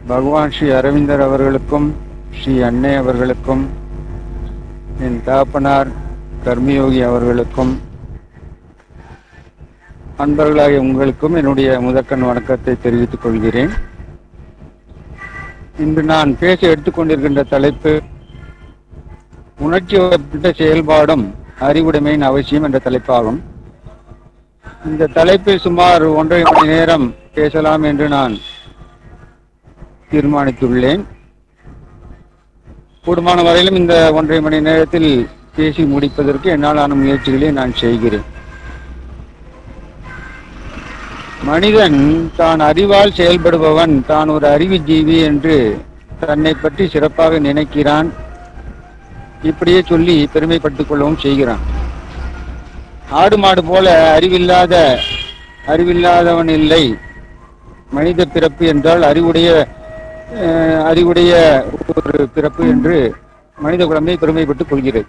பகவான் ஸ்ரீ அரவிந்தர் அவர்களுக்கும் ஸ்ரீ அன்னை அவர்களுக்கும் என் தகப்பனார் கர்மயோகி அவர்களுக்கும் அன்பர்களாகிய உங்களுக்கும் என்னுடைய முதற்கண் வணக்கத்தை தெரிவித்துக் கொள்கிறேன் இன்று நான் பேச எடுத்துக்கொண்டிருக்கின்ற தலைப்பு உணர்ச்சி வசப்பட்ட செயல்பாடும் அறிவுடைமையின் அவசியம் என்ற தலைப்பாகும் இந்த தலைப்பில் சுமார் ஒன்றரை மணி நேரம் பேசலாம் என்று நான் தீர்மானித்துள்ளேன் கூடுமான வரையிலும் இந்த ஒன்றரை மணி நேரத்தில் பேசி முடிப்பதற்கு என்னாலான முயற்சிகளை நான் செய்கிறேன் மனிதன் தான் அறிவால் செயல்படுபவன் தான் ஒரு அறிவு ஜீவி என்று தன்னை பற்றி சிறப்பாக நினைக்கிறான் இப்படியே சொல்லி பெருமைப்பட்டுக் கொள்ளவும் செய்கிறான் ஆடு மாடு போல அறிவில்லாத அறிவில்லாதவன் இல்லை மனித பிறப்பு என்றால் அறிவுடைய அஹ், அறிவுடைய ஒரு பிறப்பு என்று மனித குலமே பெருமைப்பட்டுக் கொள்கிறது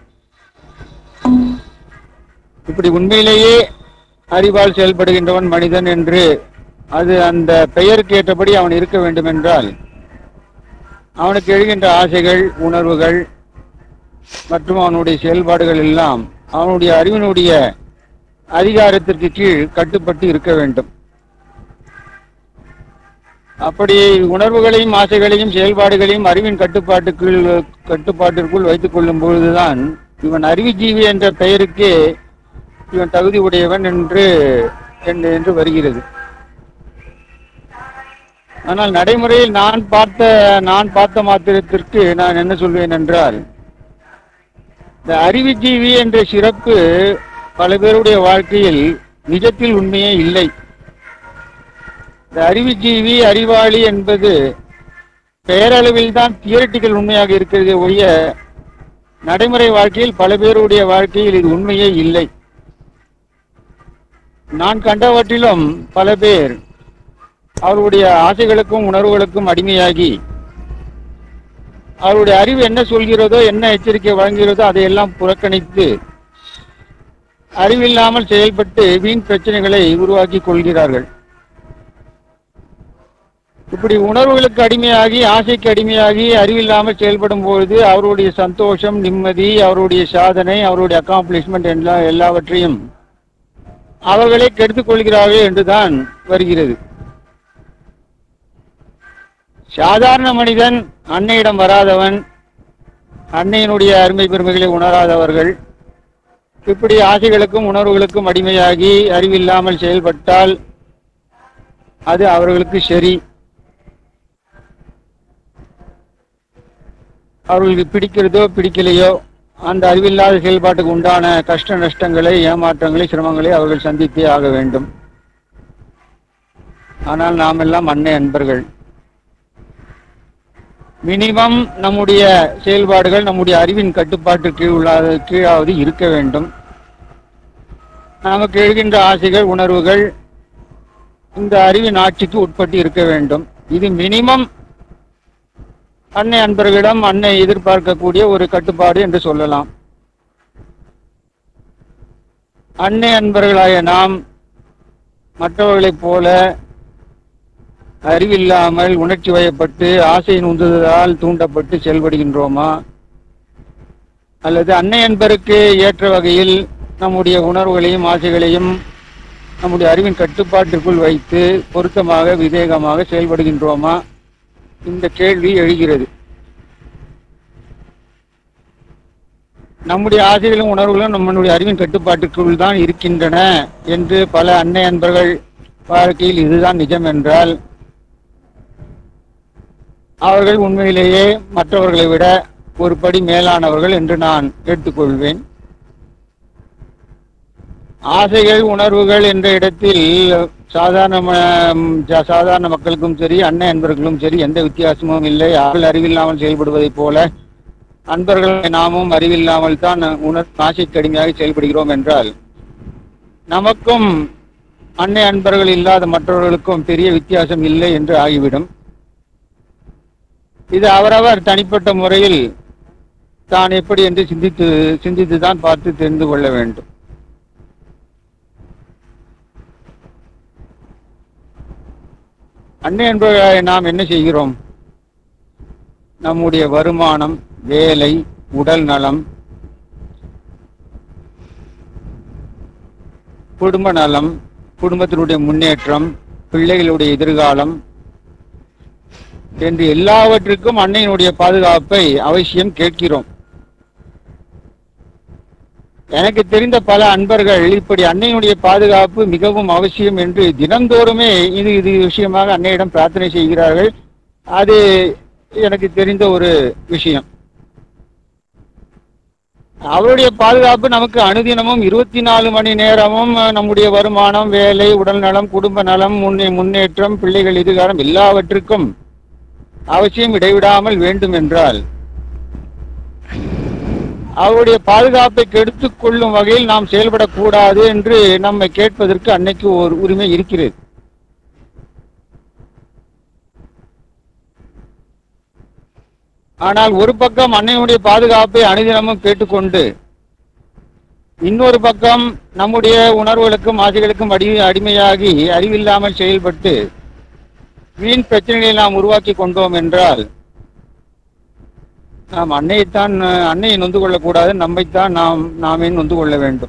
இப்படி உண்மையிலேயே அறிவால் செயல்படுகின்றவன் மனிதன் என்று அது அந்த பெயருக்கு ஏற்றபடி அவன் இருக்க வேண்டும் என்றால் அவனுக்கு எழுகின்ற ஆசைகள் உணர்வுகள் மற்றும் அவனுடைய செயல்பாடுகள் எல்லாம் அவனுடைய அறிவினுடைய அதிகாரத்திற்கு கீழ் கட்டுப்பட்டு இருக்க வேண்டும் அப்படி உணர்வுகளையும் ஆசைகளையும் செயல்பாடுகளையும் அறிவின் கட்டுப்பாட்டுக்குள் கட்டுப்பாட்டிற்குள் வைத்துக் கொள்ளும் பொழுதுதான் இவன் அறிவுஜீவி என்ற பெயருக்கே இவன் தகுதி உடையவன் என்று என்று என்று வருகிறது ஆனால் நடைமுறையில் நான் பார்த்த நான் பார்த்த மாத்திரத்திற்கு நான் என்ன சொல்வேன் என்றால் இந்த அறிவுஜீவி என்ற சிறப்பு பல பேருடைய வாழ்க்கையில் நிஜத்தில் உண்மையே இல்லை இந்த அறிவுஜீவி அறிவாளி என்பது பெயரளவில் தான் தியரட்டிக்கல் உண்மையாக இருக்கிறது ஒழிய நடைமுறை வாழ்க்கையில் பல பேருடைய வாழ்க்கையில் இது உண்மையே இல்லை நான் கண்டவற்றிலும் பல பேர் அவருடைய ஆசைகளுக்கும் உணர்வுகளுக்கும் அடிமையாகி அவருடைய அறிவு என்ன சொல்கிறதோ என்ன எச்சரிக்கை வழங்குகிறதோ அதையெல்லாம் புறக்கணித்து அறிவில்லாமல் செயல்பட்டு வீண் பிரச்சனைகளை உருவாக்கி கொள்கிறார்கள் இப்படி உணர்வுகளுக்கு அடிமையாகி ஆசைக்கு அடிமையாகி அறிவில்லாமல் செயல்படும் பொழுது அவருடைய சந்தோஷம் நிம்மதி அவருடைய சாதனை அவருடைய அக்காம்ப்ளிஷ்மெண்ட் எல்லா எல்லாவற்றையும் அவர்களே கெடுத்துக் கொள்கிறார்கள் என்றுதான் வருகிறது சாதாரண மனிதன் அன்னையிடம் வராதவன் அன்னையினுடைய அருமை பெருமைகளை உணராதவர்கள் இப்படி ஆசைகளுக்கும் உணர்வுகளுக்கும் அடிமையாகி அறிவில்லாமல் செயல்பட்டால் அது அவர்களுக்கு சரி அவர்களுக்கு பிடிக்கிறதோ பிடிக்கலையோ அந்த அறிவில்லாத செயல்பாட்டுக்கு உண்டான கஷ்ட நஷ்டங்களை ஏமாற்றங்களை சிரமங்களை அவர்கள் சந்தித்தே ஆக வேண்டும் ஆனால் நாம் எல்லாம் அன்னை அன்பர்கள் மினிமம் நம்முடைய செயல்பாடுகள் நம்முடைய அறிவின் கட்டுப்பாட்டு கீழ் உள்ளாத கீழாவது இருக்க வேண்டும் நமக்கு எழுகின்ற ஆசைகள் உணர்வுகள் இந்த அறிவின் ஆட்சிக்கு உட்பட்டு இருக்க வேண்டும் இது மினிமம் அன்னை அன்பர்களிடம் அன்னை எதிர்பார்க்கக்கூடிய ஒரு கட்டுப்பாடு என்று சொல்லலாம் அன்னை அன்பர்களாய நாம் மற்றவர்களைப் போல அறிவில்லாமல் உணர்ச்சி வயப்பட்டு ஆசையின் உந்துதலால் தூண்டப்பட்டு செயல்படுகின்றோமா அல்லது அன்னை அன்பருக்கு ஏற்ற வகையில் நம்முடைய உணர்வுகளையும் ஆசைகளையும் நம்முடைய அறிவின் கட்டுப்பாட்டிற்குள் வைத்து பொருத்தமாக விவேகமாக செயல்படுகின்றோமா இந்த கேள்வி எழுகிறது நம்முடைய ஆசைகளும் உணர்வுகளும் நம்முடைய அறிவின் கட்டுப்பாட்டுக்குள் தான் இருக்கின்றன என்று பல அன்னை அன்பர்கள் வாழ்க்கையில் இதுதான் நிஜம் என்றால் அவர்கள் உண்மையிலேயே மற்றவர்களை விட ஒரு படி மேலானவர்கள் என்று நான் எடுத்துக்கொள்வேன் ஆசைகள் உணர்வுகள் என்ற இடத்தில் சாதாரண ம- ஜ- சாதாரண மக்களுக்கும் சரி அன்னை அன்பர்களும் சரி எந்த வித்தியாசமும் இல்லை அவர்கள் அறிவில்லாமல் செயல்படுவதைப் போல அன்பர்களை நாமும் அறிவில்லாமல் தான் உணர் ஆசை கடுமையாக செயல்படுகிறோம் என்றால் நமக்கும் அன்னை அன்பர்கள் இல்லாத மற்றவர்களுக்கும் பெரிய வித்தியாசம் இல்லை என்று ஆகிவிடும் இது அவரவர் தனிப்பட்ட முறையில் தான் எப்படி என்று சிந்தித்து சிந்தித்து தான் பார்த்து தெரிந்து கொள்ள வேண்டும் அன்னை என்பவர்களாய் நாம் என்ன செய்கிறோம் நம்முடைய வருமானம் வேலை உடல் நலம் குடும்ப நலம் குடும்பத்தினுடைய முன்னேற்றம் பிள்ளைகளுடைய எதிர்காலம் என்று எல்லாவற்றுக்கும் அன்னையினுடைய பாதுகாப்பை அவசியம் கேட்கிறோம் எனக்கு தெரிந்த பல அன்பர்கள் இப்படி அன்னையினுடைய பாதுகாப்பு மிகவும் அவசியம் என்று தினந்தோறுமே இது இது விஷயமாக அன்னையிடம் பிரார்த்தனை செய்கிறார்கள் அது எனக்கு தெரிந்த ஒரு விஷயம் அவருடைய பாதுகாப்பு நமக்கு அனுதினமும் இருபத்தி நாலு மணி நேரமும் நம்முடைய வருமானம் வேலை உடல் நலம் குடும்ப நலம் முன்னே முன்னேற்றம் பிள்ளைகள் எதிர்காலம் எல்லாவற்றுக்கும் அவசியம் இடைவிடாமல் வேண்டும் என்றால் அவருடைய பாதுகாப்பை கெடுத்துக் கொள்ளும் வகையில் நாம் செயல்படக்கூடாது என்று நம்மை கேட்பதற்கு அன்னைக்கு ஒரு உரிமை இருக்கிறது ஆனால் ஒரு பக்கம் அன்னையுடைய பாதுகாப்பை அனுதினமும் கேட்டுக்கொண்டு இன்னொரு பக்கம் நம்முடைய உணர்வுகளுக்கும் ஆசைகளுக்கும் அடி அடிமையாகி அறிவில்லாமல் செயல்பட்டு வீண் பிரச்சனைகளை நாம் உருவாக்கி கொண்டோம் என்றால் நாம் அன்னையைத்தான் அஹ், அன்னையை நொந்து கொள்ளக்கூடாது நம்மைத்தான் நாம் நாமே நொந்து கொள்ள வேண்டும்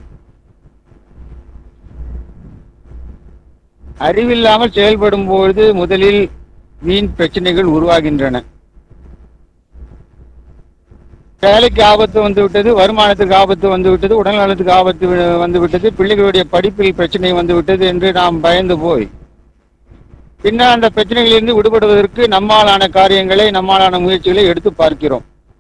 அறிவில்லாமல் செயல்படும் பொழுது முதலில் வீண் பிரச்சனைகள் உருவாகின்றன வேலைக்கு ஆபத்து வந்து விட்டது வருமானத்துக்கு ஆபத்து வந்து விட்டது உடல் நலத்துக்கு ஆபத்து வி- வந்து விட்டது பிள்ளைகளுடைய படிப்பில் பிரச்சனை வந்து விட்டது என்று நாம் பயந்து போய் பின்னர் அந்த பிரச்சனைகளிலிருந்து விடுபடுவதற்கு நம்மாலான காரியங்களை நம்மாலான முயற்சிகளை எடுத்து பார்க்கிறோம்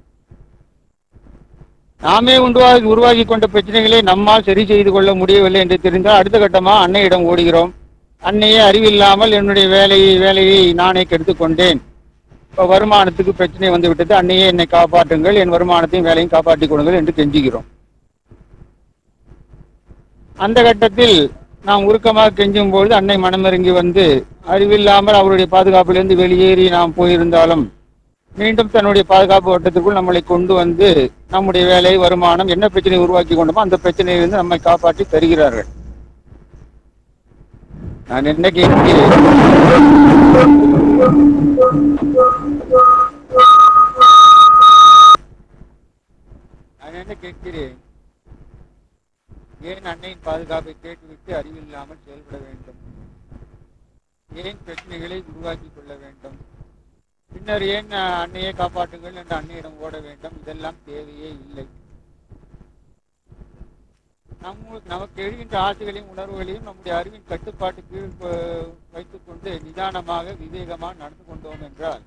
நாமே உருவாகி உருவாகி கொண்ட பிரச்சனைகளை நம்மால் சரி செய்து கொள்ள முடியவில்லை என்று தெரிந்தால் அடுத்த கட்டமா அன்னையிடம் ஓடுகிறோம் அன்னையே அறிவில்லாமல் என்னுடைய வேலையை வேலையை நானே கெடுத்துக் கொண்டேன் இப்ப வருமானத்துக்கு பிரச்சனை வந்து விட்டது அன்னையே என்னை காப்பாற்றுங்கள் என் வருமானத்தையும் வேலையும் காப்பாற்றிக் கொடுங்கள் என்று கெஞ்சுகிறோம் அந்த கட்டத்தில் நாம் உருக்கமாக கெஞ்சும் பொழுது அன்னை மனமிறங்கி வந்து அறிவில்லாமல் அவருடைய பாதுகாப்பிலிருந்து வெளியேறி நாம் போயிருந்தாலும் மீண்டும் தன்னுடைய பாதுகாப்பு வட்டத்துக்குள் நம்மளை கொண்டு வந்து நம்முடைய வேலை வருமானம் என்ன பிரச்சனை உருவாக்கி கொண்டோமோ அந்த பிரச்சனையிலிருந்து நம்மை காப்பாற்றி தருகிறார்கள் நான் என்ன கேட்கிறேன் நான் என்ன கேட்கிறேன் ஏன் அன்னையின் பாதுகாப்பை கேட்டுவிட்டு அறிவில்லாமல் செயல்பட வேண்டும் ஏன் பிரச்சனைகளை உருவாக்கி கொள்ள வேண்டும் பின்னர் ஏன் அஹ், அன்னையை காப்பாற்றுங்கள் என்று அன்னையிடம் ஓட வேண்டும் இதெல்லாம் தேவையே இல்லை நம்ம நமக்கு எழுகின்ற ஆசைகளையும் உணர்வுகளையும் நம்முடைய அறிவின் கட்டுப்பாட்டு கீழ் அஹ், வைத்துக்கொண்டு நிதானமாக விவேகமாக நடந்து கொண்டோம் என்றால்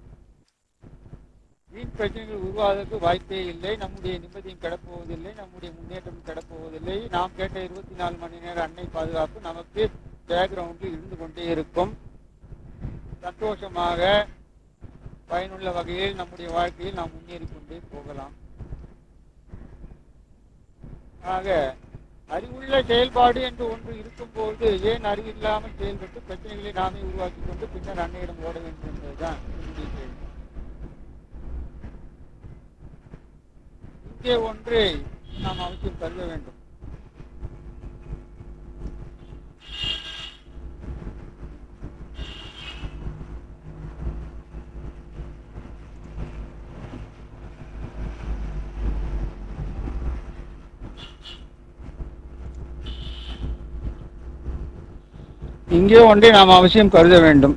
வீண் பிரச்சனைகள் உருவாவதற்கு வாய்ப்பே இல்லை நம்முடைய நிம்மதியும் கிடப்போவதில்லை நம்முடைய முன்னேற்றம் கிடப்போவதில்லை நாம் கேட்ட இருபத்தி நாலு மணி நேர அன்னை பாதுகாப்பு நமக்கு பேக்ரவுண்டில் இருந்து கொண்டே இருக்கும் சந்தோஷமாக பயனுள்ள வகையில் நம்முடைய வாழ்க்கையில் நாம் முன்னேறி கொண்டே போகலாம் ஆக அறிவுள்ள செயல்பாடு என்று ஒன்று இருக்கும்போது ஏன் அறிவில்லாமல் செயல்பட்டு பிரச்சனைகளை நாமே உருவாக்கி கொண்டு பின்னர் அன்னையிடம் ஓட வேண்டும் என்பதுதான் என்னுடைய கேள்வி இங்கே ஒன்றை நாம் அவசியம் கருத வேண்டும் இங்கே ஒன்றை நாம் அவசியம் கருத வேண்டும்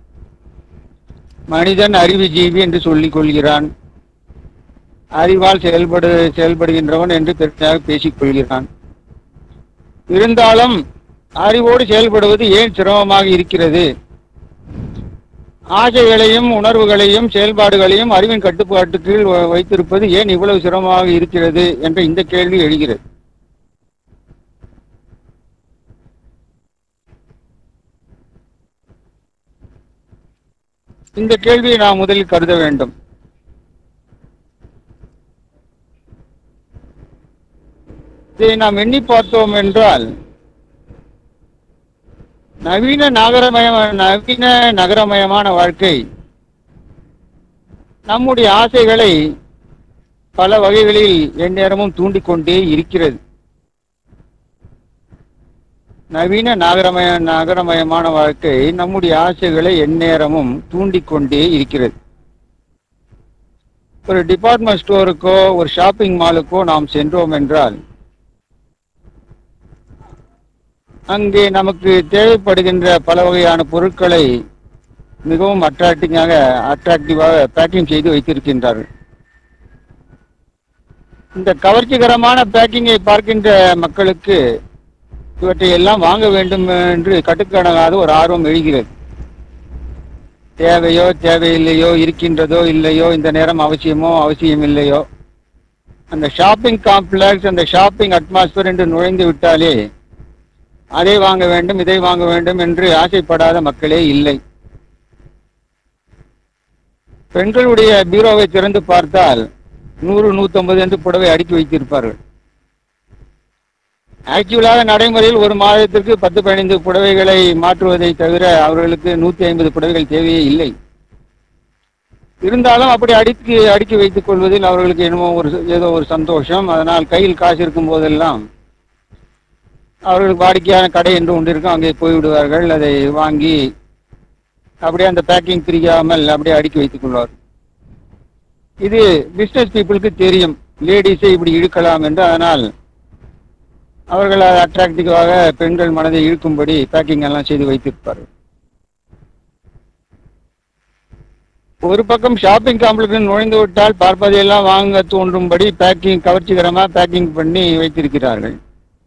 மனிதன் அறிவு ஜீவி என்று சொல்லிக் கொள்கிறான் அறிவால் செயல்படு செயல்படுகின்றவன் என்று பெருமையாக பேசிக் கொள்கிறான் இருந்தாலும் அறிவோடு செயல்படுவது ஏன் சிரமமாக இருக்கிறது ஆசைகளையும் உணர்வுகளையும் செயல்பாடுகளையும் அறிவின் கட்டுப்பாட்டு கீழ் வ- வைத்திருப்பது ஏன் இவ்வளவு சிரமமாக இருக்கிறது என்ற இந்த கேள்வி எழுகிறது இந்த கேள்வியை நாம் முதலில் கருத வேண்டும் இதை நாம் எண்ணி பார்த்தோம் என்றால் நவீன நகரமய நவீன நகரமயமான வாழ்க்கை நம்முடைய ஆசைகளை பல வகைகளில் எந்நேரமும் தூண்டிக்கொண்டே இருக்கிறது நவீன நகரமய நகரமயமான வாழ்க்கை நம்முடைய ஆசைகளை எந்நேரமும் தூண்டிக்கொண்டே இருக்கிறது ஒரு டிபார்ட்மெண்ட் ஸ்டோருக்கோ ஒரு ஷாப்பிங் மாலுக்கோ நாம் சென்றோம் என்றால் அங்கே நமக்கு தேவைப்படுகின்ற பல வகையான பொருட்களை மிகவும் அட்ராக்டிங்காக அட்ராக்டிவாக பேக்கிங் செய்து வைத்திருக்கின்றார்கள் இந்த கவர்ச்சிகரமான பேக்கிங்கை பார்க்கின்ற மக்களுக்கு இவற்றை எல்லாம் வாங்க வேண்டும் என்று கட்டுக்கடங்காத ஒரு ஆர்வம் எழுகிறது தேவையோ தேவையில்லையோ இருக்கின்றதோ இல்லையோ இந்த நேரம் அவசியமோ அவசியம் இல்லையோ அந்த ஷாப்பிங் காம்ப்ளெக்ஸ் அந்த ஷாப்பிங் அட்மாஸ்பியர் என்று நுழைந்து விட்டாலே அதை வாங்க வேண்டும் இதை வாங்க வேண்டும் என்று ஆசைப்படாத மக்களே இல்லை பெண்களுடைய பீரோவை திறந்து பார்த்தால் நூறு நூத்தம்பது என்று புடவை அடுக்கி வைத்திருப்பார்கள் ஆக்சுவலாக நடைமுறையில் ஒரு மாதத்திற்கு பத்து பதினைந்து புடவைகளை மாற்றுவதை தவிர அவர்களுக்கு நூத்தி ஐம்பது புடவைகள் தேவையே இல்லை இருந்தாலும் அப்படி அடுக்கி அடுக்கி வைத்துக் கொள்வதில் அவர்களுக்கு என்னமோ ஒரு ஏதோ ஒரு சந்தோஷம் அதனால் கையில் காசு இருக்கும் போதெல்லாம் அவர்களுக்கு வாடிக்கையான கடை என்று ஒன்று இருக்கும் அங்கே போய்விடுவார்கள் அதை வாங்கி அப்படியே அந்த பேக்கிங் பிரிக்காமல் அப்படியே அடுக்கி வைத்துக் கொள்வார் இது பிசினஸ் பீப்புளுக்கு தெரியும் லேடிஸை இப்படி இழுக்கலாம் என்று அதனால் அவர்கள் அதை அட்ராக்டிவாக பெண்கள் மனதை இழுக்கும்படி பேக்கிங் எல்லாம் செய்து வைத்திருப்பார்கள் ஒரு பக்கம் ஷாப்பிங் காம்ப்ளெக்ஸ் நுழைந்து விட்டால் பார்ப்பதையெல்லாம் வாங்க தோன்றும்படி பேக்கிங் கவர்ச்சிகரமா பேக்கிங் பண்ணி வைத்திருக்கிறார்கள்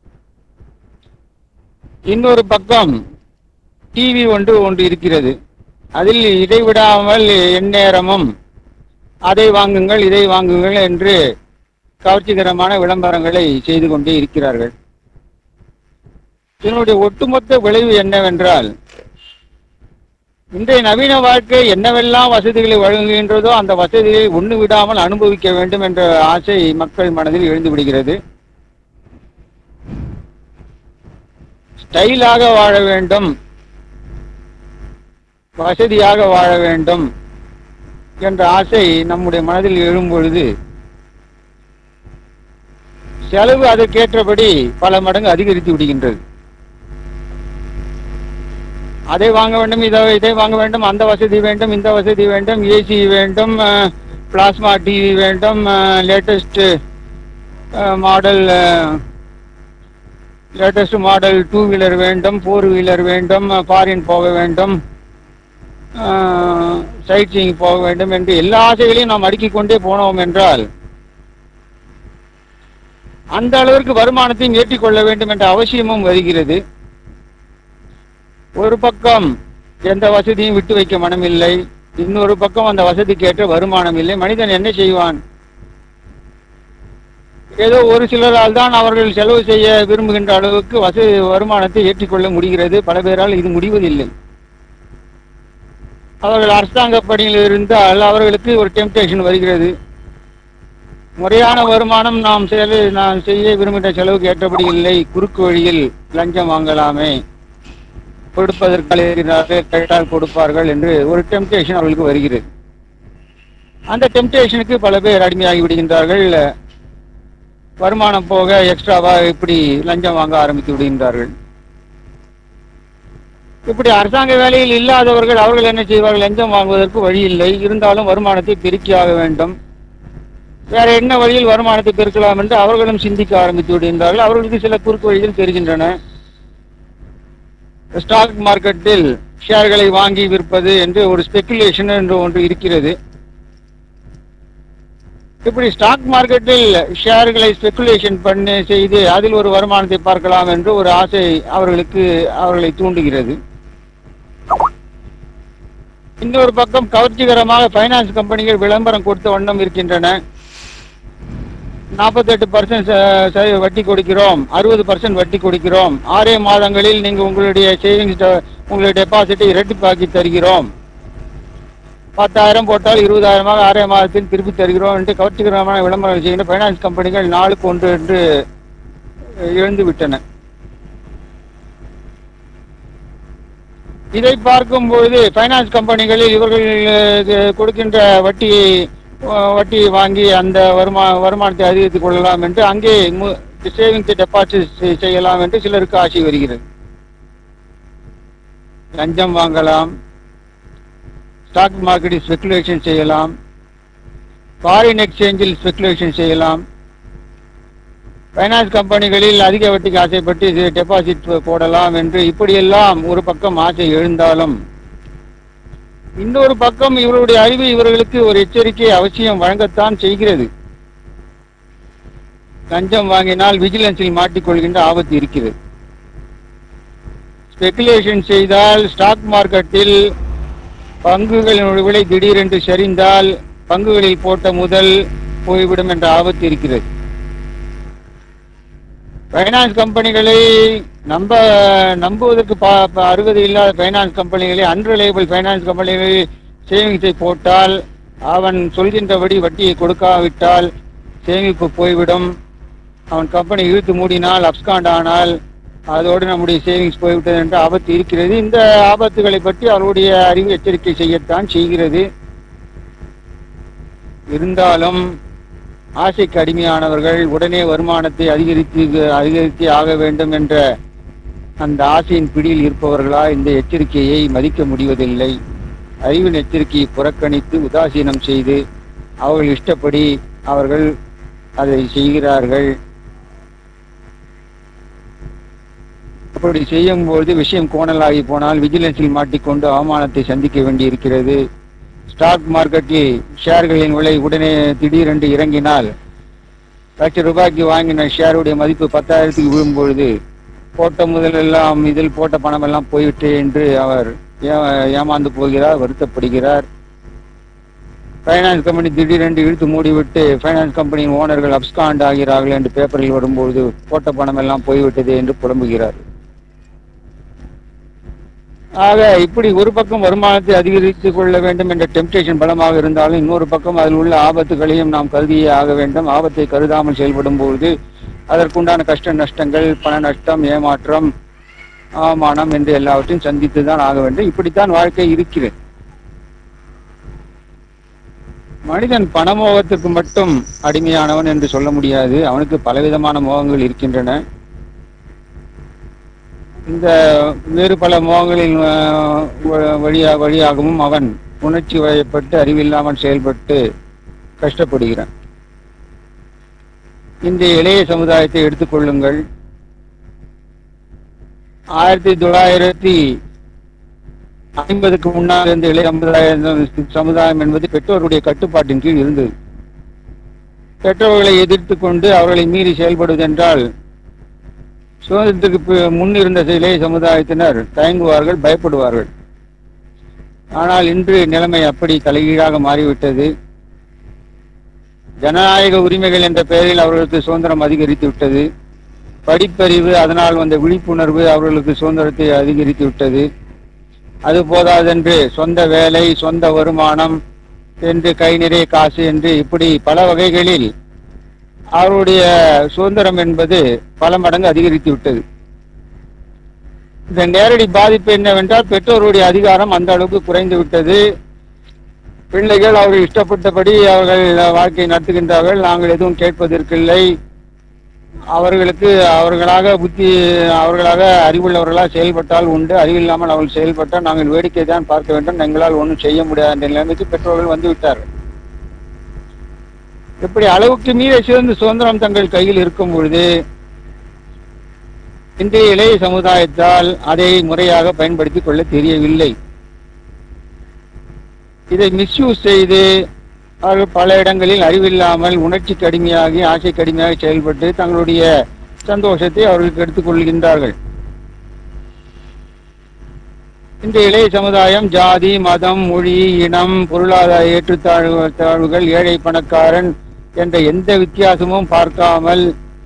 இன்னொரு பக்கம் டிவி ஒன்று ஒன்று இருக்கிறது அதில் இடைவிடாமல் எந்நேரமும் அதை வாங்குங்கள் இதை வாங்குங்கள் என்று கவர்ச்சிகரமான விளம்பரங்களை செய்து கொண்டே இருக்கிறார்கள் இதனுடைய ஒட்டுமொத்த விளைவு என்னவென்றால் இன்றைய நவீன வாழ்க்கை என்னவெல்லாம் வசதிகளை வழங்குகின்றதோ அந்த வசதிகளை ஒண்ணு விடாமல் அனுபவிக்க வேண்டும் என்ற ஆசை மக்கள் மனதில் எழுந்து விடுகிறது ஸ்டைலாக வாழ வேண்டும் வசதியாக வாழ வேண்டும் என்ற ஆசை நம்முடைய மனதில் எழும்பொழுது செலவு அதற்கேற்றபடி பல மடங்கு அதிகரித்து விடுகின்றது அதை வாங்க வேண்டும் இதை இதை வாங்க வேண்டும் அந்த வசதி வேண்டும் இந்த வசதி வேண்டும் ஏசி வேண்டும் பிளாஸ்மா டிவி வேண்டும் latest model latest model two wheeler வேண்டும் ஃபோர் வீலர் வேண்டும் ஃபாரின் போக வேண்டும் சைட் சீயிங் போக வேண்டும் என்று எல்லா ஆசைகளையும் நாம் அடுக்கிக் கொண்டே போனோம் என்றால் அந்த அளவிற்கு வருமானத்தையும் ஏற்றிக்கொள்ள வேண்டும் என்ற அவசியமும் வருகிறது ஒரு பக்கம் எந்த வசதியும் விட்டு வைக்க மனமில்லை இன்னொரு பக்கம் அந்த வசதிக்கேற்ற வருமானம் இல்லை மனிதன் என்ன செய்வான் ஏதோ ஒரு சிலரால் தான் அவர்கள் செலவு செய்ய விரும்புகின்ற அளவுக்கு வசதி வருமானத்தை ஏற்றிக்கொள்ள முடிகிறது பல பேரால் இது முடிவதில்லை அவர்கள் அரசாங்க பணியில் இருந்தால் அவர்களுக்கு ஒரு டெம்டேஷன் வருகிறது முறையான வருமானம் நாம் செலவு நாம் செய்ய விரும்புகின்ற செலவுக்கு ஏற்றபடி இல்லை குறுக்கு வழியில் லஞ்சம் வாங்கலாமே கொடுப்பதற்கு இருக்கிறார்கள் கேட்டால் கொடுப்பார்கள் என்று ஒரு டெம்டேஷன் அவர்களுக்கு வருகிறது அந்த டெம்டேஷனுக்கு பல பேர் அடிமையாகி விடுகின்றார்கள் வருமானம் போக எக்ஸ்ட்ராவா இப்படி லஞ்சம் வாங்க ஆரம்பித்து விடுகின்றார்கள் இப்படி அரசாங்க வேலையில் இல்லாதவர்கள் அவர்கள் என்ன செய்வார்கள் லஞ்சம் வாங்குவதற்கு வழி இல்லை இருந்தாலும் வருமானத்தை பெருக்கியாக வேண்டும் வேற என்ன வழியில் வருமானத்தை பெருக்கலாம் என்று அவர்களும் சிந்திக்க ஆரம்பித்து விடுகின்றார்கள் அவர்களுக்கு சில குறுக்கு வழிகள் தெரிகின்றன ஸ்டாக் மார்க்கெட்டில் ஷேர்களை வாங்கி விற்பது என்று ஒரு ஸ்பெகுலேஷன் என்று ஒன்று இருக்கிறது இப்படி ஸ்டாக் மார்க்கெட்டில் ஷேர்களை ஸ்பெகுலேஷன் பண்ணி செய்து அதில் ஒரு வருமானத்தை பார்க்கலாம் என்று ஒரு ஆசை அவர்களுக்கு அவர்களை தூண்டுகிறது இன்னொரு பக்கம் கவர்ச்சிகரமாக பைனான்ஸ் கம்பெனிகள் விளம்பரம் கொடுத்த வண்ணம் இருக்கின்றன நாற்பத்தெட்டு பர்சன்ட் வட்டி கொடுக்கிறோம் அறுபது பர்சன்ட் வட்டி கொடுக்கிறோம் ஆறே மாதங்களில் நீங்க உங்களுடைய சேவிங்ஸ் உங்களுடைய டெபாசிட்டை இரட்டிப்பாக்கி தருகிறோம் பத்தாயிரம் போட்டால் இருபதாயிரமாக ஆறே மாதத்தில் திருப்பி தருகிறோம் என்று கவர்ச்சிகரமான விளம்பரம் செய்கின்ற பைனான்ஸ் கம்பெனிகள் நாளுக்கு ஒன்று என்று எழுந்து விட்டன இதை பார்க்கும் பொழுது பைனான்ஸ் கம்பெனிகளில் இவர்கள் அஹ், கொடுக்கின்ற வட்டியை அஹ், வட்டியை வாங்கி அந்த வருமா வருமானத்தை அதிகரித்துக் கொள்ளலாம் என்று அங்கே சேவிங்ஸ் டெபாசிட் செய்யலாம் என்று சிலருக்கு ஆசை வருகிறது லஞ்சம் வாங்கலாம் ஸ்டாக் மார்க்கெட்டில் ஸ்பெகுலேஷன் செய்யலாம் ஃபாரின் எக்ஸ்சேஞ்சில் ஸ்பெகுலேஷன் செய்யலாம் ஃபைனான்ஸ் கம்பெனிகளில் அதிக வட்டிக்கு ஆசைப்பட்டு இது டெபாசிட் போடலாம் என்று இப்படியெல்லாம் ஒரு பக்கம் ஆசை எழுந்தாலும் இன்னொரு பக்கம் இவருடைய அறிவு இவர்களுக்கு ஒரு எச்சரிக்கை அவசியம் வழங்கத்தான் செய்கிறது லஞ்சம் வாங்கினால் விஜிலன்ஸில் மாட்டிக்கொள்கின்ற ஆபத்து இருக்கிறது ஸ்பெகுலேஷன் செய்தால் ஸ்டாக் மார்க்கெட்டில் பங்குகளின் விலை திடீரென்று சரிந்தால் பங்குகளில் போட்ட முதல் போய்விடும் என்ற ஆபத்து இருக்கிறது ஃபைனான்ஸ் கம்பெனிகளை நம்ப நம்புவதற்கு ப- ப- அருகதை இல்லாத ஃபைனான்ஸ் கம்பெனிகளை அன்ரிலையபிள் ஃபைனான்ஸ் கம்பெனிகளில் சேவிங்ஸை போட்டால் அவன் சொல்கின்றபடி வட்டியை கொடுக்காவிட்டால் சேமிப்பு போய்விடும் அவன் கம்பெனி இழுத்து மூடினால் அப்ஸ்காண்ட் ஆனால் அதோடு நம்முடைய சேவிங்ஸ் போய்விட்டது என்ற ஆபத்து இருக்கிறது இந்த ஆபத்துகளை பற்றி அவருடைய அறிவு எச்சரிக்கை செய்யத்தான் செய்கிறது இருந்தாலும் ஆசைக்கு அடிமையானவர்கள் உடனே வருமானத்தை அதிகரித்து அதிகரித்து ஆக வேண்டும் என்ற அந்த ஆசையின் பிடியில் இருப்பவர்களா இந்த எச்சரிக்கையை மதிக்க முடிவதில்லை அறிவின் எச்சரிக்கையை புறக்கணித்து உதாசீனம் செய்து அவர்கள் இஷ்டப்படி அவர்கள் அதை செய்கிறார்கள் அப்படி செய்யும்போது விஷயம் கோணலாகி போனால் விஜிலன்ஸில் மாட்டிக்கொண்டு அவமானத்தை சந்திக்க வேண்டியிருக்கிறது ஸ்டாக் மார்க்கெட்டில் ஷேர்களின் விலை உடனே திடீரென்று இறங்கினால் லட்ச ரூபாய்க்கு வாங்கின ஷேருடைய மதிப்பு பத்தாயிரத்துக்கு விழும்பொழுது போட்ட முதலெல்லாம் இதில் போட்ட பணம் எல்லாம் போய்விட்டு என்று அவர் ஏ- ஏமாந்து போகிறார் வருத்தப்படுகிறார் ஃபைனான்ஸ் கம்பெனி திடீரென்று இழுத்து மூடிவிட்டு ஃபைனான்ஸ் கம்பெனியின் ஓனர்கள் அப்ஸ்காண்ட் ஆகிறார்கள் என்று பேப்பரில் வரும்பொழுது போட்ட பணம் எல்லாம் போய்விட்டது என்று புலம்புகிறார் ஆக இப்படி ஒரு பக்கம் வருமானத்தை அதிகரித்துக் கொள்ள வேண்டும் என்ற டெம்டேஷன் பலமாக இருந்தாலும் இன்னொரு பக்கம் அதில் உள்ள ஆபத்துகளையும் நாம் கருதியே ஆக வேண்டும் ஆபத்தை கருதாமல் செயல்படும் பொழுது அதற்குண்டான கஷ்ட நஷ்டங்கள் பண நஷ்டம் ஏமாற்றம் அவமானம் என்று எல்லாவற்றையும் சந்தித்து தான் ஆக வேண்டும் இப்படித்தான் வாழ்க்கை இருக்கிறது மனிதன் பணமோகத்துக்கு மட்டும் அடிமையானவன் என்று சொல்ல முடியாது அவனுக்கு பலவிதமான மோகங்கள் இருக்கின்றன இந்த வேறு பல மோகங்களின் அஹ், வ- வழியா வழியாகவும் அவன் உணர்ச்சி வயப்பட்டு அறிவில்லாமல் செயல்பட்டு கஷ்டப்படுகிறான் இந்த இளைய சமுதாயத்தை எடுத்துக்கொள்ளுங்கள் ஆயிரத்தி தொள்ளாயிரத்தி ஐம்பதுக்கு முன்னால் இருந்த இளைய சமுதாயம் சமுதாயம் என்பது பெற்றோருடைய கட்டுப்பாட்டின் கீழ் இருந்தது பெற்றோர்களை எதிர்த்து கொண்டு அவர்களை மீறி செயல்படுவதென்றால் சுதந்திரத்துக்கு பி- முன் இருந்த இளைய சமுதாயத்தினர் தயங்குவார்கள் பயப்படுவார்கள் ஆனால் இன்று நிலைமை அப்படி தலைகீழாக மாறிவிட்டது ஜனநாயக உரிமைகள் என்ற பெயரில் அவர்களுக்கு சுதந்திரம் அதிகரித்து விட்டது படிப்பறிவு அதனால் வந்த விழிப்புணர்வு அவர்களுக்கு சுதந்திரத்தை அதிகரித்து விட்டது அது போதாதென்று சொந்த வேலை சொந்த வருமானம் என்று கை நிறைய காசு என்று இப்படி பல வகைகளில் அவருடைய சுதந்திரம் என்பது பல மடங்கு அதிகரித்து விட்டது இந்த நேரடி பாதிப்பு என்னவென்றால் பெற்றோருடைய அதிகாரம் அந்த அளவுக்கு குறைந்து விட்டது பிள்ளைகள் அவர்கள் இஷ்டப்பட்டபடி அவர்கள் வாழ்க்கை நடத்துகின்றார்கள் நாங்கள் எதுவும் கேட்பதற்கில்லை அவர்களுக்கு அவர்களாக புத்தி அவர்களாக அறிவுள்ளவர்களாக செயல்பட்டால் உண்டு அறிவில்லாமல் அவர்கள் செயல்பட்டால் நாங்கள் வேடிக்கை தான் பார்க்க வேண்டும் எங்களால் ஒன்றும் செய்ய முடியாத என்ற நிலைமைக்கு பெற்றோர்கள் வந்து விட்டார்கள் இப்படி அளவுக்கு மீற சிறந்த சுதந்திரம் தங்கள் கையில் இருக்கும் பொழுது இன்றைய இளைய சமுதாயத்தால் அதை முறையாக பயன்படுத்திக் கொள்ள தெரியவில்லை இதை மிஸ்யூஸ் செய்து அவர்கள் பல இடங்களில் அறிவில்லாமல் உணர்ச்சிக்கு அடிமையாகி ஆசைக்கு அடிமையாக செயல்பட்டு தங்களுடைய சந்தோஷத்தை அவர்களுக்கு எடுத்துக் கொள்கின்றார்கள் இந்த இளைய சமுதாயம் ஜாதி மதம் மொழி இனம் பொருளாதார ஏற்றுத்தாழ்வு தாழ்வுகள் ஏழை பணக்காரன் என்ற எந்த வித்தியாசமும் பார்க்காமல்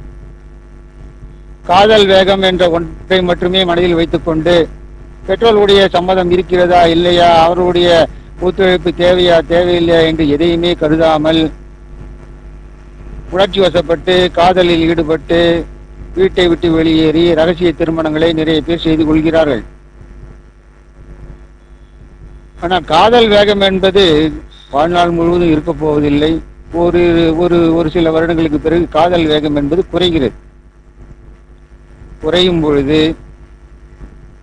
காதல் வேகம் என்ற ஒன்றை மட்டுமே மனதில் வைத்துக்கொண்டு பெற்றோர்களுடைய சம்மதம் இருக்கிறதா இல்லையா அவர்களுடைய ஒத்துழைப்பு தேவையா தேவையில்லையா என்று எதையுமே கருதாமல் உணர்ச்சி வசப்பட்டு காதலில் ஈடுபட்டு வீட்டை விட்டு வெளியேறி ரகசிய திருமணங்களை நிறைய பேர் செய்து கொள்கிறார்கள் ஆனால் காதல் வேகம் என்பது வாழ்நாள் முழுவதும் இருக்க போவதில்லை ஒரு ஒரு ஒரு சில வருடங்களுக்கு பிறகு காதல் வேகம் என்பது குறைகிறது குறையும் பொழுது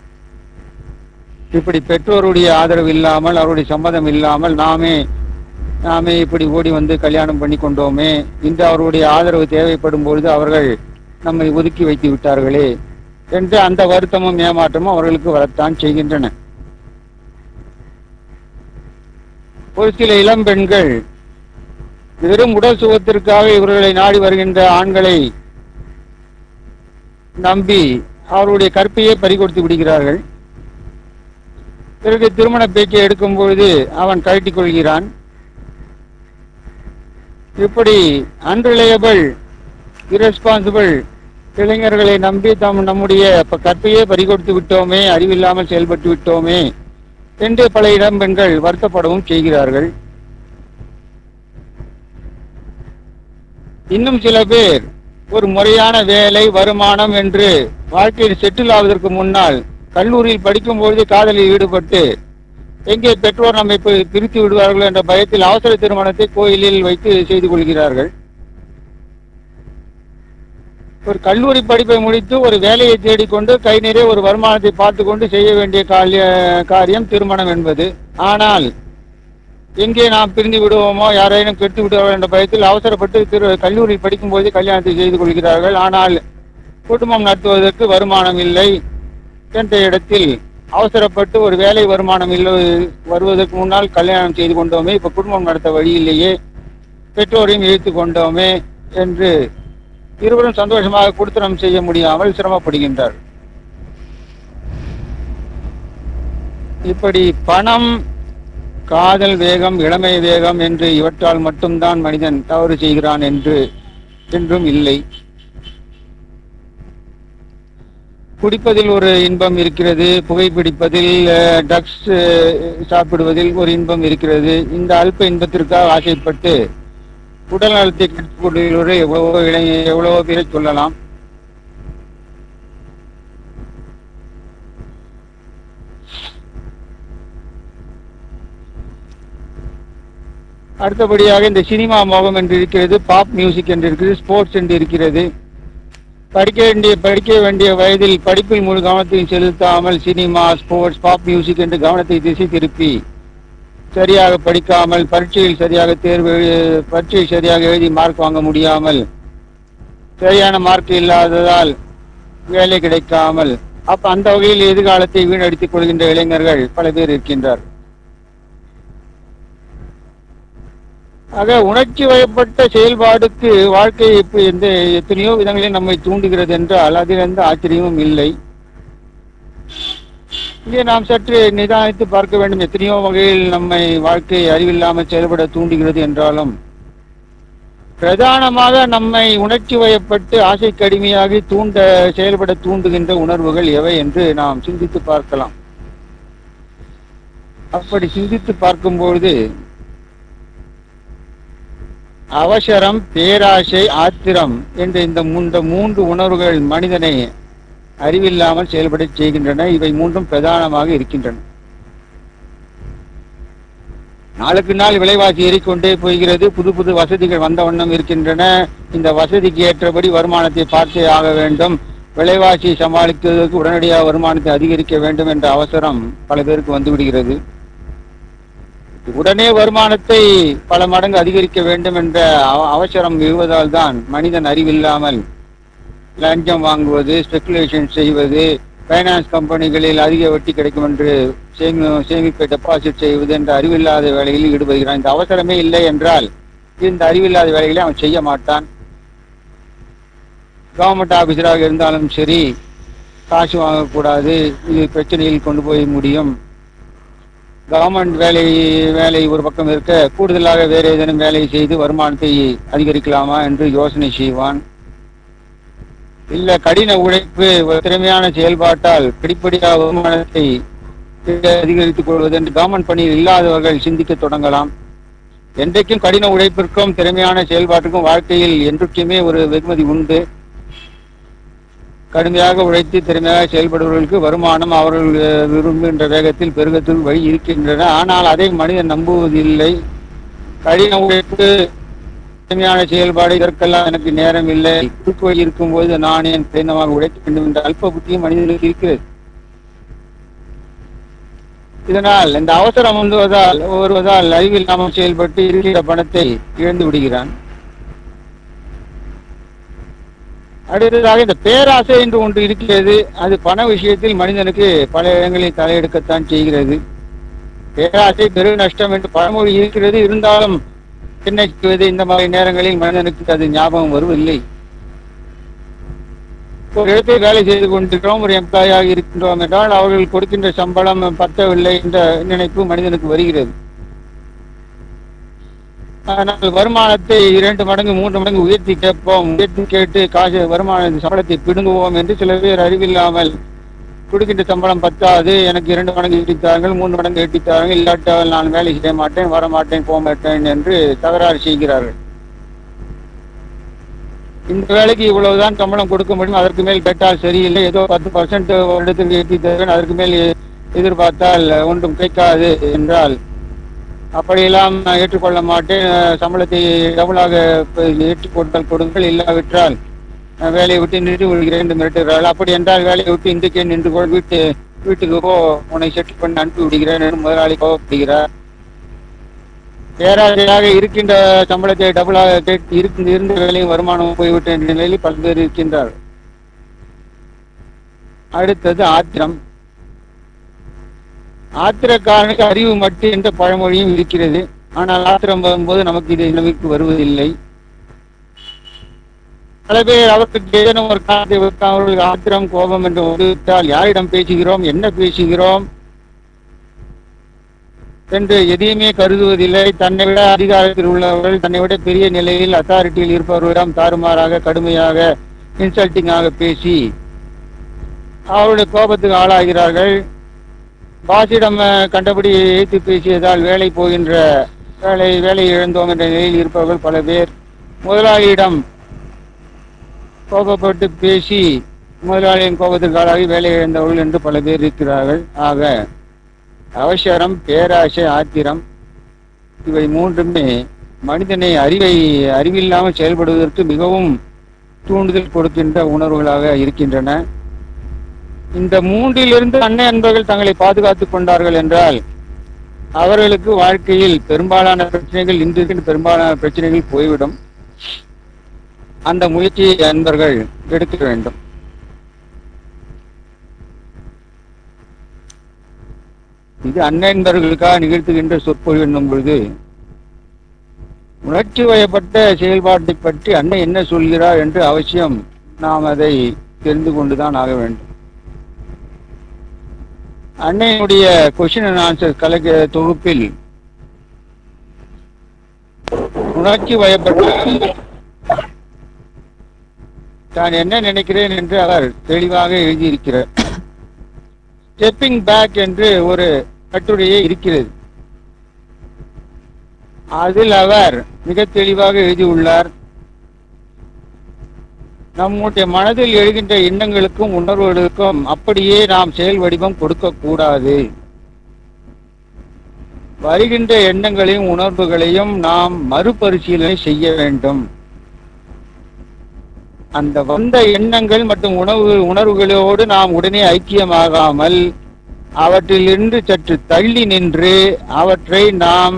இப்படி பெற்றோருடைய ஆதரவு இல்லாமல் அவருடைய சம்மதம் இல்லாமல் நாமே நாமே இப்படி ஓடி வந்து கல்யாணம் பண்ணி கொண்டோமே இன்று அவருடைய ஆதரவு தேவைப்படும் பொழுது அவர்கள் நம்மை ஒதுக்கி வைத்து விட்டார்களே என்று அந்த வருத்தமும் ஏமாற்றமும் அவர்களுக்கு வரத்தான் செய்கின்றன ஒரு சில இளம் பெண்கள் வெறும் உடல் சுகத்திற்காக இவர்களை நாடி வருகின்ற ஆண்களை நம்பி அவருடைய கற்பையை பறிகொடுத்து விடுகிறார்கள் பிறகு திருமண பேச்சை எடுக்கும் பொழுது அவன் கழட்டிக் கொள்கிறான் இப்படி அன்ரிலையபிள் இரஸ்பான்சிபிள் இளைஞர்களை நம்பி தம் நம்முடைய ப- கற்பையே பறிகொடுத்து விட்டோமே அறிவில்லாமல் செயல்பட்டு விட்டோமே என்று பல இளம் பெண்கள் வருத்தப்படவும் செய்கிறார்கள் இன்னும் சில பேர் ஒரு முறையான வேலை வருமானம் என்று வாழ்க்கையில் செட்டில் ஆவதற்கு முன்னால் கல்லூரியில் படிக்கும்போது காதலில் ஈடுபட்டு எங்கே பெற்றோர் நம்மை பி- பிரித்து விடுவார்கள் என்ற பயத்தில் அவசர திருமணத்தை கோயிலில் வைத்து செய்து கொள்கிறார்கள் ஒரு கல்லூரி படிப்பை முடித்து ஒரு வேலையை தேடிக்கொண்டு கை நிறைய ஒரு வருமானத்தை பார்த்து கொண்டு செய்ய வேண்டிய காரிய- காரியம் திருமணம் என்பது ஆனால் எங்கே நாம் பிரிந்து விடுவோமோ யாரையும் கெட்டு விடுவோம் என்ற பயத்தில் அவசரப்பட்டு திரு கல்லூரியில் படிக்கும்போது கல்யாணத்தை செய்து கொள்கிறார்கள் ஆனால் குடும்பம் நடத்துவதற்கு வருமானம் இல்லை என்ற இடத்தில் அவசரப்பட்டு ஒரு வேலை வருமானம் இல்லை வருவதற்கு முன்னால் கல்யாணம் செய்து கொண்டோமே இப்ப குடும்பம் நடத்த வழி இல்லையே பெற்றோரையும் இழுத்து கொண்டோமே என்று இருவரும் சந்தோஷமாக குடுத்தனம் செய்ய முடியாமல் சிரமப்படுகின்றார் இப்படி பணம் காதல் வேகம் இளமை வேகம் என்று இவற்றால் மட்டும்தான் மனிதன் தவறு செய்கிறான் என்று என்றும் இல்லை குடிப்பதில் ஒரு இன்பம் இருக்கிறது புகைப்பிடிப்பதில் ட்ரக்ஸ் சாப்பிடுவதில் ஒரு இன்பம் இருக்கிறது இந்த அல்ப இன்பத்திற்காக ஆசைப்பட்டு உடல் நலத்தை கெடுத்துக் கொள்ளுகிற எவ்வளவோ இளைஞ எவ்வளவோ பேரை சொல்லலாம் அடுத்தபடியாக இந்த சினிமா மோகம் என்று இருக்கிறது பாப் மியூசிக் என்று இருக்கிறது ஸ்போர்ட்ஸ் என்று இருக்கிறது படிக்க வேண்டிய படிக்க வேண்டிய வயதில் படிப்பில் முழு கவனத்தையும் செலுத்தாமல் சினிமா ஸ்போர்ட்ஸ் பாப் மியூசிக் என்று கவனத்தை திசை திருப்பி சரியாக படிக்காமல் பரீட்சையில் சரியாக தேர்வு எழு- பரீட்சை சரியாக எழுதி மார்க் வாங்க முடியாமல் சரியான மார்க் இல்லாததால் வேலை கிடைக்காமல் அப்ப அந்த வகையில் எதிர்காலத்தை வீணடித்துக் கொள்கின்ற இளைஞர்கள் பல பேர் இருக்கின்றார் ஆக உணர்ச்சி வயப்பட்ட செயல்பாடுக்கு வாழ்க்கை இப்ப எந்த எத்தனையோ விதங்களில் நம்மை தூண்டுகிறது என்றால் அதில் எந்த ஆச்சரியமும் இல்லை இங்கே நாம் சற்று நிதானித்து பார்க்க வேண்டும் எத்தனையோ வகையில் நம்மை வாழ்க்கை அறிவில்லாமல் செயல்பட தூண்டுகிறது என்றாலும் பிரதானமாக நம்மை உணர்ச்சி வயப்பட்டு ஆசை கடுமையாகி தூண்ட செயல்பட தூண்டுகின்ற உணர்வுகள் எவை என்று நாம் சிந்தித்து பார்க்கலாம் அப்படி சிந்தித்து பார்க்கும்பொழுது அவசரம் பேராசை ஆத்திரம் என்ற இந்த மூ- இந்த மூன்று உணர்வுகள் மனிதனை அறிவில்லாமல் செயல்பட செய்கின்றன இவை மூன்றும் பிரதானமாக இருக்கின்றன நாளுக்கு நாள் விலைவாசி ஏறிக்கொண்டே போகிறது புது புது வசதிகள் வந்த வண்ணம் இருக்கின்றன இந்த வசதிக்கு ஏற்றபடி வருமானத்தை பார்த்தே ஆக வேண்டும் விலைவாசியை சமாளிப்பதற்கு உடனடியாக வருமானத்தை அதிகரிக்க வேண்டும் என்ற அவசரம் பல பேருக்கு வந்து விடுகிறது உடனே வருமானத்தை பல மடங்கு அதிகரிக்க வேண்டும் என்ற அவ- அவசரம் எழுவதால் தான் மனிதன் அறிவில்லாமல் லஞ்சம் வாங்குவது ஸ்பெகுலேஷன் செய்வது ஃபைனான்ஸ் கம்பெனிகளில் அதிக வட்டி கிடைக்கும் என்று சேமி சேமிப்பை டெபாசிட் செய்வது என்ற அறிவில்லாத வேலைகளில் ஈடுபடுகிறான் இந்த அவசரமே இல்லை என்றால் இந்த அறிவில்லாத வேலைகளை அவன் செய்ய மாட்டான் கவர்மெண்ட் ஆபீசராக இருந்தாலும் சரி காசு வாங்கக்கூடாது இது பிரச்சனையில் கொண்டு போய் முடியும் கவர்மெண்ட் வேலை வேலை ஒரு பக்கம் இருக்க கூடுதலாக வேறு ஏதேனும் வேலை செய்து வருமானத்தை அதிகரிக்கலாமா என்று யோசனை செய்வான் இல்ல கடின உழைப்பு ஒரு திறமையான செயல்பாட்டால் படிப்படியாக வருமானத்தை அதிகரித்துக் கொள்வது என்று கவர்மெண்ட் பணியில் இல்லாதவர்கள் சிந்திக்க தொடங்கலாம் என்றைக்கும் கடின உழைப்பிற்கும் திறமையான செயல்பாட்டுக்கும் வாழ்க்கையில் என்றைக்குமே ஒரு வெகுமதி உண்டு கடுமையாக உழைத்து திறமையாக செயல்படுபவர்களுக்கு வருமானம் அவர்கள் அஹ், விரும்புகின்ற வேகத்தில் பெருகத்தில் வழி இருக்கின்றன ஆனால் அதை மனிதன் நம்புவதில்லை கடின உழைப்பு திறமையான செயல்பாடு இதற்கெல்லாம் எனக்கு நேரம் இல்லை குறுக்கு வழி இருக்கும்போது நான் ஏன் கடினமாக உழைக்க வேண்டும் என்ற அல்ப புத்தியும் மனிதனுக்கு இருக்கிறது இதனால் இந்த அவசரம் வந்துவதால் வருவதால் அறிவில்லாமல் செயல்பட்டு இருக்கிற பணத்தை இழந்து விடுகிறான் அடுத்ததாக இந்த பேராசை என்று ஒன்று இருக்கிறது அது பண விஷயத்தில் மனிதனுக்கு பல இடங்களில் தலையெடுக்கத்தான் செய்கிறது பேராசை பெரு நஷ்டம் என்று பழமொழி இருக்கிறது இருந்தாலும் என்ன செய்வது இந்த மாதிரி நேரங்களில் மனிதனுக்கு அது ஞாபகம் வருவதில்லை ஒரு இடத்தில் வேலை செய்து கொண்டிருக்கிறோம் ஒரு எம்ப்ளாயாக இருக்கின்றோம் என்றால் அவர்கள் கொடுக்கின்ற சம்பளம் பத்தவில்லை என்ற நினைப்பு மனிதனுக்கு வருகிறது ஆனால் வருமானத்தை இரண்டு மடங்கு மூன்று மடங்கு உயர்த்தி கேட்போம் உயர்த்தி கேட்டு காசு வருமான சம்பளத்தை பிடுங்குவோம் என்று சில பேர் அறிவில்லாமல் கொடுக்கின்ற சம்பளம் பத்தாது எனக்கு இரண்டு மடங்கு ஈட்டித்தார்கள் மூன்று மடங்கு ஈட்டித்தார்கள் இல்லாட்டால் நான் வேலை செய்ய மாட்டேன் வர மாட்டேன் போக மாட்டேன் என்று தகராறு செய்கிறார்கள் இந்த வேலைக்கு இவ்வளவுதான் சம்பளம் கொடுக்க முடியும் அதற்கு மேல் கேட்டால் சரியில்லை ஏதோ பத்து பர்சன்ட் ஒரு இடத்துக்கு ஏற்றி தருவேன் அதற்கு மேல் எதிர்பார்த்தால் ஒன்றும் கிடைக்காது என்றால் அப்படியெல்லாம் நான் ஏற்றுக்கொள்ள மாட்டேன் சம்பளத்தை டபுளாக ஏற்றி கொடுத்தால் கொடுங்கள் இல்லாவிட்டால் நான் வேலையை விட்டு நின்று விடுகிறேன் என்று மிரட்டுகிறார்கள் அப்படி என்றால் வேலையை விட்டு இன்றைக்கே நின்று கொள் வீட்டு வீட்டுக்கு போ உன்னை செட்டில் பண்ணி அனுப்பி விடுகிறேன் என்று முதலாளி கோவப்படுகிறார் பேராசையாக இருக்கின்ற சம்பளத்தை டபுளாக கேட்டு இருக்கு இருந்த வேலையும் வருமானம் போய்விட்ட என்ற நிலையில் பல பேர் இருக்கின்றார் அடுத்தது ஆத்திரம் ஆத்திரக்காரனுக்கு அறிவு மட்டும் என்ற பழமொழியும் இருக்கிறது ஆனால் ஆத்திரம் வரும்போது நமக்கு இது நிலைமைக்கு வருவதில்லை பல பேர் அவருக்கு ஏதேனும் ஒரு காரணத்தை வைத்து அவர்களுக்கு ஆத்திரம் கோபம் என்று வந்துவிட்டால் யாரிடம் பேசுகிறோம் என்ன பேசுகிறோம் என்று எதையுமே கருதுவதில்லை தன்னை விட அதிகாரத்தில் உள்ளவர்கள் தன்னை விட பெரிய நிலையில் அத்தாரிட்டியில் இருப்பவர்களிடம் தாறுமாறாக கடுமையாக இன்சல்ட்டிங்காக பேசி அவருடைய கோபத்துக்கு ஆளாகிறார்கள் பாசிடம் கண்டபடி ஏற்று பேசியதால் வேலை போகின்ற வேலை வேலை இழந்தோம் என்ற நிலையில் இருப்பவர்கள் பல பேர் முதலாளியிடம் கோபப்பட்டு பேசி முதலாளியின் கோபத்துக்கு ஆளாகி வேலை இழந்தவர்கள் என்று பல பேர் இருக்கிறார்கள் ஆக அவசரம் பேராசை ஆத்திரம் இவை மூன்றுமே மனிதனை அறிவை அறிவில்லாமல் செயல்படுவதற்கு மிகவும் தூண்டுதல் கொடுக்கின்ற உணர்வுகளாக இருக்கின்றன இந்த மூன்றிலிருந்து அன்னை அன்பர்கள் தங்களை பாதுகாத்துக் கொண்டார்கள் என்றால் அவர்களுக்கு வாழ்க்கையில் பெரும்பாலான பிரச்சனைகள் இன்று இருக்கின்ற பெரும்பாலான பிரச்சனைகள் போய்விடும் அந்த முயற்சியை அன்பர்கள் எடுக்க வேண்டும் இது அண்ணன்பர்களுக்காக நிகழ்த்துகின்ற சொற்பொழிவு என்னும் பொழுது உணர்ச்சி வயப்பட்ட செயல்பாட்டை பற்றி அன்னை என்ன சொல்கிறார் என்று அவசியம் நாம் அதை தெரிந்து கொண்டுதான் ஆக வேண்டும் அன்னையினுடைய கொஸ்டின் அண்ட் ஆன்சர் கலக்க தொகுப்பில் உணர்ச்சி வயப்பட்ட தான் என்ன நினைக்கிறேன் என்று அவர் தெளிவாக எழுதியிருக்கிறார் ஸ்டெப்பிங் பேக் என்று ஒரு கட்டுரையே இருக்கிறது அதில் அவர் மிக தெளிவாக எழுதியுள்ளார் நம்முடைய மனதில் எழுகின்ற எண்ணங்களுக்கும் உணர்வுகளுக்கும் அப்படியே நாம் செயல் வடிவம் கொடுக்க கூடாது வருகின்ற எண்ணங்களையும் உணர்வுகளையும் நாம் மறுபரிசீலனை செய்ய வேண்டும் அந்த வந்த எண்ணங்கள் மற்றும் உணவு உணர்வுகளோடு நாம் உடனே ஐக்கியமாகாமல் அவற்றிலிருந்து சற்று தள்ளி நின்று அவற்றை நாம்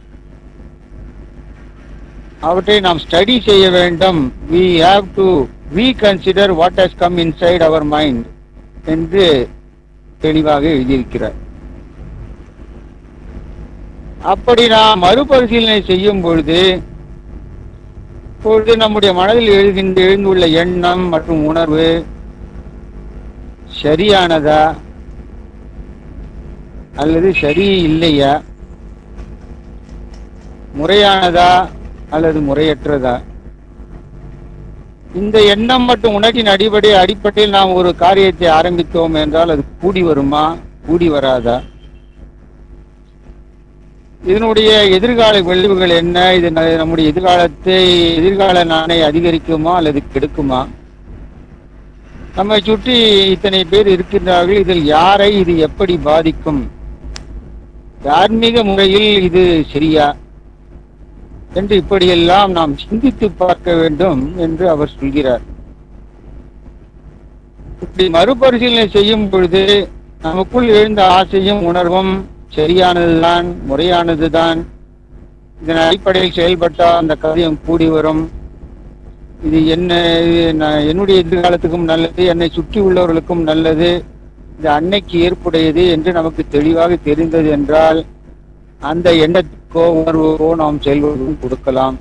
அவற்றை நாம் ஸ்டடி செய்ய வேண்டும் we have to reconsider what has come inside our mind என்று தெளிவாக எழுதியிருக்கிறார் அப்படி நாம் மறுபரிசீலனை செய்யும் பொழுது இப்பொழுது நம்முடைய மனதில் எழுகின்ற எழுந்துள்ள எண்ணம் மற்றும் உணர்வு சரியானதா அல்லது சரி இல்லையா முறையானதா அல்லது முறையற்றதா இந்த எண்ணம் மற்றும் உணர்ச்சியின் அடிப்படை அடிப்படையில் நாம் ஒரு காரியத்தை ஆரம்பித்தோம் என்றால் அது கூடி வருமா கூடி வராதா இதனுடைய எதிர்கால விளைவுகள் என்ன இது ந- நம்முடைய எதிர்காலத்தை எதிர்கால நாணை அதிகரிக்குமா அல்லது கெடுக்குமா நம்மை சுற்றி இத்தனை பேர் இருக்கின்றார்கள் இதில் யாரை இது எப்படி பாதிக்கும் தார்மீக முறையில் இது சரியா என்று இப்படியெல்லாம் நாம் சிந்தித்து பார்க்க வேண்டும் என்று அவர் சொல்கிறார் இப்படி மறுபரிசீலனை செய்யும் பொழுது நமக்குள் எழுந்த ஆசையும் உணர்வும் சரியானதுதான் முறையானதுதான் இதன் அடிப்படையில் செயல்பட்டால் அந்த காரியம் கூடி வரும் இது என்ன இது நான் என்னுடைய எதிர்காலத்துக்கும் நல்லது என்னை சுற்றி உள்ளவர்களுக்கும் நல்லது இது அன்னைக்கு ஏற்புடையது என்று நமக்கு தெளிவாக தெரிந்தது என்றால் அந்த எண்ணத்துக்கோ உணர்வுக்கோ நாம் செயல்படுவதும் கொடுக்கலாம்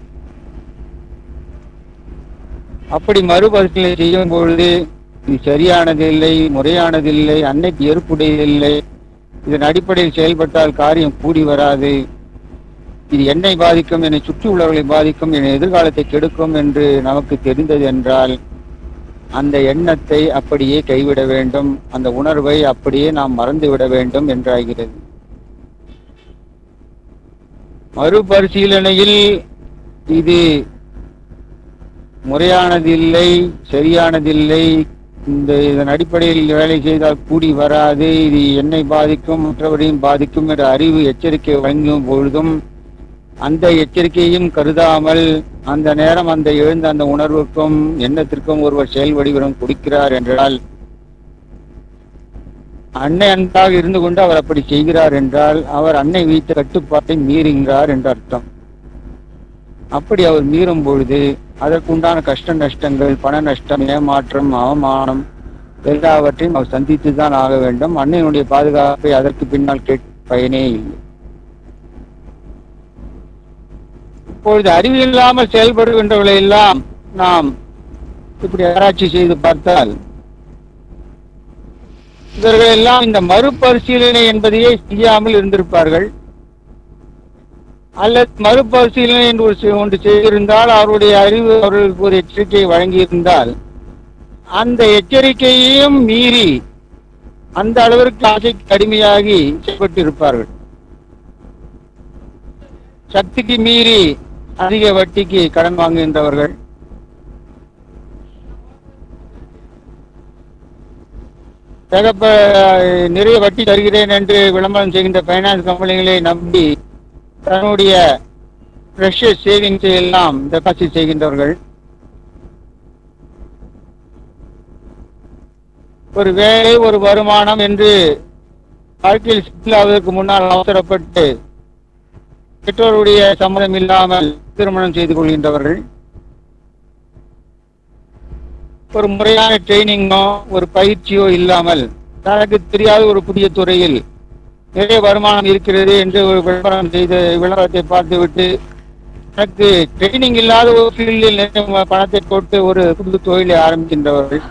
அப்படி மறுபரிசீலனை செய்யும் பொழுது இது சரியானதில்லை முறையானதில்லை அன்னைக்கு ஏற்புடையதில்லை இதன் அடிப்படையில் செயல்பட்டால் காரியம் கூடி வராது இது என்னை பாதிக்கும் என்னை சுற்றி உள்ளவர்களை பாதிக்கும் என் எதிர்காலத்தை கெடுக்கும் என்று நமக்கு தெரிந்தது என்றால் அந்த எண்ணத்தை அப்படியே கைவிட வேண்டும் அந்த உணர்வை அப்படியே நாம் மறந்து விட வேண்டும் என்றாகிறது மறுபரிசீலனையில் இது முறையானதில்லை சரியானதில்லை இந்த இதன் அடிப்படையில் வேலை செய்தால் கூடி வராது இது என்னை பாதிக்கும் மற்றவரையும் பாதிக்கும் என்ற அறிவு எச்சரிக்கை வழங்கும் பொழுதும் அந்த எச்சரிக்கையும் கருதாமல் அந்த நேரம் அந்த எழுந்த அந்த உணர்வுக்கும் எண்ணத்திற்கும் ஒருவர் செயல் வடிவம் கொடுக்கிறார் என்றால் அன்னை அன்பாக இருந்து கொண்டு அவர் அப்படி செய்கிறார் என்றால் அவர் அன்னை வைத்த கட்டுப்பாட்டை மீறுகிறார் என்று அர்த்தம் அப்படி அவர் மீறும் பொழுது அதற்குண்டான கஷ்ட நஷ்டங்கள் பண நஷ்டம் ஏமாற்றம் அவமானம் எல்லாவற்றையும் அவர் சந்தித்து தான் ஆக வேண்டும் அன்னையினுடைய பாதுகாப்பை அதற்கு பின்னால் கேட்க பயனே இல்லை இப்பொழுது அறிவில்லாமல் செயல்படுகின்றவர்களை எல்லாம் நாம் இப்படி ஆராய்ச்சி செய்து பார்த்தால் இவர்கள் எல்லாம் இந்த மறுபரிசீலனை என்பதையே செய்யாமல் இருந்திருப்பார்கள் அல்லது மறுபரிசீலனை என்று ஒரு செ- ஒன்று செய்திருந்தால் அவருடைய அறிவு அவர்களுக்கு ஒரு எச்சரிக்கையை வழங்கியிருந்தால் அந்த எச்சரிக்கையையும் மீறி அந்த அளவிற்கு ஆசைக்கு கடுமையாகி செயல்பட்டு இருப்பார்கள் சக்திக்கு மீறி அதிக வட்டிக்கு கடன் வாங்குகின்றவர்கள் தகப்ப நிறைய வட்டி தருகிறேன் என்று விளம்பரம் செய்கின்ற பைனான்ஸ் கம்பெனிகளை நம்பி தன்னுடைய ப்ரெஷஸ் சேவிங்ஸை எல்லாம் டெபாசிட் செய்கின்றவர்கள் ஒரு வேலை ஒரு வருமானம் என்று வாழ்க்கையில் செட்டில் ஆவதற்கு முன்னால் அவசரப்பட்டு பெற்றோருடைய சம்மதம் இல்லாமல் திருமணம் செய்து கொள்கின்றவர்கள் ஒரு முறையான ட்ரைனிங்கோ ஒரு பயிற்சியோ இல்லாமல் தனக்கு தெரியாத ஒரு புதிய துறையில் நிறைய வருமானம் இருக்கிறது என்று ஒரு விளம்பரம் செய்து விளம்பரத்தை பார்த்துவிட்டு எனக்கு ட்ரைனிங் இல்லாத ஒரு ஃபீல்டில் நிறைய பணத்தை போட்டு ஒரு புது தொழிலை ஆரம்பிக்கின்றவர்கள்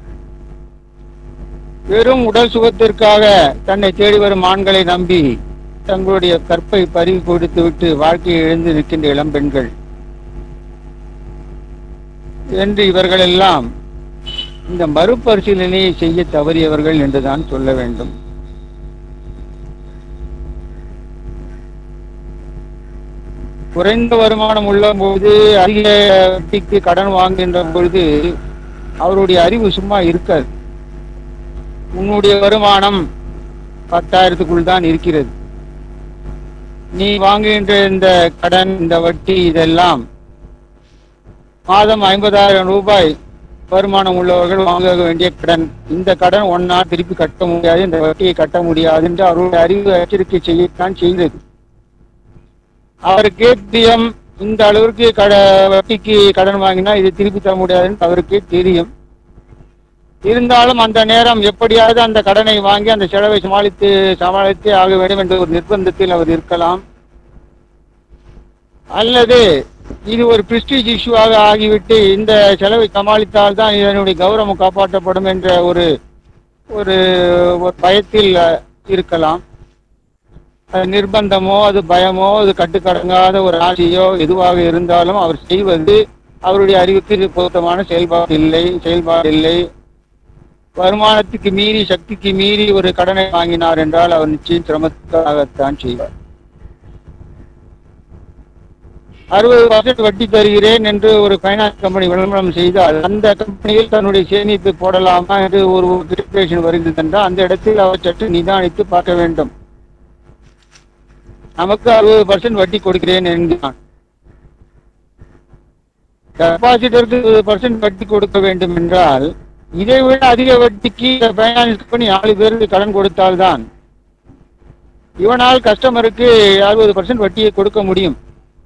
வெறும் உடல் சுகத்திற்காக தன்னை தேடி வரும் ஆண்களை நம்பி தங்களுடைய கற்பை பறிவு கொடுத்து விட்டு வாழ்க்கையை இழந்து நிற்கின்ற இளம் பெண்கள் என்று இவர்களெல்லாம் இந்த மறுபரிசீலனையை செய்ய தவறியவர்கள் என்றுதான் சொல்ல வேண்டும் குறைந்த வருமானம் உள்ள போது அதிக வட்டிக்கு கடன் வாங்குகின்ற பொழுது அவருடைய அறிவு சும்மா இருக்காது உன்னுடைய வருமானம் பத்தாயிரத்துக்குள் தான் இருக்கிறது நீ வாங்குகின்ற இந்த கடன் இந்த வட்டி இதெல்லாம் மாதம் ஐம்பதாயிரம் ரூபாய் வருமானம் உள்ளவர்கள் வாங்க வேண்டிய கடன் இந்த கடன் ஒன்னா திருப்பி கட்ட முடியாது இந்த வட்டியை கட்ட முடியாது என்று அவருடைய அறிவு எச்சரிக்கை செய்யத்தான் செய்தது அவருக்கே தெரியும் இந்த அளவிற்கு கட வட்டிக்கு கடன் வாங்கினா இது திருப்பி தர முடியாதுன்னு அவருக்கே தெரியும் இருந்தாலும் அந்த நேரம் எப்படியாவது அந்த கடனை வாங்கி அந்த செலவை சமாளித்து சமாளித்தே ஆக வேண்டும் என்ற ஒரு நிர்பந்தத்தில் அவர் இருக்கலாம் அல்லது இது ஒரு பிரிஸ்டீஜ் இஷ்யூவாக ஆகிவிட்டு இந்த செலவை சமாளித்தால் தான் இதனுடைய கௌரவம் காப்பாற்றப்படும் என்ற ஒரு ஒரு ஒரு பயத்தில் அஹ், இருக்கலாம் அது நிர்பந்தமோ அது பயமோ அது கட்டுக்கடங்காத ஒரு ஆசையோ எதுவாக இருந்தாலும் அவர் செய்வது அவருடைய அறிவுக்கு பொருத்தமான செயல்பாடு இல்லை செயல்பாடு இல்லை வருமானத்துக்கு மீறி சக்திக்கு மீறி ஒரு கடனை வாங்கினார் என்றால் அவர் நிச்சயம் சிரமத்துக்காகத்தான் செய்வார் அறுபது பர்சன்ட் வட்டி தருகிறேன் என்று ஒரு ஃபைனான்ஸ் கம்பெனி விளம்பரம் செய்தால் அந்த கம்பெனியில் தன்னுடைய சேமிப்பு போடலாமா என்று ஒரு கிரிப்ரேஷன் வருகிறது என்றால் அந்த இடத்தில் அவர் சற்று நிதானித்து பார்க்க வேண்டும் நமக்கு அறுபது பர்சன்ட் வட்டி கொடுக்கிறேன் என்கிறான் டெபாசிட்டருக்கு இருபது பர்சன்ட் வட்டி கொடுக்க வேண்டும் என்றால் இதை விட அதிக வட்டிக்கு ஃபைனான்ஸ் கம்பெனி நாலு பேருக்கு கடன் கொடுத்தால்தான் இவனால் கஸ்டமருக்கு அறுபது பர்சன்ட் வட்டியை கொடுக்க முடியும்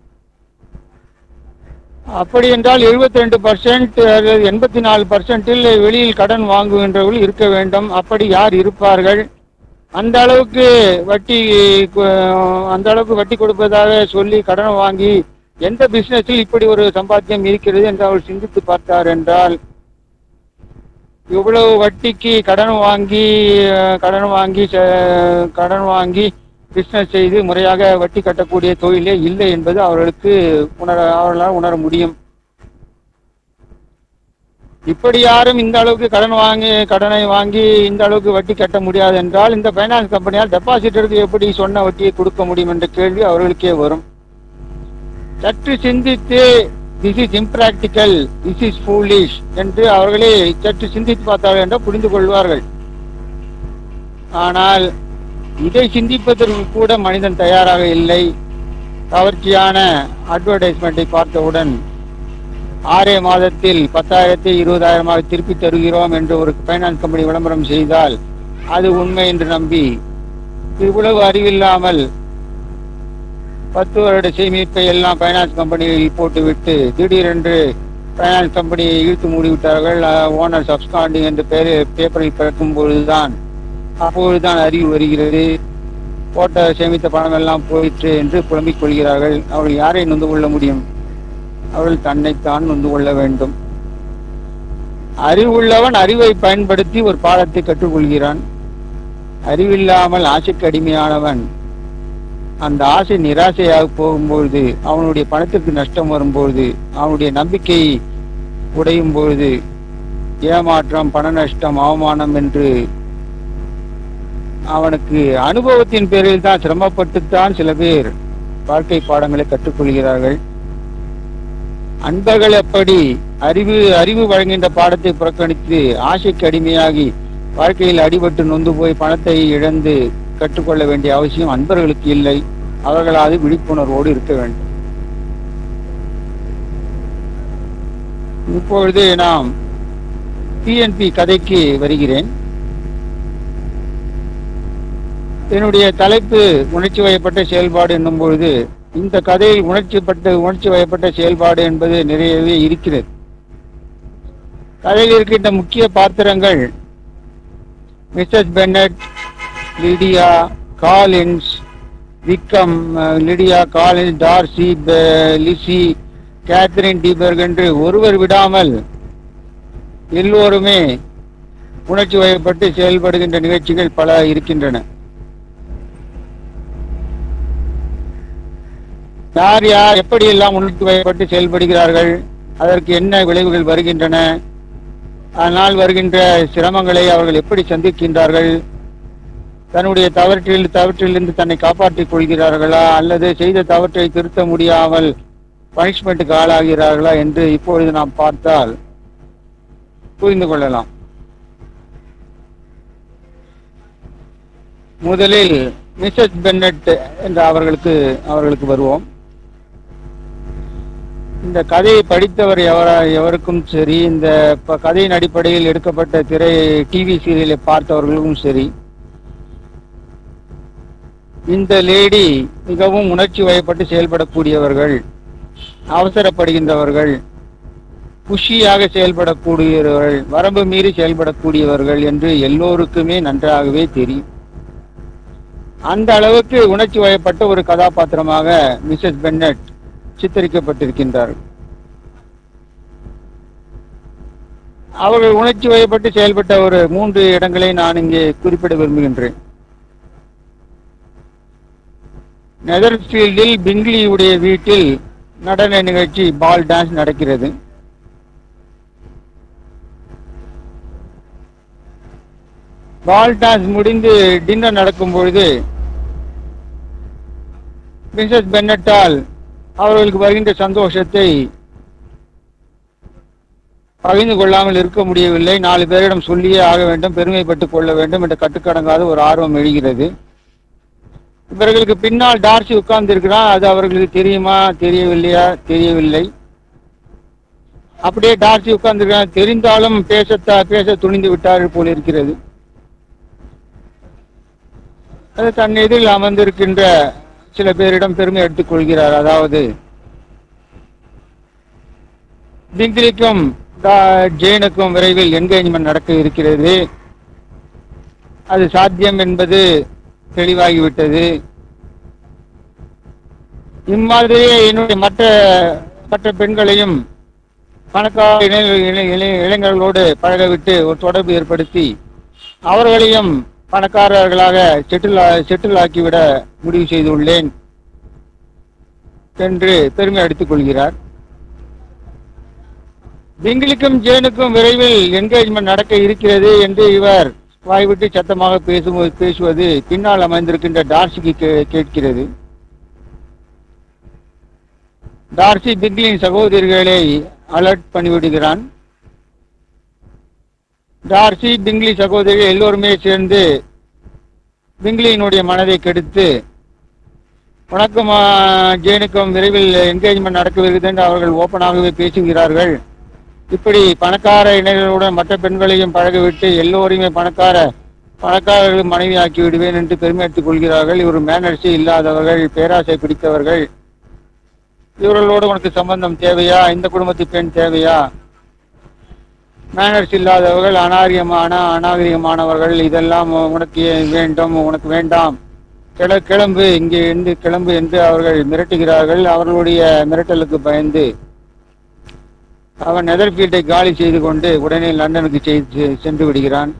அப்படி என்றால் எழுபத்தி ரெண்டு பர்சன்ட் அல்லது எண்பத்தி நாலு பர்சன்டில் வெளியில் கடன் வாங்குகின்றவர்கள் இருக்க வேண்டும் அப்படி யார் இருப்பார்கள் அந்த அளவுக்கு வட்டி கு- அந்த அளவுக்கு வட்டி கொடுப்பதாக சொல்லி கடன் வாங்கி எந்த பிசினஸில் இப்படி ஒரு சம்பாத்தியம் இருக்கிறது என்று அவர் சிந்தித்து பார்த்தார் என்றால் இவ்வளவு வட்டிக்கு கடன் வாங்கி அஹ், கடன் வாங்கி ச- கடன் வாங்கி பிசினஸ் செய்து முறையாக வட்டி கட்டக்கூடிய தொழிலே இல்லை என்பது அவர்களுக்கு உணர அவர்களால் உணர முடியும் இப்படி யாரும் இந்த அளவுக்கு கடன் வாங்கி கடனை வாங்கி இந்த அளவுக்கு வட்டி கட்ட முடியாது என்றால் இந்த ஃபைனான்ஸ் கம்பெனியால் டெபாசிட்டருக்கு எப்படி சொன்ன வட்டியை கொடுக்க முடியும் என்ற கேள்வி அவர்களுக்கே வரும் சற்று சிந்தித்து this is impractical this is foolish என்று அவர்களே சற்று சிந்தித்து பார்த்தார்கள் என்றால் புரிந்து கொள்வார்கள் ஆனால் இதை சிந்திப்பதற்கு கூட மனிதன் தயாராக இல்லை கவர்ச்சியான அட்வர்டைஸ்மெண்ட்டை பார்த்தவுடன் ஆறே மாதத்தில் பத்தாயிரத்தை இருபதாயிரமாக திருப்பி தருகிறோம் என்று ஒரு ஃபைனான்ஸ் கம்பெனி விளம்பரம் செய்தால் அது உண்மை என்று நம்பி இவ்வளவு அறிவில்லாமல் பத்து வருட சேமிப்பை எல்லாம் ஃபைனான்ஸ் கம்பெனியில் போட்டுவிட்டு திடீரென்று ஃபைனான்ஸ் கம்பெனியை இழுத்து மூடிவிட்டார்கள் ஓனர் சப்ஸ்காண்டிங் என்ற பெயரில் பேப்பரில் பிறக்கும் பொழுதுதான் அப்பொழுதுதான் அறிவு வருகிறது போட்ட சேமித்த பணம் எல்லாம் போயிற்று என்று புலம்பிக் கொள்கிறார்கள் அவர்கள் யாரை நொந்து கொள்ள முடியும் அவர்கள் தன்னைத்தான் நொந்து கொள்ள வேண்டும் அறிவுள்ளவன் அறிவை பயன்படுத்தி ஒரு பாடத்தை கற்றுக்கொள்கிறான் அறிவில்லாமல் ஆசைக்கு அடிமையானவன் அந்த ஆசை நிராசையாக போகும்பொழுது அவனுடைய பணத்திற்கு நஷ்டம் வரும்பொழுது அவனுடைய நம்பிக்கை உடையும் பொழுது ஏமாற்றம் பண நஷ்டம் அவமானம் என்று அவனுக்கு அனுபவத்தின் பேரில் தான் சிரமப்பட்டுத்தான் சில பேர் வாழ்க்கை பாடங்களை கற்றுக்கொள்கிறார்கள் அன்பர்கள் எப்படி அறிவு அறிவு வழங்குகின்ற பாடத்தை புறக்கணித்து ஆசைக்கு அடிமையாகி வாழ்க்கையில் அடிபட்டு நொந்து போய் பணத்தை இழந்து கற்றுக்கொள்ள வேண்டிய அவசியம் அன்பர்களுக்கு இல்லை அவர்களாவது விழிப்புணர்வோடு இருக்க வேண்டும் இப்பொழுது நாம் டிஎன்பி கதைக்கு வருகிறேன் என்னுடைய தலைப்பு உணர்ச்சி வயப்பட்ட செயல்பாடு என்னும் பொழுது இந்த கதையில் உணர்ச்சிப்பட்ட உணர்ச்சி வயப்பட்ட செயல்பாடு என்பது நிறையவே இருக்கிறது கதையில் இருக்கின்ற முக்கிய பாத்திரங்கள் Mrs Bennet Lydia Collins Wickham ah, Lydia Collins Darcy பெ- லிசி கேத்ரின் டீபர்க் என்று ஒருவர் விடாமல் எல்லோருமே உணர்ச்சி வயப்பட்டு செயல்படுகின்ற நிகழ்ச்சிகள் பல இருக்கின்றன யார் யார் எப்படியெல்லாம் உணர்ச்சி வயப்பட்டு செயல்படுகிறார்கள் அதற்கு என்ன விளைவுகள் வருகின்றன அதனால் வருகின்ற சிரமங்களை அவர்கள் எப்படி சந்திக்கின்றார்கள் தன்னுடைய தவற்றில் தவற்றிலிருந்து தன்னை காப்பாற்றிக் கொள்கிறார்களா அல்லது செய்த தவற்றை திருத்த முடியாமல் பனிஷ்மெண்ட்டுக்கு ஆளாகிறார்களா என்று இப்பொழுது நாம் பார்த்தால் புரிந்து கொள்ளலாம் முதலில் மிஸ்ஸஸ் பென்னட் என்ற அவர்களுக்கு அவர்களுக்கு வருவோம் இந்த கதையை படித்தவர் எவரா எவருக்கும் சரி இந்த ப- கதையின் அடிப்படையில் எடுக்கப்பட்ட திரை டிவி சீரியலை பார்த்தவர்களுக்கும் சரி இந்த லேடி மிகவும் உணர்ச்சி வயப்பட்டு செயல்படக்கூடியவர்கள் அவசரப்படுகின்றவர்கள் குஷியாக செயல்படக்கூடியவர்கள் வரம்பு மீறி செயல்படக்கூடியவர்கள் என்று எல்லோருக்குமே நன்றாகவே தெரியும் அந்த அளவுக்கு உணர்ச்சி வயப்பட்ட ஒரு கதாபாத்திரமாக மிஸ்ஸஸ் பென்னட் சித்தரிக்கப்பட்டிருக்கின்றார் அவர்கள் உணர்ச்சி வயப்பட்டு செயல்பட்ட ஒரு மூன்று இடங்களை நான் இங்கே குறிப்பிட விரும்புகின்றேன் நெதர்ஃபீல்டில் பிங்லியுடைய வீட்டில் நடன நிகழ்ச்சி பால் டான்ஸ் நடக்கிறது பால் டான்ஸ் முடிந்து டின்னர் நடக்கும் பொழுது மிஸ்ஸஸ் பென்னட்டால் அவர்களுக்கு வருகின்ற சந்தோஷத்தை பகிர்ந்து கொள்ளாமல் இருக்க முடியவில்லை நாலு பேரிடம் சொல்லியே ஆக வேண்டும் பெருமைப்பட்டுக் கொள்ள வேண்டும் என்ற கட்டுக்கடங்காத ஒரு ஆர்வம் எழுகிறது இவர்களுக்கு பின்னால் டார்சி உட்கார்ந்து இருக்கிறான் அது அவர்களுக்கு தெரியுமா தெரியவில்லையா தெரியவில்லை அப்படியே டார்சி உட்கார்ந்து தெரிந்தாலும் பேச பேச துணிந்து விட்டார்கள் போல் இருக்கிறது அது தன் எதிரில் அமர்ந்திருக்கின்ற சில பேரிடம் பெருமை எடுத்துக் கொள்கிறார் அதாவது பிங்கிலிக்கும் டா- ஜெயினுக்கும் விரைவில் என்கேஜ்மெண்ட் நடக்க இருக்கிறது அது சாத்தியம் என்பது தெளிவாகிவிட்டது இம்மாதிரியே என்னுடைய மற்ற மற்ற பெண்களையும் பணக்கார இளை- இளை- இளை- இளைஞர்களோடு பழகவிட்டு ஒரு தொடர்பு ஏற்படுத்தி அவர்களையும் பணக்காரர்களாக செட்டில் செட்டில் ஆக்கிவிட முடிவு செய்துள்ளேன் என்று பெருமை அடித்துக் கொள்கிறார் பிங்கிலிக்கும் ஜேனுக்கும் விரைவில் என்கேஜ்மெண்ட் நடக்க இருக்கிறது என்று இவர் வாய்விட்டு சத்தமாக பேசும்போது பேசுவது பின்னால் அமைந்திருக்கின்ற டார்சிக்கு கே- கேட்கிறது டார்சி பிங்கிலின் சகோதரிகளை அலர்ட் பண்ணிவிடுகிறான் டார்சி பிங்லி சகோதரிகள் எல்லோருமே சேர்ந்து பிங்லியினுடைய மனதை கெடுத்து உனக்கும் ஆ, ஜேனுக்கும் விரைவில் என்கேஜ்மெண்ட் நடக்கவிருக்கிறது என்று அவர்கள் ஓப்பனாகவே பேசுகிறார்கள் இப்படி பணக்கார இளைஞர்களுடன் மற்ற பெண்களையும் பழகவிட்டு எல்லோரையுமே பணக்கார பணக்காரர்கள் மனைவி ஆக்கி விடுவேன் என்று பெருமை எடுத்துக் கொள்கிறார்கள் இவர் மேனர்ஸே இல்லாதவர்கள் பேராசை பிடித்தவர்கள் இவர்களோடு உனக்கு சம்பந்தம் தேவையா இந்த குடும்பத்து பெண் தேவையா மேனர்ஸ் இல்லாதவர்கள் அநாகரிகமான அநாகரிகமானவர்கள் இதெல்லாம் உனக்கு ஏன் வேண்டும் உனக்கு வேண்டாம் கிள கிளம்பு இங்கே இருந்து கிளம்பு என்று அவர்கள் மிரட்டுகிறார்கள் அவர்களுடைய மிரட்டலுக்கு பயந்து அவன் நெதர்ஃபீல்டை காலி செய்து கொண்டு உடனே லண்டனுக்கு செய்து சென்று விடுகிறான்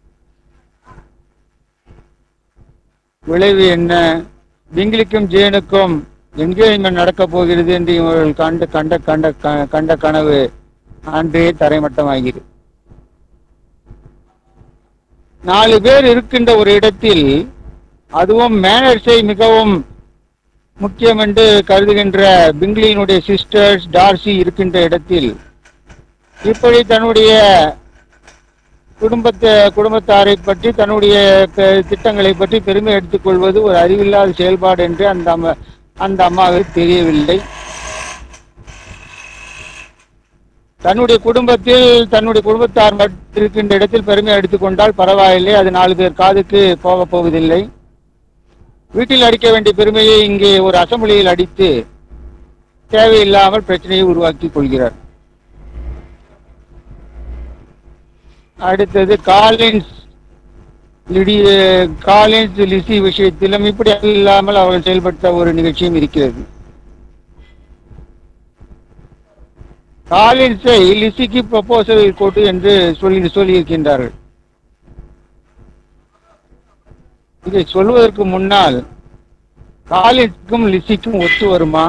விளைவு என்ன பிங்கிலிக்கும் ஜேனுக்கும் என்கேஜ்மெண்ட் நடக்கப் போகிறது என்று இவர்கள் கண்டு கண்ட கண்ட க- கண்ட கனவு அன்றே தரைமட்டமாகிறது நாலு பேர் இருக்கின்ற ஒரு இடத்தில் அதுவும் மேனர்ஸை மிகவும் முக்கியம் என்று கருதுகின்ற பிங்லியினுடைய சிஸ்டர்ஸ் டார்சி இருக்கின்ற இடத்தில் இப்படி தன்னுடைய குடும்பத்தை குடும்பத்தாரை பற்றி தன்னுடைய பெ- திட்டங்களை பற்றி பெருமை எடுத்துக் கொள்வது ஒரு அறிவில்லாத செயல்பாடு என்று அந்த அம்மா அந்த அம்மாவுக்கு தெரியவில்லை தன்னுடைய குடும்பத்தில் தன்னுடைய குடும்பத்தார் மட்டும் இருக்கின்ற இடத்தில் பெருமை எடுத்துக்கொண்டால் பரவாயில்லை அது நாலு பேர் காதுக்கு போக போவதில்லை வீட்டில் அடிக்க வேண்டிய பெருமையை இங்கே ஒரு அசம்பிளியில் அடித்து தேவையில்லாமல் பிரச்சனையை உருவாக்கி கொள்கிறார் அடுத்தது காலின்ஸ் லிடி காலின்ஸ் லிசி விஷயத்திலும் இப்படி இல்லாமல் அவர்கள் செயல்பட்ட ஒரு நிகழ்ச்சியும் இருக்கிறது காலின்ஸை லிசிக்கு ப்ரொபோசல் கொடு என்று சொல்லி சொல்லியிருக்கின்றார்கள் இதை சொல்வதற்கு முன்னால் காலின்ஸுக்கும் லிசிக்கும் ஒத்து வருமா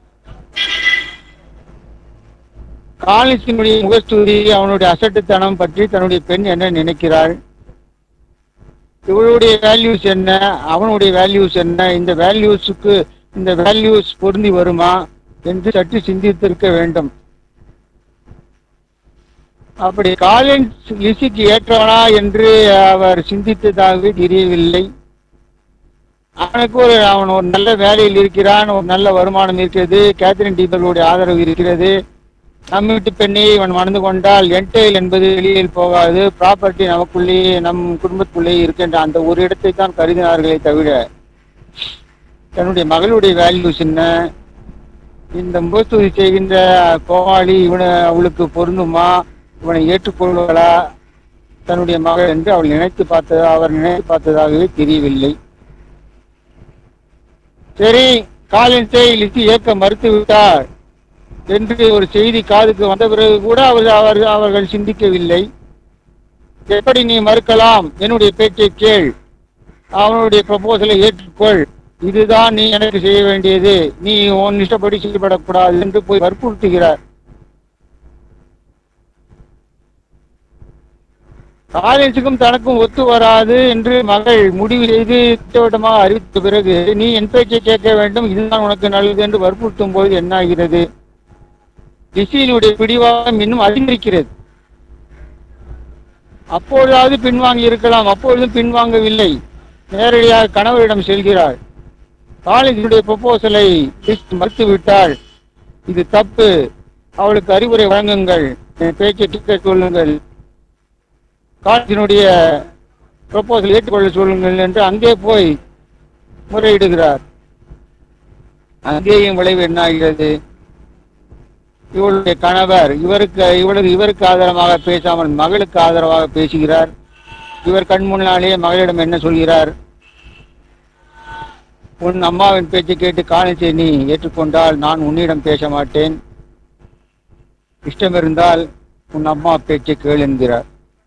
காலின்ஸினுடைய முகஸ்துதி அவனுடைய அசட்டுத்தனம் பற்றி தன்னுடைய பெண் என்ன நினைக்கிறாள் இவளுடைய வேல்யூஸ் என்ன அவனுடைய வேல்யூஸ் என்ன இந்த வேல்யூஸுக்கு இந்த வேல்யூஸ் பொருந்தி வருமா என்று சற்று சிந்தித்திருக்க வேண்டும் அப்படி காலின்ஸ் லிசிக்கு ஏற்றவனா என்று அவர் சிந்தித்ததாகவே தெரியவில்லை அவனுக்கு ஒரு அவன் ஒரு நல்ல வேலையில் இருக்கிறான் ஒரு நல்ல வருமானம் இருக்கிறது கேத்ரின் டீபர்களுடைய ஆதரவு இருக்கிறது நம் வீட்டு பெண்ணை இவன் மணந்து கொண்டால் என்டெயில் என்பது வெளியில் போகாது ப்ராப்பர்ட்டி நமக்குள்ளேயே நம் குடும்பத்துக்குள்ளேயே இருக்கின்ற அந்த ஒரு இடத்தை தான் கருதினார்களே தவிர தன்னுடைய மகளுடைய வேல்யூஸ் என்ன இந்த முகஸ்துதி செய்கின்ற கோமாளி இவனை அவளுக்கு பொருந்துமா இவனை ஏற்றுக்கொள்வாளா தன்னுடைய மகள் என்று அவள் நினைத்து பார்த்ததா அவர் நினைத்து பார்த்ததாகவே தெரியவில்லை சரி காலின்ஸை லிசி ஏற்க மறுத்து விட்டார் என்று ஒரு செய்தி காதுக்கு வந்த பிறகு கூட அவர் அவர் அவர்கள் சிந்திக்கவில்லை எப்படி நீ மறுக்கலாம் என்னுடைய பேச்சை கேள் அவனுடைய ப்ரப்போசலை ஏற்றுக்கொள் இதுதான் நீ எனக்கு செய்ய வேண்டியது நீ உன் இஷ்டப்படி செயல்படக்கூடாது என்று போய் வற்புறுத்துகிறார் காலேஜுக்கும் தனக்கும் ஒத்து வராது என்று மகள் முடிவு செய்து திட்டவட்டமாக அறிவித்த பிறகு நீ என் பேச்சை கேட்க வேண்டும் இதுதான் உனக்கு நல்லது என்று வற்புறுத்தும் போது என்ன ஆகிறது டிசியினுடைய பிடிவாதம் இன்னும் அதிகரிக்கிறது அப்பொழுதாவது பின்வாங்கி இருக்கலாம் அப்பொழுதும் பின்வாங்கவில்லை நேரடியாக கணவரிடம் செல்கிறாள் காலேஜினுடைய ப்ரொபோசலை மறுத்து விட்டாள் இது தப்பு அவளுக்கு அறிவுரை வழங்குங்கள் என் பேச்சை கேட்க சொல்லுங்கள் காலேஜினுடைய ப்ரொபோசல் ஏற்றுக்கொள்ள சொல்லுங்கள் என்று அங்கே போய் முறையிடுகிறார் அங்கேயும் விளைவு என்ன ஆகிறது இவளுடைய கணவர் இவருக்கு இவளுக்கு இவருக்கு ஆதரவாக பேசாமல் மகளுக்கு ஆதரவாக பேசுகிறார் இவர் கண் முன்னாலேயே மகளிடம் என்ன சொல்கிறார் உன் அம்மாவின் பேச்சை கேட்டு காணிச்சை நீ ஏற்றுக்கொண்டால் நான் உன்னிடம் பேச மாட்டேன் இஷ்டம் இருந்தால் உன் அம்மா பேச்சை கேள் என்கிறார்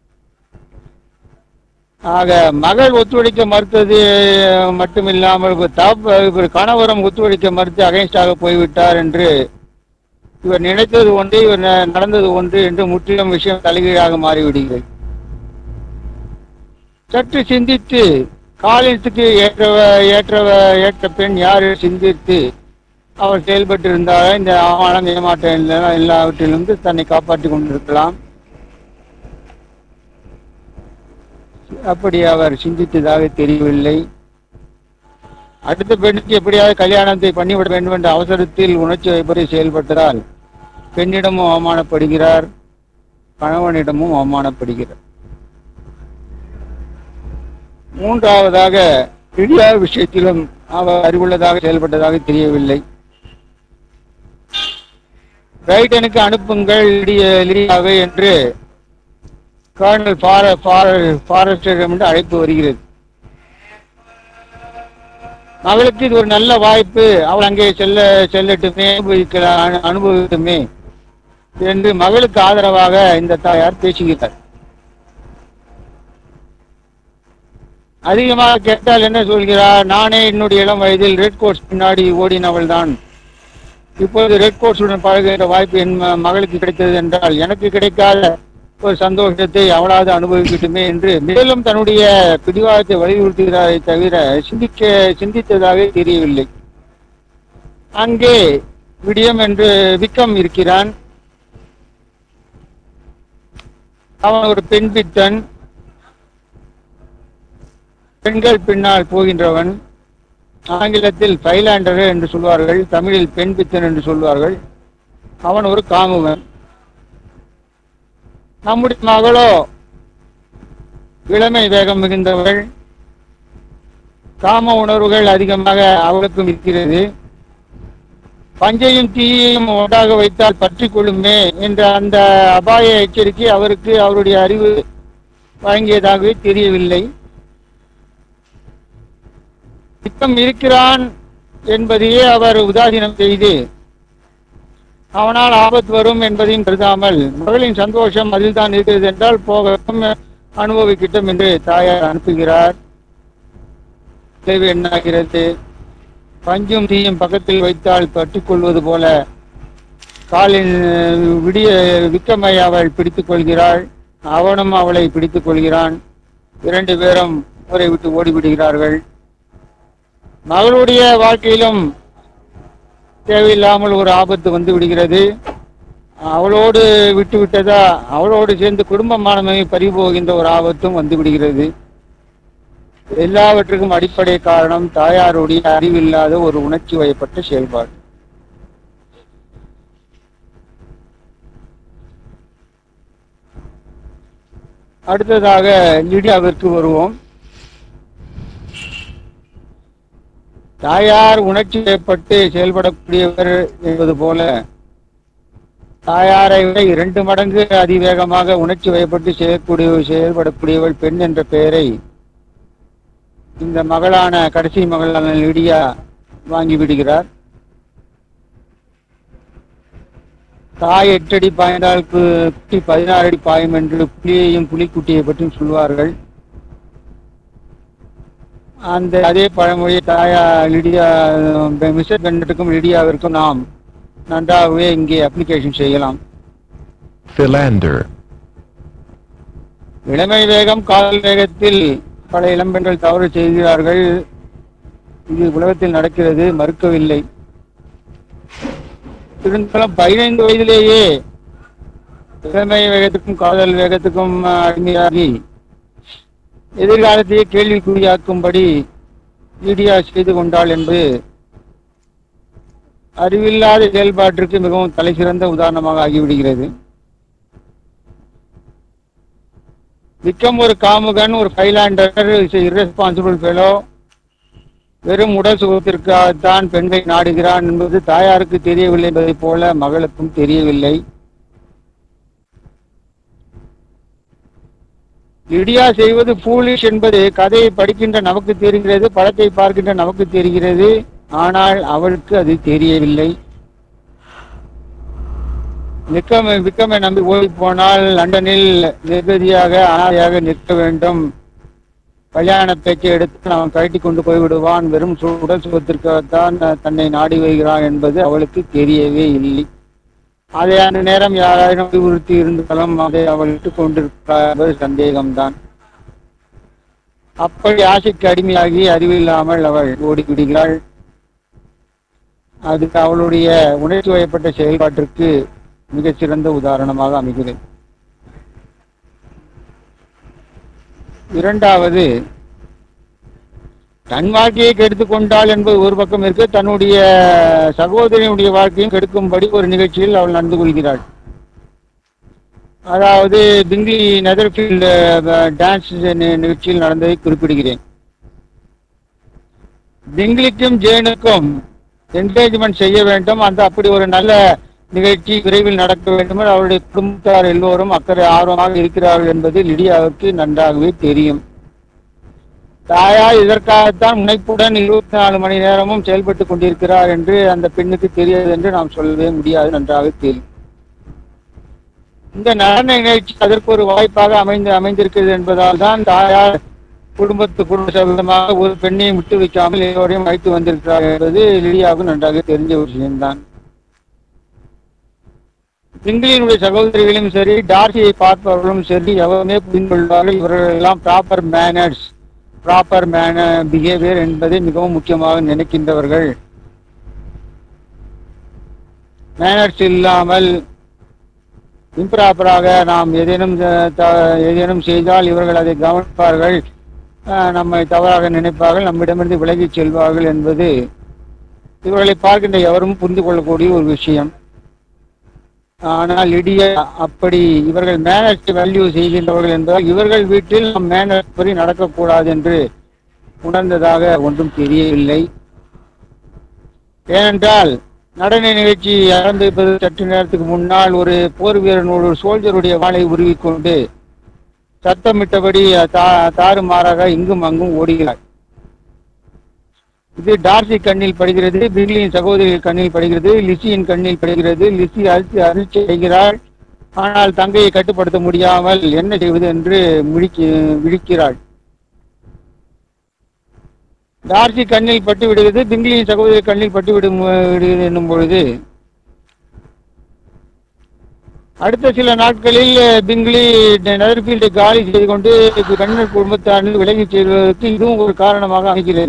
ஆக மகள் ஒத்துழைக்க மறுத்தது மட்டுமில்லாமல் இவர் தகப்ப- இவர் கணவரும் ஒத்துழைக்க மறுத்து அகைன்ஸ்டாக போய்விட்டார் என்று இவர் நினைத்தது ஒன்று இவர் ந- நடந்தது ஒன்று என்று முற்றிலும் விஷயம் தலைகீழாக மாறிவிடுகிறது சற்று சிந்தித்து காலத்துக்கு ஏற்றவ ஏற்றவ ஏற்ற பெண் யார் சிந்தித்து அவர் செயல்பட்டிருந்தால் இந்த அவமானம் ஏமாற்றம் இல்ல- எல்லாவற்றிலிருந்து தன்னை காப்பாற்றிக் கொண்டிருக்கலாம் அப்படி அவர் சிந்தித்ததாக தெரியவில்லை அடுத்த பெண்ணுக்கு எப்படியாவது கல்யாணத்தை பண்ணிவிட வேண்டும் என்ற அவசரத்தில் உணர்ச்சி வைப்பதை செயல்பட்டதால் பெண்ணிடமும் அவமானப்படுகிறார் கணவனிடமும் அவமானப்படுகிறார் மூன்றாவதாக லிடியா விஷயத்திலும் அவர் அறிவுள்ளதாக செயல்பட்டதாக தெரியவில்லை ரைட்டனுக்கு அனுப்புங்கள் லிடிய- லிடியாவை என்று கர்னல் ஃபார ஃபார- ஃபாரஸ்டரிடம் என்று அழைப்பு வருகிறது மகளுக்கு இது ஒரு நல்ல வாய்ப்பு அவள் அங்கே செல்ல செல்லட்டுமே அனுபவிக்கலாம் அனு- அனுபவிக்கட்டுமே என்று மகளுக்கு ஆதரவாக இந்த தாயார் பேசுகிறார் அதிகமாக கேட்டால் என்ன சொல்கிறார் நானே என்னுடைய இளம் வயதில் ரெட் கோட்ஸ் பின்னாடி ஓடினவள் தான் இப்போது ரெட் கோட்ஸுடன் பழகுகின்ற வாய்ப்பு என் ம- மகளுக்கு கிடைத்தது என்றால் எனக்கு கிடைக்காத ஒரு சந்தோஷத்தை அவளாவது அனுபவிக்கட்டுமே என்று மேலும் தன்னுடைய பிடிவாதத்தை வலியுறுத்துகிறாரை தவிர சிந்திக்க சிந்தித்ததாக தெரியவில்லை அங்கே விடியம் என்று விக்கம் இருக்கிறான் அவன் ஒரு பெண் பித்தன் பெண்கள் பின்னால் போகின்றவன் ஆங்கிலத்தில் பைலாண்டர் என்று சொல்வார்கள் தமிழில் பெண் பித்தன் என்று சொல்வார்கள் அவன் ஒரு காமுகன் நம்முடைய மகளோ இளமை வேகம் மிகுந்தவள் காம உணர்வுகள் அதிகமாக அவளுக்கும் இருக்கிறது பஞ்சையும் தீயையும் ஒன்றாக வைத்தால் பற்றி கொள்ளுமே என்ற அந்த அபாய எச்சரிக்கை அவருக்கு அவருடைய அறிவு வழங்கியதாகவே தெரியவில்லை திட்டம் இருக்கிறான் என்பதையே அவர் உதாசீனம் செய்து அவனால் ஆபத்து வரும் என்பதையும் கருதாமல் மகளின் சந்தோஷம் அதில் தான் இருக்கிறது என்றால் போகட்டும் அனுபவிக்கட்டும் என்று தாயார் அனுப்புகிறார் விளைவு என்னாகிறது பஞ்சும் தீயும் பக்கத்தில் வைத்தால் பற்றிக் கொள்வது போல காலின் அஹ், விடிய விக்கமை அவள் பிடித்துக் கொள்கிறாள் அவனும் அவளை பிடித்துக் கொள்கிறான் இரண்டு பேரும் ஊரை விட்டு ஓடிவிடுகிறார்கள் மகளுடைய வாழ்க்கையிலும் தேவையில்லாமல் ஒரு ஆபத்து வந்து விடுகிறது அவளோடு விட்டு விட்டதா அவளோடு சேர்ந்து குடும்பமானமை பறிபோகின்ற ஒரு ஆபத்தும் வந்து விடுகிறது எல்லாவற்றுக்கும் அடிப்படை காரணம் தாயாருடைய அறிவில்லாத ஒரு உணர்ச்சி வயப்பட்ட செயல்பாடு அடுத்ததாக லிடியாவிற்கு வருவோம் தாயார் உணர்ச்சி வயப்பட்டு செயல்படக்கூடியவர் என்பது போல தாயாரை விட இரண்டு மடங்கு அதிவேகமாக உணர்ச்சி வயப்பட்டு செய்யக்கூடிய செயல்படக்கூடியவள் பெண் என்ற பெயரை இந்த மகளான கடைசி மகளான லிடியா வாங்கி விடுகிறார் தாய் எட்டடி பாய்ந்தால் கு- குட்டி பதினாறு அடி பாயும் என்று புலியையும் புலிக்குட்டியை பற்றியும் சொல்வார்கள் அந்த அதே பழமொழியை தாயா லிடியா மிஸ்டர் பென்னட்டுக்கும் லிடியாவிற்கும் நாம் நன்றாகவே இங்கே அப்ளிகேஷன் செய்யலாம் Philander. இளமை வேகம் காதல் வேகத்தில் பல இளம்பெண்கள் தவறு செய்கிறார்கள் இது உலகத்தில் நடக்கிறது மறுக்கவில்லை இருந்தாலும் பதினைந்து வயதிலேயே இளமை வேகத்துக்கும் காதல் வேகத்துக்கும் அஹ், அடிமையாகி எதிர்காலத்தையே கேள்விக்குறியாக்கும்படி ஈடியா செய்து கொண்டாள் என்பது அறிவில்லாத செயல்பாட்டிற்கு மிகவும் தலைசிறந்த உதாரணமாக ஆகிவிடுகிறது விக்கம் ஒரு காமுகன் ஒரு ஃபைலாண்டர் இரஸ்பான்சிபிள் ஃபெலோ வெறும் உடல் சுகத்திற்காகத்தான் பெண்களை நாடுகிறான் என்பது தாயாருக்கு தெரியவில்லை என்பதைப் போல மகளுக்கும் தெரியவில்லை லிடியா செய்வது ஃபூலிஷ் என்பது கதையை படிக்கின்ற நமக்கு தெரிகிறது படத்தை பார்க்கின்ற நமக்கு தெரிகிறது ஆனால் அவளுக்கு அது தெரியவில்லை நிக்கம விக்கமை நம்பி ஓடி போனால் லண்டனில் நிர்கதியாக அனாதையாக நிற்க வேண்டும் கல்யாண பேச்சை எடுத்து அவன் கழட்டி கொண்டு போய் விடுவான் வெறும் சு- உடல் சுகத்திற்காகத்தான் தன்னை நாடி வருகிறான் என்பது அவளுக்கு தெரியவே இல்லை அதை அந்த நேரம் யாராயிரம் அறிவுறுத்தி இருந்தாலும் அதை அவள் விட்டுக் கொண்டிருப்பார் என்பது சந்தேகம்தான் அப்படி ஆசைக்கு அடிமையாகி அறிவில்லாமல் அவள் ஓடி விடுகிறாள் அது அவளுடைய உணர்ச்சி வயப்பட்ட செயல்பாட்டிற்கு மிகச் சிறந்த உதாரணமாக அமைகிறது இரண்டாவது தன் வாழ்க்கையை கெடுத்துக் கொண்டாள் என்பது ஒரு பக்கம் இருக்கு தன்னுடைய சகோதரியினுடைய வாழ்க்கையும் கெடுக்கும்படி ஒரு நிகழ்ச்சியில் அவள் நடந்து கொள்கிறாள் அதாவது பிங்லி நெதர்ஃபீல்டு டான்ஸ் நிகழ்ச்சியில் நடந்ததை குறிப்பிடுகிறேன் பிங்லிக்கும் ஜேனுக்கும் என்கேஜ்மெண்ட் செய்ய வேண்டும் அந்த அப்படி ஒரு நல்ல நிகழ்ச்சி விரைவில் நடக்க வேண்டும் என்று அவருடைய குடும்பத்தார் எல்லோரும் அக்கறை ஆர்வமாக இருக்கிறார்கள் என்பது லிடியாவுக்கு நன்றாகவே தெரியும் தாயார் இதற்காகத்தான் முனைப்புடன் இருபத்தி நாலு மணி நேரமும் செயல்பட்டுக் கொண்டிருக்கிறார் என்று அந்த பெண்ணுக்கு தெரியாது என்று நாம் சொல்லவே முடியாது நன்றாக தெரியும் இந்த நடன நிகழ்ச்சி அதற்கு ஒரு வாய்ப்பாக அமைந்து அமைந்திருக்கிறது என்பதால் தான் தாயார் குடும்பத்து குடும்ப சபதமாக ஒரு பெண்ணையும் விட்டு வைக்காமல் எல்லோரையும் அழைத்து வந்திருக்கிறார் என்பது லிடியாவுக்கு நன்றாக தெரிஞ்ச ஒரு விஷயம்தான் பிங்கிலினுடைய சகோதரிகளும் சரி டார்சியை பார்ப்பவர்களும் சரி எவருமே புரிந்து கொள்வார்கள் இவர்கள் எல்லாம் ப்ராப்பர் மேனர்ஸ் ப்ராப்பர் மேன பிஹேவியர் என்பதை மிகவும் முக்கியமாக நினைக்கின்றவர்கள் மேனர்ஸ் இல்லாமல் இம்ப்ராப்பராக நாம் ஏதேனும் த- த- ஏதேனும் செய்தால் இவர்கள் அதை கவனிப்பார்கள் அஹ், நம்மை தவறாக நினைப்பார்கள் நம்மிடமிருந்து விலகிச் செல்வார்கள் என்பது இவர்களை பார்க்கின்ற எவரும் புரிந்து கொள்ளக்கூடிய ஒரு விஷயம் ஆனால் இடிய அப்படி இவர்கள் மேனர்ஸ் வேல்யூ செய்கின்றவர்கள் என்பதால் இவர்கள் வீட்டில் நாம் மேனர்ஸ் படி நடக்கக்கூடாது என்று உணர்ந்ததாக ஒன்றும் தெரியவில்லை ஏனென்றால் நடன நிகழ்ச்சி ஆரம்பிப்பது சற்று நேரத்துக்கு முன்னால் ஒரு போர் வீரன் ஒரு சோல்ஜருடைய வாளை உருவிக்கொண்டு சத்தமிட்டபடி தா தாறுமாறாக இங்கும் அங்கும் ஓடுகிறார் இது டார்சி கண்ணில் படுகிறது பிக்லியின் சகோதரியின் கண்ணில் படுகிறது லிசியின் கண்ணில் படுகிறது லிசி அரிசி அரிசி செய்கிறாள் ஆனால் தங்கையை கட்டுப்படுத்த முடியாமல் என்ன செய்வது என்று முழிக்கு விழிக்கிறாள் டார்சி கண்ணில் பட்டு விடுகிறது பிங்லியின் சகோதரி கண்ணில் பட்டு விடும் விடுகிறது என்னும் பொழுது அடுத்த சில நாட்களில் பிங்லி நெதர்ஃபீல்டை காலி செய்து கொண்டு கண்ணர் குடும்பத்தாரில் விலகிச் செல்வதற்கு இதுவும் ஒரு காரணமாக அமைகிறது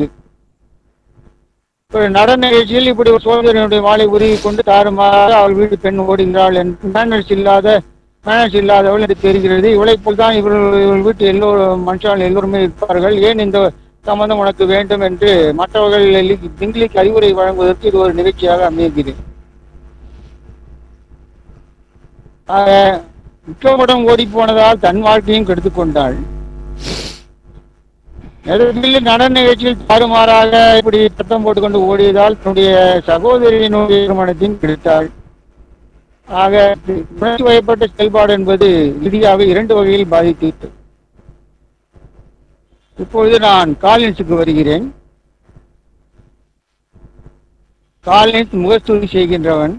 ஒரு நடன நிகழ்ச்சியில் இப்படி ஒரு சோதரனுடைய வாளை உருகி கொண்டு தாறுமாறாக அவள் வீட்டு பெண் ஓடுகிறாள் என்று மேனர்ஸ் இல்லாத மேனர்ஸ் இல்லாதவள் என்று தெரிகிறது இவளைப் போல் தான் இவர்கள் இவள் வீட்டு எல்லோரும் மனுஷால் எல்லோருமே இருப்பார்கள் ஏன் இந்த சம்பந்தம் உனக்கு வேண்டும் என்று மற்றவர்கள் பிங்கிலிக்கு அறிவுரை வழங்குவதற்கு இது ஒரு நிகழ்ச்சியாக அமைகிறது ஆக விக்ரமுடன் ஓடி போனதால் தன் வாழ்க்கையும் கெடுத்துக் கொண்டாள் நெடுவில் நடன நிகழ்ச்சியில் தாறுமாறாக இப்படி சத்தம் போட்டுக்கொண்டு ஓடியதால் தன்னுடைய சகோதரியினுடைய திருமணத்தையும் கெடுத்தாள் ஆக உணர்ச்சி வயப்பட்ட செயல்பாடு என்பது இறுதியாக இரண்டு வகையில் பாதித்து இப்பொழுது நான் காலின்ஸுக்கு வருகிறேன் காலின்ஸ் முகஸ்துதி செய்கின்றவன்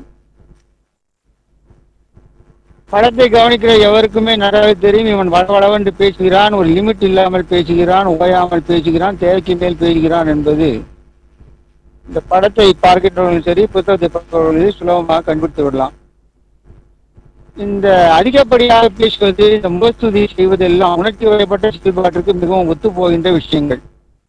படத்தை கவனிக்கிற எவருக்குமே நன்றாக தெரியும் இவன் வளவளவென்று பேசுகிறான் ஒரு லிமிட் இல்லாமல் பேசுகிறான் ஓயாமல் பேசுகிறான் தேவைக்கு மேல் பேசுகிறான் என்பது இந்த படத்தை பார்க்கின்றவர்களும் சரி புத்தகத்தை பார்க்கிறவர்களும் சரி சுலபமாக கண்டுபிடித்து விடலாம் இந்த அதிகப்படியாக பேசுவது இந்த முகஸ்துதி செய்வதெல்லாம் உணர்ச்சி வயப்பட்ட செயல்பாட்டிற்கு மிகவும் ஒத்து போகின்ற விஷயங்கள்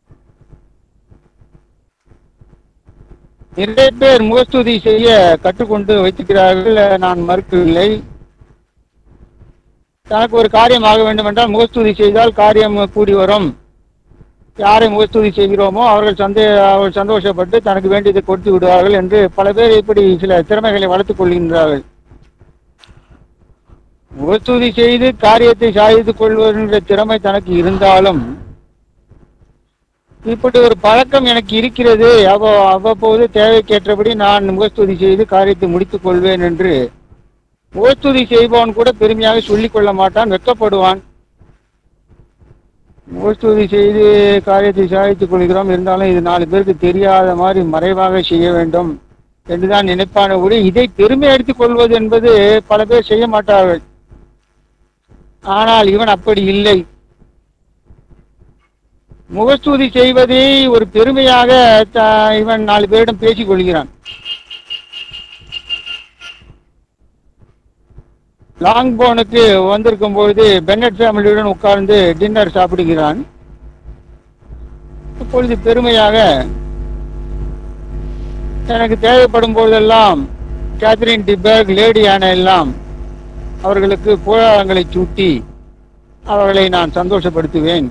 நிறைய பேர் முகஸ்துதி செய்ய கற்றுக்கொண்டு வைத்திருக்கிறார்கள் நான் மறுக்கவில்லை தனக்கு ஒரு காரியம் ஆக வேண்டும் என்றால் முகஸ்துதி செய்தால் காரியம் கூடி வரும் யாரை முகஸ்துதி செய்கிறோமோ அவர்கள் சந்தே அவர்கள் சந்தோஷப்பட்டு தனக்கு வேண்டியதை கொடுத்து விடுவார்கள் என்று பல பேர் இப்படி சில திறமைகளை வளர்த்துக் கொள்கின்றார்கள் முகஸ்துதி செய்து காரியத்தை சாதித்துக் கொள்வதென்ற திறமை தனக்கு இருந்தாலும் இப்படி ஒரு பழக்கம் எனக்கு இருக்கிறது அவ அவ்வப்போது தேவைக்கேற்றபடி நான் முகஸ்துதி செய்து காரியத்தை முடித்துக் கொள்வேன் என்று முகஸ்துதி செய்பவன் கூட பெருமையாக சொல்லிக் கொள்ள மாட்டான் வெட்கப்படுவான் முகஸ்துதி செய்து காரியத்தை சாதித்துக் கொள்கிறோம் இருந்தாலும் இது நாலு பேருக்கு தெரியாத மாதிரி மறைவாக செய்ய வேண்டும் என்றுதான் நினைப்பான ஒழி இதை பெருமை எடுத்துக் கொள்வது என்பது பல பேர் செய்ய மாட்டார்கள் ஆனால் இவன் அப்படி இல்லை முகஸ்துதி செய்வதை ஒரு பெருமையாக த- இவன் நாலு பேரிடம் பேசிக் கொள்கிறான் லாங் போனுக்கு வந்திருக்கும் பொழுது பென்னட் ஃபேமிலியுடன் உட்கார்ந்து டின்னர் சாப்பிடுகிறான் அப்பொழுது பெருமையாக எனக்கு தேவைப்படும் போதெல்லாம் கேத்ரின் டிபர்க் லேடி ஆன எல்லாம் அவர்களுக்கு புழாங்களை சூட்டி அவர்களை நான் சந்தோஷப்படுத்துவேன்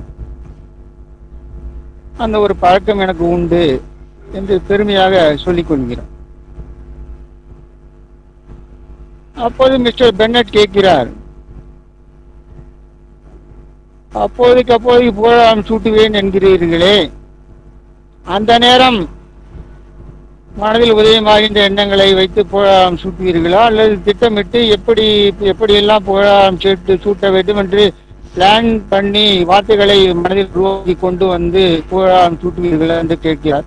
அந்த ஒரு பழக்கம் எனக்கு உண்டு என்று பெருமையாக சொல்லிக் கொள்கிறார் அப்போது மிஸ்டர் பென்னட் கேட்கிறார் அப்போதைக்கு அப்போதைக்கு புகழாம் சூட்டுவேன் என்கிறீர்களே அந்த நேரம் மனதில் உதயமாகின்ற எண்ணங்களை வைத்து புகழாம் சூட்டுவீர்களா அல்லது திட்டமிட்டு எப்படி எப்படியெல்லாம் புகழாம் சூட்டு சூட்ட வேண்டும் என்று பிளான் பண்ணி வார்த்தைகளை மனதில் உருவாக்கி கொண்டு வந்து புகழாம் சூட்டுவீர்களா என்று கேட்கிறார்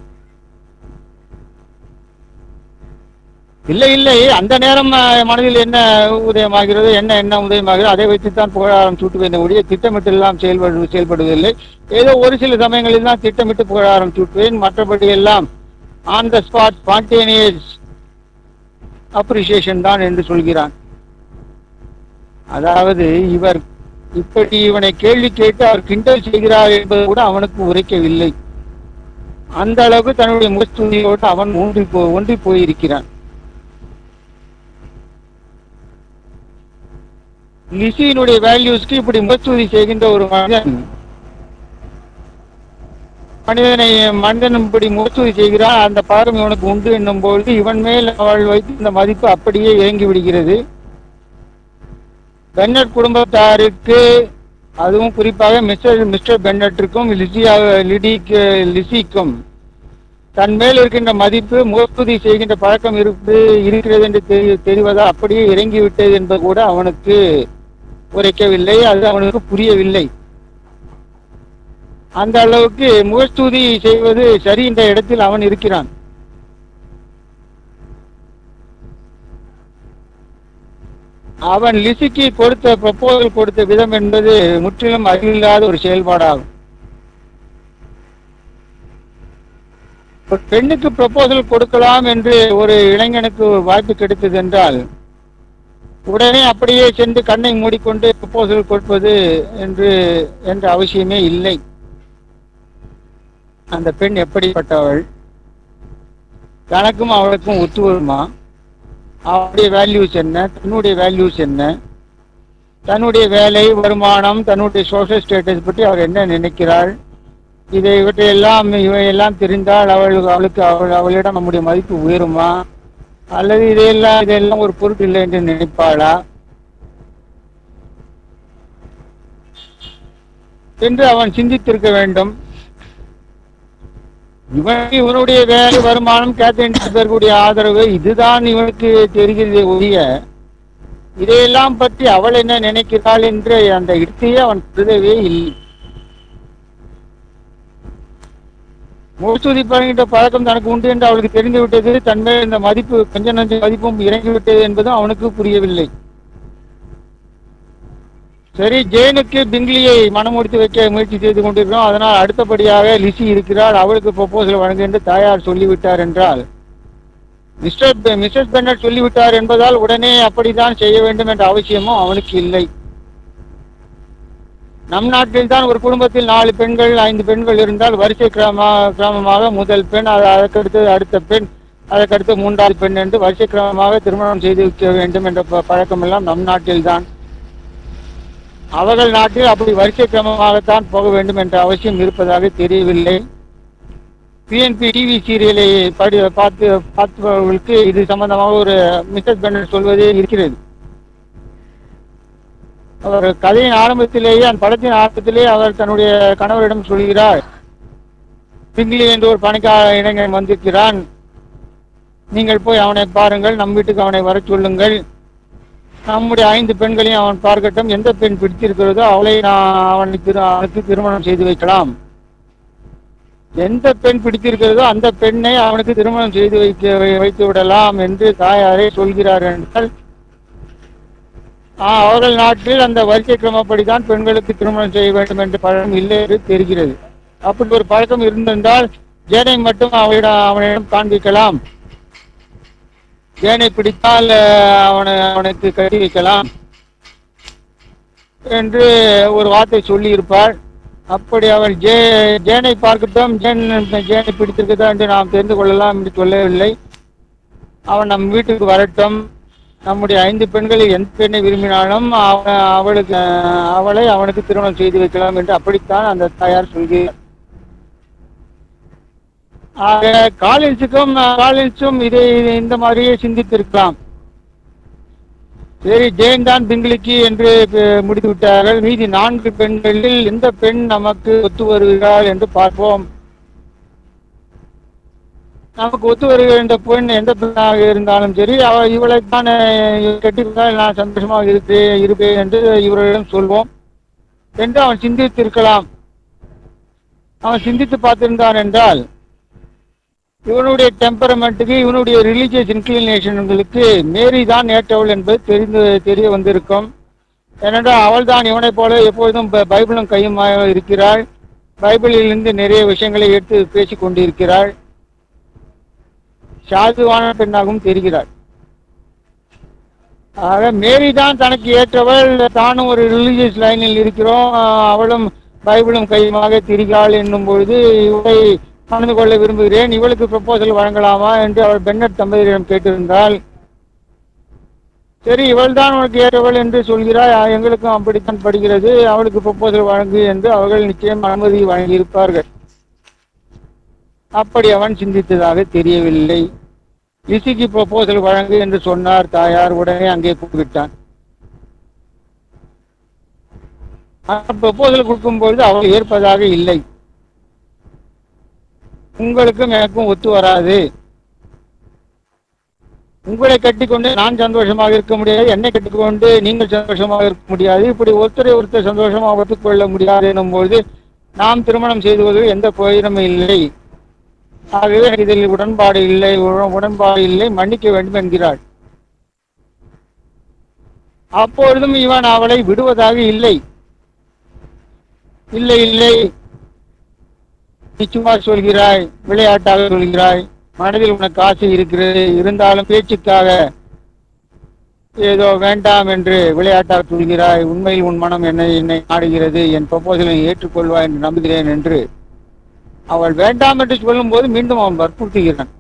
இல்லை இல்லை அந்த நேரம் அஹ், மனதில் என்ன உதயமாகிறது என்ன என்ன உதயமாகிறது அதை வைத்துத்தான் புகழாரம் சூட்டுவேன் ஒழிய திட்டமிட்டு எல்லாம் செயல்படு செயல்படுவதில்லை ஏதோ ஒரு சில சமயங்களில் தான் திட்டமிட்டு புகழாரம் சூட்டுவேன் மற்றபடி எல்லாம் on the spot spontaneous appreciation தான் என்று சொல்கிறான் அதாவது இவர் இப்படி இவனை கேள்வி கேட்டு அவர் கிண்டல் செய்கிறார் என்பது கூட அவனுக்கு உரைக்கவில்லை அந்த அளவுக்கு தன்னுடைய முகஸ்துதியோடு அவன் ஒன்றி போ ஒன்றி போயிருக்கிறான் லிசியினுடைய வேல்யூஸ்க்கு இப்படி முகஸ்துதி செய்கின்ற ஒரு மனிதன் மனிதனை மனிதன் இப்படி முகஸ்துதி செய்கிறான் அந்த பழக்கம் இவனுக்கு உண்டு என்னும் பொழுது இவன் மேல் அவள் வைத்திருந்த மதிப்பு அப்படியே இறங்கி விடுகிறது பென்னட் குடும்பத்தாருக்கு அதுவும் குறிப்பாக மிஸ்டர் மிஸ்டர் பென்னட்டிற்கும் லிசியா லிடிக்கு லிசிக்கும் தன் மேல் இருக்கின்ற மதிப்பு முகஸ்துதி செய்கின்ற பழக்கம் இருக்கு இருக்கிறது என்று தெரி தெரிவதா அப்படியே இறங்கிவிட்டது என்பது கூட அவனுக்கு உரைக்கவில்லை அது அவனுக்கு புரியவில்லை அந்த அளவுக்கு முகஸ்துதி செய்வது சரி என்ற இடத்தில் அவன் இருக்கிறான் அவன் லிசிக்கு கொடுத்த ப்ரப்போசல் கொடுத்த விதம் என்பது முற்றிலும் அறிவில்லாத ஒரு செயல்பாடாகும் ஒரு பெண்ணுக்கு ப்ரப்போசல் கொடுக்கலாம் என்று ஒரு இளைஞனுக்கு வாய்ப்பு கிடைத்தது என்றால் உடனே அப்படியே சென்று கண்ணை மூடிக்கொண்டு ப்ரப்போசல் கொடுப்பது என்று என்ற அவசியமே இல்லை அந்த பெண் எப்படிப்பட்டவள் தனக்கும் அவளுக்கும் ஒத்து வருமா அவளுடைய வேல்யூஸ் என்ன தன்னுடைய வேல்யூஸ் என்ன தன்னுடைய வேலை வருமானம் தன்னுடைய சோஷியல் ஸ்டேட்டஸ் பற்றி அவர் என்ன நினைக்கிறாள் இதை இவற்றையெல்லாம் இவையெல்லாம் தெரிந்தால் அவள் அவளுக்கு அவள் அவளிடம் நம்முடைய மதிப்பு உயருமா அல்லது இதையெல்லாம் இதெல்லாம் ஒரு பொருட்டு இல்லை என்று நினைப்பாளா என்று அவன் சிந்தித்திருக்க வேண்டும் இவன் இவனுடைய வேலை வருமானம் கேத்தரின் பேர்களுடைய ஆதரவு இதுதான் இவனுக்கு தெரிகிறதே ஒழிய இதையெல்லாம் பற்றி அவள் என்ன நினைக்கிறாள் என்று அந்த இடத்தையே அவன் கருதவே இல்லை முகஸ்துதி பழகின்ற பழக்கம் தனக்கு உண்டு என்று அவளுக்கு தெரிந்து விட்டது தன்மேல் இந்த மதிப்பு கொஞ்ச நஞ்ச மதிப்பும் இறங்கிவிட்டது என்பதும் அவனுக்கு புரியவில்லை சரி ஜெயனுக்கு பிங்லியை மனமுடித்து வைக்க முயற்சி செய்து கொண்டிருக்கிறோம் அதனால் அடுத்தபடியாக லிசி இருக்கிறார் அவளுக்கு ப்ரொபோசல் வழங்க என்று தாயார் சொல்லிவிட்டார் என்றால் மிஸ்டர் பெ- மிஸ்டர் பென்னட் சொல்லிவிட்டார் என்பதால் உடனே அப்படித்தான் செய்ய வேண்டும் என்ற அவசியமும் அவனுக்கு இல்லை நம் நாட்டில் தான் ஒரு குடும்பத்தில் நாலு பெண்கள் ஐந்து பெண்கள் இருந்தால் வரிசை கிரம கிரமமாக முதல் பெண் அது அதற்கடுத்து அடுத்த பெண் அதற்கடுத்து மூன்றாவது பெண் என்று வரிசை கிரமமாக திருமணம் செய்து வைக்க வேண்டும் என்ற ப- பழக்கமெல்லாம் நம் நாட்டில் தான் அவர்கள் நாட்டில் அப்படி வரிசை கிரமமாகத்தான் போக வேண்டும் என்ற அவசியம் இருப்பதாக தெரியவில்லை பிஎன்பி டிவி சீரியலை படி பார்த்து பார்த்தவர்களுக்கு இது சம்பந்தமாக ஒரு மிஸ்டர் பென்னட் சொல்வதே இருக்கிறது அவர் கதையின் ஆரம்பத்திலேயே அந்த படத்தின் ஆரம்பத்திலேயே அவர் தன்னுடைய கணவரிடம் சொல்கிறார் பிங்லி என்று ஒரு பணக்கார இளைஞன் வந்திருக்கிறான் நீங்கள் போய் அவனை பாருங்கள் நம் வீட்டுக்கு அவனை வரச் சொல்லுங்கள் நம்முடைய ஐந்து பெண்களையும் அவன் பார்க்கட்டும் எந்த பெண் பிடித்திருக்கிறதோ அவளை நான் அவனுக்கு திரு அவனுக்கு திருமணம் செய்து வைக்கலாம் எந்த பெண் பிடித்திருக்கிறதோ அந்த பெண்ணை அவனுக்கு திருமணம் செய்து வைக்க வைத்து விடலாம் என்று தாயாரே சொல்கிறார் என்றால் ஆ, அவர்கள் நாட்டில் அந்த வரிசை கிரமப்படிதான் பெண்களுக்கு திருமணம் செய்ய வேண்டும் என்ற பழக்கம் இல்லை என்று தெரிகிறது அப்படி ஒரு பழக்கம் இருந்திருந்தால் ஜேனை மட்டும் அவனிடம் அவனிடம் காண்பிக்கலாம் ஜேனை பிடித்தால் அஹ், அவனை அவனுக்கு கட்டி வைக்கலாம் என்று ஒரு வார்த்தை சொல்லி இருப்பாள் அப்படி அவள் ஜே ஜேனை பார்க்கட்டும் ஜேன் ஜேனை பிடித்திருக்குதா என்று நாம் தெரிந்து கொள்ளலாம் என்று சொல்லவில்லை அவன் நம் வீட்டுக்கு வரட்டும் நம்முடைய ஐந்து பெண்களில் எந்த பெண்ணை விரும்பினாலும் அவ- அவளுக்கு அஹ், அவளை அவனுக்கு திருமணம் செய்து வைக்கலாம் என்று அப்படித்தான் அந்த தாயார் சொல்கிறார் ஆக காலின்ஸுக்கும் காலின்ஸும் இதை இந்த மாதிரியே சிந்தித்திருக்கலாம் சரி ஜெயின் தான் பிங்கிலிக்கு என்று ப- முடித்து விட்டார்கள் மீதி நான்கு பெண்களில் எந்த பெண் நமக்கு ஒத்து வருகிறாள் என்று பார்ப்போம் நமக்கு ஒத்து வருகின்ற பெண் எந்த பெண்ணாக இருந்தாலும் சரி அவ இவளை தான் கட்டிவிட்டால் நான் சந்தோஷமாக இருக்கு இருப்பேன் என்று இவர்களிடம் சொல்வோம் என்று அவன் சிந்தித்திருக்கலாம் அவன் சிந்தித்து பார்த்திருந்தான் என்றால் இவனுடைய டெம்பரமெண்ட்டுக்கு இவனுடைய ரிலீஜியஸ் இன்க்ளினேஷன்களுக்கு மேரி தான் ஏற்றவள் என்பது தெரிந்து தெரிய வந்திருக்கும் ஏனென்றால் அவள் தான் இவனைப் போல எப்பொழுதும் ப- பைபிளும் கையுமாக இருக்கிறாள் பைபிளிலிருந்து நிறைய விஷயங்களை எடுத்து பேசிக் கொண்டிருக்கிறாள் சாதுவான பெண்ணாகவும் தெரிகிறாள் ஆக மேரி தான் தனக்கு ஏற்றவள் தானும் ஒரு ரிலீஜியஸ் லைனில் இருக்கிறோம் ஆஹ் அவளும் பைபிளும் கையுமாக திரிகிறாள் என்னும் பொழுது இவளை மணந்து கொள்ள விரும்புகிறேன் இவளுக்கு ப்ரப்போசல் வழங்கலாமா என்று அவள் பென்னட் தம்பதியிடம் கேட்டிருந்தால் சரி இவள் தான் உனக்கு ஏற்றவள் என்று சொல்கிறாய் ஆஹ் எங்களுக்கும் அப்படித்தான் படுகிறது அவளுக்கு ப்ரப்போசல் வழங்கு என்று அவர்கள் நிச்சயம் அனுமதி வழங்கியிருப்பார்கள் அப்படி அவன் சிந்தித்ததாக தெரியவில்லை லிசிக்கு ப்ரப்போசல் வழங்கு என்று சொன்னார் தாயார் உடனே அங்கே கூப்பிட்டான் ப்ரப்போசல் கொடுக்கும்பொழுது அவள் ஏற்பதாக இல்லை உங்களுக்கும் எனக்கும் ஒத்து வராது உங்களை கட்டிக்கொண்டு நான் சந்தோஷமாக இருக்க முடியாது என்னை கட்டிக்கொண்டு நீங்கள் சந்தோஷமாக இருக்க முடியாது இப்படி ஒருத்தரை ஒருத்தர் சந்தோஷமாக ஒத்துக்கொள்ள முடியாது எனும்போது நாம் திருமணம் செய்துவதில் எந்த பிரயோஜனமும் இல்லை ஆகவே இதில் உடன்பாடு இல்லை உட- உடன்பாடு இல்லை மன்னிக்க வேண்டும் என்கிறாள் அப்பொழுதும் இவன் அவளை விடுவதாக இல்லை இல்லை இல்லை நீ சும்மா சொல்கிறாய் விளையாட்டாக சொல்கிறாய் மனதில் உனக்கு ஆசை இருக்கிறது இருந்தாலும் பேச்சுக்காக ஏதோ வேண்டாம் என்று விளையாட்டாக சொல்கிறாய் உண்மையில் உன் மனம் என்னை என்னை நாடுகிறது என் ப்ரப்போசலை ஏற்றுக்கொள்வாய் என்று நம்புகிறேன் என்று அவள் வேண்டாம் என்று சொல்லும்போது மீண்டும் அவன் வற்புறுத்துகிறான்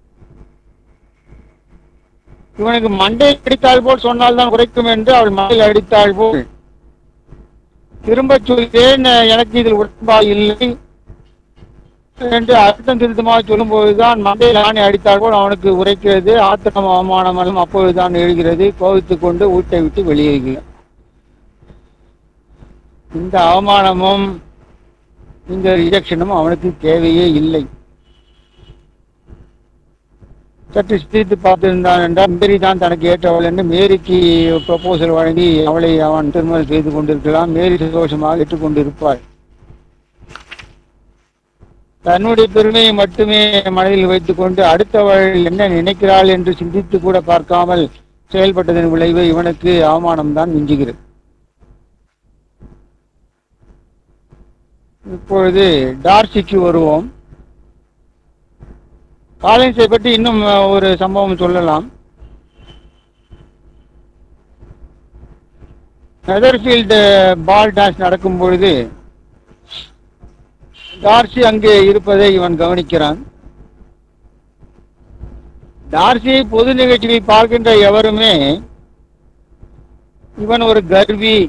இவனுக்கு மண்டை அடித்தாள் போல் சொன்னால்தான் குறைக்கும் என்று அவள் மண்டையில் அடித்தாள் போல் திரும்ப சொல்கிறேன் எனக்கு இதில் உடன்பாடு இல்லை என்று அர்த்தம் திருத்தமாக சொல்லும்போதுதான் மண்டையில் ஆணை அடித்தால் போல் அவனுக்கு உரைக்கிறது ஆத்திரம் அவமானமெல்லாம் அப்பொழுதுதான் எழுகிறது கோவித்துக் கொண்டு வீட்டை விட்டு வெளியேறுகிறான் இந்த அவமானமும் இந்த ரிஜெக்ஷனும் அவனுக்கு தேவையே இல்லை சற்று சிந்தித்து பார்த்திருந்தான் என்றால் மேரி தான் தனக்கு ஏற்றவள் என்று மேரிக்கு ப்ரப்போசல் வழங்கி அவளை அவன் திருமணம் செய்து கொண்டிருக்கலாம் மேரி சந்தோஷமாக ஏற்றுக்கொண்டிருப்பாள் தன்னுடைய பெருமையை மட்டுமே மனதில் வைத்துக்கொண்டு அடுத்தவள் என்ன நினைக்கிறாள் என்று சிந்தித்து கூட பார்க்காமல் செயல்பட்டதன் விளைவு இவனுக்கு அவமானம்தான் மிஞ்சுகிறது இப்பொழுது டார்சிக்கு வருவோம் காலின்ஸை பற்றி இன்னும் அஹ், ஒரு சம்பவம் சொல்லலாம் நெதர்ஃபீல்டு பால் டான்ஸ் நடக்கும் பொழுது டார்சி அங்கே இருப்பதை இவன் கவனிக்கிறான் டார்சியை பொது நிகழ்ச்சியில் பார்க்கின்ற எவருமே இவன் ஒரு கர்வி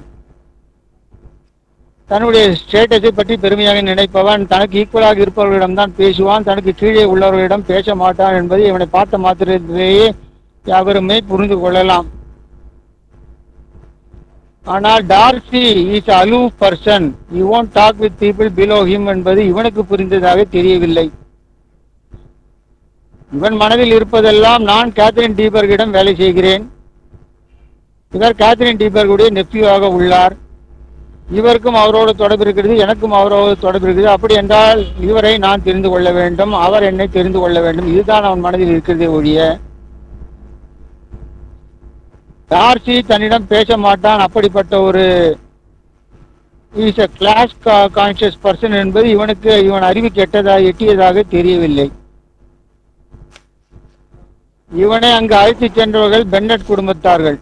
தன்னுடைய ஸ்டேட்டஸை பற்றி பெருமையாக நினைப்பவன் தனக்கு ஈக்குவலாக இருப்பவர்களிடம் தான் பேசுவான் தனக்கு கீழே உள்ளவர்களிடம் பேச மாட்டான் என்பதை இவனை பார்த்த மாத்திரத்திலேயே எவருமே புரிந்து கொள்ளலாம் ஆனால் Darcy is aloof person you won't talk with people below him என்பது இவனுக்கு புரிந்ததாக தெரியவில்லை இவன் மனதில் இருப்பதெல்லாம் நான் கேத்ரின் டீபர்கிடம் வேலை செய்கிறேன் இவர் கேத்ரின் டீபர்குடைய நெப்பியாக உள்ளார் இவருக்கும் அவரோடு தொடர்பு இருக்கிறது எனக்கும் அவரோடு தொடர்பு இருக்கிறது அப்படி என்றால் இவரை நான் தெரிந்து கொள்ள வேண்டும் அவர் என்னை தெரிந்து கொள்ள வேண்டும் இதுதான் அவன் மனதில் இருக்கிறதே ஒழிய டார்சி தன்னிடம் பேச மாட்டான் அப்படிப்பட்ட ஒரு is a class conscious person என்பது இவனுக்கு இவன் அறிவு கெட்டதாக எட்டியதாக தெரியவில்லை இவனை அங்கு அழைத்துச் சென்றவர்கள் பென்னட் குடும்பத்தார்கள்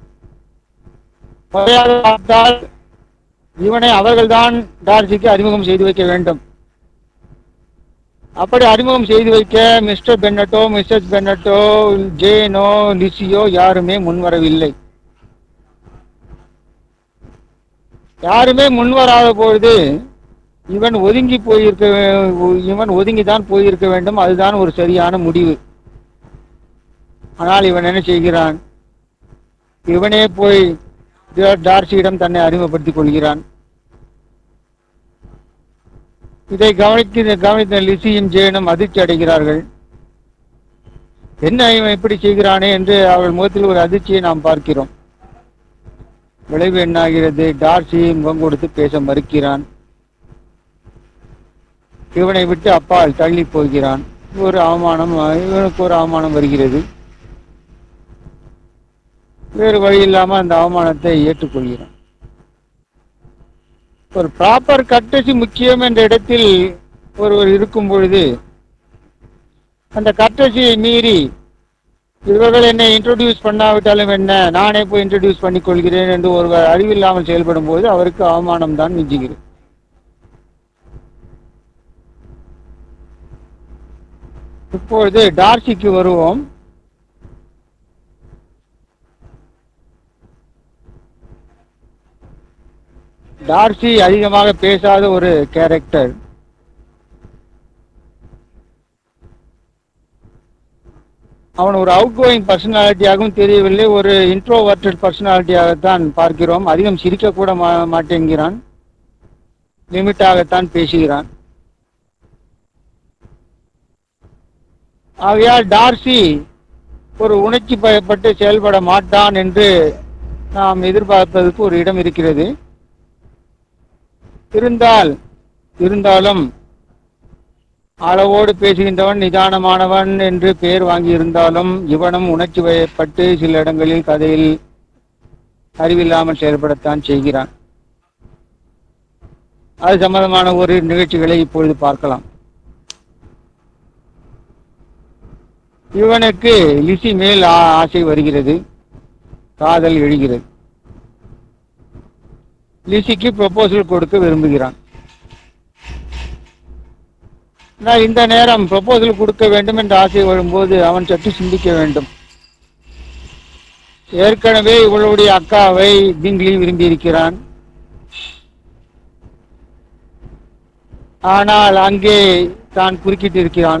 முறையாக பார்த்தால் இவனை அவர்கள்தான் டார்சிக்கு அறிமுகம் செய்து வைக்க வேண்டும் அப்படி அறிமுகம் செய்து வைக்க மிஸ்டர் பென்னட்டோ மிஸ்ஸஸ் பென்னட்டோ ஜேனோ லிசியோ யாருமே முன்வரவில்லை யாருமே முன்வராத பொழுது இவன் ஒதுங்கி போயிருக்க வே- இவன் ஒதுங்கி தான் போயிருக்க வேண்டும் அதுதான் ஒரு சரியான முடிவு ஆனால் இவன் என்ன செய்கிறான் இவனே போய் ஜா- டார்சியிடம் தன்னை அறிமுகப்படுத்திக் கொள்கிறான் இதை கவனித்து கவனித்த லிசியும் ஜேனும் அதிர்ச்சி அடைகிறார்கள் என்ன இவன் இப்படி செய்கிறானே என்று அவள் முகத்தில் ஒரு அதிர்ச்சியை நாம் பார்க்கிறோம் விளைவு என்னாகிறது டார்சி முகம் கொடுத்து பேச மறுக்கிறான் இவனை விட்டு அப்பால் தள்ளி போகிறான் ஒரு அவமானம் இவனுக்கு ஒரு அவமானம் வருகிறது வேறு வழி இல்லாம அந்த அவமானத்தை ஏற்றுக்கொள்கிறான் ஒரு ப்ராப்பர் கட்டசி முக்கியம் என்ற இடத்தில் ஒருவர் இருக்கும் பொழுது அந்த கட்டசியை மீறி இவர்கள் என்னை இன்ட்ரோடியூஸ் பண்ணாவிட்டாலும் என்ன நானே போய் இன்ட்ரோடியூஸ் பண்ணிக் கொள்கிறேன் என்று ஒருவர் அறிவில்லாமல் செயல்படும் போது அவருக்கு அவமானம் தான் மிஞ்சுகிறது இப்பொழுது டார்சிக்கு வருவோம் டார்சி அதிகமாக பேசாத ஒரு கேரக்டர் அவன் ஒரு அவுட் கோயிங் பர்சனாலிட்டியாகவும் தெரியவில்லை ஒரு இன்ட்ரோவர்டட் பர்சனாலிட்டியாகத்தான் பார்க்கிறோம் அதிகம் சிரிக்க கூட மா- மாட்டேங்கிறான் லிமிட்டாகத்தான் பேசுகிறான் ஆகையால் டார்சி ஒரு உணர்ச்சி பயப்பட்டு செயல்பட மாட்டான் என்று நாம் எதிர்பார்ப்பதற்கு ஒரு இடம் இருக்கிறது இருந்தால் இருந்தாலும் அளவோடு பேசுகின்றவன் நிதானமானவன் என்று பெயர் வாங்கியிருந்தாலும் இவனும் உணர்ச்சி வயப்பட்டு சில இடங்களில் கதையில் அறிவில்லாமல் செயல்படத்தான் செய்கிறான் அது சம்பந்தமான ஒரு நிகழ்ச்சிகளை இப்பொழுது பார்க்கலாம் இவனுக்கு லிசி மேல் ஆ- ஆசை வருகிறது காதல் எழுகிறது லிசிக்கு ப்ரொபோசல் கொடுக்க விரும்புகிறான் ஆனால் இந்த நேரம் ப்ரொபோசல் கொடுக்க வேண்டும் என்ற ஆசை வரும்போது அவன் சற்று சிந்திக்க வேண்டும் ஏற்கனவே இவளுடைய அக்காவை பிங்லி விரும்பியிருக்கிறான் ஆனால் அங்கே தான் குறுக்கிட்டு இருக்கிறான்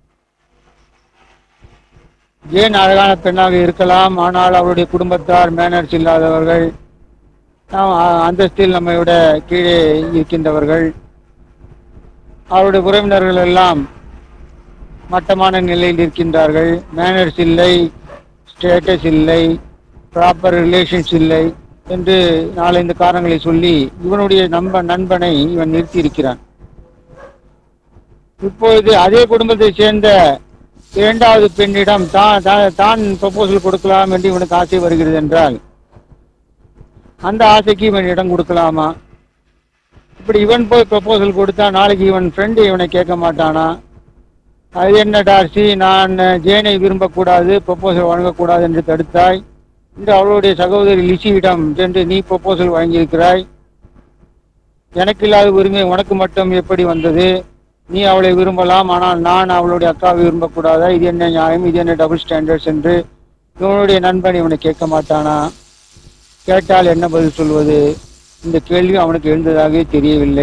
ஏன் அழகான பெண்ணாக இருக்கலாம் ஆனால் அவருடைய குடும்பத்தார் மேனர்ஸ் இல்லாதவர்கள் நாம் அ- அந்தஸ்தில் நம்மை விட கீழே இருக்கின்றவர்கள் அவருடைய உறவினர்கள் எல்லாம் மட்டமான நிலையில் இருக்கின்றார்கள் மேனர்ஸ் இல்லை ஸ்டேட்டஸ் இல்லை ப்ராப்பர் ரிலேஷன்ஸ் இல்லை என்று நாலைந்து காரணங்களை சொல்லி இவனுடைய நம்ப நண்பனை இவன் நிறுத்தி இருக்கிறான் இப்பொழுது அதே குடும்பத்தை சேர்ந்த இரண்டாவது பெண்ணிடம் தான் தான்- தான் ப்ரொபோசல் கொடுக்கலாம் என்று இவனுக்கு ஆசை வருகிறது என்றால் அந்த ஆசைக்கு இவன் இடம் கொடுக்கலாமா இப்படி இவன் போய் ப்ரொபோசல் கொடுத்தா நாளைக்கு இவன் ஃப்ரெண்டு இவனை கேட்க மாட்டானா அது என்ன டார்சி நான் ஜேனை விரும்பக்கூடாது ப்ரொபோசல் வழங்கக்கூடாது என்று தடுத்தாய் இன்று அவளுடைய சகோதரி லிசியிடம் சென்று நீ ப்ரொபோசல் வழங்கியிருக்கிறாய் எனக்கு இல்லாத உரிமை உனக்கு மட்டும் எப்படி வந்தது நீ அவளை விரும்பலாம் ஆனால் நான் அவளுடைய அக்காவை விரும்பக்கூடாதா இது என்ன நியாயம் இது என்ன டபுள் ஸ்டாண்டர்ட்ஸ் என்று இவனுடைய நண்பன் இவனை கேட்க மாட்டானா கேட்டால் என்ன பதில் சொல்வது இந்த கேள்வி அவனுக்கு எழுந்ததாகவே தெரியவில்லை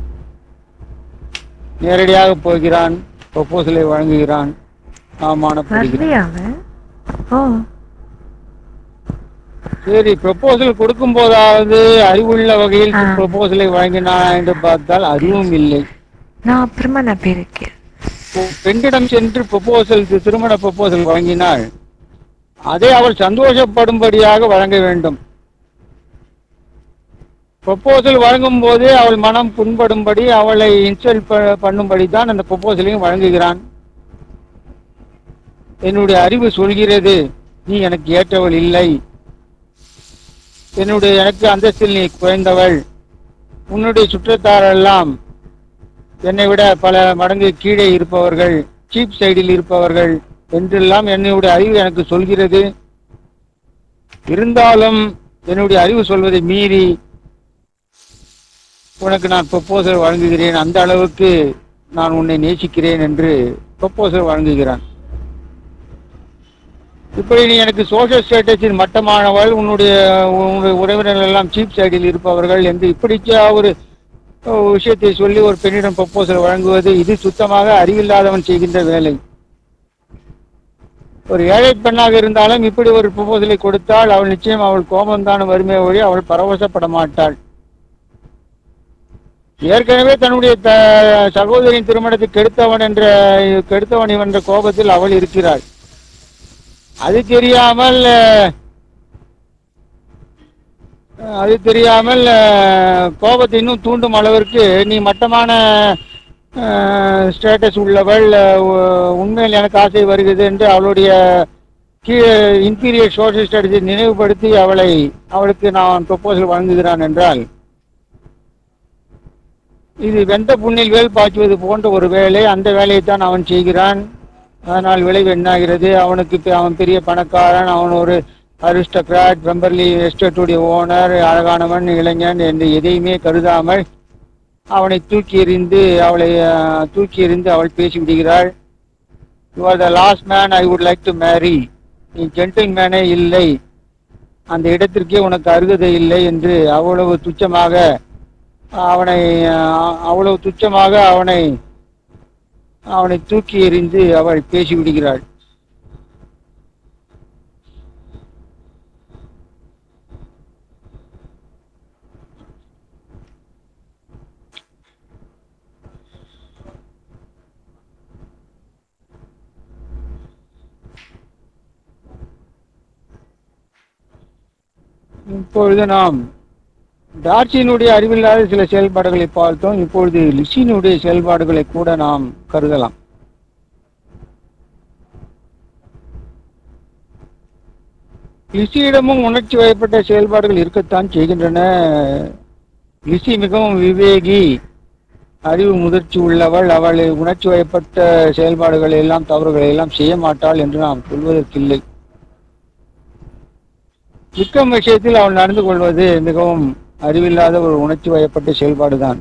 நேரடியாக போகிறான் ப்ரொபோசலை வழங்குகிறான் அவமானப்படுகிறான் வரலையா அவன் ஓ சரி ப்ரொபோசல் கொடுக்கும் போதாவது அறிவுள்ள வகையில் ஆ. ப்ரொபோசலை வழங்கினானா என்று பார்த்தால் அதுவும் இல்லை நான் அப்புறமா நான் போயிருக்கேன் இப்போ பெண்ணிடம் சென்று ப்ரொபோசல் திருமண ப்ரொபோசல் வழங்கினாள் அதை அவள் சந்தோஷப்படும்படியாக வழங்க வேண்டும் ப்ரொபோசல் வழங்கும் போதே அவள் மனம் புண்படும்படி அவளை இன்சல்ட் பண்ணும்படி தான் அந்த ப்ரொபோசலையும் வழங்குகிறான் என்னுடைய அறிவு சொல்கிறது நீ எனக்கு ஏற்றவள் இல்லை என்னுடைய எனக்கு அந்தஸ்தில் நீ குறைந்தவள் உன்னுடைய சுற்றத்தாரெல்லாம் என்னை விட பல மடங்கு கீழே இருப்பவர்கள் சீப் சைடில் இருப்பவர்கள் என்றெல்லாம் என்னுடைய அறிவு எனக்கு சொல்கிறது இருந்தாலும் என்னுடைய அறிவு சொல்வதை மீறி உனக்கு நான் ப்ரொப்போசல் வழங்குகிறேன் அந்த அளவுக்கு நான் உன்னை நேசிக்கிறேன் என்று ப்ரொப்போசல் வழங்குகிறான் இப்படி நீ எனக்கு சோஷியல் ஸ்டேட்டஸில் மட்டமானவள் உன்னுடைய உன்னுடைய உறவினர்கள் எல்லாம் சீப் சைடில் இருப்பவர்கள் என்று இப்படிக்கா ஒரு ஒரு விஷயத்தை சொல்லி ஒரு பெண்ணிடம் ப்ரொப்போசல் வழங்குவது இது சுத்தமாக அறிவில்லாதவன் செய்கின்ற வேலை ஒரு ஏழை பெண்ணாக இருந்தாலும் இப்படி ஒரு ப்ரொபோசலை கொடுத்தால் அவள் நிச்சயம் அவள் கோபம்தான் வறுமை ஒழி அவள் பரவசப்பட மாட்டாள் ஏற்கனவே தன்னுடைய த சகோதரியின் திருமணத்தை கெடுத்தவன் என்ற கெடுத்தவன் இவன் என்ற கோபத்தில் அவள் இருக்கிறாள் அது தெரியாமல் அஹ், அது தெரியாமல் அஹ், கோபத்தை இன்னும் தூண்டும் அளவிற்கு நீ மட்டமான ஸ்டேட்டஸ் உள்ளவள் அஹ், உ- உண்மையில் எனக்கு ஆசை வருகிறது என்று அவளுடைய கீழே இன்பீரியர் சோஷியல் ஸ்டடிஸை நினைவுபடுத்தி அவளை அவளுக்கு நான் ப்ரொபோசல் வழங்குகிறான் என்றால் இது வெந்த புண்ணில் வேல் பாய்ச்சுவது போன்ற ஒரு வேலை அந்த வேலையைத்தான் அவன் செய்கிறான் அதனால் விளைவு என்னாகிறது அவனுக்கு இப்ப அவன் பெரிய பணக்காரன் அவன் ஒரு அரிஸ்டோக்ராட் பெம்பர்லி எஸ்டேட்டுடைய ஓனர் அழகானவன் இளைஞன் என்று எதையுமே கருதாமல் அவனை தூக்கி எறிந்து அவளை அஹ், தூக்கி எறிந்து அவள் பேசி விடுகிறாள் you are the last man I would like to marry நீ ஜென்டில் மேனே இல்லை அந்த இடத்திற்கே உனக்கு அருகதை இல்லை என்று அவ்வளவு துச்சமாக அவனை அஹ், அவ்வளவு துச்சமாக அவனை அவனை தூக்கி எறிந்து அவள் பேசி விடுகிறாள் இப்பொழுது நாம் டார்ச்சியினுடைய அறிவில்லாத சில செயல்பாடுகளை பார்த்தோம் இப்பொழுது லிசியினுடைய செயல்பாடுகளை கூட நாம் கருதலாம் லிசியிடமும் உணர்ச்சி வயப்பட்ட செயல்பாடுகள் இருக்கத்தான் செய்கின்றன லிசி மிகவும் விவேகி அறிவு முதிர்ச்சி உள்ளவள் அவள் உணர்ச்சி வயப்பட்ட செயல்பாடுகளை எல்லாம் தவறுகளை எல்லாம் செய்ய மாட்டாள் என்று நாம் சொல்வதற்கில்லை விக்ரம் விஷயத்தில் அவள் நடந்து கொள்வது மிகவும் அறிவில்லாத ஒரு உணர்ச்சி வயப்பட்ட செயல்பாடுதான்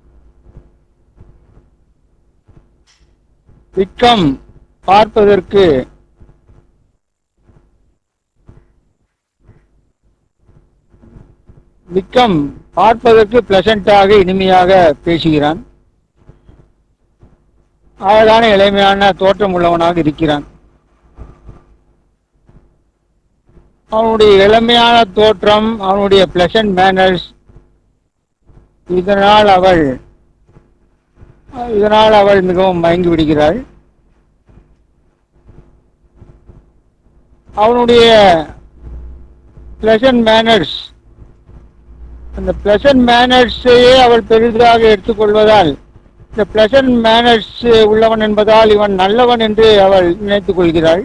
விக்ரம் பார்ப்பதற்கு விக்ரம் பார்ப்பதற்கு பிளசண்டாக இனிமையாக பேசுகிறான் அழகான இளமையான தோற்றம் உள்ளவனாக இருக்கிறான் அவனுடைய இளமையான தோற்றம் அவனுடைய பிளசன்ட் மேனர்ஸ் இதனால் அவள் இதனால் அவள் மிகவும் மயங்கி விடுகிறாள் அவனுடைய பிளசன்ட் மேனர்ஸ் அந்த பிளசன்ட் மேனர்ஸையே அவள் பெரிதாக எடுத்துக்கொள்வதால் இந்த பிளசன்ட் மேனர்ஸ் உள்ளவன் என்பதால் இவன் நல்லவன் என்று அவள் நினைத்துக் கொள்கிறாள்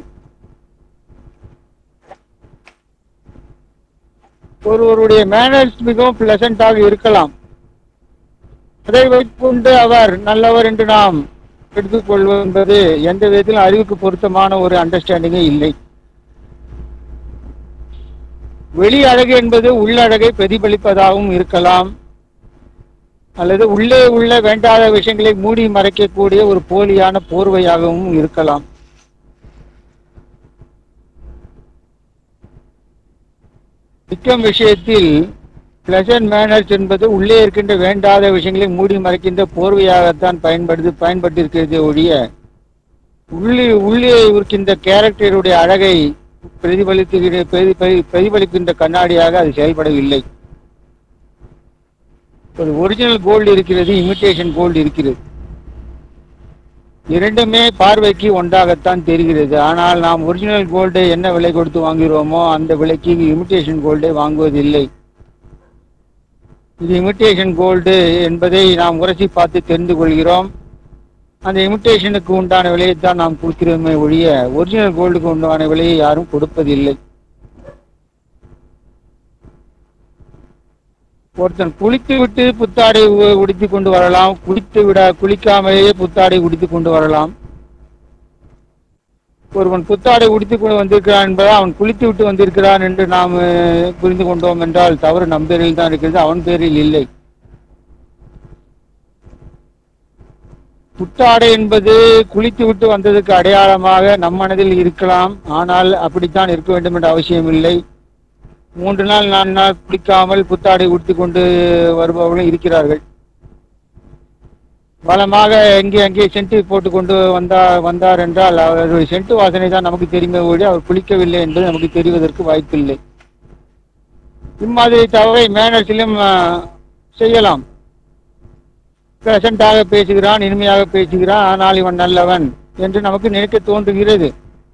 ஒருவருடைய மேனர்ஸ் மிகவும் பிளசண்டாக இருக்கலாம் அதை வைத்துக்கொண்டு அவர் நல்லவர் என்று நாம் எடுத்துக்கொள்வது என்பது எந்த விதத்திலும் அறிவுக்கு பொருத்தமான ஒரு அண்டர்ஸ்டாண்டிங்கே இல்லை வெளி அழகு என்பது உள்ளழகை பிரதிபலிப்பதாகவும் இருக்கலாம் அல்லது உள்ளே உள்ள வேண்டாத விஷயங்களை மூடி மறைக்கக்கூடிய ஒரு போலியான போர்வையாகவும் இருக்கலாம் விக்ரம் விஷயத்தில் பிளசன்ட் மேனர்ஸ் என்பது உள்ளே இருக்கின்ற வேண்டாத விஷயங்களை மூடி மறைக்கின்ற போர்வையாகத்தான் பயன்படுது பயன்பட்டிருக்கிறதே ஒழிய உள்ளே உள்ளே இருக்கின்ற கேரக்டருடைய அழகை பிரதிபலித்துகிற பிரதி- பிரதி- பிரதிபலிக்கின்ற கண்ணாடியாக அது செயல்படவில்லை ஒரு ஒரிஜினல் கோல்டு இருக்கிறது இமிட்டேஷன் கோல்டு இருக்கிறது இரண்டுமே பார்வைக்கு ஒன்றாகத்தான் தெரிகிறது ஆனால் நாம் ஒரிஜினல் கோல்டை என்ன விலை கொடுத்து வாங்குகிறோமோ அந்த விலைக்கு இமிட்டேஷன் கோல்டை வாங்குவதில்லை இது இமிட்டேஷன் கோல்டு என்பதை நாம் உரசி பார்த்து தெரிந்து கொள்கிறோம் அந்த இமிட்டேஷனுக்கு உண்டான விலையை தான் நாம் கொடுக்கிறோமே ஒழிய ஒரிஜினல் கோல்டுக்கு உண்டான விலையை யாரும் கொடுப்பதில்லை ஒருத்தன் குளித்து விட்டு புத்தாடை உ- உடுத்திக் கொண்டு வரலாம் குளித்து விட குளிக்காமலேயே புத்தாடை உடுத்திக் கொண்டு வரலாம் ஒருவன் புத்தாடை உடுத்திக் கொண்டு வந்திருக்கிறான் என்பதை அவன் குளித்து விட்டு வந்திருக்கிறான் என்று நாம் அஹ், புரிந்து கொண்டோம் என்றால் தவறு நம் பேரில் தான் இருக்கிறது அவன் பேரில் இல்லை புத்தாடை என்பது குளித்து விட்டு வந்ததுக்கு அடையாளமாக நம் மனதில் இருக்கலாம் ஆனால் அப்படித்தான் இருக்க வேண்டும் என்ற அவசியம் இல்லை மூன்று நாள் நான்கு நாள் குளிக்காமல் புத்தாடை உடுத்திக் கொண்டு வருபவர்களும் இருக்கிறார்கள் பலமாக எங்கே அங்கே சென்ட் போட்டு கொண்டு வந்தார் வந்தார் என்றால் அவருடைய சென்ட் வாசனை தான் நமக்கு தெரியுமே ஒழிய அவர் குளிக்கவில்லை என்பது நமக்கு தெரிவதற்கு வாய்ப்பில்லை இம்மாதிரி தவறை மேனர்ஸிலும் ஆஹ், செய்யலாம் ப்ளசண்டாக பேசுகிறான் இனிமையாக பேசுகிறான் ஆனால் இவன் நல்லவன் என்று நமக்கு நினைக்க தோன்றுகிறது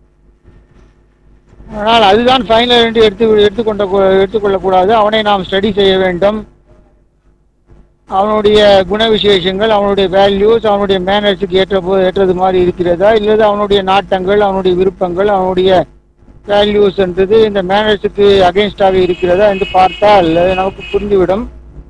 ஆனால் அதுதான் ஃபைனல் என்று எடுத்து எடுத்துக்கொண்ட எடுத்துக்கொள்ளக்கூடாது அவனை நாம் ஸ்டடி செய்ய வேண்டும் அவனுடைய குண விசேஷங்கள் அவனுடைய வேல்யூஸ் அவனுடைய மேனர்ஸுக்கு ஏற்ற போ- ஏற்றது மாதிரி இருக்கிறதா இல்லது அவனுடைய நாட்டங்கள் அவனுடைய விருப்பங்கள் அவனுடைய வேல்யூஸ் என்றது இந்த மேனர்ஸுக்கு அகைன்ஸ்டாக இருக்கிறதா என்று பார்த்தால் அது நமக்கு புரிந்துவிடும்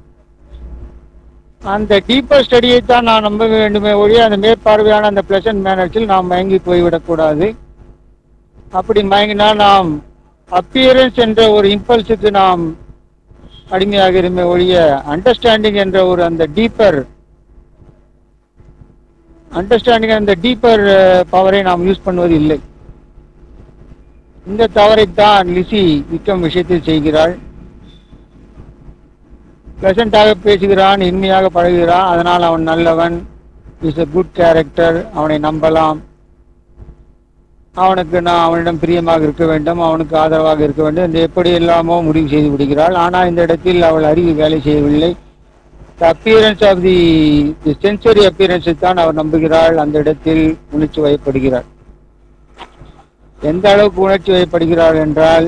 அந்த டீப்பர் ஸ்டடியை தான் நான் நம்ப வேண்டுமே ஒழிய அந்த மேற்பார்வையான அந்த பிளசன்ட் மேனர்ஸில் நாம் மயங்கி போய்விடக்கூடாது அப்படி மயங்கினால் நாம் அப்பியரன்ஸ் என்ற ஒரு இம்பல்ஸுக்கு நாம் அடிமையாகிறோமே ஒழிய அண்டர்ஸ்டாண்டிங் என்ற ஒரு அந்த டீப்பர் அண்டர்ஸ்டாண்டிங் அந்த டீப்பர் பவரை நாம் யூஸ் பண்ணுவது இல்லை இந்த தவறைத்தான் லிசி விக்ரம் விஷயத்தில் செய்கிறாள் பிளசண்டாக பேசுகிறான் இனிமையாக பழகுகிறான் அதனால் அவன் நல்லவன் இஸ் a குட் கேரக்டர் அவனை நம்பலாம் அவனுக்கு நான் அவனிடம் பிரியமாக இருக்க வேண்டும் அவனுக்கு ஆதரவாக இருக்க வேண்டும் என்று எப்படி எல்லாமோ முடிவு செய்து விடுகிறாள் ஆனால் இந்த இடத்தில் அவள் அறிவு வேலை செய்யவில்லை the appearance of the sensory அப்பியரன்ஸை தான் அவர் நம்புகிறாள் அந்த இடத்தில் உணர்ச்சி வயப்படுகிறாள் எந்த அளவுக்கு உணர்ச்சி வயப்படுகிறாள் என்றால்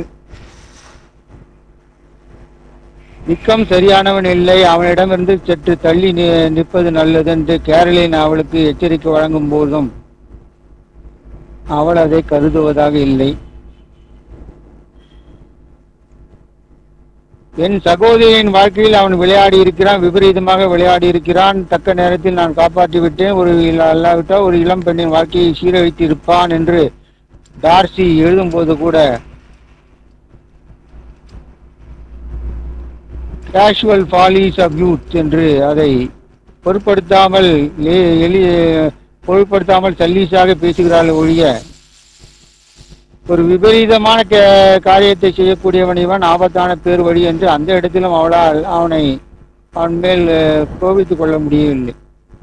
நிக்கம் சரியானவன் இல்லை அவனிடமிருந்து சற்று தள்ளி நி- நிற்பது நல்லது என்று கேரளின் அவளுக்கு எச்சரிக்கை வழங்கும் போதும் அவள் அதை கருதுவதாக இல்லை என் சகோதரியின் வாழ்க்கையில் அவன் விளையாடி இருக்கிறான் விபரீதமாக விளையாடி இருக்கிறான் தக்க நேரத்தில் நான் காப்பாற்றி விட்டேன் ஒரு இல்ல- அல்லாவிட்டால் ஒரு இளம் பெண்ணின் வாழ்க்கையை சீரழித்து இருப்பான் என்று டார்சி எழுதும்போது கூட கேஷுவல் ஃபாலிஸ் ஆஃப் யூத் என்று அதை பொருட்படுத்தாமல் எ- எளி பொருட்படுத்தாமல் சல்லீஸாக பேசுகிறாள் ஒழிய ஒரு விபரீதமான கே- காரியத்தை செய்யக்கூடியவன் இவன் ஆபத்தான பேர் வழி என்று அந்த இடத்திலும் அவளால் அவனை அவன் மேல் அஹ், கோபித்துக் கொள்ள முடியவில்லை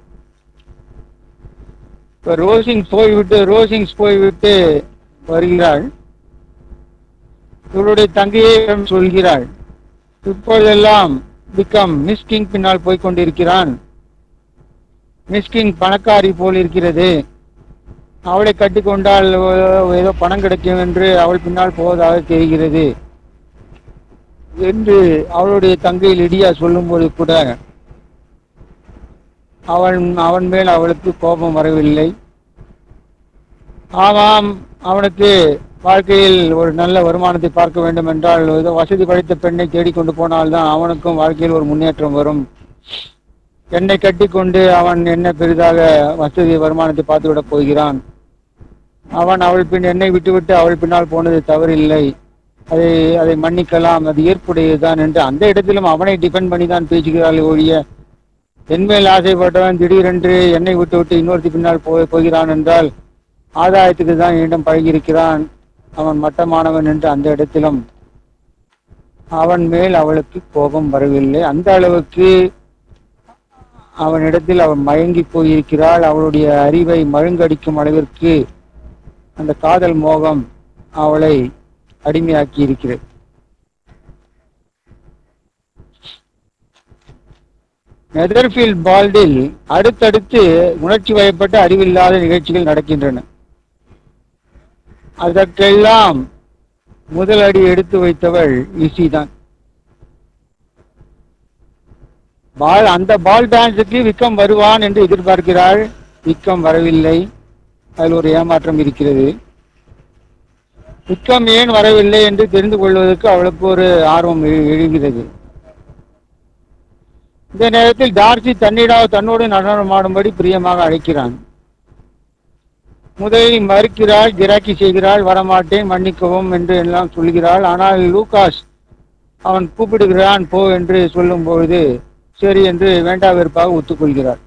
இப்ப ரோசிங் போய்விட்டு ரோசிங்ஸ் போய்விட்டு வருகிறாள் இவளுடைய தங்கையை இவன் சொல்கிறாள் இப்பொழுதெல்லாம் விக்கம் மிஸ்கிங் பின்னால் போய்க் கொண்டிருக்கிறான் மிஸ்கிங் பணக்காரி போல் இருக்கிறது அவளை கட்டிக்கொண்டால் ஏதோ- ஏதோ பணம் கிடைக்கும் என்று அவள் பின்னால் போவதாக தெரிகிறது என்று அவளுடைய தங்கை லிடியா சொல்லும்போது கூட அவன் அவன் மேல் அவளுக்கு கோபம் வரவில்லை ஆமாம் அவனுக்கு வாழ்க்கையில் ஒரு நல்ல வருமானத்தை பார்க்க வேண்டும் என்றால் ஏதோ வசதி படைத்த பெண்ணை தேடிக்கொண்டு போனால்தான் அவனுக்கும் வாழ்க்கையில் ஒரு முன்னேற்றம் வரும் என்னை கட்டிக்கொண்டு அவன் என்ன பெரிதாக வசதி வருமானத்தை பார்த்துவிடப் போகிறான் அவன் அவள் பின் என்னை விட்டுவிட்டு அவள் பின்னால் போனது தவறில்லை அதை அதை மன்னிக்கலாம் அது ஏற்புடையதுதான் என்று அந்த இடத்திலும் அவனை டிபெண்ட் பண்ணி தான் பேசுகிறாள் ஒழிய என் மேல் ஆசைப்பட்டவன் திடீரென்று என்னை விட்டு விட்டு இன்னொருத்தி பின்னால் போய் போகிறான் என்றால் ஆதாயத்துக்கு தான் என்னிடம் பழகியிருக்கிறான் அவன் மட்டமானவன் என்று அந்த இடத்திலும் அவன் மேல் அவளுக்கு கோபம் வரவில்லை அந்த அளவுக்கு அவனிடத்தில் அவன் மயங்கி போயிருக்கிறாள் அவளுடைய அறிவை மழுங்கடிக்கும் அளவிற்கு அந்த காதல் மோகம் அவளை அடிமையாக்கி இருக்கிறது நெதர்ஃபீல்ட் பால்டில் அடுத்தடுத்து உணர்ச்சி வயப்பட்ட அறிவில்லாத நிகழ்ச்சிகள் நடக்கின்றன அதற்கெல்லாம் முதல் அடி எடுத்து வைத்தவள் இசி தான் பால் அந்த பால் டான்ஸுக்கு விக்கம் வருவான் என்று எதிர்பார்க்கிறாள் விக்கம் வரவில்லை அதில் ஒரு ஏமாற்றம் இருக்கிறது விக்கம் ஏன் வரவில்லை என்று தெரிந்து கொள்வதற்கு அவளுக்கு ஒரு ஆர்வம் எழு- எழுகிறது இந்த நேரத்தில் டார்சி தன்னிடம் தன்னோடு நடனமாடும்படி பிரியமாக அழைக்கிறான் முதலில் மறுக்கிறாள் கிராக்கி செய்கிறாள் வரமாட்டேன் மன்னிக்கவும் என்று எல்லாம் சொல்கிறாள் ஆனால் லூகாஸ் அவன் கூப்பிடுகிறான் போ என்று சொல்லும் பொழுது சரி என்று வேண்டா வெறுப்பாக ஒத்துக்கொள்கிறார்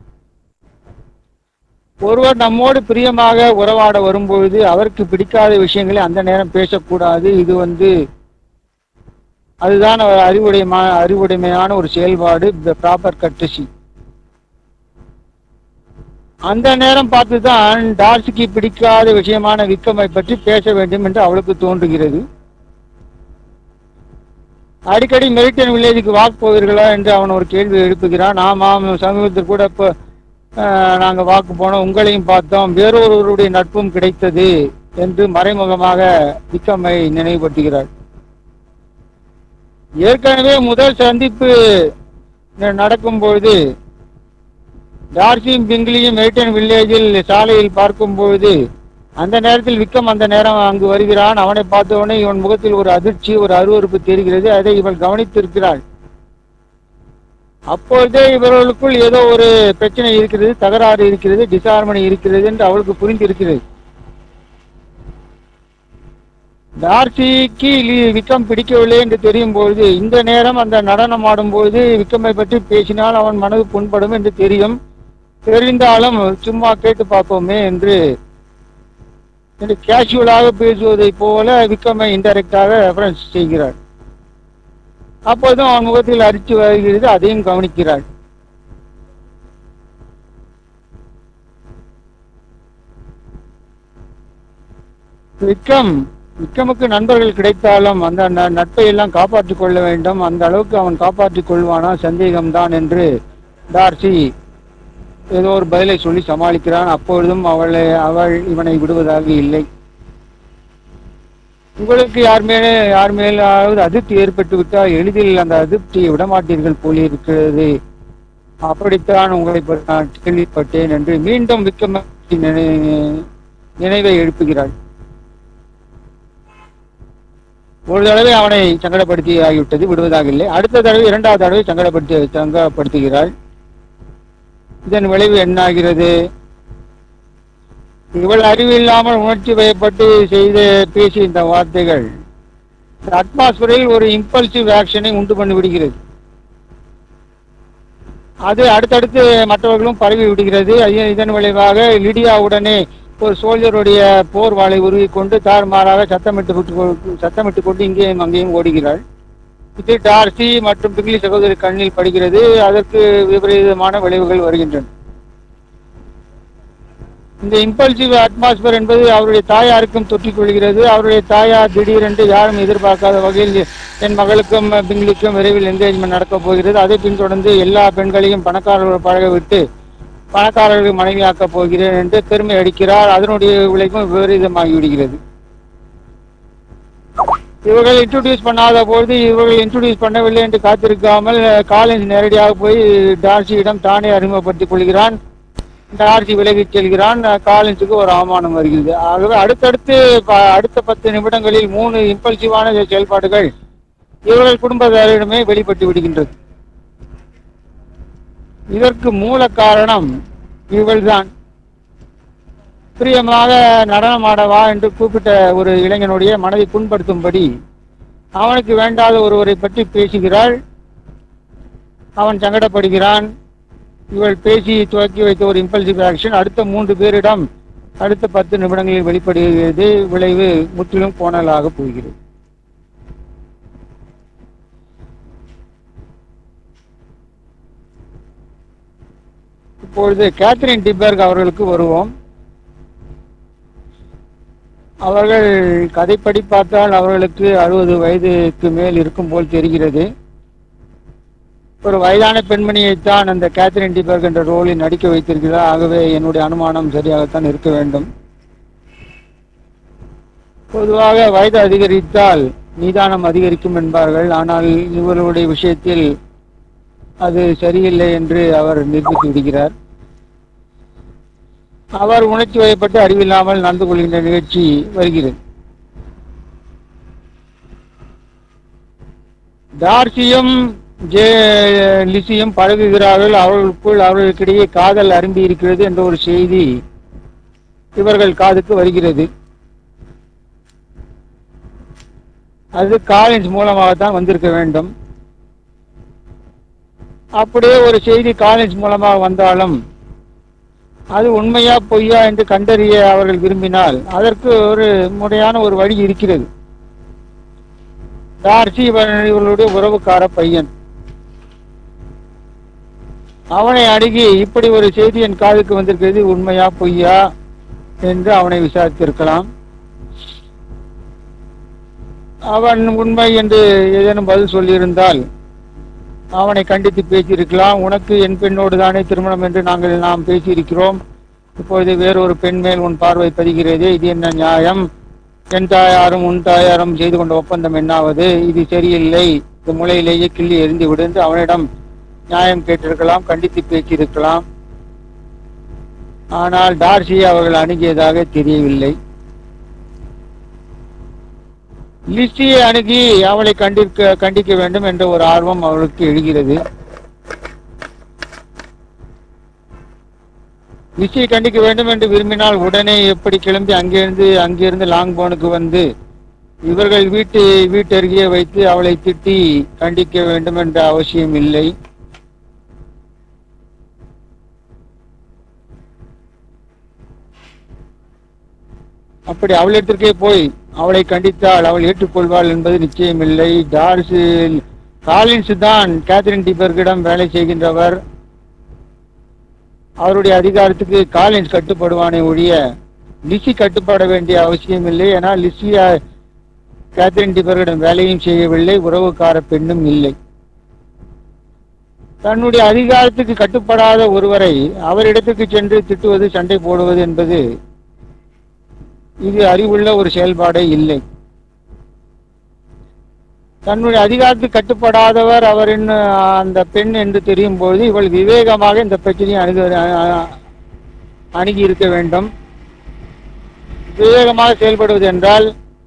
ஒருவர் நம்மோடு பிரியமாக உறவாட வரும்பொழுது அவருக்கு பிடிக்காத விஷயங்களை அந்த நேரம் பேசக்கூடாது இது வந்து அதுதான் ஒரு அறிவுடைமா அறிவுடைமையான ஒரு செயல்பாடு ப்ராப்பர் கட்டசி அந்த நேரம் பார்த்துதான் டார்சிக்கு பிடிக்காத விஷயமான விக்கமை பற்றி பேச வேண்டும் என்று அவளுக்கு தோன்றுகிறது அடிக்கடி மெரிட்டன் வில்லேஜுக்கு வாக் போவீர்களா என்று அவன் ஒரு கேள்வி எழுப்புகிறான் ஆமாம் சமீபத்தில் கூட இப்போ நாங்கள் வாக்கு போனோம் உங்களையும் பார்த்தோம் வேறொருவருடைய நட்பும் கிடைத்தது என்று மறைமுகமாக விக்கம்மை நினைவுபடுத்துகிறாள் ஏற்கனவே முதல் சந்திப்பு ந- நடக்கும் பொழுது டார்சியும் பிங்கிலியும் மெரிட்டன் வில்லேஜில் சாலையில் பார்க்கும் பொழுது அந்த நேரத்தில் விக்கம் அந்த நேரம் அங்கு வருகிறான் அவனை பார்த்தவுடனே இவன் முகத்தில் ஒரு அதிர்ச்சி ஒரு அருவருப்பு தெரிகிறது அதை இவள் கவனித்திருக்கிறாள் அப்பொழுதே இவர்களுக்குள் ஏதோ ஒரு பிரச்சனை இருக்கிறது தகராறு இருக்கிறது டிசார்மனி இருக்கிறது என்று அவளுக்கு புரிந்திருக்கிறது டார்சிக்கு லி- விக்கம் பிடிக்கவில்லை என்று தெரியும் பொழுது இந்த நேரம் அந்த நடனம் ஆடும்போது விக்கமை பற்றி பேசினால் அவன் மனது புண்படும் என்று தெரியும் தெரிந்தாலும் சும்மா கேட்டு பார்ப்போமே என்று என்று கேஷுவலாக பேசுவதைப் போல விக்கமை இன்டைரக்டாக ரெஃபரன்ஸ் செய்கிறார் அப்போதும் அவன் முகத்தில் அரிச்சு வருகிறது அதையும் கவனிக்கிறாள் விக்ரம் விக்ரமுக்கு நண்பர்கள் கிடைத்தாலும் அந்த ந- நட்பை எல்லாம் காப்பாற்றிக் கொள்ள வேண்டும் அந்த அளவுக்கு அவன் காப்பாற்றிக் கொள்வானா சந்தேகம்தான் என்று டார்சி ஏதோ ஒரு பதிலை சொல்லி சமாளிக்கிறான் அப்பொழுதும் அவளை அவள் இவனை விடுவதாக இல்லை உங்களுக்கு யார் மேலே யார் மேலாவது அதிருப்தி ஏற்பட்டு விட்டால் எளிதில் அந்த அதிருப்தியை விடமாட்டீர்கள் போல இருக்கிறது அப்படித்தான் உங்களை பற்றி நான் கேள்விப்பட்டேன் என்று மீண்டும் விக்ரம நினை- நினைவை எழுப்புகிறாள் ஒரு தடவை அவனை சங்கடப்படுத்தி ஆகிவிட்டது விடுவதாக இல்லை அடுத்த தடவை இரண்டாவது தடவை சங்கடப்படுத்தி சங்கடப்படுத்துகிறாள் இதன் விளைவு என்னாகிறது இவள் அறிவு இல்லாமல் உணர்ச்சி வயப்பட்டு செய்த பேசிய இந்த வார்த்தைகள் இந்த அட்மாஸ்பியரில் ஒரு இம்பல்சிவ் ஆக்ஷனை உண்டு பண்ணி விடுகிறது அது அடுத்தடுத்து மற்றவர்களும் பரவி விடுகிறது ஐய- இதன் விளைவாக லிடியாவுடனே ஒரு சோல்ஜருடைய போர் வாளை உருவி கொண்டு தாறுமாறாக சத்தமிட்டு விட்டு கொ- சத்தமிட்டு கொண்டு இங்கேயும் அங்கேயும் ஓடுகிறாள் இது டார்சி மற்றும் பிங்லி சகோதரி கண்ணில் படுகிறது அதற்கு விபரீதமான விளைவுகள் வருகின்றன இந்த இம்பல்சிவ் அட்மாஸ்பியர் என்பது அவருடைய தாயாருக்கும் தொற்றிக் கொள்கிறது அவருடைய தாயார் திடீரென்று யாரும் எதிர்பார்க்காத வகையில் என் மகளுக்கும் பிங்கிலிக்கும் விரைவில் என்கேஜ்மெண்ட் நடக்கப் போகிறது அதை பின்தொடர்ந்து எல்லா பெண்களையும் பணக்காரர்கள் பழக விட்டு பணக்காரர்கள் மனைவியாக்கப் போகிறேன் என்று பெருமை அடிக்கிறார் அதனுடைய விளைவும் விபரீதமாகி விடுகிறது இவர்கள் இன்ட்ரோடியூஸ் பண்ணாத பொழுது இவர்கள் இன்ட்ரோடியூஸ் பண்ணவில்லை என்று காத்திருக்காமல் காலேஜ் நேரடியாக போய் டார்சியிடம் தானே அறிமுகப்படுத்திக் கொள்கிறான் டார்சி விலகிச் செல்கிறான் காலேஜுக்கு ஒரு அவமானம் வருகிறது ஆகவே அடுத்தடுத்து ப- அடுத்த பத்து நிமிடங்களில் மூணு இம்பல்சிவான செயல்பாடுகள் இவர்கள் குடும்பத்தாரிடமே வெளிப்பட்டு விடுகின்றது இதற்கு மூல காரணம் இவள்தான் பிரியமாக நடனமாடவா என்று கூப்பிட்ட ஒரு இளைஞனுடைய மனதை புண்படுத்தும்படி அவனுக்கு வேண்டாத ஒருவரை பற்றி பேசுகிறாள் அவன் சங்கடப்படுகிறான் இவள் பேசி துவக்கி வைத்த ஒரு இம்பல்சிவ் ஆக்ஷன் அடுத்த மூன்று பேரிடம் அடுத்த பத்து நிமிடங்களில் வெளிப்படுகிறது விளைவு முற்றிலும் கோணலாக போகிறது இப்பொழுது கேத்ரின் டிபர்க் அவர்களுக்கு வருவோம் அவர்கள் கதைப்படி பார்த்தால் அவர்களுக்கு அறுபது வயதுக்கு மேல் இருக்கும் போல் தெரிகிறது ஒரு வயதான பெண்மணியைத்தான் அந்த கேத்ரின் டிபர்க் என்ற ரோலில் நடிக்க வைத்திருக்கிறார் ஆகவே என்னுடைய அனுமானம் சரியாகத்தான் இருக்க வேண்டும் பொதுவாக வயது அதிகரித்தால் நிதானம் அதிகரிக்கும் என்பார்கள் ஆனால் இவர்களுடைய விஷயத்தில் அது சரியில்லை என்று அவர் நிரூபித்து விடுகிறார் அவர் உணர்ச்சி வயப்பட்டு அறிவில்லாமல் நடந்து கொள்கின்ற நிகழ்ச்சி வருகிறது டார்சியும் ஜே லிசியும் பழகுகிறார்கள் அவர்களுக்குள் அவர்களுக்கிடையே காதல் அரும்பி இருக்கிறது என்ற ஒரு செய்தி இவர்கள் காதுக்கு வருகிறது அது காலின்ஸ் மூலமாகத்தான் வந்திருக்க வேண்டும் அப்படியே ஒரு செய்தி காலின்ஸ் மூலமாக வந்தாலும் அது உண்மையா பொய்யா என்று கண்டறிய அவர்கள் விரும்பினால் அதற்கு ஒரு முறையான ஒரு வழி இருக்கிறது டார்சி இவன் இவர்களுடைய உறவுக்கார பையன் அவனை அணுகி இப்படி ஒரு செய்தி என் காதுக்கு வந்திருக்கிறது உண்மையா பொய்யா என்று அவனை விசாரித்திருக்கலாம் அவன் உண்மை என்று ஏதேனும் பதில் சொல்லியிருந்தால் அவனை கண்டித்து பேசியிருக்கலாம் உனக்கு என் பெண்ணோடு தானே திருமணம் என்று நாங்கள் நாம் பேசியிருக்கிறோம் இப்பொழுது வேறொரு பெண் மேல் உன் பார்வை பதிகிறது இது என்ன நியாயம் என் தாயாரும் உன் தாயாரும் செய்து கொண்ட ஒப்பந்தம் என்னாவது இது சரியில்லை இந்த முளையிலேயே கிள்ளி எரிந்து விடு என்று அவனிடம் நியாயம் கேட்டிருக்கலாம் கண்டித்து பேசியிருக்கலாம் ஆனால் டார்சியை அவர்கள் அணுகியதாக தெரியவில்லை லிஸ்டியை அணுகி அவளை கண்டிக்க கண்டிக்க வேண்டும் என்ற ஒரு ஆர்வம் அவளுக்கு எழுகிறது லிஸ்டியை கண்டிக்க வேண்டும் என்று விரும்பினால் உடனே எப்படி கிளம்பி அங்கிருந்து அங்கிருந்து லாங்போனுக்கு வந்து இவர்கள் வீட்டு வீட்டருகே வைத்து அவளை திட்டி கண்டிக்க வேண்டும் என்ற அவசியம் இல்லை அப்படி அவளிடத்திற்கே போய் அவளை கண்டித்தால் அவள் ஏற்றுக்கொள்வாள் என்பது நிச்சயமில்லை டார்ஸ் காலின்ஸ் தான் கேத்ரின் டிபர்கிடம் வேலை செய்கின்றவர் அவருடைய அதிகாரத்துக்கு காலின்ஸ் கட்டுப்படுவானே ஒழிய லிசி கட்டுப்பட வேண்டிய அவசியம் இல்லை ஏன்னா லிசி அஹ், கேத்ரின் டிபர்கிடம் வேலையும் செய்யவில்லை உறவுக்கார பெண்ணும் இல்லை தன்னுடைய அதிகாரத்துக்கு கட்டுப்படாத ஒருவரை அவரிடத்துக்கு சென்று திட்டுவது சண்டை போடுவது என்பது இது அறிவுள்ள ஒரு செயல்பாடே இல்லை தன்னுடைய அதிகாரத்துக்கு கட்டுப்படாதவர் அவரின் அந்த பெண் என்று தெரியும் பொழுது இவள் விவேகமாக இந்த பிரச்சனையை அணுக அ- அணுகி இருக்க வேண்டும் விவேகமாக செயல்படுவது என்றால்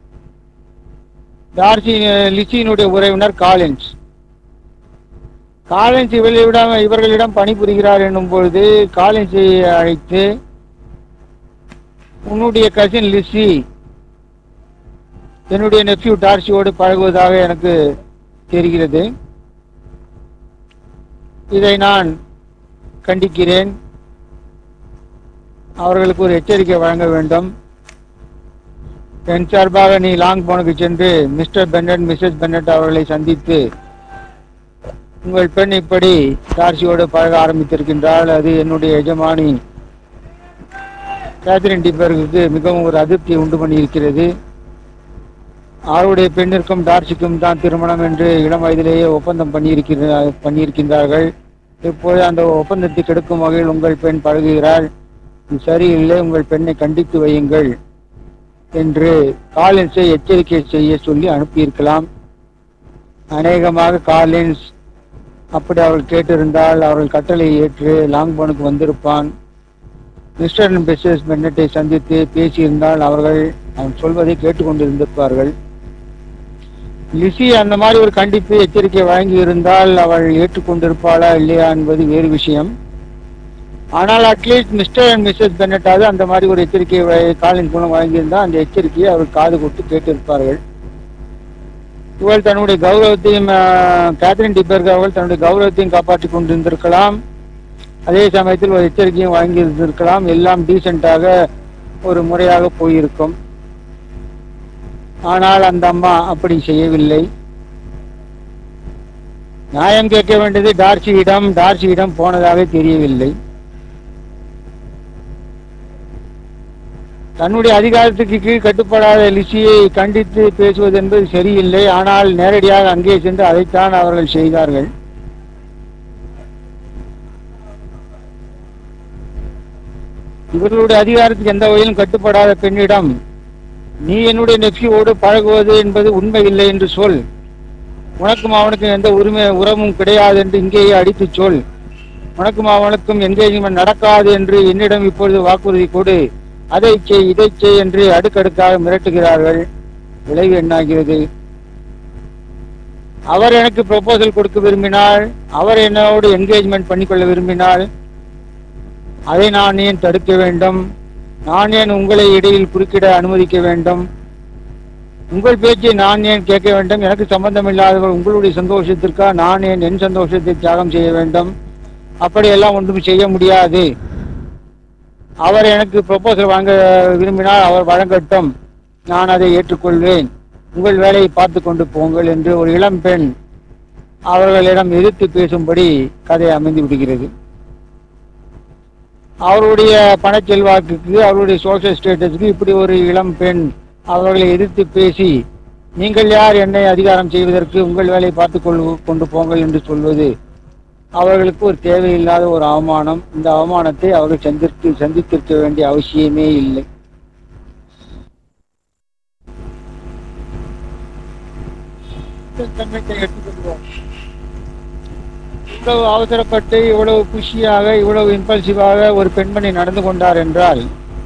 டார்சி லிச்சியினுடைய உறவினர் காலின்ஸ் காலின்ஸ் இவர்களிடம் இவர்களிடம் பணிபுரிகிறார் என்னும் பொழுது காலின்ஸை அழைத்து உன்னுடைய கசின் லிசி என்னுடைய நெப்யூ டார்சியோடு பழகுவதாக எனக்கு தெரிகிறது இதை நான் கண்டிக்கிறேன் அவர்களுக்கு ஒரு எச்சரிக்கை வழங்க வேண்டும் என் சார்பாக நீ லாங் போனுக்கு சென்று மிஸ்டர் பென்னட் மிஸ்ஸஸ் பென்னட் அவர்களை சந்தித்து உங்கள் பெண் இப்படி டார்சியோடு பழக ஆரம்பித்திருக்கின்றால் அது என்னுடைய எஜமானி கேத்ரின் டிபர்க்கு மிகவும் ஒரு அதிருப்தியை உண்டு பண்ணியிருக்கிறது அவருடைய பெண்ணிற்கும் டார்சிக்கும் தான் திருமணம் என்று இளம் வயதிலேயே ஒப்பந்தம் பண்ணியிருக்கிற பண்ணியிருக்கின்றார்கள் இப்போது அந்த ஒப்பந்தத்தை கெடுக்கும் வகையில் உங்கள் பெண் பழகுகிறாள் இது சரியில்லை உங்கள் பெண்ணை கண்டித்து வையுங்கள் என்று காலின்ஸை எச்சரிக்கை செய்ய சொல்லி அனுப்பியிருக்கலாம் அநேகமாக காலின்ஸ் அப்படி அவள் கேட்டிருந்தால் அவர்கள் கட்டளையை ஏற்று லாங்போனுக்கு வந்திருப்பான் மிஸ்டர் அண்ட் மிஸ்ஸஸ் பென்னட்டை சந்தித்து பேசியிருந்தால் அவர்கள் அவன் சொல்வதை கேட்டுக்கொண்டிருந்திருப்பார்கள் லிசி அந்த மாதிரி ஒரு கண்டிப்பு எச்சரிக்கை வழங்கி இருந்தால் அவள் ஏற்றுக்கொண்டிருப்பாளா இல்லையா என்பது வேறு விஷயம் ஆனால் அட்லீஸ்ட் மிஸ்டர் அண்ட் மிஸ்ஸஸ் பென்னட்டாவது அந்த மாதிரி ஒரு எச்சரிக்கை காலின் மூலம் வழங்கியிருந்தால் அந்த எச்சரிக்கையை அவர் காது கொடுத்து கேட்டிருப்பார்கள் இவள் தன்னுடைய கௌரவத்தையும் ஆஹ், கேத்ரின் டிபர்க் அவர்கள் தன்னுடைய கௌரவத்தையும் காப்பாற்றிக் கொண்டிருந்திருக்கலாம் அதே சமயத்தில் ஒரு எச்சரிக்கையும் வழங்கியிருந்திருக்கலாம் எல்லாம் டீசெண்டாக ஒரு முறையாக போயிருக்கும் ஆனால் அந்த அம்மா அப்படி செய்யவில்லை நியாயம் கேட்க வேண்டியது டார்சியிடம் டார்சியிடம் போனதாக தெரியவில்லை தன்னுடைய அதிகாரத்துக்கு கீழ் கட்டுப்படாத லிசியை கண்டித்து பேசுவது என்பது சரியில்லை ஆனால் நேரடியாக அங்கே சென்று அதைத்தான் அவர்கள் செய்தார்கள் இவர்களுடைய அதிகாரத்துக்கு எந்த வகையிலும் கட்டுப்படாத பெண்ணிடம் நீ என்னுடைய நெப்சியோடு பழகுவது என்பது உண்மை இல்லை என்று சொல் உனக்கும் அவனுக்கும் எந்த உரிமை உறவும் கிடையாது என்று இங்கேயே அடித்துச் சொல் உனக்கும் அவனுக்கும் எங்கேஜ்மெண்ட் நடக்காது என்று என்னிடம் இப்பொழுது வாக்குறுதி கொடு அதை செய் இதை செய் என்று அடுக்கடுக்காக மிரட்டுகிறார்கள் விளைவு என்னாகிறது அவர் எனக்கு ப்ரொபோசல் கொடுக்க விரும்பினால் அவர் என்னோடு என்கேஜ்மெண்ட் பண்ணிக்கொள்ள விரும்பினால் அதை நான் ஏன் தடுக்க வேண்டும் நான் ஏன் உங்களை இடையில் குறுக்கிட அனுமதிக்க வேண்டும் உங்கள் பேச்சை நான் ஏன் கேட்க வேண்டும் எனக்கு சம்பந்தமில்லாதவர் உங்களுடைய சந்தோஷத்திற்காக நான் ஏன் என் சந்தோஷத்தை தியாகம் செய்ய வேண்டும் அப்படியெல்லாம் ஒன்றும் செய்ய முடியாது அவர் எனக்கு ப்ரொபோசல் வாங்க விரும்பினால் அவர் வழங்கட்டும் நான் அதை ஏற்றுக்கொள்வேன் உங்கள் வேலையை பார்த்து கொண்டு போங்கள் என்று ஒரு இளம் பெண் அவர்களிடம் எதிர்த்து பேசும்படி கதை அமைந்து விடுகிறது அவருடைய பணச் செல்வாக்குக்கு அவருடைய சோஷியல் ஸ்டேட்டஸுக்கு இப்படி ஒரு இளம் பெண் அவர்களை எதிர்த்து பேசி நீங்கள் யார் என்னை அதிகாரம் செய்வதற்கு உங்கள் வேலையை பார்த்து கொள் கொண்டு போங்கள் என்று சொல்வது அவர்களுக்கு ஒரு தேவையில்லாத ஒரு அவமானம் இந்த அவமானத்தை அவர்கள் சந்தித்து சந்தித்திருக்க வேண்டிய அவசியமே இல்லை இவ்வளவு அவசரப்பட்டு இவ்வளவு குஷியாக இவ்வளவு இம்பல்சிவாக ஒரு பெண்மணி நடந்து கொண்டார் என்றால்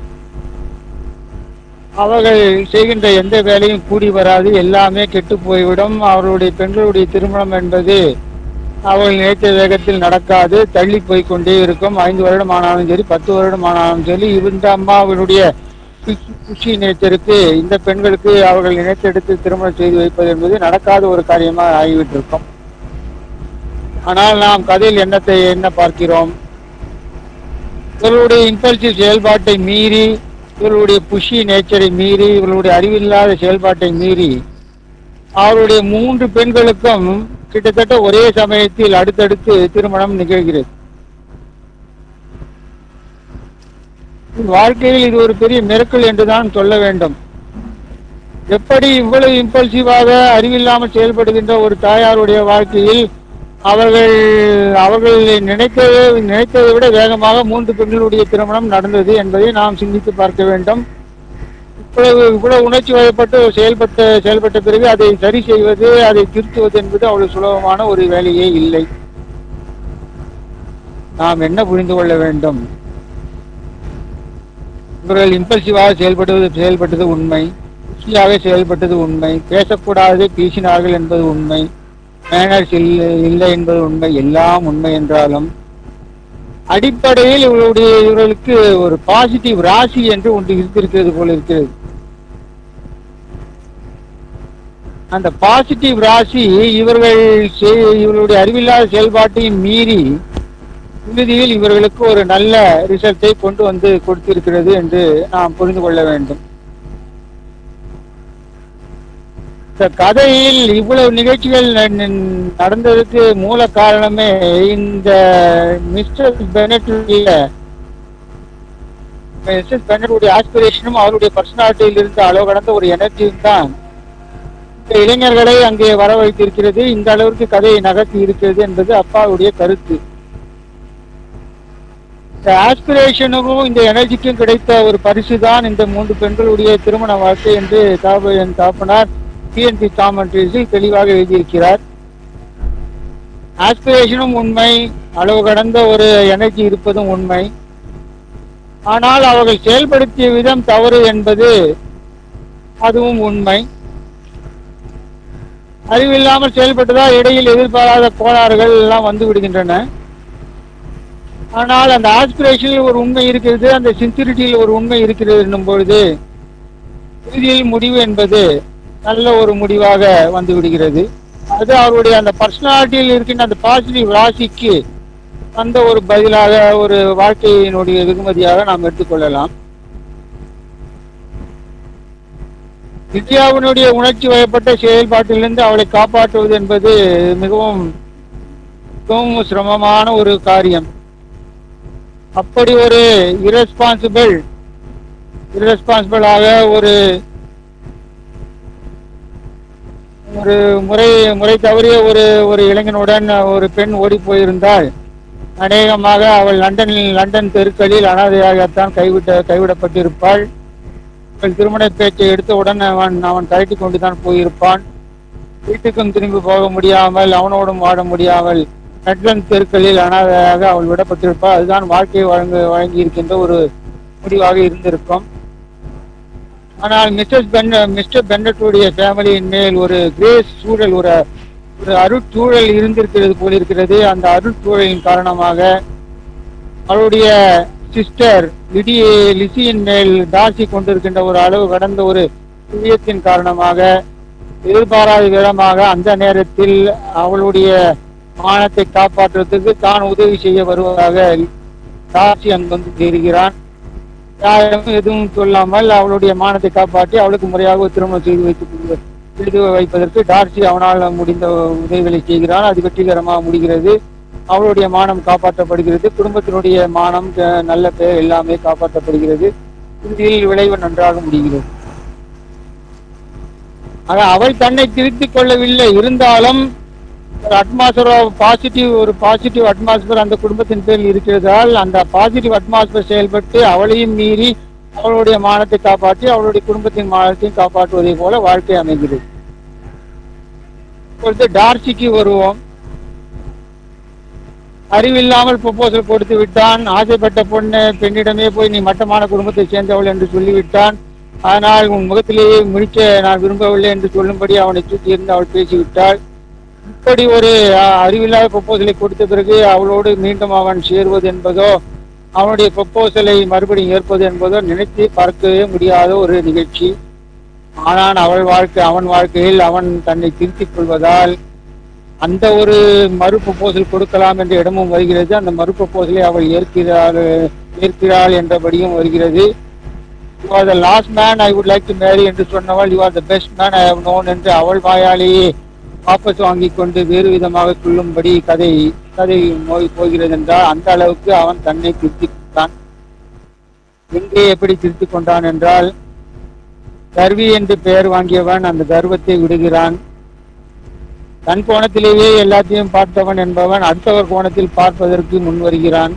அவர்கள் செய்கின்ற எந்த வேலையும் கூடி வராது எல்லாமே கெட்டு போய்விடும் அவர்களுடைய பெண்களுடைய திருமணம் என்பது அவர்கள் நினைத்த வேகத்தில் நடக்காது தள்ளி போய் கொண்டே இருக்கும் ஐந்து வருடம் ஆனாலும் சரி பத்து வருடம் ஆனாலும் சரி இந்த அம்மாவினுடைய குஷி- குஷி நேச்சருக்கு இந்த பெண்களுக்கு அவர்கள் நினைத்தெடுத்து திருமணம் செய்து வைப்பது என்பது நடக்காத ஒரு காரியமாக ஆகிவிட்டிருக்கும் ஆனால் நாம் கதையில் என்னத்தை என்ன பார்க்கிறோம் இவர்களுடைய இம்பல்சிவ் செயல்பாட்டை மீறி இவர்களுடைய புஷி நேச்சரை மீறி இவர்களுடைய அறிவில்லாத செயல்பாட்டை மீறி அவருடைய மூன்று பெண்களுக்கும் கிட்டத்தட்ட ஒரே சமயத்தில் அடுத்தடுத்து திருமணம் நிகழ்கிறது வாழ்க்கையில் இது ஒரு பெரிய மிரக்கல் என்றுதான் சொல்ல வேண்டும் எப்படி இவ்வளவு இம்பல்சிவாக அறிவில்லாமல் செயல்படுகின்ற ஒரு தாயாருடைய வாழ்க்கையில் அவர்கள் அவர்கள் நினைத்ததை நினைத்ததை விட வேகமாக மூன்று பெண்களுடைய திருமணம் நடந்தது என்பதை நாம் சிந்தித்து பார்க்க வேண்டும் இவ்வளவு இவ்வளவு உணர்ச்சி வயப்பட்டு செயல்பட்ட செயல்பட்ட பிறகு அதை சரி செய்வது அதை திருத்துவது என்பது அவ்வளவு சுலபமான ஒரு வேலையே இல்லை நாம் என்ன புரிந்து கொள்ள வேண்டும் இவர்கள் இம்பல்சிவாக செயல்படுவது செயல்பட்டது உண்மை குஷியாக செயல்பட்டது உண்மை பேசக்கூடாது பேசினார்கள் என்பது உண்மை மேனர்ஸ் இல்லை இல்லை என்பது உண்மை எல்லாம் உண்மை என்றாலும் அடிப்படையில் இவர்களுடைய இவர்களுக்கு ஒரு பாசிட்டிவ் ராசி என்று ஒன்று இருந்திருக்கிறது போல இருக்கிறது அந்த பாசிட்டிவ் ராசி இவர்கள் செய்- இவர்களுடைய அறிவில்லாத செயல்பாட்டையும் மீறி இறுதியில் இவர்களுக்கு ஒரு நல்ல ரிசல்ட்டை கொண்டு வந்து கொடுத்திருக்கிறது என்று நாம் புரிந்து கொள்ள வேண்டும் இந்த கதையில் இவ்வளவு நிகழ்ச்சிகள் ந- ந- நடந்ததுக்கு மூல காரணமே இந்த மிஸ்டர் பெனட்டுடைய மிஸ்டர் பெனட்டுடைய ஆஸ்பிரேஷனும் அவருடைய பர்சனாலிட்டியில் இருந்த அளவு கடந்த ஒரு எனர்ஜியும் தான் இந்த இளைஞர்களை அங்கே வர வைத்திருக்கிறது இந்த அளவிற்கு கதையை நகர்த்தி இருக்கிறது என்பது அப்பாவுடைய கருத்து இந்த ஆஸ்பிரேஷனுக்கும் இந்த எனர்ஜிக்கும் கிடைத்த ஒரு பரிசு தான் இந்த மூன்று பெண்களுடைய திருமண வாழ்க்கை என்று தாப என் தாப்பனார் டிஎன்பி காமெண்ட்ரிஸில் தெளிவாக எழுதியிருக்கிறார் ஆஸ்பிரேஷனும் உண்மை அளவு கடந்த ஒரு எனர்ஜி இருப்பதும் உண்மை ஆனால் அவர்கள் செயல்படுத்திய விதம் தவறு என்பது அதுவும் உண்மை அறிவில்லாமல் செயல்பட்டதால் இடையில் எதிர்பாராத கோளாறுகள் எல்லாம் வந்து விடுகின்றன ஆனால் அந்த ஆஸ்பிரேஷனில் ஒரு உண்மை இருக்கிறது அந்த சின்சிரிட்டியில் ஒரு உண்மை இருக்கிறது என்னும் பொழுது இறுதியில் முடிவு என்பது நல்ல ஒரு முடிவாக வந்து விடுகிறது அது அவருடைய அந்த பர்சனாலிட்டியில் இருக்கின்ற அந்த பாசிட்டிவ் ராசிக்கு அந்த ஒரு பதிலாக ஒரு வாழ்க்கையினுடைய வெகுமதியாக நாம் எடுத்துக்கொள்ளலாம் வித்யாவினுடைய உணர்ச்சி வயப்பட்ட செயல்பாட்டிலிருந்து அவளை காப்பாற்றுவது என்பது மிகவும் மிகவும் சிரமமான ஒரு காரியம் அப்படி ஒரு இரஸ்பான்சிபிள் irresponsible-ஆக ஒரு ஒரு முறை முறை தவறிய ஒரு ஒரு இளைஞனுடன் ஒரு பெண் ஓடி போயிருந்தால் அநேகமாக அவள் லண்டனில் லண்டன் தெருக்களில் அனாதையாகத்தான் கைவிட்ட கைவிடப்பட்டிருப்பாள் அவள் திருமண பேச்சை எடுத்தவுடன் அவன் அவன் கழட்டி கொண்டு தான் போயிருப்பான் வீட்டுக்கும் திரும்பி போக முடியாமல் அவனோடும் வாழ முடியாமல் லண்டன் தெருக்களில் அனாதையாக அவள் விடப்பட்டிருப்பாள் அதுதான் வாழ்க்கையை வழங்க வழங்கி இருக்கின்ற ஒரு முடிவாக இருந்திருக்கும் ஆனால் மிஸ்டர் பென் மிஸ்டர் பென்னட்டுடைய ஃபேமிலியின் மேல் ஒரு கிரேஸ் சூழல் ஒரு ஒரு அருட்சூழல் இருந்திருக்கிறது போல் இருக்கிறது அந்த அருட்சூழலின் காரணமாக அவருடைய சிஸ்டர் லிடி லிசியின் மேல் தாசி கொண்டிருக்கின்ற ஒரு அளவு கடந்த ஒரு பிரியத்தின் காரணமாக எதிர்பாராத விதமாக அந்த நேரத்தில் அவளுடைய மானத்தை காப்பாற்றுவதற்கு தான் உதவி செய்ய வருவதாக தாசி அங்கு வந்து சேருகிறான் யாரும் எதுவும் சொல்லாமல் அவளுடைய மானத்தை காப்பாற்றி அவளுக்கு முறையாக ஒரு திருமணம் செய்து வைத்து செய்து வைப்பதற்கு டார்சி அவனால் முடிந்த உதவிகளை செய்கிறான் அது வெற்றிகரமாக முடிகிறது அவளுடைய மானம் காப்பாற்றப்படுகிறது குடும்பத்தினுடைய மானம் அஹ், நல்ல பெயர் எல்லாமே காப்பாற்றப்படுகிறது இறுதியில் விளைவு நன்றாக முடிகிறது ஆக அவள் தன்னை திருத்திக் கொள்ளவில்லை இருந்தாலும் ஒரு அட்மாஸ்பர் பாசிட்டிவ் ஒரு பாசிட்டிவ் அட்மாஸ்பர் அந்த குடும்பத்தின் பேரில் இருக்கிறதால் அந்த பாசிட்டிவ் அட்மாஸ்பர் செயல்பட்டு அவளையும் மீறி அவளுடைய மானத்தை காப்பாற்றி அவளுடைய குடும்பத்தின் மானத்தையும் காப்பாற்றுவதை போல வாழ்க்கை அமைகிறது இப்பொழுது டார்சிக்கு வருவோம் அறிவில்லாமல் ப்ரொபோசல் கொடுத்து விட்டான் ஆசைப்பட்ட பொண்ணு பெண்ணிடமே போய் நீ மட்டமான குடும்பத்தை சேர்ந்தவள் என்று சொல்லிவிட்டான் ஆனால் உன் முகத்திலேயே முடிக்க நான் விரும்பவில்லை என்று சொல்லும்படி அவனை தூக்கி இருந்து அவள் பேசிவிட்டாள் இப்படி ஒரு அஹ், அறிவில்லாத ப்ரொபோசலை கொடுத்த பிறகு அவளோடு மீண்டும் அவன் சேருவது என்பதோ அவனுடைய ப்ரொபோசலை மறுபடியும் ஏற்பது என்பதோ நினைத்து பார்க்கவே முடியாத ஒரு நிகழ்ச்சி ஆனால் அவள் வாழ்க்கை அவன் வாழ்க்கையில் அவன் தன்னை திருத்திக் கொள்வதால் அந்த ஒரு மறு ப்ரொபோசல் கொடுக்கலாம் என்ற இடமும் வருகிறது அந்த மறு ப்ரொபோசலை அவள் ஏற்கிறாள் ஏற்கிறாள் என்றபடியும் வருகிறது you are the last man I would like to marry என்று சொன்னவள் you are the best man I have known என்று அவள் வாயாலேயே வாபஸ் வாங்கிக் கொண்டு வேறு விதமாக சொல்லும்படி கதை கதை நோய் போகிறது என்றால் அந்த அளவுக்கு அவன் தன்னை திருத்திக் கொண்டான் எங்கே எப்படி திருத்திக் கொண்டான் என்றால் கர்வி என்று பெயர் வாங்கியவன் அந்த கர்வத்தை விடுகிறான் தன் கோணத்திலேயே எல்லாத்தையும் பார்த்தவன் என்பவன் அடுத்தவர் கோணத்தில் பார்ப்பதற்கு முன் வருகிறான்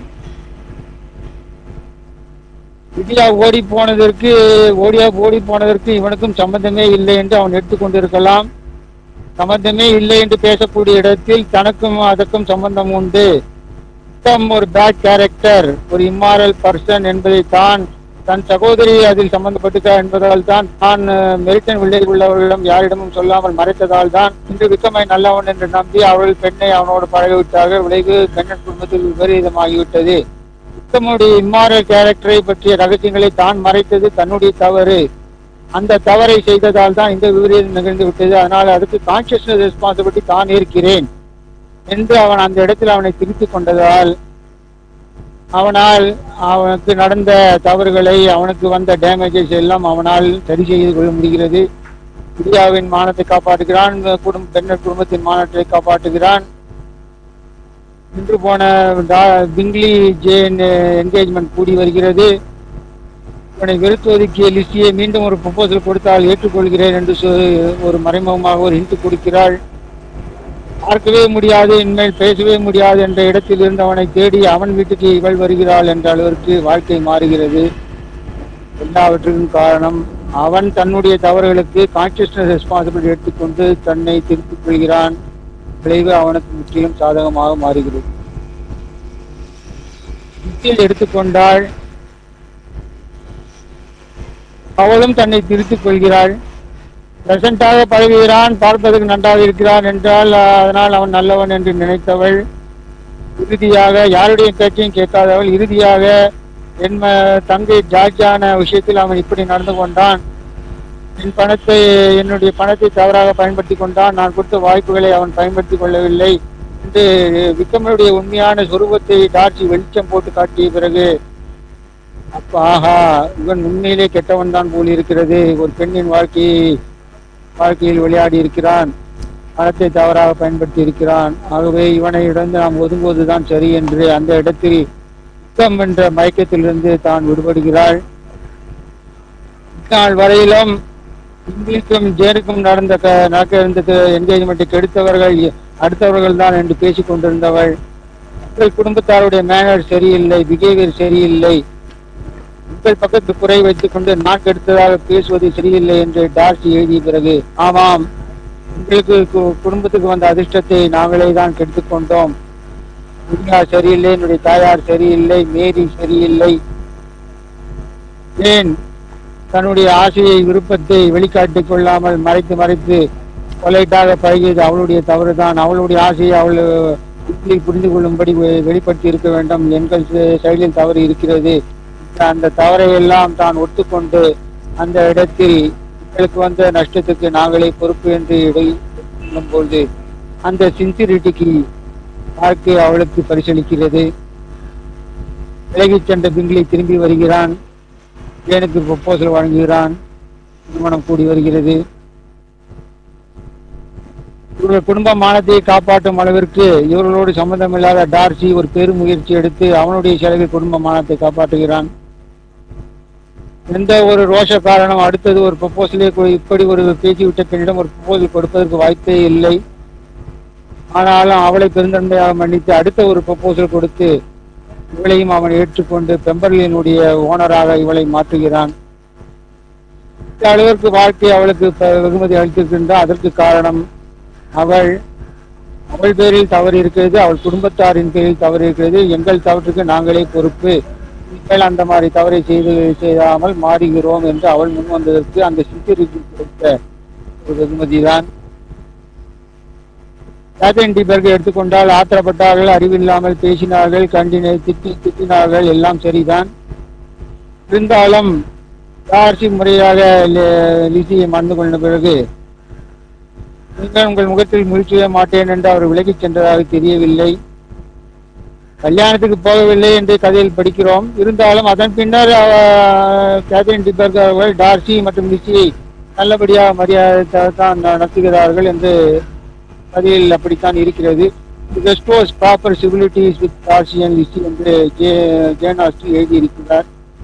இந்தியா ஓடி போனதற்கு ஓடியா ஓடி போனதற்கு இவனுக்கும் சம்பந்தமே இல்லை என்று அவன் எடுத்துக்கொண்டிருக்கலாம் சம்பந்தமே இல்லை என்று பேசக்கூடிய இடத்தில் தனக்கும் அதற்கும் சம்பந்தம் உண்டு தம் ஒரு பேட் கேரக்டர் ஒரு இம்மாரல் பர்சன் என்பதை தான் தன் சகோதரி அதில் சம்பந்தப்பட்டுட்டார் என்பதால் தான் தான் மெரிட்டன் வில்லேஜ் உள்ளவர்களிடம் யாரிடமும் சொல்லாமல் மறைத்ததால் தான் இன்று விக்ரமை நல்லவன் என்று நம்பி அவள் பெண்ணை அவனோடு பழகிவிட்டார்கள் விளைவு பெண்ணன் குடும்பத்தில் விபரீதமாகிவிட்டது விக்ரமுடைய இம்மாரல் கேரக்டரை பற்றிய ரகசியங்களை தான் மறைத்தது தன்னுடைய தவறு அந்த தவறை செய்ததால் தான் இந்த விபரீதம் நிகழ்ந்து விட்டது அதனால் அதுக்கு கான்சியஸ்னஸ் ரெஸ்பான்சிபிலிட்டி தான் இருக்கிறேன் என்று அவன் அந்த இடத்தில் அவனை திருத்திக் கொண்டதால் அவனால் அவனுக்கு நடந்த தவறுகளை அவனுக்கு வந்த டேமேஜஸ் எல்லாம் அவனால் சரி செய்து கொள்ள முடிகிறது இந்தியாவின் மானத்தை காப்பாற்றுகிறான் குடும்ப பெண்ணர் குடும்பத்தின் மானத்தை காப்பாற்றுகிறான் இன்று போன டா- பிங்லி ஜேன் என்கேஜ்மெண்ட் கூடி வருகிறது இவனை வெறுத்து ஒதுக்கிய லிஸ்டியை மீண்டும் ஒரு ப்ரொபோசல் கொடுத்தால் ஏற்றுக்கொள்கிறேன் என்று சொ- ஒரு மறைமுகமாக ஒரு ஹிண்ட் கொடுக்கிறாள் பார்க்கவே முடியாது இனிமேல் பேசவே முடியாது என்ற இடத்தில் இருந்து அவனை தேடி அவன் வீட்டுக்கு இவள் வருகிறாள் என்ற அளவிற்கு வாழ்க்கை மாறுகிறது எல்லாவற்றுக்கும் காரணம் அவன் தன்னுடைய தவறுகளுக்கு கான்சியஸ்னஸ் ரெஸ்பான்சிபிலிட்டி எடுத்துக்கொண்டு தன்னை திருத்திக் கொள்கிறான் விளைவு அவனுக்கு முற்றிலும் சாதகமாக மாறுகிறது முற்றில் எடுத்துக்கொண்டால் அவளும் தன்னை திருத்திக் கொள்கிறாள் பிரசண்டாக பழகுகிறான் பார்ப்பதற்கு நன்றாக இருக்கிறான் என்றால் அஹ், அதனால் அவன் நல்லவன் என்று நினைத்தவள் இறுதியாக யாருடைய பேச்சையும் கேட்காதவள் இறுதியாக என் ம- தங்கை ஜார்ஜான விஷயத்தில் அவன் இப்படி நடந்து கொண்டான் என் பணத்தை என்னுடைய பணத்தை தவறாக பயன்படுத்தி கொண்டான் நான் கொடுத்த வாய்ப்புகளை அவன் பயன்படுத்தி கொள்ளவில்லை என்று விக்ரமனுடைய உண்மையான சொரூபத்தை டார்ச்சி வெளிச்சம் போட்டு காட்டிய பிறகு அப்ப ஆஹா இவன் உண்மையிலே கெட்டவன் தான் போல் இருக்கிறது ஒரு பெண்ணின் வாழ்க்கையை வாழ்க்கையில் விளையாடி இருக்கிறான் பணத்தை தவறாக பயன்படுத்தி இருக்கிறான் ஆகவே இவனை இழந்து நாம் ஒதுங்குவதுதான் சரி என்று அந்த இடத்தில் யுத்தம் என்ற மயக்கத்திலிருந்து தான் விடுபடுகிறாள் நாள் வரையிலும் இங்கிலீஷுக்கும் ஜேனுக்கும் நடந்த க- நடக்க இருந்த என்கேஜ்மெண்ட்டை கெடுத்தவர்கள் அடுத்தவர்கள் தான் என்று பேசிக் கொண்டிருந்தவள் உங்கள் குடும்பத்தாருடைய மேனர் சரியில்லை பிஹேவியர் சரியில்லை உங்கள் பக்கத்து குறை வைத்துக் கொண்டு நான் கெடுத்ததாக பேசுவது சரியில்லை என்று டார்சி எழுதிய பிறகு ஆமாம் உங்களுக்கு கு- குடும்பத்துக்கு வந்த அதிர்ஷ்டத்தை நாங்களே தான் கெடுத்துக் கொண்டோம் துனியா சரியில்லை என்னுடைய தாயார் சரியில்லை மேரி சரியில்லை ஏன் தன்னுடைய ஆசையை விருப்பத்தை வெளிக்காட்டிக் கொள்ளாமல் மறைத்து மறைத்து கொலைட்டாக பழகியது அவளுடைய தவறுதான் அவளுடைய ஆசையை அவள் இப்படி புரிந்து கொள்ளும்படி வெ- வெளிப்படுத்தி இருக்க வேண்டும் எங்கள் செ- செயலில் தவறு இருக்கிறது அந்த தவறை எல்லாம் தான் ஒத்துக்கொண்டு அந்த இடத்தில் எங்களுக்கு வந்த நஷ்டத்துக்கு நாங்களே பொறுப்பு என்று இடை சொல்லும்போது அந்த சின்சிரிட்டிக்கு வாழ்க்கை அவளுக்கு பரிசளிக்கிறது விலகிச் சென்ற பிங்கிலி திரும்பி வருகிறான் ஜேனுக்கு ப்ரொப்போசல் வழங்குகிறான் திருமணம் கூடி வருகிறது இவர்கள் குடும்ப மானத்தை காப்பாற்றும் அளவிற்கு இவர்களோடு சம்பந்தமில்லாத டார்சி ஒரு பெருமுயற்சி எடுத்து அவனுடைய செலவில் குடும்ப மானத்தை காப்பாற்றுகிறான் எந்த ஒரு ரோஷ காரணம் அடுத்தது ஒரு ப்ரொப்போசலே இப்படி ஒரு பேச்சு விட்ட பெண்ணிடம் ஒரு ப்ரொப்போசல் கொடுப்பதற்கு வாய்ப்பே இல்லை ஆனாலும் அவளை பெருந்தன்மையாக மன்னித்து அடுத்த ஒரு ப்ரொப்போசல் கொடுத்து இவளையும் அவன் ஏற்றுக்கொண்டு பெம்பர்லினுடைய ஓனராக இவளை மாற்றுகிறான் இந்த அளவிற்கு வாழ்க்கை அவளுக்கு ப- வெகுமதி அளித்திருக்கின்றார் அதற்கு காரணம் அவள் அவள் பேரில் தவறு இருக்கிறது அவள் குடும்பத்தாரின் பேரில் தவறு இருக்கிறது எங்கள் தவற்றுக்கு நாங்களே பொறுப்பு நீங்கள் அந்த மாதிரி தவறை செய்து செய்யாமல் மாறுகிறோம் என்று அவள் முன் வந்ததற்கு அந்த சித்திரிக்கு கொடுத்த ஒரு வெகுமதிதான் கேத்தரின் எடுத்துக்கொண்டால் ஆத்திரப்பட்டார்கள் அறிவில்லாமல் பேசினார்கள் கண்டினை திட்டி திட்டினார்கள் எல்லாம் சரிதான் இருந்தாலும் டார்சி முறையாக லி- லிசியை மறந்து கொண்ட பிறகு நீங்கள் உங்கள் முகத்தில் முழிச்சுவே மாட்டேன் என்று அவர் விலகிச் சென்றதாக தெரியவில்லை கல்யாணத்துக்கு போகவில்லை என்று கதையில் படிக்கிறோம் இருந்தாலும் அதன் பின்னர் அவ- கேத்தரின் டிபர்க் அவர்கள் டார்சி மற்றும் லிசியை நல்லபடியாக மரியாதை தான் நடத்துகிறார்கள் என்று கதையில் அப்படித்தான் இருக்கிறது restores proper civilities with Darcy and Lizzy என்று ஜே ஜேன் ஆஸ்டி எழுதியிருக்கிறார்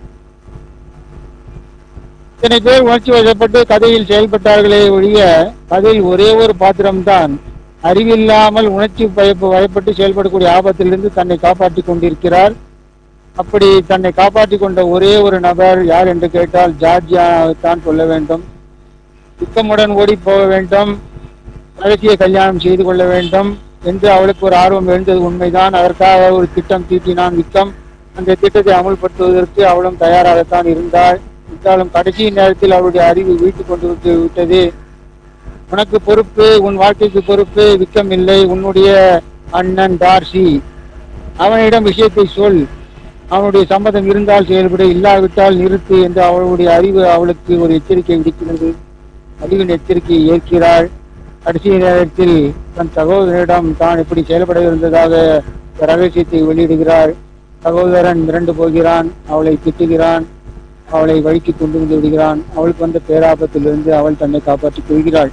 இத்தனை பேர் உணர்ச்சி வசப்பட்டு கதையில் செயல்பட்டார்களே ஒழிய கதையில் ஒரே ஒரு பாத்திரம்தான் அறிவில்லாமல் உணர்ச்சி பயப்பு வயப்பட்டு செயல்படக்கூடிய ஆபத்திலிருந்து தன்னை காப்பாற்றிக் கொண்டிருக்கிறார் அப்படி தன்னை காப்பாற்றிக் கொண்ட ஒரே ஒரு நபர் யார் என்று கேட்டால் ஜார்ஜியாவைத்தான் சொல்ல வேண்டும் துக்கமுடன் ஓடி போக வேண்டும் ரகசிய கல்யாணம் செய்து கொள்ள வேண்டும் என்று அவளுக்கு ஒரு ஆர்வம் எழுந்தது உண்மைதான் அதற்காக ஒரு திட்டம் தீட்டினான் விக்கம் அந்த திட்டத்தை அமுல்படுத்துவதற்கு அவளும் தயாராகத்தான் இருந்தாள் இருந்தாலும் கடைசி நேரத்தில் அவளுடைய அறிவு வீட்டுக் கொண்டு விட்டு விட்டது உனக்கு பொறுப்பு உன் வாழ்க்கைக்கு பொறுப்பு விக்கம் இல்லை உன்னுடைய அண்ணன் டார்சி அவனிடம் விஷயத்தை சொல் அவனுடைய சம்மதம் இருந்தால் செயல்படு இல்லாவிட்டால் நிறுத்து என்று அவளுடைய அறிவு அவளுக்கு ஒரு எச்சரிக்கை விடுக்கிறது அறிவின் எச்சரிக்கையை ஏற்கிறாள் கடைசி நேரத்தில் தன் சகோதரனிடம் தான் இப்படி செயல்பட இருந்ததாக ரகசியத்தை வெளியிடுகிறாள் சகோதரன் மிரண்டு போகிறான் அவளை திட்டுகிறான் அவளை வழிக்கு கொண்டு வந்து விடுகிறான் அவளுக்கு வந்த பேராபத்திலிருந்து அவள் தன்னை காப்பாற்றிக் கொள்கிறாள்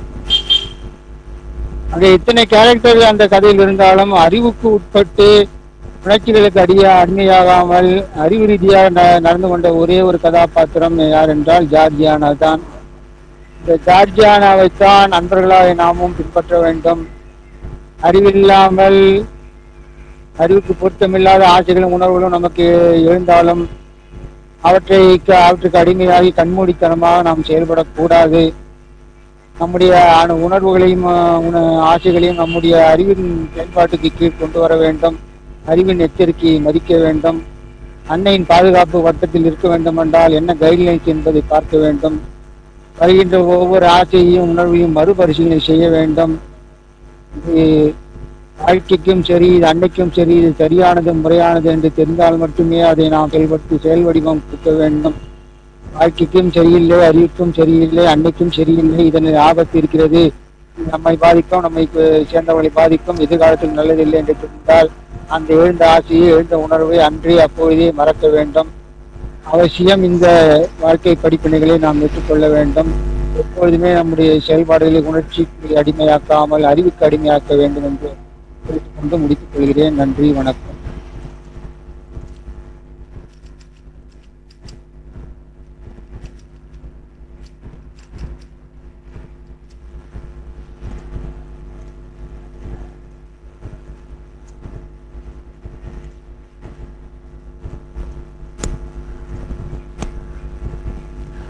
அங்கே இத்தனை கேரக்டர் அந்த கதையில் இருந்தாலும் அறிவுக்கு உட்பட்டு உணர்ச்சிகளுக்கு அடிய அடிமையாகாமல் அறிவு ரீதியாக ந- நடந்து கொண்ட ஒரே ஒரு கதாபாத்திரம் யார் என்றால் ஜார்ஜியானா தான் இந்த ஜார்ஜியானாவைத்தான் நண்பர்களாக நாமும் பின்பற்ற வேண்டும் அறிவில்லாமல் அறிவுக்கு பொருத்தமில்லாத ஆசைகளும் உணர்வுகளும் நமக்கு எழுந்தாலும் அவற்றை அவற்றுக்கு அடிமையாகி கண்மூடித்தனமாக நாம் செயல்படக்கூடாது நம்முடைய அணு உணர்வுகளையும் அஹ், உண- ஆசைகளையும் நம்முடைய அறிவின் செயல்பாட்டுக்கு கீழ் கொண்டு வர வேண்டும் அறிவின் எச்சரிக்கையை மதிக்க வேண்டும் அன்னையின் பாதுகாப்பு வட்டத்தில் இருக்க வேண்டும் என்றால் என்ன கைட்லைன்ஸ் என்பதை பார்க்க வேண்டும் வருகின்ற ஒவ்வொரு ஆசையையும் உணர்வையும் மறுபரிசீலனை செய்ய வேண்டும் இது வாழ்க்கைக்கும் சரி இது அன்னைக்கும் சரி இது சரியானது முறையானது என்று தெரிந்தால் மட்டுமே அதை நாம் செயல்படுத்தி செயல் வடிவம் கொடுக்க வேண்டும் வாழ்க்கைக்கும் சரியில்லை அறிவுக்கும் சரியில்லை அன்னைக்கும் சரியில்லை இதன் ஆபத்து இருக்கிறது இது நம்மை பாதிக்கும் நம்மை கு- சேர்ந்தவர்களை பாதிக்கும் எதிர்காலத்தில் நல்லதில்லை என்று தெரிந்தால் அந்த எழுந்த ஆசையை எழுந்த உணர்வை அன்றே அப்பொழுதே மறக்க வேண்டும் அவசியம் இந்த வாழ்க்கை படிப்பினைகளை நாம் ஏற்றுக்கொள்ள வேண்டும் எப்பொழுதுமே நம்முடைய செயல்பாடுகளை உணர்ச்சிக்கு அடிமையாக்காமல் அறிவுக்கு அடிமையாக்க வேண்டும் என்று கொண்டு முடித்துக் கொள்கிறேன் நன்றி வணக்கம்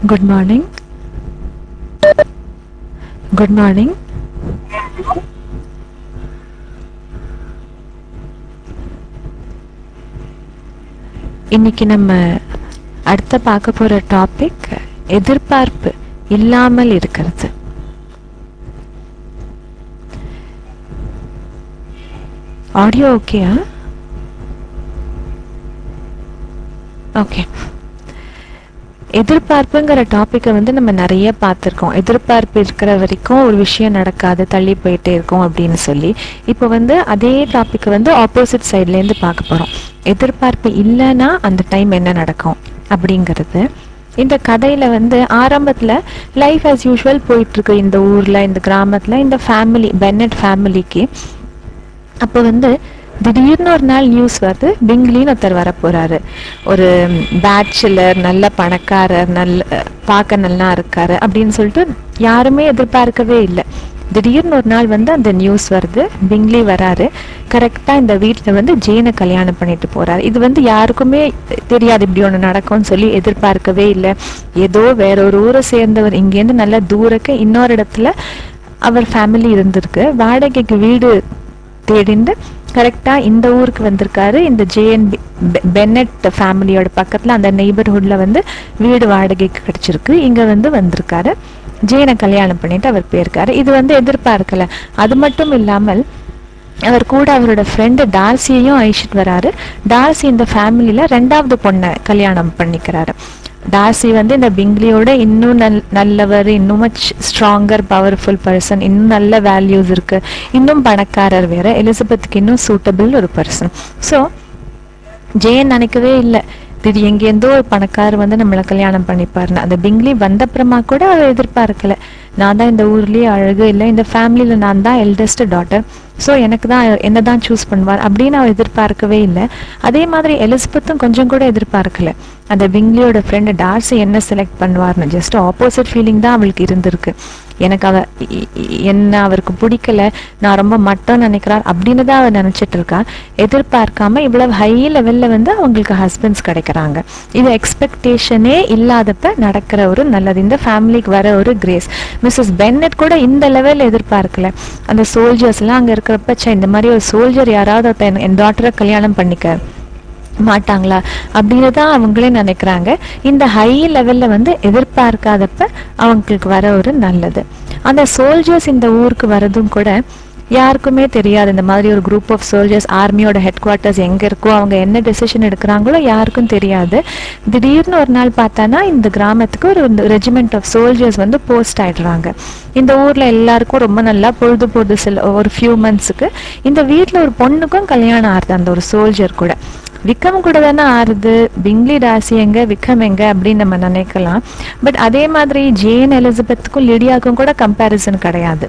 குட் மார்னிங் குட் மார்னிங் இன்னைக்கு நம்ம அடுத்த பார்க்க போற டாபிக் எதிர்பார்ப்பு இல்லாமல் இருக்கிறது ஆடியோ ஓகேயா ஓகே எதிர்பார்ப்புங்கிற டாப்பிக்கை வந்து நம்ம நிறைய பார்த்துருக்கோம் எதிர்பார்ப்பு இருக்கிற வரைக்கும் ஒரு விஷயம் நடக்காது தள்ளி போயிட்டே இருக்கும் அப்படின்னு சொல்லி இப்போ வந்து அதே டாப்பிக்கை வந்து ஆப்போசிட் சைட்லேருந்து பார்க்க போகிறோம் எதிர்பார்ப்பு இல்லைன்னா அந்த டைம் என்ன நடக்கும் அப்படிங்கிறது இந்த கதையில வந்து ஆரம்பத்துல லைஃப் as யூஷுவல் போயிட்டு இருக்கு இந்த ஊர்ல இந்த கிராமத்துல இந்த ஃபேமிலி பென்னட் ஃபேமிலிக்கு அப்போ வந்து திடீர்னு ஒரு நாள் நியூஸ் வருது பிங்லின்னு ஒருத்தர் வர போறாரு ஒரு பேச்சுலர் நல்ல பணக்காரர் நல்ல பார்க்க நல்லா இருக்காரு அப்படின்னு சொல்லிட்டு யாருமே எதிர்பார்க்கவே இல்லை திடீர்னு ஒரு நாள் வந்து அந்த நியூஸ் வருது பிங்லி வராரு கரெக்டா இந்த வீட்டில் வந்து ஜெயினை கல்யாணம் பண்ணிட்டு போறாரு இது வந்து யாருக்குமே தெரியாது இப்படி ஒன்று நடக்கும்னு சொல்லி எதிர்பார்க்கவே இல்லை ஏதோ வேற ஒரு ஊரை சேர்ந்தவர் இங்கேருந்து நல்ல தூரக்கு இன்னொரு இடத்துல அவர் ஃபேமிலி இருந்திருக்கு வாடகைக்கு வீடு தேடிண்டு கரெக்டா இந்த ஊருக்கு வந்திருக்காரு இந்த ஜேஎன் பென்னட் ஃபேமிலியோட பக்கத்துல அந்த நெய்பர்ஹுட்ல வந்து வீடு வாடகைக்கு கிடைச்சிருக்கு இங்க வந்து வந்திருக்காரு ஜேனை கல்யாணம் பண்ணிட்டு அவர் போயிருக்காரு இது வந்து எதிர்பார்க்கல அது மட்டும் இல்லாமல் அவர் கூட அவரோட ஃப்ரெண்டு டார்சியையும் அழிச்சிட்டு வராரு டார்சி இந்த ஃபேமிலியில ரெண்டாவது பொண்ணை கல்யாணம் பண்ணிக்கிறாரு டார்சி வந்து இந்த பிங்லியோட இன்னும் நல் நல்லவர் இன்னும் மச் ஸ்ட்ராங்கர் பவர்ஃபுல் பர்சன் இன்னும் நல்ல வேல்யூஸ் இருக்கு இன்னும் பணக்காரர் வேற எலிசபெத்துக்கு இன்னும் சூட்டபிள் ஒரு பர்சன் ஸோ ஜெயன் நினைக்கவே இல்லை திடீர் எங்கேருந்தோ ஒரு பணக்காரர் வந்து நம்மளை கல்யாணம் பண்ணிப்பாருன்னு அந்த பிங்லி வந்தப்புறமா கூட அவ எதிர்பார்க்கல நான் தான் இந்த ஊர்லயே அழகு இல்லை இந்த ஃபேமிலியில நான் தான் எல்டஸ்ட் டாட்டர் ஸோ எனக்கு தான் என்ன தான் சூஸ் பண்ணுவார் அப்படின்னு அவ எதிர்பார்க்கவே இல்லை அதே மாதிரி எலிசபெத்தும் கொஞ்சம் கூட எதிர்பார்க்கல அந்த பிங்லியோட ஃப்ரெண்டு டார்சி என்ன செலக்ட் பண்ணுவார்னு ஜஸ்ட் ஆப்போசிட் ஃபீலிங் தான் அவளுக்கு இருந்திருக்கு எனக்கு அவ இ- இ- என்ன அவருக்கு பிடிக்கல நான் ரொம்ப மட்டம் நினைக்கிறார் அப்படின்னு தான் அவ நினைச்சிட்டு இருக்கா எதிர்பார்க்காம இவ்வளவு ஹை லெவல்ல வந்து அவங்களுக்கு ஹஸ்பண்ட்ஸ் கிடைக்கிறாங்க இது எக்ஸ்பெக்டேஷனே இல்லாதப்ப நடக்கிற ஒரு நல்லது இந்த ஃபேமிலிக்கு வர ஒரு கிரேஸ் மிஸ்ஸஸ் பென்னட் கூட இந்த லெவல்ல எதிர்பார்க்கல அந்த சோல்ஜர்ஸ் எல்லாம் அங்க இருக்கிறப்ப ச்சே இந்த மாதிரி ஒரு சோல்ஜர் யாராவது ஒருத்தன் என் டாட்டரை கல்யாணம் பண்ணிக்க மாட்டாங்களா அப்படின்னு தான் அவங்களே நினைக்கிறாங்க இந்த ஹை லெவல்ல வந்து எதிர்பார்க்காதப்ப அவங்களுக்கு வர ஒரு நல்லது அந்த சோல்ஜர்ஸ் இந்த ஊருக்கு வரதும் கூட யாருக்குமே தெரியாது இந்த மாதிரி ஒரு குரூப் ஆஃப் சோல்ஜர்ஸ் ஆர்மியோட ஹெட் குவார்ட்டர்ஸ் எங்க இருக்கோ அவங்க என்ன டெசிஷன் எடுக்கிறாங்களோ யாருக்கும் தெரியாது திடீர்னு ஒரு நாள் பார்த்தானா இந்த கிராமத்துக்கு ஒரு ரெஜிமெண்ட் ஆஃப் சோல்ஜர்ஸ் வந்து போஸ்ட் ஆயிடுறாங்க இந்த ஊர்ல எல்லாருக்கும் ரொம்ப நல்லா பொழுது போகுது சில ஒரு ஃபியூ மந்த்ஸுக்கு இந்த வீட்ல ஒரு பொண்ணுக்கும் கல்யாணம் ஆறுது அந்த ஒரு சோல்ஜர் கூட விக்ரம் கூட தானே ஆறுது பிங்லி ராசி எங்க விக்ரம் எங்க அப்படின்னு நம்ம நினைக்கலாம் பட் அதே மாதிரி ஜேன் எலிசபெத்துக்கும் லிடியாக்கும் கூட கம்பேரிசன் கிடையாது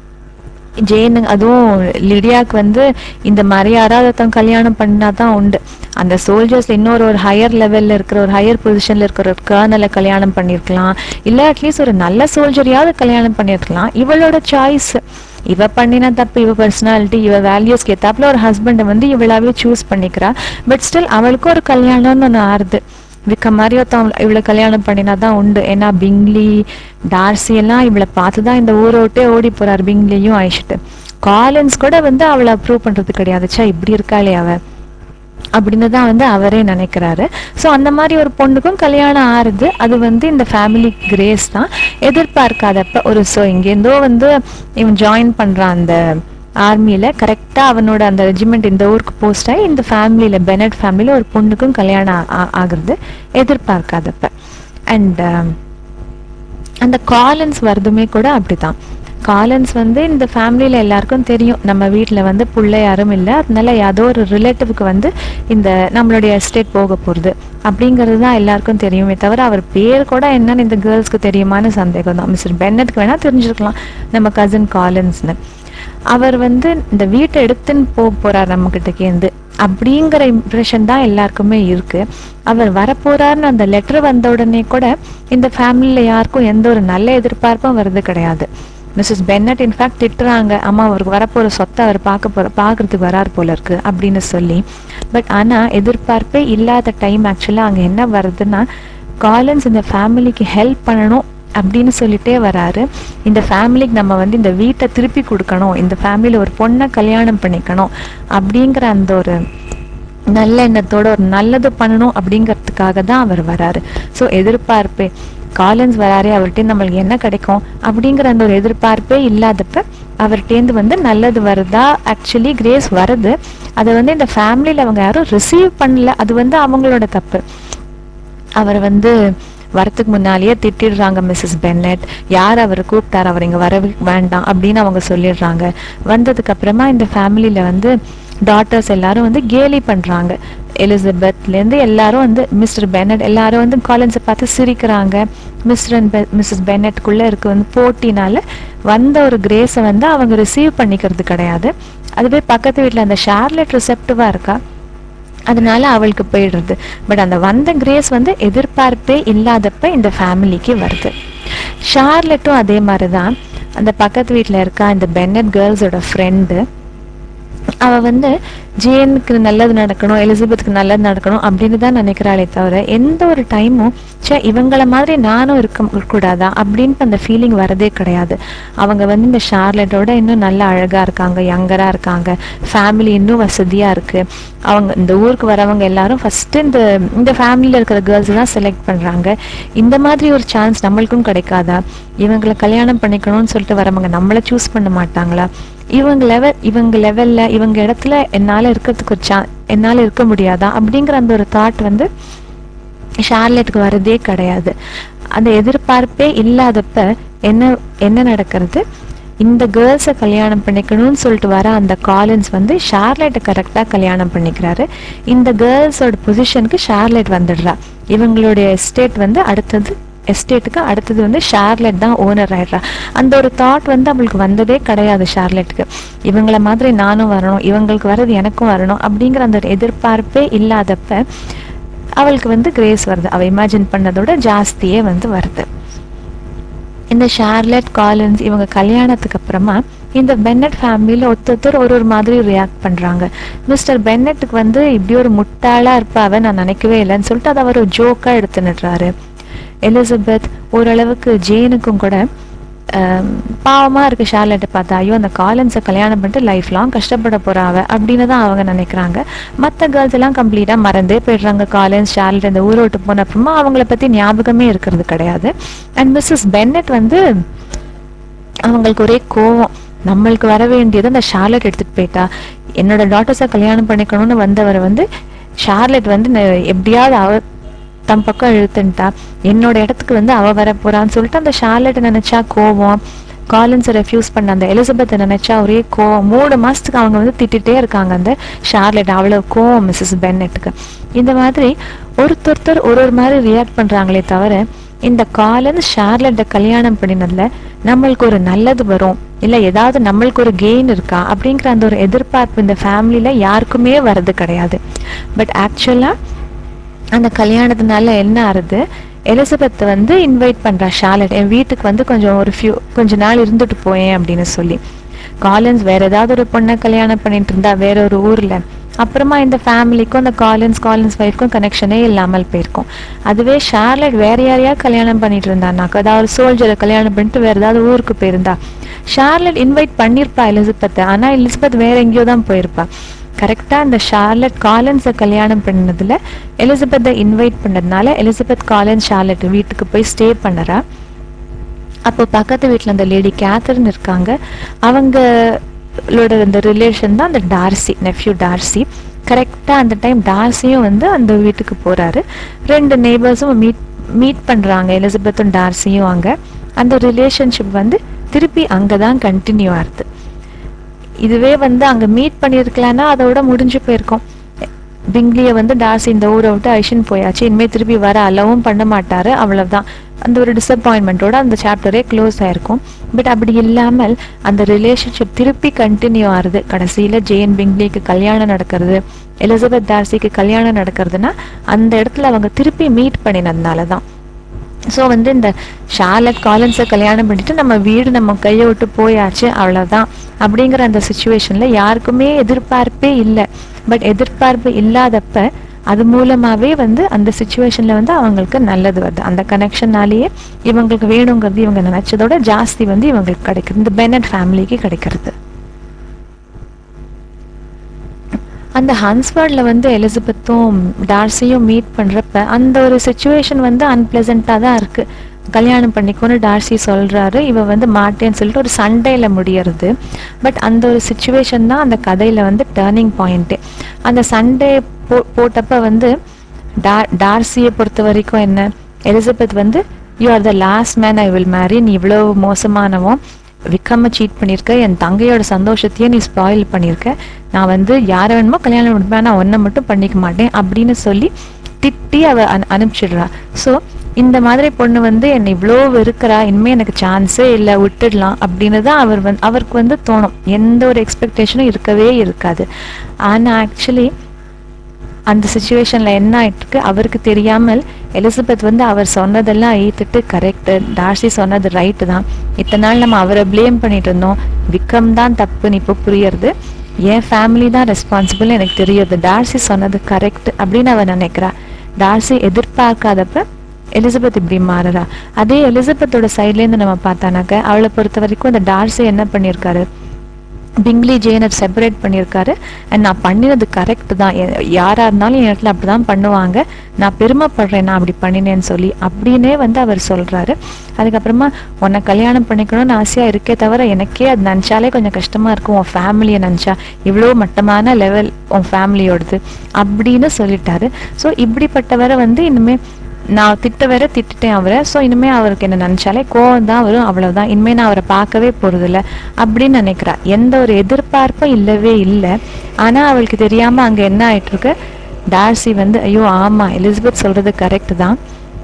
ஜேன் அதுவும் லிடியாக்கு வந்து இந்த மாதிரி யாராவது ஒருத்தவங்க கல்யாணம் பண்ணா தான் உண்டு அந்த சோல்ஜர்ஸ் இன்னொரு ஒரு ஹையர் லெவல்ல இருக்கிற ஒரு ஹையர் பொசிஷன்ல இருக்கிற ஒரு கர்னலை கல்யாணம் பண்ணியிருக்கலாம் இல்ல அட்லீஸ்ட் ஒரு நல்ல சோல்ஜரையாவது கல்யாணம் பண்ணியிருக்கலாம் இவளோட சாய்ஸ் இவ பண்ணின தப்பு இவ பர்சனாலிட்டி இவ வேல்யூஸ்க்கு ஏத்தாப்புல ஒரு ஹஸ்பண்டை வந்து இவளாவே சூஸ் பண்ணிக்கிறா பட் ஸ்டில் அவளுக்கும் ஒரு கல்யாணம்னு ஒன்று ஆறுது விக்க மாதிரி ஒருத்தன் இவளை கல்யாணம் பண்ணினா தான் உண்டு ஏன்னா பிங்லி டார்சி எல்லாம் இவளை பார்த்து தான் இந்த ஊரை விட்டே ஓடி போறாரு பிங்லியும் அழிச்சிட்டு காலின்ஸ் கூட வந்து அவளை அப்ரூவ் பண்றது கிடையாது ச்சே இப்படி இருக்காளே அவ அப்படின்னு தான் வந்து அவரே நினைக்கிறாரு ஸோ அந்த மாதிரி ஒரு பொண்ணுக்கும் கல்யாணம் ஆறுது அது வந்து இந்த ஃபேமிலி கிரேஸ் தான் எதிர்பார்க்காதப்ப ஒரு ஸோ இங்கேருந்தோ வந்து இவன் ஜாயின் பண்றான் அந்த ஆர்மியில கரெக்டா அவனோட அந்த ரெஜிமெண்ட் இந்த ஊருக்கு போஸ்ட் ஆகி இந்த ஃபேமிலியில பெனட் ஃபேமிலியில ஒரு பொண்ணுக்கும் கல்யாணம் ஆ- ஆ- ஆகுறது எதிர்பார்க்காதப்ப அண்ட் அந்த காலன்ஸ் வரதுமே கூட அப்படிதான் காலன்ஸ் வந்து இந்த ஃபேமிலியில எல்லாருக்கும் தெரியும் நம்ம வீட்ல வந்து புள்ள யாரும் இல்லை அதனால ஏதோ ஒரு ரிலேட்டிவ்க்கு வந்து இந்த நம்மளுடைய எஸ்டேட் போக போகுது அப்படிங்கிறது தான் எல்லாருக்கும் தெரியுமே தவிர அவர் பேர் கூட என்னன்னு இந்த கேர்ள்ஸ்க்கு தெரியுமான்னு சந்தேகம் தான் மிஸ்டர் பென்னட்க்கு வேணா தெரிஞ்சிருக்கலாம் நம்ம கசின் காலன்ஸ்னு அவர் வந்து இந்த வீட்டை எடுத்துன்னு போக போறார் நம்ம கிட்டக்கேந்து அப்படிங்கிற இம்ப்ரெஷன் தான் எல்லாருக்குமே இருக்கு அவர் வரப்போறாருன்னு அந்த லெட்டர் வந்த உடனே கூட இந்த ஃபேமிலியில யாருக்கும் எந்த ஒரு நல்ல எதிர்பார்ப்பும் வருது கிடையாது மிஸ்ஸஸ் பென்னட் இன்ஃபேக்ட் திட்டுறாங்க அம்மா அவருக்கு வரப்போற சொத்தை அவர் பார்க்க போற பார்க்கறதுக்கு வரார் போல இருக்கு அப்படின்னு சொல்லி பட் ஆனா எதிர்பார்ப்பே இல்லாத டைம் ஆக்சுவலா அங்க என்ன வருதுன்னா காலன்ஸ் இந்த ஃபேமிலிக்கு ஹெல்ப் பண்ணணும் அப்படின்னு சொல்லிட்டே வராரு இந்த ஃபேமிலிக்கு நம்ம வந்து இந்த வீட்டை திருப்பி கொடுக்கணும் இந்த ஃபேமிலியில் ஒரு பொண்ணை கல்யாணம் பண்ணிக்கணும் அப்படிங்கிற அந்த ஒரு நல்ல எண்ணத்தோட ஒரு நல்லது பண்ணணும் அப்படிங்கிறதுக்காக தான் அவர் வராரு ஸோ எதிர்பார்ப்பு காலன்ஸ் வராரே அவர்கிட்ட நம்மளுக்கு என்ன கிடைக்கும் அப்படிங்கிற அந்த ஒரு எதிர்பார்ப்பே இல்லாதப்ப அவர்கிட்டேருந்து வந்து நல்லது வருதா ஆக்சுவலி கிரேஸ் வருது அதை வந்து இந்த ஃபேமிலியில் அவங்க யாரும் ரிசீவ் பண்ணல அது வந்து அவங்களோட தப்பு அவர் வந்து வரத்துக்கு முன்னாலேயே திட்டிடுறாங்க மிஸ்ஸஸ் பென்னட் யார் அவர் கூப்பிட்டார் அவர் இங்க வர வேண்டாம் அப்படின்னு அவங்க சொல்லிடுறாங்க வந்ததுக்கு அப்புறமா இந்த ஃபேமிலியில வந்து டாட்டர்ஸ் எல்லாரும் வந்து கேலி பண்றாங்க எலிசபெத்ல இருந்து எல்லாரும் வந்து மிஸ்டர் பென்னட் எல்லாரும் வந்து காலன்ஸை பார்த்து சிரிக்கிறாங்க மிஸ்டர் அண்ட் மிஸ்ஸஸ் பென்னட்குள்ள இருக்க வந்து போட்டினால வந்த ஒரு கிரேஸை வந்து அவங்க ரிசீவ் பண்ணிக்கிறது கிடையாது அதுவே பக்கத்து வீட்ல அந்த ஷார்லெட் ரிசெப்டிவா இருக்கா அதனால அவளுக்கு போயிடுறது பட் அந்த வந்த கிரேஸ் வந்து எதிர்பார்ப்பே இல்லாதப்ப இந்த ஃபேமிலிக்கு வருது ஷார்லெட்டும் அதே மாதிரி தான் அந்த பக்கத்து வீட்டில் இருக்க இந்த பென்னட் கேர்ள்ஸோட ஃப்ரெண்டு அவ வந்து ஜேனுக்கு நல்லது நடக்கணும் எலிசபெத்துக்கு நல்லது நடக்கணும் அப்படின்னு தான் நினைக்கிறாளே தவிர எந்த ஒரு டைமும் ச்சே இவங்கள மாதிரி நானும் இருக்க கூடாதா அப்படின்ட்டு அந்த ஃபீலிங் வரதே கிடையாது அவங்க வந்து இந்த ஷார்லெட்டோட இன்னும் நல்ல அழகா இருக்காங்க யங்கரா இருக்காங்க ஃபேமிலி இன்னும் வசதியா இருக்கு அவங்க இந்த ஊருக்கு வரவங்க எல்லாரும் ஃபர்ஸ்ட் இந்த இந்த ஃபேமிலியில இருக்கிற கேர்ள்ஸ் தான் செலக்ட் பண்றாங்க இந்த மாதிரி ஒரு சான்ஸ் நம்மளுக்கும் கிடைக்காதா இவங்களை கல்யாணம் பண்ணிக்கணும்னு சொல்லிட்டு வரவங்க நம்மள சூஸ் பண்ண மாட்டாங்களா இவங்க லெவல் இவங்க லெவல்ல இவங்க இடத்துல என்னால இருக்கிறதுக்கு ஒரு சா என்னால இருக்க முடியாதா அப்படிங்கிற அந்த ஒரு தாட் வந்து ஷார்லெட்டுக்கு வரதே கிடையாது அந்த எதிர்பார்ப்பே இல்லாதப்ப என்ன என்ன நடக்கிறது இந்த கேர்ள்ஸை கல்யாணம் பண்ணிக்கணும்னு சொல்லிட்டு வர அந்த காலன்ஸ் வந்து ஷார்லெட்டை கரெக்டாக கல்யாணம் பண்ணிக்கிறாரு இந்த கேர்ள்ஸோட பொசிஷனுக்கு ஷார்லெட் வந்துடுறா இவங்களுடைய எஸ்டேட் வந்து அடுத்தது எஸ்டேட்டுக்கு அடுத்தது வந்து ஷார்லெட் தான் ஓனர் ஆயிடுறா அந்த ஒரு தாட் வந்து அவளுக்கு வந்ததே கிடையாது ஷார்லெட்டுக்கு இவங்கள மாதிரி நானும் வரணும் இவங்களுக்கு வர்றது எனக்கும் வரணும் அப்படிங்கிற அந்த ஒரு எதிர்பார்ப்பே இல்லாதப்ப அவளுக்கு வந்து கிரேஸ் வருது அவ இமேஜின் பண்ணதோட ஜாஸ்தியே வந்து வருது இந்த ஷார்லெட் காலின்ஸ் இவங்க கல்யாணத்துக்கு அப்புறமா இந்த பென்னட் ஃபேமிலியில ஒருத்தர் ஒரு ஒரு மாதிரி ரியாக்ட் பண்றாங்க மிஸ்டர் பென்னட்டுக்கு வந்து இப்படி ஒரு முட்டாளா இருப்பாவ நான் நினைக்கவே இல்லைன்னு சொல்லிட்டு அதை அவர் ஜோக்கா எடுத்துனுடுறாரு எலிசபெத் ஓரளவுக்கு ஜேனுக்கும் கூட ஆம், பாவமா இருக்கு ஷார்லெட்டை பார்த்தா ஐயோ அந்த காலன்ஸை கல்யாணம் பண்ணிட்டு லைஃப் லாங் கஷ்டப்பட போறாவ அப்படின்னு தான் அவங்க நினைக்கிறாங்க மற்ற கேர்ள்ஸ் எல்லாம் கம்ப்ளீட்டா மறந்தே போயிடுறாங்க காலன்ஸ் ஷார்லெட் இந்த ஊரை விட்டு போன அப்புறமா அவங்கள பத்தி ஞாபகமே இருக்கிறது கிடையாது அண்ட் மிஸ்ஸஸ் பென்னட் வந்து அவங்களுக்கு ஒரே கோவம் நம்மளுக்கு வர வேண்டியது அந்த ஷார்லெட் எடுத்துட்டு போயிட்டா என்னோட டாட்டர்ஸை கல்யாணம் பண்ணிக்கணும்னு வந்தவர் வந்து ஷார்லெட் வந்து ந- எப்படியாவது அவ தம் பக்கம் இழுத்துன்ட்டா என்னோட இடத்துக்கு வந்து அவ வர போறான்னு சொல்லிட்டு அந்த ஷார்லெட்டை நினைச்சா கோவம் காலின்ஸை ரெஃப்யூஸ் பண்ண அந்த எலிசபெத்தை நினைச்சா ஒரே கோவம் மூணு மாசத்துக்கு அவங்க வந்து திட்டிகிட்டே இருக்காங்க அந்த ஷார்லெட் அவ்வளவு கோவம் மிஸ்ஸஸ் பென்னெட்டுக்கு இந்த மாதிரி ஒருத்தொருத்தர் ஒரு ஒரு மாதிரி ரியாக்ட் பண்றாங்களே தவிர இந்த காலன்ஸ் ஷார்லெட்டை கல்யாணம் பண்ணினதுல நம்மளுக்கு ஒரு நல்லது வரும் இல்ல ஏதாவது நம்மளுக்கு ஒரு கெயின் இருக்கா அப்படிங்கிற அந்த ஒரு எதிர்பார்ப்பு இந்த ஃபேமிலியில யாருக்குமே வர்றது கிடையாது பட் ஆக்சுவலா அந்த கல்யாணத்தினால என்ன ஆறுது எலிசபெத் வந்து இன்வைட் பண்றா ஷார்லட் என் வீட்டுக்கு வந்து கொஞ்சம் ஒரு ஃபியூ கொஞ்ச நாள் இருந்துட்டு போயேன் அப்படின்னு சொல்லி காலின்ஸ் வேற ஏதாவது ஒரு பொண்ணை கல்யாணம் பண்ணிட்டு இருந்தா வேற ஒரு ஊர்ல அப்புறமா இந்த ஃபேமிலிக்கும் அந்த காலின்ஸ் காலின்ஸ் ஒய்ஃப்க்கும் கனெக்ஷனே இல்லாமல் போயிருக்கும் அதுவே ஷார்லட் வேற யாரையா கல்யாணம் பண்ணிட்டு இருந்தானாக்கா அதாவது ஒரு சோல்ஜரை கல்யாணம் பண்ணிட்டு வேற ஏதாவது ஊருக்கு போயிருந்தா ஷார்லட் இன்வைட் பண்ணிருப்பா எலிசபெத்தை ஆனா எலிசபெத் வேற எங்கேயோ தான் போயிருப்பா கரெக்டா அந்த ஷார்லட் காலன்ஸை கல்யாணம் பண்ணதுல எலிசபெத்தை இன்வைட் பண்ணதுனால எலிசபெத் காலன்ஸ் ஷார்லட் வீட்டுக்கு போய் ஸ்டே பண்ணறா அப்போ பக்கத்து வீட்ல அந்த லேடி கேத்தரின் இருக்காங்க அவங்களோட அந்த ரிலேஷன் தான் அந்த டார்சி நெஃப்யூ டார்சி கரெக்டா அந்த டைம் டார்சியும் வந்து அந்த வீட்டுக்கு போறாரு ரெண்டு நெய்பர்ஸும் மீட் மீட் பண்றாங்க எலிசபெத்தும் டார்சியும் அங்க அந்த ரிலேஷன்ஷிப் வந்து திருப்பி அங்கதான் கண்டினியூ ஆகுது இதுவே வந்து அங்க மீட் பண்ணிருக்கலாம்னா அதோட முடிஞ்சு போயிருக்கும் பிங்லிய வந்து டார்சி இந்த ஊரை விட்டு ஐஷன் போயாச்சு இனிமே திருப்பி வர அலவும் பண்ண மாட்டாரு அவ்வளவுதான் அந்த ஒரு டிசப்பாயின்மெண்ட்டோட அந்த சாப்டரே க்ளோஸ் ஆயிருக்கும் பட் அப்படி இல்லாமல் அந்த ரிலேஷன்ஷிப் திருப்பி கண்டினியூ ஆகுது கடைசியில ஜேன் பிங்லிக்கு கல்யாணம் நடக்கிறது எலிசபெத் டார்சிக்கு கல்யாணம் நடக்கிறதுனா அந்த இடத்துல அவங்க திருப்பி மீட் பண்ணினதுனால தான் ஸோ வந்து இந்த ஷார்லட் காலன்ஸை கல்யாணம் பண்ணிட்டு நம்ம வீடு நம்ம கையை விட்டு போயாச்சு அவ்வளவுதான் அப்படிங்கிற அந்த சுச்சுவேஷன்ல யாருக்குமே எதிர்பார்ப்பே இல்லை பட் எதிர்பார்ப்பு இல்லாதப்ப அது மூலமாவே வந்து அந்த சுச்சுவேஷன்ல வந்து அவங்களுக்கு நல்லது வருது அந்த கனெக்ஷனாலேயே இவங்களுக்கு வேணுங்கிறது இவங்க நினைச்சதோட ஜாஸ்தி வந்து இவங்களுக்கு கிடைக்குது இந்த பெனட் ஃபேமிலிக்கு கிடைக்கிறது அந்த ஹன்ஸ்வர்ட்ல வந்து எலிசபெத்தும் டார்சியும் மீட் பண்றப்ப அந்த ஒரு சுச்சுவேஷன் வந்து அன்பிளசண்டா தான் இருக்கு கல்யாணம் பண்ணிக்கோன்னு டார்சி சொல்றாரு இவ வந்து மாட்டேன்னு சொல்லிட்டு ஒரு சண்டையில முடியறது பட் அந்த ஒரு சுச்சுவேஷன் தான் அந்த கதையில வந்து டேர்னிங் பாயிண்ட்டு அந்த சண்டே போ போட்டப்ப வந்து டா டார்சியை பொறுத்த வரைக்கும் என்ன எலிசபெத் வந்து you are the last man I will marry நீ இவ்வளோ மோசமானவன் விக்கம சீட் பண்ணியிருக்க என் தங்கையோட சந்தோஷத்தையே நீ ஸ்பாயில் பண்ணியிருக்க நான் வந்து யாரை வேணுமோ கல்யாணம் பண்ணிப்பேன் நான் ஒன்றை மட்டும் பண்ணிக்க மாட்டேன் அப்படின்னு சொல்லி திட்டி அவ அனு அனுப்பிச்சிடுறா ஸோ இந்த மாதிரி பொண்ணு வந்து என்னை இவ்வளோ வெறுக்கிறா இனிமே எனக்கு சான்ஸே இல்லை விட்டுடலாம் அப்படின்னு தான் அவர் வந்து அவருக்கு வந்து தோணும் எந்த ஒரு எக்ஸ்பெக்டேஷனும் இருக்கவே இருக்காது ஆனால் ஆக்சுவலி அந்த சுச்சுவேஷன்ல என்ன ஆயிட்டு அவருக்கு தெரியாமல் எலிசபெத் வந்து அவர் சொன்னதெல்லாம் ஏத்துட்டு கரெக்ட் டார்சி சொன்னது ரைட்டு தான் இத்தனை நாள் நம்ம அவரை ப்ளேம் பண்ணிட்டு இருந்தோம் விக்ரம் தான் தப்புன்னு இப்போ புரியறது என் ஃபேமிலி தான் ரெஸ்பான்சிபிள் எனக்கு தெரியுது டார்சி சொன்னது கரெக்ட் அப்படின்னு அவ நினைக்கிறா டார்சி எதிர்பார்க்காதப்ப எலிசபெத் இப்படி மாறுறா அதே எலிசபெத்தோட சைட்ல இருந்து நம்ம பார்த்தானாக்க அவளை பொறுத்த வரைக்கும் அந்த டார்சி என்ன பண்ணியிருக்காரு பிங்லி ஜெயனை செப்பரேட் பண்ணியிருக்காரு அண்ட் நான் பண்ணினது கரெக்ட் தான் எ- யாரா இருந்தாலும் என் இடத்துல அப்படிதான் பண்ணுவாங்க நான் பெருமைப்படுறேன் நான் அப்படி பண்ணினேன்னு சொல்லி அப்படின்னே வந்து அவர் சொல்றாரு அதுக்கப்புறமா உன்னை கல்யாணம் பண்ணிக்கணும்னு ஆசையா இருக்கே தவிர எனக்கே அது நினச்சாலே கொஞ்சம் கஷ்டமா இருக்கும் உன் ஃபேமிலியை நினச்சா இவ்வளோ மட்டமான லெவல் உன் ஃபேமிலியோடது அப்படின்னு சொல்லிட்டாரு ஸோ இப்படிப்பட்டவரை வந்து இனிமே நான் திட்ட வேற திட்டுட்டேன் அவரை ஸோ இனிமே அவருக்கு என்ன நினைச்சாலே கோவம் தான் வரும் அவ்வளவுதான் இனிமே நான் அவரை பார்க்கவே போறதில்ல அப்படின்னு நினைக்கிறா எந்த ஒரு எதிர்பார்ப்பும் இல்லவே இல்லை ஆனா அவளுக்கு தெரியாம அங்க என்ன ஆயிட்டு இருக்கு டார்சி வந்து ஐயோ ஆமா எலிசபெத் சொல்றது கரெக்ட் தான்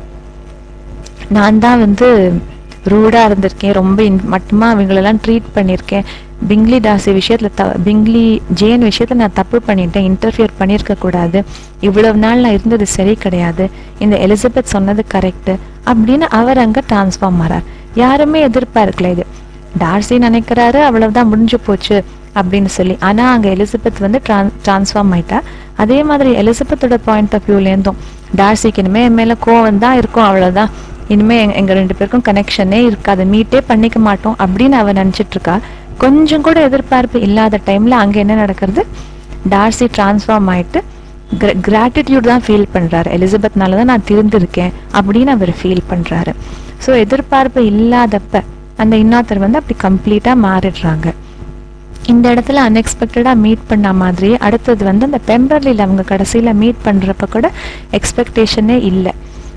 நான் தான் வந்து ரூடா இருந்திருக்கேன் ரொம்ப இன்- மட்டமா அவங்களெல்லாம் ட்ரீட் பண்ணியிருக்கேன் பிங்லி டாசி விஷயத்துல த பிங்லி ஜேன் விஷயத்துல நான் தப்பு பண்ணிட்டேன் இன்டர்ஃபியர் பண்ணியிருக்க கூடாது இவ்வளவு நாள் நான் இருந்தது சரி கிடையாது இந்த எலிசபெத் சொன்னது கரெக்ட் அப்படின்னு அவர் அங்க டிரான்ஸ்ஃபார்ம் ஆறார் யாருமே எதிர்பார்க்கல இது டார்சி நினைக்கிறாரு அவ்வளவுதான் முடிஞ்சு போச்சு அப்படின்னு சொல்லி ஆனா அங்க எலிசபெத் வந்து டிரான்ஸ்ஃபார்ம் ஆயிட்டா அதே மாதிரி எலிசபெத்தோட பாயிண்ட் ஆஃப் வியூலேருந்தும் டார்சிக்கு இனிமே என் மேல கோவம் தான் இருக்கும் அவ்வளவுதான் இனிமே எங்க- எங்க ரெண்டு பேருக்கும் கனெக்ஷனே இருக்காது மீட்டே பண்ணிக்க மாட்டோம் அப்படின்னு அவ நினைச்சிட்டு இருக்கா கொஞ்சம் கூட எதிர்பார்ப்பு இல்லாத டைம்ல அங்க என்ன நடக்கிறது டார்சி டிரான்ஸ்ஃபார்ம் ஆயிட்டு கிராட்டிடியூட் தான் ஃபீல் பண்றாரு எலிசபெத்னால தான் நான் திருந்திருக்கேன் அப்படின்னு அவர் ஃபீல் பண்றாரு ஸோ எதிர்பார்ப்பு இல்லாதப்ப அந்த இன்னொருத்தர் வந்து அப்படி கம்ப்ளீட்டா மாறிடுறாங்க இந்த இடத்துல அன்எக்ஸ்பெக்டடா மீட் பண்ண மாதிரியே அடுத்தது வந்து அந்த பெம்பர்லியில் அவங்க கடைசியில மீட் பண்றப்ப கூட எக்ஸ்பெக்டேஷனே இல்லை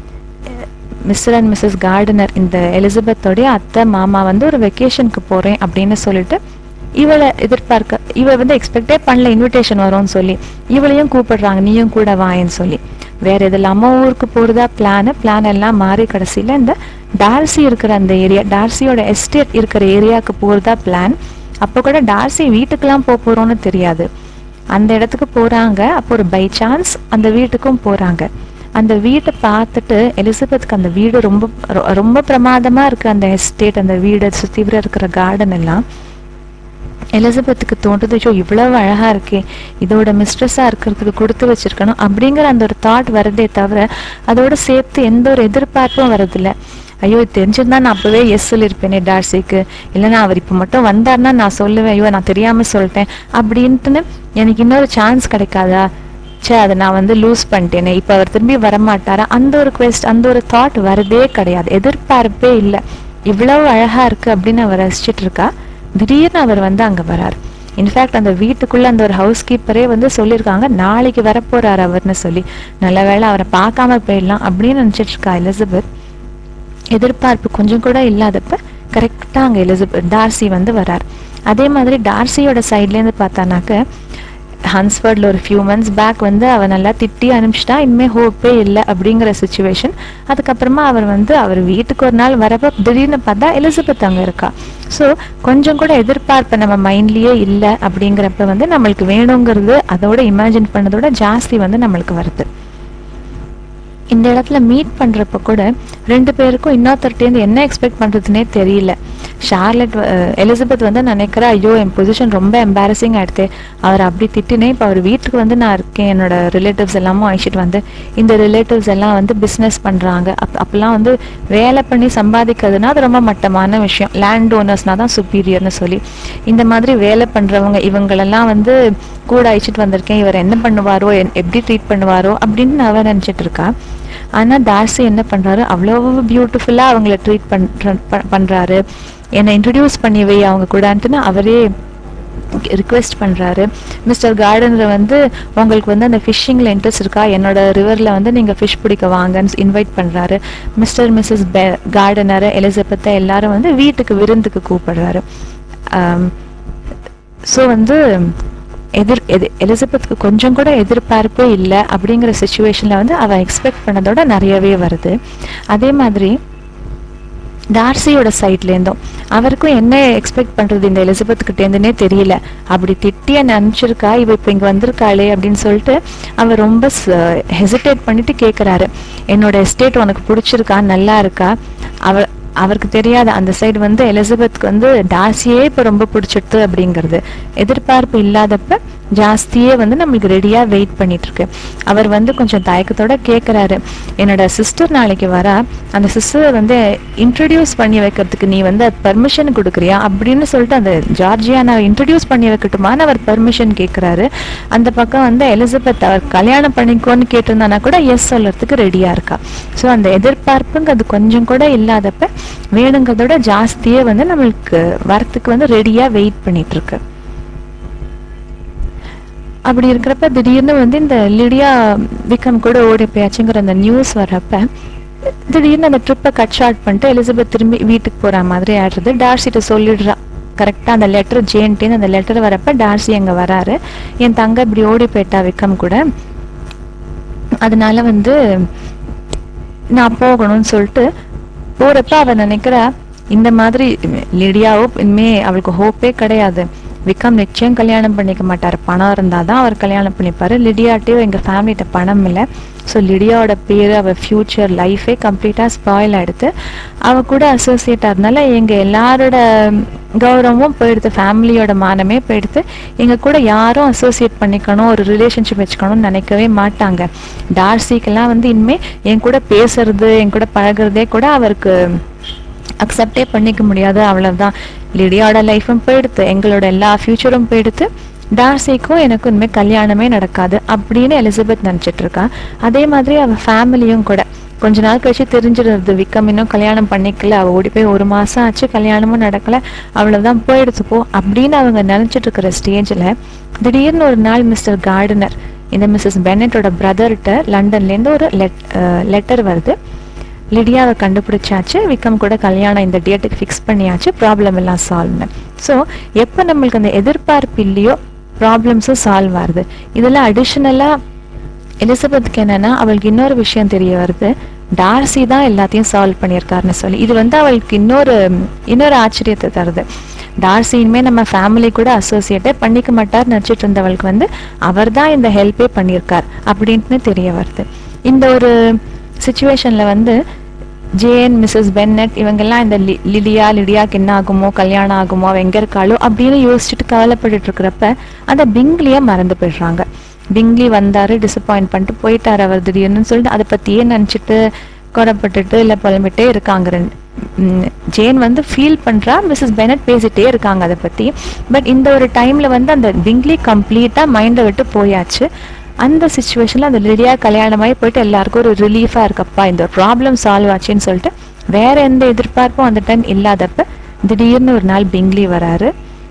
மிஸ்டர் அண்ட் மிஸ்ஸஸ் கார்டனர் இந்த எலிசபெத்தோடைய அத்தை மாமா வந்து ஒரு வெக்கேஷனுக்கு போறேன் அப்படின்னு சொல்லிட்டு இவளை எதிர்பார்க்க இவ வந்து எக்ஸ்பெக்டே பண்ணல இன்விடேஷன் வரும்னு சொல்லி இவளையும் கூப்பிடுறாங்க நீயும் கூட வாயேன்னு சொல்லி வேற எதெல்லாமோ ஊருக்கு போறதா பிளான் பிளான் எல்லாம் மாறி கடைசியில இந்த டார்சி இருக்கிற அந்த ஏரியா டார்சியோட எஸ்டேட் இருக்கிற ஏரியாவுக்கு போறதா பிளான் அப்போ கூட டார்சி வீட்டுக்கெல்லாம் போக போறோம்னு தெரியாது அந்த இடத்துக்கு போறாங்க அப்போ ஒரு பை சான்ஸ் அந்த வீட்டுக்கும் போறாங்க அந்த வீட்டை பார்த்துட்டு எலிசபெத்க்கு அந்த வீடு ரொம்ப ரொ- ரொம்ப பிரமாதமா இருக்கு அந்த எஸ்டேட் அந்த வீடு சுத்திவிர இருக்கிற கார்டன் எல்லாம் எலிசபெத்துக்கு தோன்றது ஐயோ இவ்வளவு அழகா இருக்கே இதோட மிஸ்ட்ரஸா இருக்கிறதுக்கு கொடுத்து வச்சிருக்கணும் அப்படிங்கிற அந்த ஒரு தாட் வரதே தவிர அதோட சேர்த்து எந்த ஒரு எதிர்பார்ப்பும் வரதில்ல ஐயோ இது தெரிஞ்சிருந்தா நான் அப்பவே எஸ் சொல்லியிருப்பேனே டார்சிக்கு இல்லைன்னா அவர் இப்போ மட்டும் வந்தாருன்னா நான் சொல்லுவேன் ஐயோ நான் தெரியாம சொல்லிட்டேன் அப்படின்ட்டுன்னு எனக்கு இன்னொரு சான்ஸ் கிடைக்காதா ச்சே அதை நான் வந்து லூஸ் பண்ணிட்டேனே இப்போ அவர் திரும்பி வரமாட்டாரா அந்த ஒரு quest அந்த ஒரு தாட் வரதே கிடையாது எதிர்பார்ப்பே இல்லை இவ்வளவு அழகா இருக்கு அப்படின்னு அவர் ரசிச்சிட்டு இருக்கா திடீர்னு அவர் வந்து அங்க வரார் இன்ஃபேக்ட் அந்த வீட்டுக்குள்ள அந்த ஒரு ஹவுஸ் கீப்பரே வந்து சொல்லியிருக்காங்க நாளைக்கு வரப்போறாரு அவர்னு சொல்லி நல்ல வேளை அவரை பார்க்காம போயிடலாம் அப்படின்னு நினைச்சிட்டு இருக்கா எலிசபெத் எதிர்பார்ப்பு கொஞ்சம் கூட இல்லாதப்ப கரெக்டா அங்க எலிசபெத் டார்சி வந்து வரார் அதே மாதிரி டார்சியோட சைட்ல இருந்து பார்த்தானாக்க ஹன்ஸ்வர்ட்ல ஒரு ஃபியூ மந்த்ஸ் பேக் வந்து அவ நல்லா திட்டி அனுப்பிச்சிட்டா இனிமே ஹோப்பே இல்லை அப்படிங்கிற சுச்சுவேஷன் அதுக்கப்புறமா அவர் வந்து அவர் வீட்டுக்கு ஒரு நாள் வரப்ப திடீர்னு பார்த்தா எலிசபெத் அங்க இருக்கா ஸோ கொஞ்சம் கூட எதிர்பார்ப்பு நம்ம மைண்ட்லயே இல்லை அப்படிங்கிறப்ப வந்து நம்மளுக்கு வேணுங்கிறது அதோட இமேஜின் பண்ணதோட ஜாஸ்தி வந்து நம்மளுக்கு வருது இந்த இடத்துல மீட் பண்றப்ப கூட ரெண்டு பேருக்கும் இன்னொருத்தர்ட்டேருந்து என்ன எக்ஸ்பெக்ட் பண்றதுனே தெரியல ஷார்லட் வ- அஹ் எலிசபெத் வந்து நினைக்கிறா ஐயோ என் பொசிஷன் ரொம்ப எம்பாரசிங் ஆயிடுது அவர் அப்படி திட்டினே இப்போ அவர் வீட்டுக்கு வந்து நான் இருக்கேன் என்னோட ரிலேட்டிவ்ஸ் எல்லாமும் அழைச்சிட்டு வந்து இந்த ரிலேட்டிவ்ஸ் எல்லாம் வந்து பிஸ்னஸ் பண்றாங்க அப் அப்பெல்லாம் வந்து வேலை பண்ணி சம்பாதிக்கிறதுனா அது ரொம்ப மட்டமான விஷயம் லேண்ட் ஓனர்ஸ்னா தான் சுப்பீரியர்னு சொல்லி இந்த மாதிரி வேலை பண்றவங்க இவங்களெல்லாம் வந்து கூட அழைச்சிட்டு வந்திருக்கேன் இவர் என்ன பண்ணுவாரோ என்- எப்படி ட்ரீட் பண்ணுவாரோ அப்படின்னு அவ நினைச்சிட்டு இருக்கா ஆனா தாசி என்ன பண்றாரு அவ்வளோ பியூட்டிஃபுல்லா அவங்கள ட்ரீட் பண்ற ப- பண்றாரு என்னை இன்ட்ரடியூஸ் பண்ணி வை அவங்க கூடன்ட்டுன்னு அவரே ரிக்வெஸ்ட் பண்றாரு மிஸ்டர் கார்டனர் வந்து உங்களுக்கு வந்து அந்த ஃபிஷ்ஷிங்ல இன்ட்ரெஸ்ட் இருக்கா என்னோட ரிவர்ல வந்து நீங்க ஃபிஷ் பிடிக்க வாங்கன்னு இன்வைட் பண்றாரு மிஸ்டர் மிஸ்ஸஸ் கார்டனர் எலிசபெத்தை எல்லாரும் வந்து வீட்டுக்கு விருந்துக்கு கூப்பிடுறாரு ஸோ வந்து எதிர் எது எலிசபெத்துக்கு கொஞ்சம் கூட எதிர்பார்ப்பே இல்லை அப்படிங்கிற சுச்சுவேஷன்ல வந்து அவ எக்ஸ்பெக்ட் பண்ணதோட நிறையவே வருது அதே மாதிரி டார்சியோட சைட்ல இருந்தும் அவருக்கும் என்ன எக்ஸ்பெக்ட் பண்றது இந்த எலிசபெத் கிட்ட இருந்துனே தெரியல அப்படி திட்டிய நினைச்சிருக்கா இவ இப்ப இங்க வந்திருக்காளே அப்படின்னு சொல்லிட்டு அவர் ரொம்ப ஹெசிடேட் பண்ணிட்டு கேக்குறாரு என்னோட எஸ்டேட் உனக்கு பிடிச்சிருக்கா நல்லா இருக்கா அவ அவருக்கு தெரியாத அந்த சைடு வந்து எலிசபெத்க்கு வந்து டார்சியே இப்ப ரொம்ப பிடிச்சிடுது அப்படிங்கிறது எதிர்பார்ப்பு இல்லாதப்ப ஜாஸ்தியே வந்து நம்மளுக்கு ரெடியா வெயிட் பண்ணிட்டு இருக்கு அவர் வந்து கொஞ்சம் தயக்கத்தோட கேக்குறாரு என்னோட சிஸ்டர் நாளைக்கு வரா அந்த சிஸ்டர் வந்து இன்ட்ரடியூஸ் பண்ணி வைக்கிறதுக்கு நீ வந்து பர்மிஷன் கொடுக்குறியா அப்படின்னு சொல்லிட்டு அந்த ஜார்ஜியானா இன்ட்ரடியூஸ் பண்ணி வைக்கட்டுமான்னு அவர் பர்மிஷன் கேக்குறாரு அந்த பக்கம் வந்து எலிசபெத் அவர் கல்யாணம் பண்ணிக்கோன்னு கேட்டிருந்தானா கூட எஸ் சொல்றதுக்கு ரெடியா இருக்கா ஸோ அந்த எதிர்பார்ப்புங்கிறது கொஞ்சம் கூட இல்லாதப்ப வேணுங்கிறதோட ஜாஸ்தியே வந்து நம்மளுக்கு வரத்துக்கு வந்து ரெடியா வெயிட் பண்ணிட்டு இருக்கு அப்படி இருக்கிறப்ப திடீர்னு வந்து இந்த லிடியா விக்ரம் கூட ஓடி போயாச்சுங்கிற அந்த நியூஸ் வர்றப்ப திடீர்னு அந்த ட்ரிப்பை கட் ஷார்ட் பண்ணிட்டு எலிசபெத் திரும்பி வீட்டுக்கு போற மாதிரி ஆயிடுறது டார்சிட்ட சொல்லிடுறா கரெக்டா அந்த லெட்டர் ஜேன்டின்னு அந்த லெட்டர் வரப்ப டார்சி அங்க வராரு என் தங்க இப்படி ஓடி போயிட்டா விக்ரம் கூட அதனால வந்து நான் போகணும்னு சொல்லிட்டு போறப்ப அவ நினைக்கிறா இந்த மாதிரி லிடியாவோ இனிமே அவளுக்கு ஹோப்பே கிடையாது விக்ரம் நிச்சயம் கல்யாணம் பண்ணிக்க மாட்டாரு பணம் இருந்தாதான் அவர் கல்யாணம் பண்ணிப்பாரு லிடியாட்டையும் எங்க ஃபேமிலிட்ட பணம் இல்லை ஸோ லிடியாவோட பேரு அவ ஃபியூச்சர் லைஃபே கம்ப்ளீட்டா ஸ்பாயில் ஆயிடுத்து அவ கூட அசோசியேட் ஆகிறதுனால எங்க எல்லாரோட கௌரவமும் போயிடுது ஃபேமிலியோட மானமே போயிடுது எங்க கூட யாரும் அசோசியேட் பண்ணிக்கணும் ஒரு ரிலேஷன்ஷிப் வச்சுக்கணும்னு நினைக்கவே மாட்டாங்க டார்சிக்கெல்லாம் வந்து இனிமே என் கூட பேசுறது என் கூட பழகுறதே கூட அவருக்கு அக்செப்டே பண்ணிக்க முடியாது அவ்வளவுதான் லிடியாவோட லைஃபும் போயிடுத்து எங்களோட எல்லா ஃபியூச்சரும் போயிடுத்து டார்சிக்கும் எனக்கும் இனிமே கல்யாணமே நடக்காது அப்படின்னு எலிசபெத் நினைச்சிட்டு இருக்கா அதே மாதிரி அவ ஃபேமிலியும் கூட கொஞ்ச நாள் கழிச்சு தெரிஞ்சிடுறது விக்ரம் இன்னும் கல்யாணம் பண்ணிக்கல அவ ஓடி போய் ஒரு மாசம் ஆச்சு கல்யாணமும் நடக்கல அவ்வளவுதான் போயிடுச்சு போ அப்படின்னு அவங்க நினைச்சிட்டு இருக்கிற ஸ்டேஜ்ல திடீர்னு ஒரு நாள் மிஸ்டர் கார்டனர் இந்த மிஸ்ஸஸ் பெனட்டோட பிரதர்கிட்ட லண்டன்ல இருந்து ஒரு லெட்டர் வருது லிடியாவை கண்டுபிடிச்சாச்சு விக்ரம் கூட கல்யாணம் இந்த டேட்டுக்கு ஃபிக்ஸ் பண்ணியாச்சு ப்ராப்ளம் எல்லாம் சால்வ்னு ஸோ எப்போ நம்மளுக்கு அந்த எதிர்பார்ப்பு இல்லையோ ப்ராப்ளம்ஸும் சால்வ் ஆகுது இதெல்லாம் அடிஷ்னலாக எலிசபெத்துக்கு என்னன்னா அவளுக்கு இன்னொரு விஷயம் தெரிய வருது டார்சி தான் எல்லாத்தையும் சால்வ் பண்ணியிருக்காருன்னு சொல்லி இது வந்து அவளுக்கு இன்னொரு இன்னொரு ஆச்சரியத்தை தருது டார்சி இனிமே நம்ம ஃபேமிலி கூட அசோசியேட்டே பண்ணிக்க மாட்டார் நினச்சிட்டு இருந்தவளுக்கு வந்து அவர் தான் இந்த ஹெல்ப்பே பண்ணியிருக்கார் அப்படின்ட்டு தெரிய வருது இந்த ஒரு சுச்சுவேஷன்ல வந்து ஜேன் மிஸ்ஸஸ் பென்னட் இவங்கெல்லாம் இந்த லி- லிடியா லிடியாக்கு என்ன ஆகுமோ கல்யாணம் ஆகுமோ அவ எங்க இருக்காளோ அப்படின்னு யோசிச்சுட்டு கவலைப்பட்டுட்டு இருக்கிறப்ப அந்த பிங்லிய மறந்து போயிடுறாங்க பிங்லி வந்தாரு டிசப்பாயிண்ட் பண்ணிட்டு போயிட்டாரு அவர் திடீர்னு சொல்லிட்டு அதை பத்தியே நினைச்சிட்டு கொடப்பட்டுட்டு இல்ல புலம்பிட்டே இருக்காங்க ரெண்டு ம், ஜேன் வந்து ஃபீல் பண்றா மிஸ்ஸஸ் பெனட் பேசிட்டே இருக்காங்க அதை பத்தி பட் இந்த ஒரு டைம்ல வந்து அந்த பிங்லி கம்ப்ளீட்டா மைண்டை விட்டு போயாச்சு அந்த சுச்சுவேஷன்ல அந்த லிடியா கல்யாணமாயி போயிட்டு எல்லாருக்கும் ஒரு ரிலீஃபா இருக்கப்பா இந்த ப்ராப்ளம் சால்வ் ஆச்சுன்னு சொல்லிட்டு வேற எந்த எதிர்பார்ப்பும் அந்த டைம் இல்லாதப்ப திடீர்னு ஒரு நாள் பிங்லி வராரு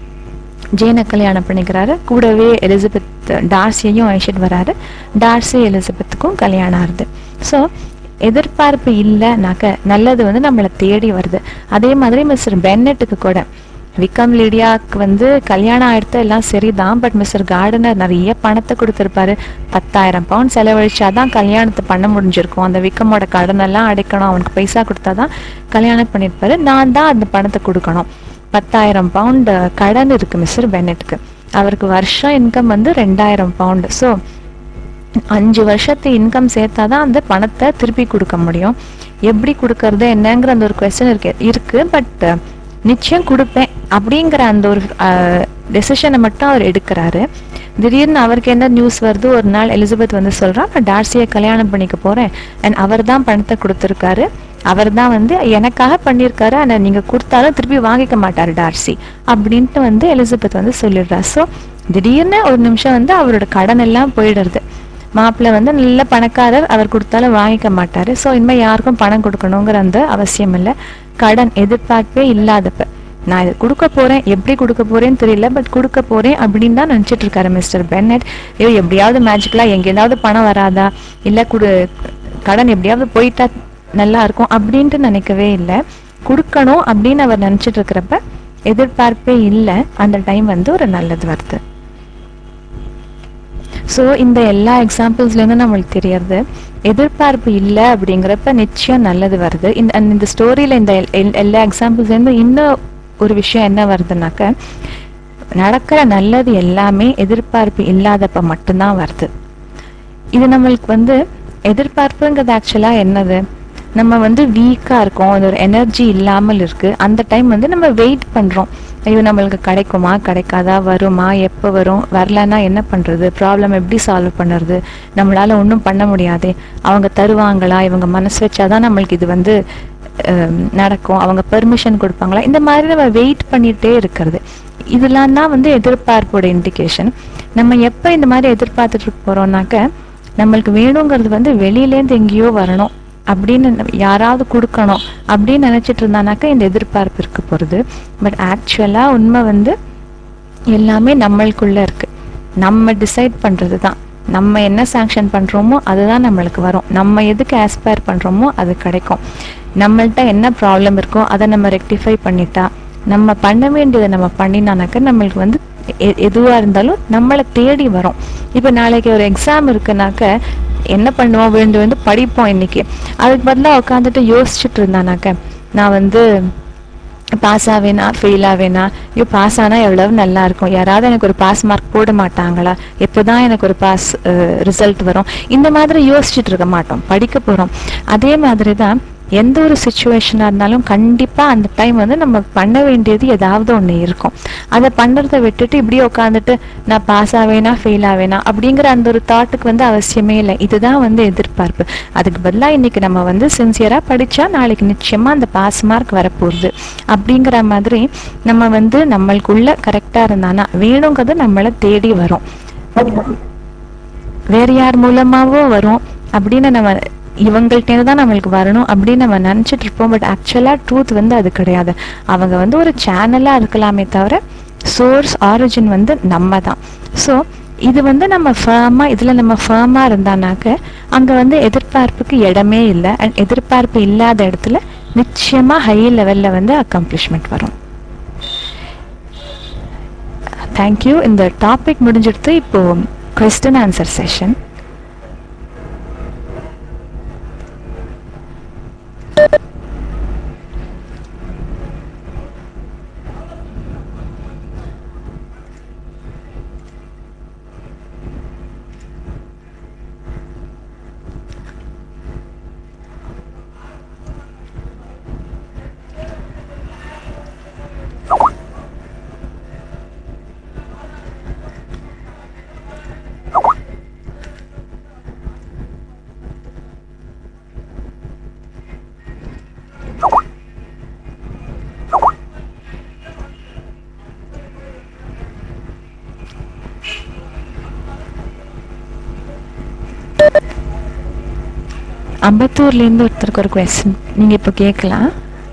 ஜேனை கல்யாணம் பண்ணிக்கிறாரு கூடவே எலிசபெத் டார்சியையும் அழைச்சிட்டு வராரு டார்சி எலிசபெத்துக்கும் கல்யாணம் ஆகுது ஸோ எதிர்பார்ப்பு இல்லைனாக்க நல்லது வந்து நம்மளை தேடி வருது அதே மாதிரி மிஸ்டர் பென்னட்டுக்கு கூட விக்ரம் லிடியாக்கு வந்து கல்யாணம் ஆயிடுத்து எல்லாம் சரிதான் பட் மிஸ்டர் கார்டனர் நிறைய பணத்தை கொடுத்துருப்பாரு பத்தாயிரம் பவுண்ட் செலவழிச்சாதான் கல்யாணத்தை பண்ண முடிஞ்சிருக்கும் அந்த விக்கமோட கடனெல்லாம் அடைக்கணும் அவனுக்கு பைசா கொடுத்தாதான் கல்யாணம் பண்ணியிருப்பாரு நான் தான் அந்த பணத்தை கொடுக்கணும் பத்தாயிரம் பவுண்ட் கடன் இருக்கு மிஸ்டர் பென்னட்டுக்கு அவருக்கு வருஷம் இன்கம் வந்து ரெண்டாயிரம் பவுண்டு ஸோ அஞ்சு வருஷத்து இன்கம் சேர்த்தாதான் அந்த பணத்தை திருப்பி கொடுக்க முடியும் எப்படி கொடுக்கறது என்னங்கிற அந்த ஒரு கொஸ்டின் இருக்கு இருக்கு பட் நிச்சயம் கொடுப்பேன் அப்படிங்கிற அந்த ஒரு டெசிஷனை மட்டும் அவர் எடுக்கிறாரு திடீர்னு அவருக்கு என்ன நியூஸ் வருது ஒரு நாள் எலிசபெத் வந்து சொல்றா நான் டார்சியை கல்யாணம் பண்ணிக்க போறேன் அண்ட் அவர் தான் பணத்தை கொடுத்துருக்காரு அவர் தான் வந்து எனக்காக பண்ணியிருக்காரு ஆனால் நீங்க கொடுத்தாலும் திருப்பி வாங்கிக்க மாட்டாரு டார்சி அப்படின்ட்டு வந்து எலிசபெத் வந்து சொல்லிடுறா ஸோ திடீர்னு ஒரு நிமிஷம் வந்து அவரோட கடன் எல்லாம் போயிடுறது மாப்பிள்ளை வந்து நல்ல பணக்காரர் அவர் கொடுத்தாலும் வாங்கிக்க மாட்டாரு ஸோ இனிமேல் யாருக்கும் பணம் கொடுக்கணுங்கிற அந்த அவசியம் இல்லை கடன் எதிர்பார்ப்பே இல்லாதப்ப நான் இது கொடுக்க போறேன் எப்படி கொடுக்க போறேன்னு தெரியல பட் கொடுக்க போறேன் அப்படின்னு தான் நினைச்சிட்டு இருக்காரு மிஸ்டர் பென்னட் ஐயோ எப்படியாவது மேஜிக்கலா எங்கேயாவது பணம் வராதா இல்ல குடு கடன் எப்படியாவது போயிட்டா நல்லா இருக்கும் அப்படின்ட்டு நினைக்கவே இல்லை கொடுக்கணும் அப்படின்னு அவர் நினைச்சிட்டு இருக்கிறப்ப எதிர்பார்ப்பே இல்லை அந்த டைம் வந்து ஒரு நல்லது வருது ஸோ இந்த எல்லா எக்ஸாம்பிள்ஸ்லேருந்து நம்மளுக்கு தெரியறது எதிர்பார்ப்பு இல்லை அப்படிங்கிறப்ப நிச்சயம் நல்லது வருது இந்த and இந்த ஸ்டோரியில் இந்த எல்- எல்- எல்லா எக்ஸாம்பிள்ஸ்லேருந்து இன்னும் ஒரு விஷயம் என்ன வருதுனாக்க நடக்கிற நல்லது எல்லாமே எதிர்பார்ப்பு இல்லாதப்ப மட்டும்தான் வருது இது நம்மளுக்கு வந்து எதிர்பார்ப்புங்கிறது ஆக்சுவலாக என்னது நம்ம வந்து வீக்காக இருக்கோம் அது ஒரு எனர்ஜி இல்லாமல் இருக்கு அந்த டைம் வந்து நம்ம வெயிட் பண்ணுறோம் ஐயோ நம்மளுக்கு கிடைக்குமா கிடைக்காதா வருமா எப்போ வரும் வரலன்னா என்ன பண்ணுறது ப்ராப்ளம் எப்படி சால்வ் பண்ணுறது நம்மளால ஒன்றும் பண்ண முடியாதே அவங்க தருவாங்களா இவங்க மனசு வச்சாதான் நம்மளுக்கு இது வந்து ஹம், நடக்கும் அவங்க பெர்மிஷன் கொடுப்பாங்களா இந்த மாதிரி நம்ம வெயிட் பண்ணிட்டே இருக்கிறது இதெல்லாம் தான் வந்து எதிர்பார்ப்போட இண்டிகேஷன் நம்ம எப்போ இந்த மாதிரி எதிர்பார்த்துட்டு போறோம்னாக்க நம்மளுக்கு வேணுங்கிறது வந்து வெளியிலேருந்து எங்கேயோ வரணும் அப்படின்னு நம்ம யாராவது கொடுக்கணும் அப்படின்னு நினைச்சிட்டு இருந்தானாக்கா இந்த எதிர்பார்ப்பு இருக்க போறது பட் ஆக்சுவலா உண்மை வந்து எல்லாமே நம்மளுக்குள்ள இருக்கு நம்ம டிசைட் பண்றது தான் நம்ம என்ன சாங்ஷன் பண்றோமோ அதுதான் நம்மளுக்கு வரும் நம்ம எதுக்கு ஆஸ்பயர் பண்றோமோ அது கிடைக்கும் நம்மள்ட்ட என்ன ப்ராப்ளம் இருக்கோ அதை நம்ம ரெக்டிஃபை பண்ணிட்டா நம்ம பண்ண வேண்டியதை நம்ம பண்ணினானாக்க நம்மளுக்கு வந்து எ- எதுவா இருந்தாலும் நம்மளை தேடி வரும் இப்போ நாளைக்கு ஒரு எக்ஸாம் இருக்குனாக்க என்ன பண்ணுவோம் விழுந்து விழுந்து படிப்போம் இன்னைக்கு அதுக்கு பதிலாக உட்காந்துட்டு யோசிச்சுட்டு இருந்தானாக்க நான் வந்து பாஸ் ஆவேனா ஃபெயில் ஆவேனா ஐயோ பாஸ் ஆனா எவ்வளவு நல்லா இருக்கும் யாராவது எனக்கு ஒரு பாஸ் மார்க் போட மாட்டாங்களா எப்போதான் எனக்கு ஒரு பாஸ் ரிசல்ட் வரும் இந்த மாதிரி யோசிச்சுட்டு இருக்க மாட்டோம் படிக்க போறோம் அதே மாதிரி தான் எந்த ஒரு சுச்சுவேஷனாக இருந்தாலும் கண்டிப்பாக அந்த டைம் வந்து நம்ம பண்ண வேண்டியது ஏதாவது ஒன்று இருக்கும் அதை பண்ணுறதை விட்டுட்டு இப்படியே உட்காந்துட்டு நான் பாஸ் ஆவேனா ஃபெயில் ஆவேனா அப்படிங்கிற அந்த ஒரு தாட்டுக்கு வந்து அவசியமே இல்லை இதுதான் வந்து எதிர்பார்ப்பு அதுக்கு பதிலாக இன்னைக்கு நம்ம வந்து சின்சியராக படித்தா நாளைக்கு நிச்சயமாக அந்த பாஸ் மார்க் வரப்போகுது அப்படிங்கிற மாதிரி நம்ம வந்து நம்மளுக்குள்ள கரெக்டாக இருந்தானா வேணுங்கிறது நம்மளை தேடி வரும் வேற யார் மூலமாவோ வரும் அப்படின்னு நம்ம இவங்கள்ட்ட தான் நம்மளுக்கு வரணும் அப்படின்னு நம்ம நினச்சிட்டு இருப்போம் பட் ஆக்சுவலாக ட்ரூத் வந்து அது கிடையாது அவங்க வந்து ஒரு சேனலாக இருக்கலாமே தவிர சோர்ஸ் ஆரிஜின் வந்து நம்ம தான் ஸோ இது வந்து நம்ம ஃபேமாக இதில் நம்ம ஃபேமாக இருந்தானாக்க அங்கே வந்து எதிர்பார்ப்புக்கு இடமே இல்லை அண்ட் எதிர்பார்ப்பு இல்லாத இடத்துல நிச்சயமாக ஹை லெவலில் வந்து அக்கம்ப்ளிஷ்மெண்ட் வரும் தேங்க்யூ இந்த டாபிக் முடிஞ்சிடுத்து இப்போ கொஸ்டின் ஆன்சர் செஷன் அம்பத்தூர்லேருந்து ஒருத்தருக்கு ஒரு கொஸ்டின் நீங்கள் இப்போ கேட்கலாம்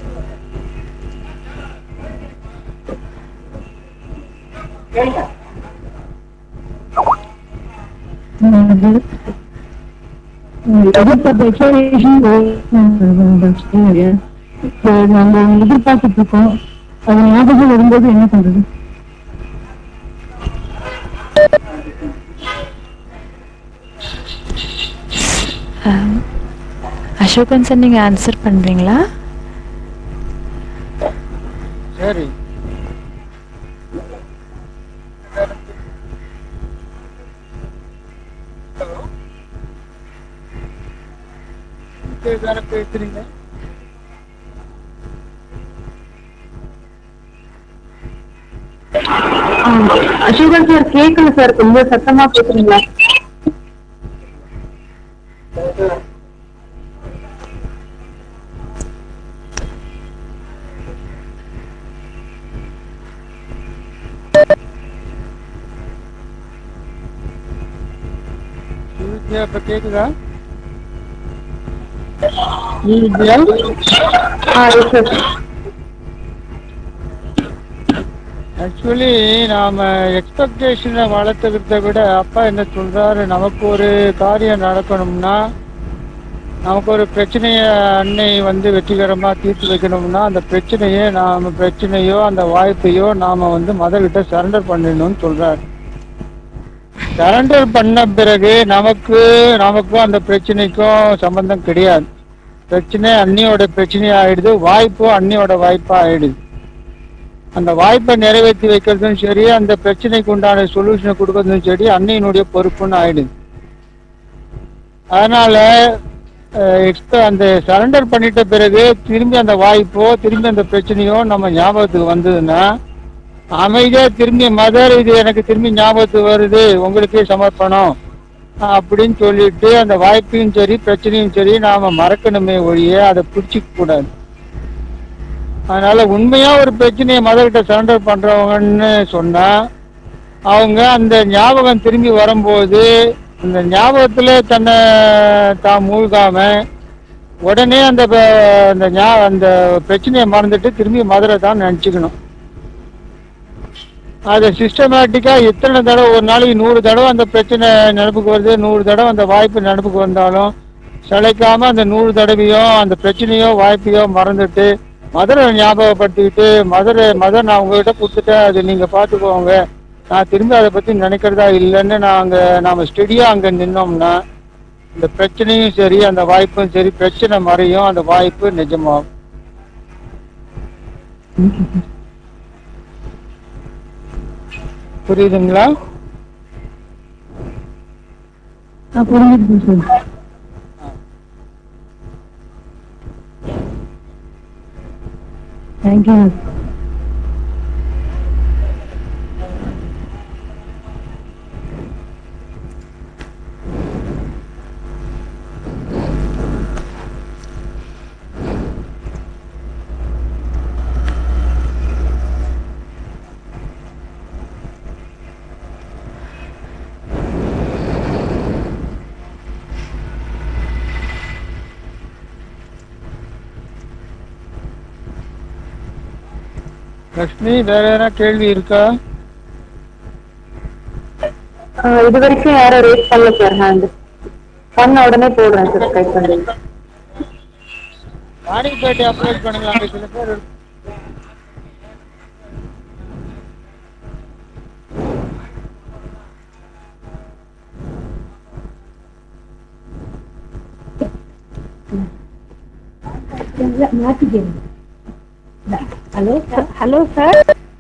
நம்ம எதிர்பார்த்துட்டு இருக்கோம் அது ஞாபகம் வரும்போது என்ன பண்றது அசோகன் சார் நீங்கள் ஆன்சர் பண்ணுறீங்களா சரி பேசிட்டு வேற பேசுறீங்க அசோகன் சார் கேட்கல சார் கொஞ்சம் சத்தமா பேசுறீங்களா ஸ்ரீவித்யா இப்ப கேக்குதா ஆ எஸ் சார் ஆக்சுவலி நாம எக்ஸ்பெக்டேஷனை வளர்த்துக்கிறத விட அப்பா என்ன சொல்றாரு நமக்கு ஒரு காரியம் நடக்கணும்னா நமக்கு ஒரு பிரச்சனைய அன்னை வந்து வெற்றிகரமா தீர்த்து வைக்கணும்னா அந்த பிரச்சனையை நாம பிரச்சனையோ அந்த வாய்ப்பையோ நாம வந்து மதர்கிட்ட சரண்டர் பண்ணிடணும்னு சொல்றாரு சரண்டர் பண்ண பிறகு நமக்கு நமக்கும் அந்த பிரச்சனைக்கும் சம்பந்தம் கிடையாது பிரச்சனை அன்னியோட பிரச்சனை ஆயிடுது வாய்ப்பும் அன்னியோட வாய்ப்பா ஆயிடுது அந்த வாய்ப்பை நிறைவேற்றி வைக்கிறதும் சரி அந்த பிரச்சனைக்கு உண்டான சொல்யூஷனை கொடுக்கறதும் சரி அன்னையினுடைய பொறுப்புன்னு ஆயிடுது அதனால எக்ஸ்ட்ரா அந்த சரண்டர் பண்ணிட்ட பிறகு திரும்பி அந்த வாய்ப்போ திரும்பி அந்த பிரச்சனையோ நம்ம ஞாபகத்துக்கு வந்ததுன்னா அமைதியா திரும்பி மதர் இது எனக்கு திரும்பி ஞாபகத்துக்கு வருது உங்களுக்கே சமர்ப்பணம் அப்படின்னு சொல்லிட்டு அந்த வாய்ப்பையும் சரி பிரச்சனையும் சரி நாம மறக்கணுமே ஒழிய அதை பிடிச்சிக்க கூடாது அதனால உண்மையா ஒரு பிரச்சனையை மதர்கிட்ட சரண்டர் பண்றவங்கன்னு சொன்னா அவங்க அந்த ஞாபகம் திரும்பி வரும்போது அந்த ஞாபகத்துல தன்னை தான் மூழ்காம உடனே அந்த ப- அந்த ஞா- அந்த பிரச்சனையை மறந்துட்டு திரும்பி மதுரை தான் நினச்சிக்கணும் அதை சிஸ்டமேட்டிக்கா எத்தனை தடவை ஒரு நாளைக்கு நூறு தடவை அந்த பிரச்சனை நினப்புக்கு வருது நூறு தடவை அந்த வாய்ப்பு நினப்புக்கு வந்தாலும் சளைக்காம அந்த நூறு தடவையும் அந்த பிரச்சனையோ வாய்ப்பையோ மறந்துட்டு மதுரை ஞாபகப்படுத்திக்கிட்டு மதுரை மதுரை நான் உங்ககிட்ட கொடுத்துட்டேன் அது நீங்க பார்த்துக்கோங்க நான் திரும்பி அதை பத்தி நினைக்கிறதா இல்லைன்னு நாங்க நாம ஸ்டெடியா அங்க நின்னோம்னா இந்த பிரச்சனையும் சரி அந்த வாய்ப்பும் சரி பிரச்சனை மறையும் அந்த வாய்ப்பு நிஜமாகும் புரியுதுங்களா ஆ புரிஞ்சுது சார் தேங்க்யூ லக்ஷ்மி வேற எதனா கேள்வி இருக்கா இது வரைக்கும் யாரும் ரேட் பண்ணல சார் ஹேண்ட் பண்ண உடனே போடுறேன் சார் ஸ்கைப் பண்ணி ராணிப்பேட்டை அப்ரோச் பண்ணுங்களா சில பேர் ஹலோ ஹலோ சார்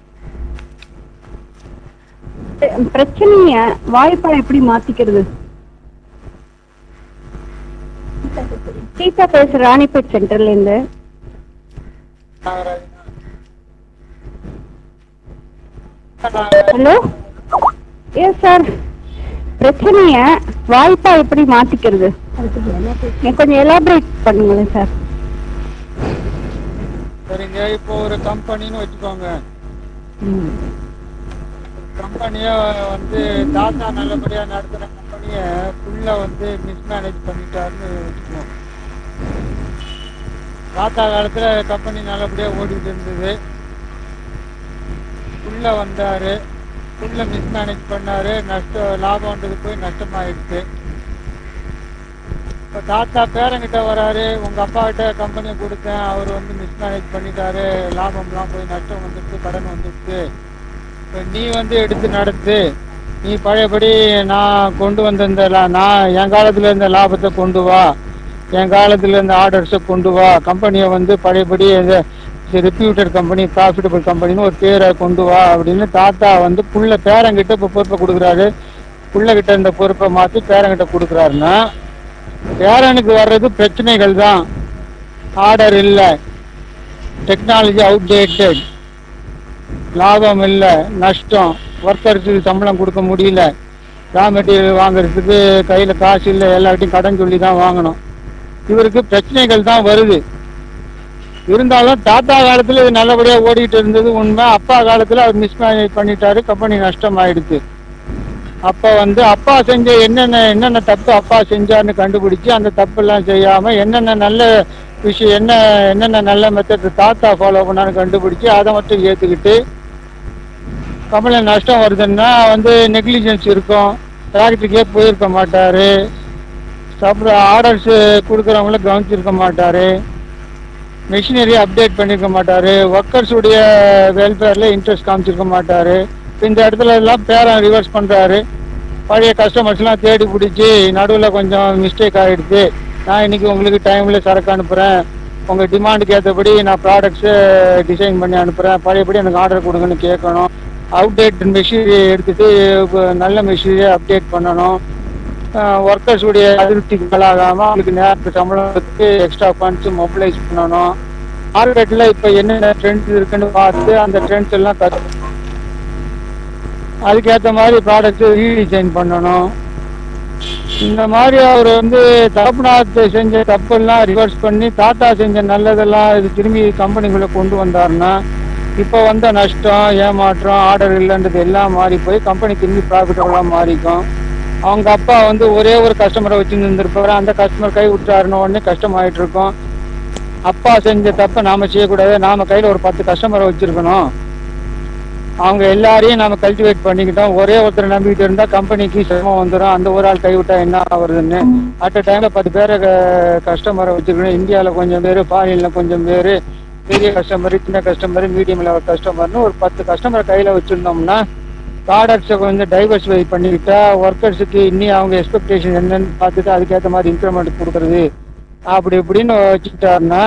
பிரச்சனைய வாய்ப்பா எப்படி மாத்திக்கிறது சீதா பேசுற ராணிப்பேட் சென்டர்ல இருந்து ஹலோ எஸ் சார் பிரச்சனைய வாய்ப்பா எப்படி மாத்திக்கிறது எனக்கு கொஞ்சம் எலாபரேட் பண்ணுங்களேன் சார் சரிங்க இப்போ ஒரு கம்பெனின்னு வச்சுக்கோங்க கம்பெனிய வந்து தாத்தா நல்லபடியா நடத்துற கம்பெனிய ஃபுல்லா வந்து மிஸ்மேனேஜ் பண்ணிட்டாருன்னு வச்சுக்கோங்க தாத்தா காலத்துல கம்பெனி நல்லபடியா ஓடிட்டு இருந்தது உள்ள வந்தாரு உள்ள மிஸ்மேனேஜ் பண்ணாரு நஷ்டம் லாபம்ன்றது போய் நஷ்டமாயிடுச்சு இப்போ தாத்தா பேரங்கிட்ட வராரு உங்க அப்பா கிட்ட கம்பெனியை கொடுத்தேன் அவர் வந்து மிஸ்மேனேஜ் பண்ணிட்டாரு லாபம்லாம் போய் நஷ்டம் வந்துடுச்சு கடன் வந்துடுச்சு இப்போ நீ வந்து எடுத்து நடத்து நீ பழையபடி நான் கொண்டு வந்த இந்த லா- நான் என் காலத்துல இருந்த லாபத்தை கொண்டு வா என் காலத்துல இருந்த ஆர்டர்ஸை கொண்டு வா கம்பெனியை வந்து பழையபடி ரெப்யூட்டட் கம்பெனி ப்ராஃபிட்டபிள் கம்பெனின்னு ஒரு பேரை கொண்டு வா அப்படின்னு தாத்தா வந்து புள்ள பேரங்கிட்ட இப்போ பொறுப்பை கொடுக்குறாரு புள்ள கிட்ட இந்த பொறுப்பை மாற்றி பேரங்கிட்ட கொடுக்குறாருன்னா பேரனுக்கு வர்றது பிரச்சனைகள் தான் ஆர்டர் இல்லை டெக்னாலஜி அவுடேட்டட் லாபம் இல்லை நஷ்டம் ஒர்க்கர்ஸுக்கு சம்பளம் கொடுக்க முடியல ரா மெட்டீரியல் வாங்குறதுக்கு கையில் காசு இல்லை எல்லார்ட்டையும் கடன் சொல்லி தான் வாங்கணும் இவருக்கு பிரச்சனைகள் தான் வருது இருந்தாலும் தாத்தா காலத்துல இது நல்லபடியா ஓடிட்டு இருந்தது உண்மை அப்பா காலத்துல அவர் மிஸ்மேனேஜ் பண்ணிட்டாரு கம்பெனி நஷ்டம் ஆயிடுச்சு அப்ப வந்து அப்பா செஞ்ச என்னென்ன என்னென்ன தப்பு அப்பா செஞ்சார்னு கண்டுபிடிச்சு அந்த தப்பெல்லாம் செய்யாம என்னென்ன நல்ல விஷயம் என்ன என்னென்ன நல்ல மெத்தட் தாத்தா ஃபாலோ பண்ணான்னு கண்டுபிடிச்சு அதை மட்டும் ஏத்துக்கிட்டு கம்பெனி நஷ்டம் வருதுன்னா வந்து நெக்லிஜென்ஸ் இருக்கும் ஃபேக்ட்ரிக்கே போயிருக்க மாட்டாரு அப்புறம் ஆர்டர்ஸ் கொடுக்குறவங்கள கவனிச்சிருக்க மாட்டாரு மிஷினரி அப்டேட் பண்ணிருக்க மாட்டாரு ஒர்க்கர்ஸ் உடைய வெல்ஃபேர்ல இன்ட்ரெஸ்ட் காமிச்சிருக்க மாட்டாரு இந்த இடத்துல எல்லாம் பேரம் ரிவர்ஸ் பண்றாரு பழைய கஸ்டமர்ஸ் எல்லாம் தேடி பிடிச்சி நடுவில் கொஞ்சம் மிஸ்டேக் ஆயிடுச்சு நான் இன்னைக்கு உங்களுக்கு டைம்ல சரக்கு அனுப்புறேன் உங்க டிமாண்டுக்கு ஏற்றபடி நான் ப்ராடக்ட்ஸ் டிசைன் பண்ணி அனுப்புறேன் பழையபடி எனக்கு ஆர்டர் கொடுங்கன்னு கேட்கணும் அவுடேட் மெஷினரி எடுத்துட்டு இப்ப நல்ல மெஷினரியை அப்டேட் பண்ணணும் ஒர்க்கர்ஸ் உடைய அதிருப்திக்கு மேலாகாம அவங்களுக்கு நேரத்துக்கு சம்பளத்துக்கு எக்ஸ்ட்ரா ஃபண்ட்ஸ் மொபிலைஸ் பண்ணணும் மார்க்கெட்ல இப்ப என்னென்ன ட்ரெண்ட்ஸ் இருக்குன்னு பார்த்து அந்த ட்ரெண்ட்ஸ் எல்லாம் கத்து அதுக்கேற்ற மாதிரி ப்ராடக்ட் ரீடிசைன் பண்ணணும் இந்த மாதிரி அவர் வந்து தகப்பனார் செஞ்ச தப்பெல்லாம் ரிவர்ஸ் பண்ணி தாத்தா செஞ்ச நல்லதெல்லாம் இது திரும்பி கம்பெனிக்குள்ள கொண்டு வந்தாருன்னா இப்போ வந்த நஷ்டம் ஏமாற்றம் ஆர்டர் இல்லைன்றது எல்லாம் மாறி போய் கம்பெனி திரும்பி ப்ராஃபிட்டபுளாக மாறிக்கும் அவங்க அப்பா வந்து ஒரே ஒரு கஸ்டமரை வச்சு இருந்திருப்பாரு அந்த கஸ்டமர் கை விட்டாருன்னு உடனே கஷ்டமாயிட்டு இருக்கும் அப்பா செஞ்ச தப்பை நாம செய்யக்கூடாது நாம கையில ஒரு பத்து கஸ்டமரை வச்சிருக்கணும் அவங்க எல்லாரையும் நாம கல்டிவேட் பண்ணிக்கிட்டோம் ஒரே ஒருத்தர் நம்பிக்கிட்டு இருந்தா கம்பெனிக்கு சிரமம் வந்துடும் அந்த ஒரு ஆள் கைவிட்டா என்ன வருதுன்னு அட் டைம்ல பத்து பேரை கஸ்டமரை வச்சிருக்கணும் இந்தியாவில் கொஞ்சம் பேர் ஃபாரின்ல கொஞ்சம் பேர் பெரிய கஸ்டமர் சின்ன கஸ்டமர் மீடியம் லெவல் கஸ்டமர்னு ஒரு பத்து கஸ்டமர் கையில வச்சிருந்தோம்னா ப்ராடக்ட்ஸை கொஞ்சம் டைவர்சிஃபை பண்ணிக்கிட்டா ஒர்க்கர்ஸுக்கு இன்னி அவங்க எக்ஸ்பெக்டேஷன் என்னன்னு பார்த்துட்டு அதுக்கேற்ற மாதிரி இன்க்ரிமெண்ட் கொடுக்கறது அப்படி இப்படின்னு வச்சுக்கிட்டாருன்னா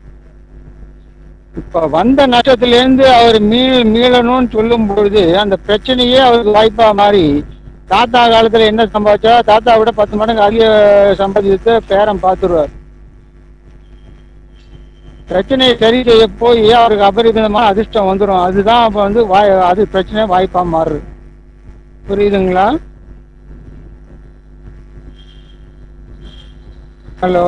இப்ப வந்த நஷ்டத்திலேருந்து அவர் மீள் மீளணும்னு சொல்லும் பொழுது அந்த பிரச்சனையே அவருக்கு வாய்ப்பா மாறி தாத்தா காலத்துல என்ன சம்பாதிச்சா தாத்தா விட பத்து மடங்கு அதிக சம்பாதித்து பேரம் பார்த்துருவார் பிரச்சனையை சரி செய்ய போய் அவருக்கு அபரிதமான அதிர்ஷ்டம் வந்துடும் அதுதான் அப்ப வந்து வாய் அது பிரச்சனை வாய்ப்பா மாறுது புரியுதுங்களா hello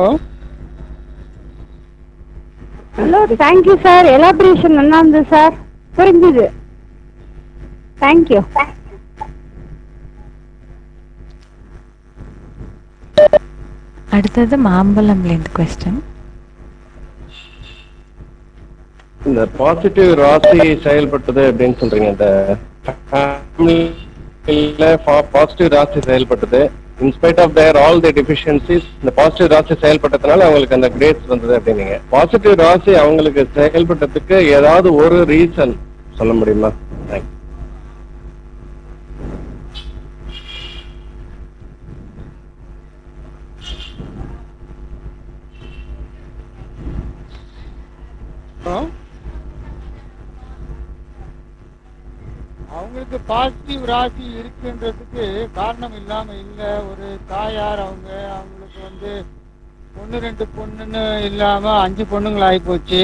hello thank you sir elaboration நல்லா இருந்தது சார் புரிஞ்சுது தேங்க்யூ அடுத்தது மாம்பழம்லேருந்து கொஸ்டின் இந்த பாசிட்டிவ் ராசி செயல்பட்டது அப்படின்னு சொல்றீங்க இந்த பாசிட்டிவ் ராசி செயல்பட்டது in spite of their all the deficiencies இந்த பாசிட்டிவ் ராசி செயல்பட்டதுனால அவங்களுக்கு அந்த கிரேட்ஸ் வந்தது அப்படின்னீங்க பாசிட்டிவ் ராசி அவங்களுக்கு செயல்பட்டதுக்கு ஏதாவது ஒரு ரீசன் சொல்ல முடியுமா Thank you. ஹலோ அவங்களுக்கு பாசிட்டிவ் ராசி இருக்குன்றதுக்கு காரணம் இல்லாம இல்ல ஒரு தாயார் அவங்க அவங்களுக்கு வந்து ஒன்று ரெண்டு பொண்ணுன்னு இல்லாம அஞ்சு பொண்ணுங்களா ஆயிப்போச்சு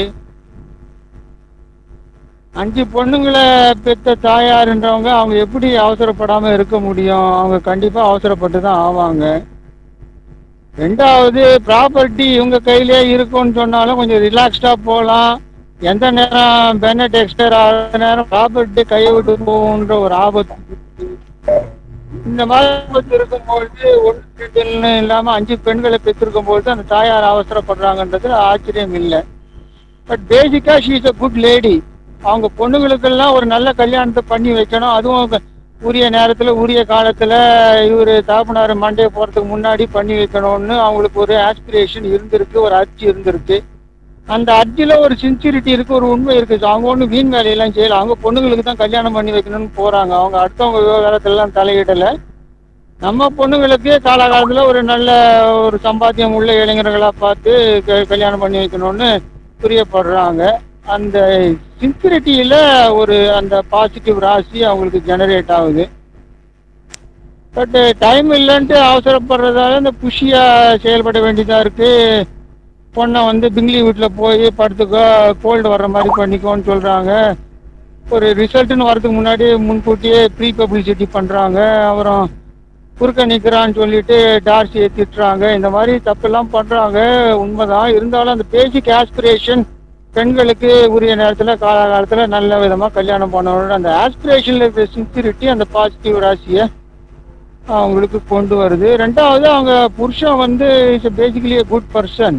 அஞ்சு பொண்ணுங்களை பெத்த தாயாருன்றவங்க அவங்க எப்படி அவசரப்படாம இருக்க முடியும் அவங்க கண்டிப்பா அவசரப்பட்டு தான் ஆவாங்க ரெண்டாவது ப்ராப்பர்ட்டி இவங்க கையிலே இருக்கும்னு சொன்னாலும் கொஞ்சம் ரிலாக்ஸ்டா போகலாம் எந்த நேரம் பெனட் எக்ஸ்பயர் ஆகிற நேரம் ப்ராப்பர்ட்டி கையை விட்டு போகுன்ற ஒரு ஆபத்து இருக்கு. இந்த மாதிரி ஆபத்து இருக்கும்பொழுது ஒன்று ரெண்டுன்னு இல்லாம அஞ்சு பெண்களை பெற்றிருக்கும் பொழுது அந்த தாயார் அவசரப்படுறாங்கன்றது ஆச்சரியம் இல்லை but basically she is a good lady அவங்க பொண்ணுங்களுக்கெல்லாம் ஒரு நல்ல கல்யாணத்தை பண்ணி வைக்கணும் அதுவும் உரிய நேரத்துல உரிய காலத்துல இவரு தாப்பனார் மண்டே போறதுக்கு முன்னாடி பண்ணி வைக்கணும்னு அவங்களுக்கு ஒரு ஆஸ்பிரேஷன் இருந்திருக்கு ஒரு அர்ஜி இருந்திருக்கு அந்த அர்ஜில ஒரு சின்சிரிட்டி இருக்கு ஒரு உண்மை இருக்கு அவங்க ஒன்றும் வீண் வேலையெல்லாம் செய்யல அவங்க பொண்ணுங்களுக்கு தான் கல்யாணம் பண்ணி வைக்கணும்னு போறாங்க அவங்க அடுத்தவங்க விவகாரத்துல எல்லாம் தலையிடல நம்ம பொண்ணுங்களுக்கு காலகாலத்துல ஒரு நல்ல ஒரு சம்பாத்தியம் உள்ள இளைஞர்களா பார்த்து க- கல்யாணம் பண்ணி வைக்கணும்னு பிரியப்படுறாங்க அந்த சின்சிரிட்டியில ஒரு அந்த பாசிட்டிவ் ராசி அவங்களுக்கு ஜெனரேட் ஆகுது பட் டைம் இல்லைன்ட்டு அவசரப்படுறதால இந்த புஷியாக செயல்பட வேண்டியதாக இருக்குது பொண்ணை வந்து பிங்லி வீட்டில் போய் படுத்துக்கோ கோல்டு வர்ற மாதிரி பண்ணிக்கோன்னு சொல்கிறாங்க ஒரு ரிசல்ட்னு வரதுக்கு முன்னாடி முன்கூட்டியே ப்ரீ பப்ளிசிட்டி பண்ணுறாங்க அப்புறம் குறுக்க நிற்கிறான்னு சொல்லிட்டு டார்சியை திட்டுறாங்க இந்த மாதிரி தப்பெல்லாம் பண்ணுறாங்க உண்மைதான் இருந்தாலும் அந்த பேசிக் ஆஸ்பிரேஷன் பெண்களுக்கு உரிய நேரத்தில் காலகாலத்தில் நல்ல விதமாக கல்யாணம் பண்ணணும் அந்த ஆஸ்பிரேஷனில் இருக்கிற சின்சிரிட்டி அந்த பாசிட்டிவ் ராசியை அவங்களுக்கு கொண்டு வருது ரெண்டாவது அவங்க புருஷன் வந்து இஸ் பேசிக்கலி குட் பர்சன்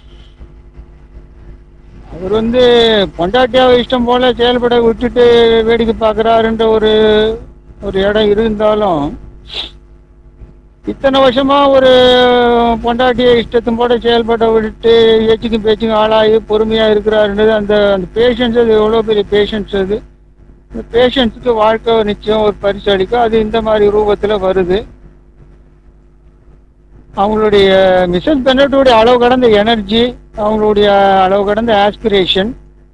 அவர் வந்து பொண்டாட்டியாவை இஷ்டம் போல செயல்பட விட்டுட்டு வேடிக்கை பார்க்குறாருன்ற ஒரு ஒரு இடம் இருந்தாலும் இத்தனை வருஷமா ஒரு பொண்டாட்டியை இஷ்டத்தும் போல செயல்பட விட்டுட்டு ஏச்சுக்கும் பேச்சுக்கும் ஆளாகி பொறுமையா இருக்கிறாருன்றது அந்த அந்த பேஷன்ஸ் அது எவ்வளோ பெரிய பேஷன்ஸ் அது இந்த பேஷன்ஸுக்கு வாழ்க்கை நிச்சயம் ஒரு பரிசு அளிக்கும் அது இந்த மாதிரி ரூபத்தில் வருது அவங்களுடைய மிஸ்ஸஸ் பென்னட்டுடைய அளவு கடந்த எனர்ஜி அவங்களுடைய அளவு கடந்த ஆஸ்பிரேஷன்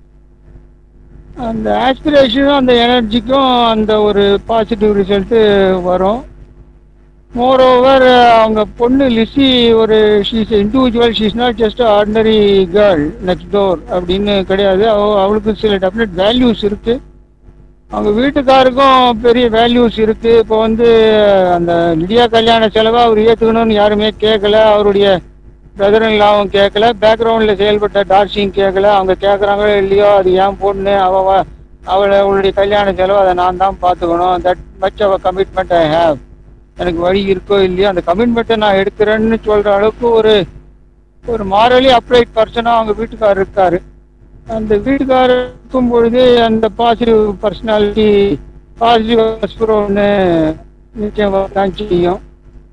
அந்த ஆஸ்பிரேஷனும் அந்த எனர்ஜிக்கும் அந்த ஒரு பாசிட்டிவ் ரிசல்ட்டு வரும் மோரோவர் அவங்க பொண்ணு லிசி ஒரு she's individual she's not just ordinary girl next door அப்படின்னு கிடையாது அவ அவளுக்கு சில டெஃபினட் வேல்யூஸ் இருக்கு அவங்க வீட்டுக்காருக்கும் பெரிய வேல்யூஸ் இருக்கு இப்போ வந்து அந்த லிடியா கல்யாண செலவை அவர் ஏற்றுக்கணும்னு யாருமே கேட்கல அவருடைய பிரதர்லாவும் கேட்கல பேக்ரவுண்டில் செயல்பட்ட டார்சியும் கேட்கல அவங்க கேட்குறாங்களோ இல்லையோ அது ஏன் பொண்ணு அவ வ- அவளை அவளுடைய கல்யாண செலவு அதை நான் தான் பார்த்துக்கணும் தட் மச் அவ கமிட்மெண்ட் ஐ ஹேவ் எனக்கு வழி இருக்கோ இல்லையோ அந்த கமிட்மெண்ட்டை நான் எடுக்கிறேன்னு சொல்கிற அளவுக்கு ஒரு ஒரு மாரலி அப்ரைட் பர்சனாக அவங்க வீட்டுக்காரர் இருக்காரு அந்த வீட்டுக்காரர் இருக்கும் பொழுது அந்த பாசிட்டிவ் பர்சனாலிட்டி பாசிட்டிவ் ஒன்று நிச்சயம் தான் செய்யும்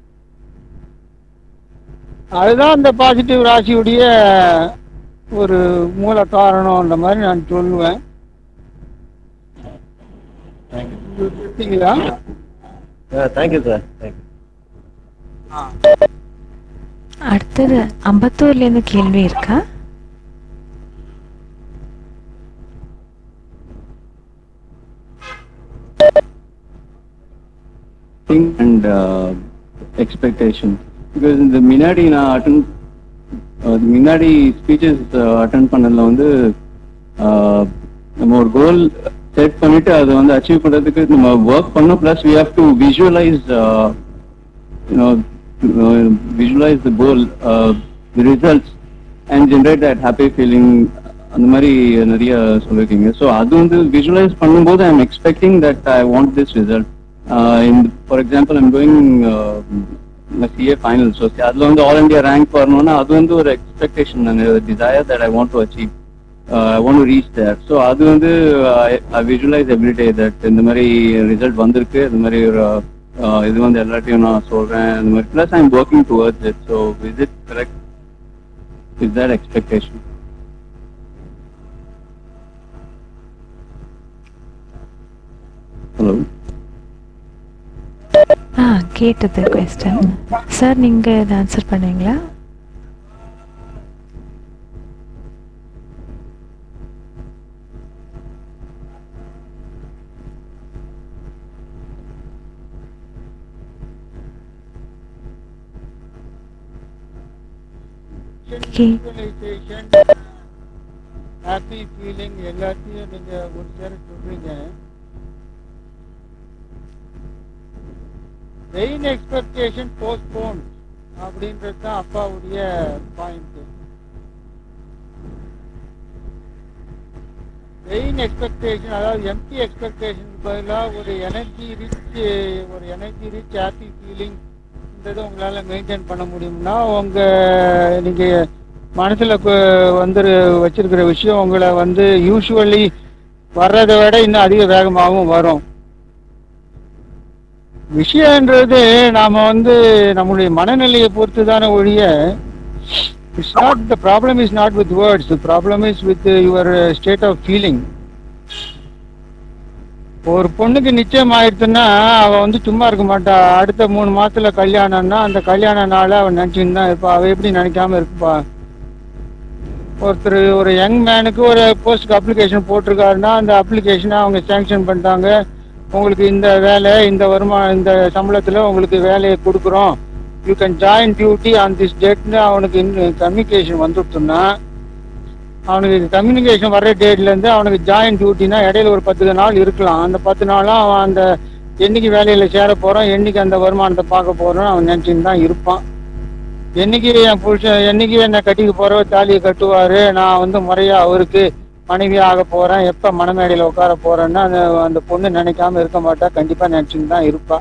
அதுதான் அந்த பாசிட்டிவ் ராசியுடைய ஒரு மூல காரணம்ன்ற மாதிரி நான் சொல்லுவேன் இருக்கீங்களா தேங்க்யூ சார் தேங்க்யூ அடுத்தது அம்பத்தூர்ல இருந்து கேள்வி இருக்கா and uh, expectation because இந்த முன்னாடி நான் அட்டன் முன்னாடி ஸ்பீச்சஸ் அட்டன் பண்ணதுல வந்து uh, நம்ம ஒரு கோல் செட் பண்ணிட்டு அதை வந்து அச்சீவ் பண்றதுக்கு நம்ம ஒர்க் பண்ணோம் plus we have to visualise you know visualise the goal the results and generate that happy feeling அந்த மாதிரி நிறைய சொல்லியிருக்கீங்க ஸோ அது வந்து விஷுவலைஸ் பண்ணும்போது I am expecting that I want this result for example I'm going CA final so அதில் வந்து all India rank வரணும்னா அது வந்து ஒரு expectation desire that I want to achieve I want to reach there so அது வந்து ஐ visualise everyday that இந்த மாதிரி ரிசல்ட் வந்திருக்கு இந்த மாதிரி ஒரு uh, இது வந்து எல்லாத்தையும் நான் சொல்றேன் இந்த மாதிரி plus I am working towards it so is it correct is that expectation hello ஆ கேட்டது கொஸ்டின் சார் நீங்க இதை ஆன்சர் பண்ணீங்களா விஷுவலைசேஷன் ஹாப்பி ஃபீலிங் எல்லாத்தையும் நீங்க ஒரு சேர சொல்றீங்க ரெயின் எக்ஸ்பெக்டேஷன் போஸ்ட்போன் அப்படின்றது தான் அப்பாவுடைய பாயிண்ட் ரெயின் எக்ஸ்பெக்டேஷன் அதாவது எம்டி எக்ஸ்பெக்டேஷன் பதிலாக ஒரு எனர்ஜி ரிச் ஒரு எனர்ஜி ரிச் ஹாப்பி ஃபீலிங் இதை உங்களால மெயின்டைன் பண்ண முடியும்னா உங்க நீங்க மனசுல கு- வந்து வச்சிருக்கிற விஷயம் உங்களை வந்து யூஸ்வலி வர்றதை விட இன்னும் அதிக வேகமாகவும் வரும் விஷயன்றது நாம வந்து நம்மளுடைய மனநிலையை பொறுத்து தானே ஒழிய it's not the problem is not with words the problem is with your state of feeling ஒரு பொண்ணுக்கு நிச்சயம் ஆயிடுச்சுன்னா அவ வந்து சும்மா இருக்க மாட்டா அடுத்த மூணு மாசத்துல கல்யாணம்னா அந்த கல்யாண நாளை அவன் நினைச்சுன்னு தான் இருப்பா அவ எப்படி நினைக்காம இருப்பா ஒருத்தர் ஒரு யங் மேனுக்கு ஒரு போஸ்ட்க்கு அப்ளிகேஷன் போட்டிருக்காருன்னா அந்த அப்ளிகேஷனை அவங்க சேங்ஷன் பண்ணிட்டாங்க உங்களுக்கு இந்த வேலை இந்த வருமானம் இந்த சம்பளத்தில் உங்களுக்கு வேலையை கொடுக்குறோம் you can join duty on this டேட்னு அவனுக்கு கம்யூனிகேஷன் வந்துடுச்சுன்னா அவனுக்கு கம்யூனிகேஷன் வர்ற டேட்லேருந்து அவனுக்கு ஜாயின் டியூட்டினா இடையில ஒரு பத்து நாள் இருக்கலாம் அந்த பத்து நாளும் அவன் அந்த என்னைக்கு வேலையில் சேர போகிறான் என்னைக்கு அந்த வருமானத்தை பார்க்க போகிறோம் அவன் நினச்சின்னு தான் இருப்பான் என்னைக்கு என் புருஷன் என்னைக்கு என்னை கட்டிக்க போறோ தாலியை கட்டுவாரு நான் வந்து முறையா அவருக்கு மனைவி ஆக போறேன் எப்ப மணமேடையில உட்கார போறேன்னு அந்த அந்த பொண்ணு நினைக்காம இருக்க மாட்டா கண்டிப்பா நினைச்சுன்னு தான் இருப்பா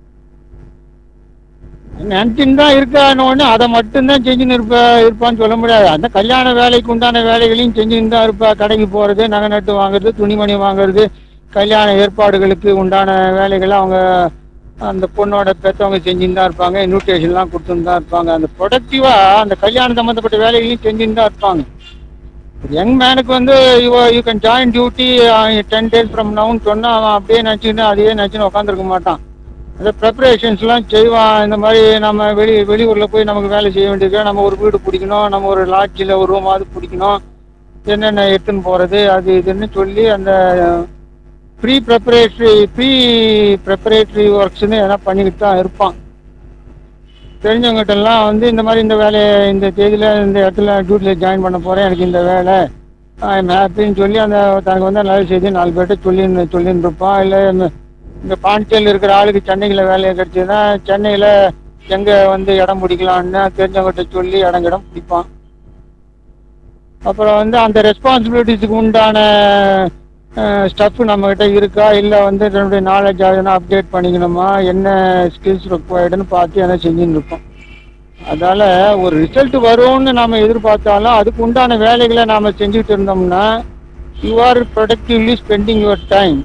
நினைச்சுன்னு தான் இருக்கான்னு உடனே அதை மட்டும்தான் செஞ்சுன்னு இருப்பா இருப்பான்னு சொல்ல முடியாது அந்த கல்யாண வேலைக்கு உண்டான வேலைகளையும் செஞ்சுன்னு தான் இருப்பா கடைக்கு போறது நகை நட்டு வாங்குறது துணிமணி வாங்குறது கல்யாண ஏற்பாடுகளுக்கு உண்டான வேலைகளை அவங்க அந்த பொண்ணோட பெற்றவங்க செஞ்சுன்னு தான் இருப்பாங்க இன்விடேஷன்லாம் கொடுத்துன்னு தான் இருப்பாங்க அந்த ப்ரொடக்டிவா அந்த கல்யாணம் சம்மந்தப்பட்ட வேலைகளையும் செஞ்சுன்னு தான் இருப்பாங்க யங் மேனுக்கு வந்து you you can join duty ten days from நவுன்னு சொன்னா அவன் அப்படியே நினச்சின்னு அதையே நினச்சின்னு உட்காந்துருக்க மாட்டான் அந்த ப்ரிப்பரேஷன்ஸ்லாம் செய்வான் இந்த மாதிரி நம்ம வெளி வெளியூரில் போய் நமக்கு வேலை செய்ய வேண்டியது நம்ம ஒரு வீடு பிடிக்கணும் நம்ம ஒரு லாட்ஜில் ஒரு ரூமாவது பிடிக்கணும் என்னென்ன எடுத்துன்னு போகிறது அது இதுன்னு சொல்லி அந்த ப்ரீ ப்ரிப்பரேட்டரி ப்ரீ ப்ரிப்பரேட்டரி ஒர்க்ஸ்னு எதனா பண்ணிக்கிட்டு தான் இருப்பான் தெரிஞ்சவங்ககிட்ட எல்லாம் வந்து இந்த மாதிரி இந்த வேலையை இந்த தேதியில் இந்த இடத்துல டியூட்டியில் ஜாயின் பண்ண போகிறேன் எனக்கு இந்த வேலை ஐம் ஹாப்பின்னு சொல்லி அந்த தனக்கு வந்து நல்ல செய்தி நாலு பேர்கிட்ட சொல்லி சொல்லின்னு இருப்பான் இல்லை இந்த பாண்டிச்சேரியில் இருக்கிற ஆளுக்கு சென்னையில் வேலையை கிடைச்சதுன்னா சென்னையில் எங்கே வந்து இடம் பிடிக்கலான்னு தெரிஞ்சவங்ககிட்ட சொல்லி இடம் இடம் பிடிப்பான் அப்புறம் வந்து அந்த ரெஸ்பான்சிபிலிட்டிஸுக்கு உண்டான ஸ்டஃப் நம்மக்கிட்ட இருக்கா இல்லை வந்து என்னுடைய நாலேஜ் ஆகுதுன்னா அப்டேட் பண்ணிக்கணுமா என்ன ஸ்கில்ஸ் ரெக்வயர்டுன்னு பார்த்து எதை செஞ்சுன்னு இருப்போம் அதால் ஒரு ரிசல்ட் வரும்னு நாம் எதிர்பார்த்தாலும் அதுக்கு உண்டான வேலைகளை நாம் செஞ்சுட்டு இருந்தோம்னா you are productively spending your time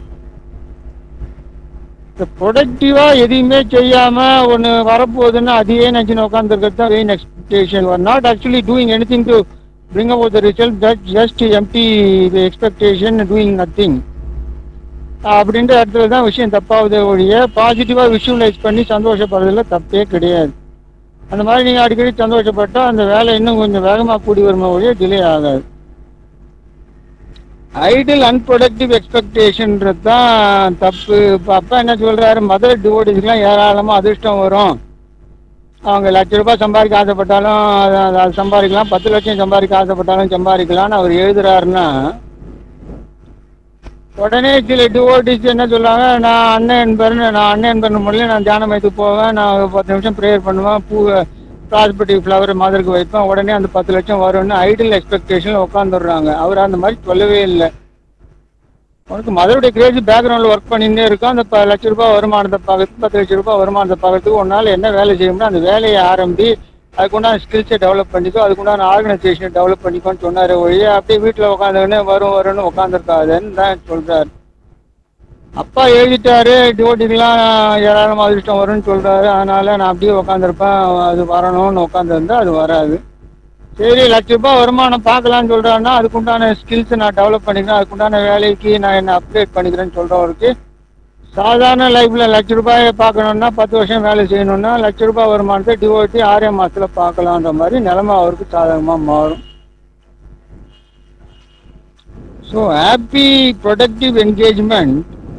இந்த ப்ரொடக்டிவாக எதையுமே செய்யாமல் ஒன்று வரப்போகுதுன்னு அதையே நினச்சின்னு உட்காந்துருக்கிறது தான் vain expectation are not actually doing anything to bring about the result that just empty the expectation doing nothing அப்படின்ற இடத்துல தான் விஷயம் தப்பாகுதே ஒழிய பாசிட்டிவாக விஷுவலைஸ் பண்ணி சந்தோஷப்படுறதுல தப்பே கிடையாது அந்த மாதிரி நீங்கள் அடிக்கடி சந்தோஷப்பட்டால் அந்த வேலை இன்னும் கொஞ்சம் வேகமாக கூடி வருமே ஒழிய டிலே ஆகாது ஐடில் அன்ப்ரொடக்டிவ் எக்ஸ்பெக்டேஷன்றது தான் தப்பு இப்போ அப்பா என்ன சொல்கிறாரு மதுரை டிவோட்டிஸ்க்கெலாம் ஏராளமாக அதிர்ஷ்டம் வரும் அவங்க லட்ச ரூபாய் சம்பாதிக்க ஆசைப்பட்டாலும் அது அது- அது சம்பாதிக்கலாம் பத்து லட்சம் சம்பாதிக்க ஆசைப்பட்டாலும் சம்பாதிக்கலாம்னு அவர் எழுதுறாருன்னா உடனே சில டிவோட்டிஸ் என்ன சொல்லுவாங்க நான் அண்ணன் என்பர்னு நான் அண்ணன் என்பர் முறையில் நான் தியான மையத்துக்கு போவேன் நான் ஒரு பத்து நிமிஷம் ப்ரேயர் பண்ணுவேன் பூ ப்ராஸ்பெட்டிவ் ஃப்ளவர் மதருக்கு வைப்பேன் உடனே அந்த பத்து லட்சம் வரும்னு ஐடியல் எக்ஸ்பெக்டேஷனில் உட்காந்துடுறாங்க அவர் அந்த மாதிரி சொல்லவே இல்லை உனக்கு மதருடைய கிரேஜ் பேக்ரவுண்டில் ஒர்க் பண்ணின்னே இருக்கும் அந்த ப லட்ச ரூபாய் வருமானத்தை பார்க்கறதுக்கு பத்து லட்ச ரூபாய் வருமானத்தை பார்க்கறதுக்கு உன்னால் என்ன வேலை செய்ய முடியும் அந்த வேலையை ஆரம்பி அதுக்குண்டான ஸ்கில்ஸை டெவலப் பண்ணிக்கோ அதுக்குண்டான ஆர்கனைசேஷனை டெவலப் பண்ணிக்கோன்னு சொன்னார் ஒழிய அப்படியே வீட்டில் உட்காந்துக்கின்னு வரும் வரும்னு உட்காந்துருக்காதுன்னு தான் சொல்கிறார் அப்பா எழுதிட்டாரு டிவோட்டிக்கெலாம் ஏராளம் அதிர்ஷ்டம் வரும்னு சொல்கிறாரு அதனால் நான் அப்படியே உட்காந்துருப்பேன் அது வரணும்னு உட்காந்துருந்தா அது வராது சரி லட்ச ரூபாய் வருமானம் பார்க்கலாம்னு சொல்கிறான்னா அதுக்குண்டான ஸ்கில்ஸ் நான் டெவலப் பண்ணிக்கிறேன் அதுக்குண்டான வேலைக்கு நான் என்ன அப்டேட் பண்ணிக்கிறேன்னு சொல்கிறவருக்கு சாதாரண லைஃப்பில் லட்ச ரூபாயை பார்க்கணுன்னா பத்து வருஷம் வேலை செய்யணும்னா லட்ச ரூபாய் வருமானத்தை டிவோட்டி ஆறே மாதத்தில் பார்க்கலான்ற மாதிரி நிலைமை அவருக்கு சாதகமாக மாறும் so happy productive engagement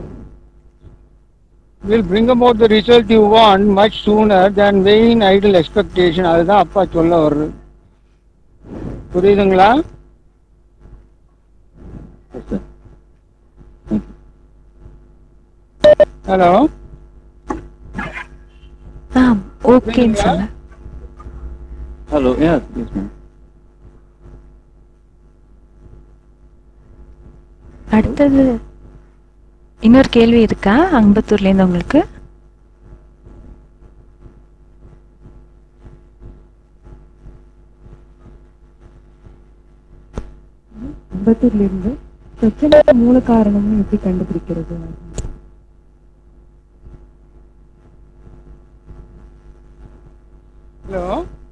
will bring about the result you want much sooner than vain idle expectation அதுதான் அப்பா சொல்ல வர்றது புரியுதுங்களா Yes, sir. ஹலோ ஆ ஓகேன்னு சொன்னேன் Hello. Yes, yes, ma'am. அடுத்தது இன்னொரு கேள்வி இருக்கா அம்பத்தூர்லேருந்து உங்களுக்கு அம்பத்தூர்ல இருந்து பிரச்சனைக்கு மூல காரணம்னு எப்படி கண்டுபிடிக்கிறது ஹலோ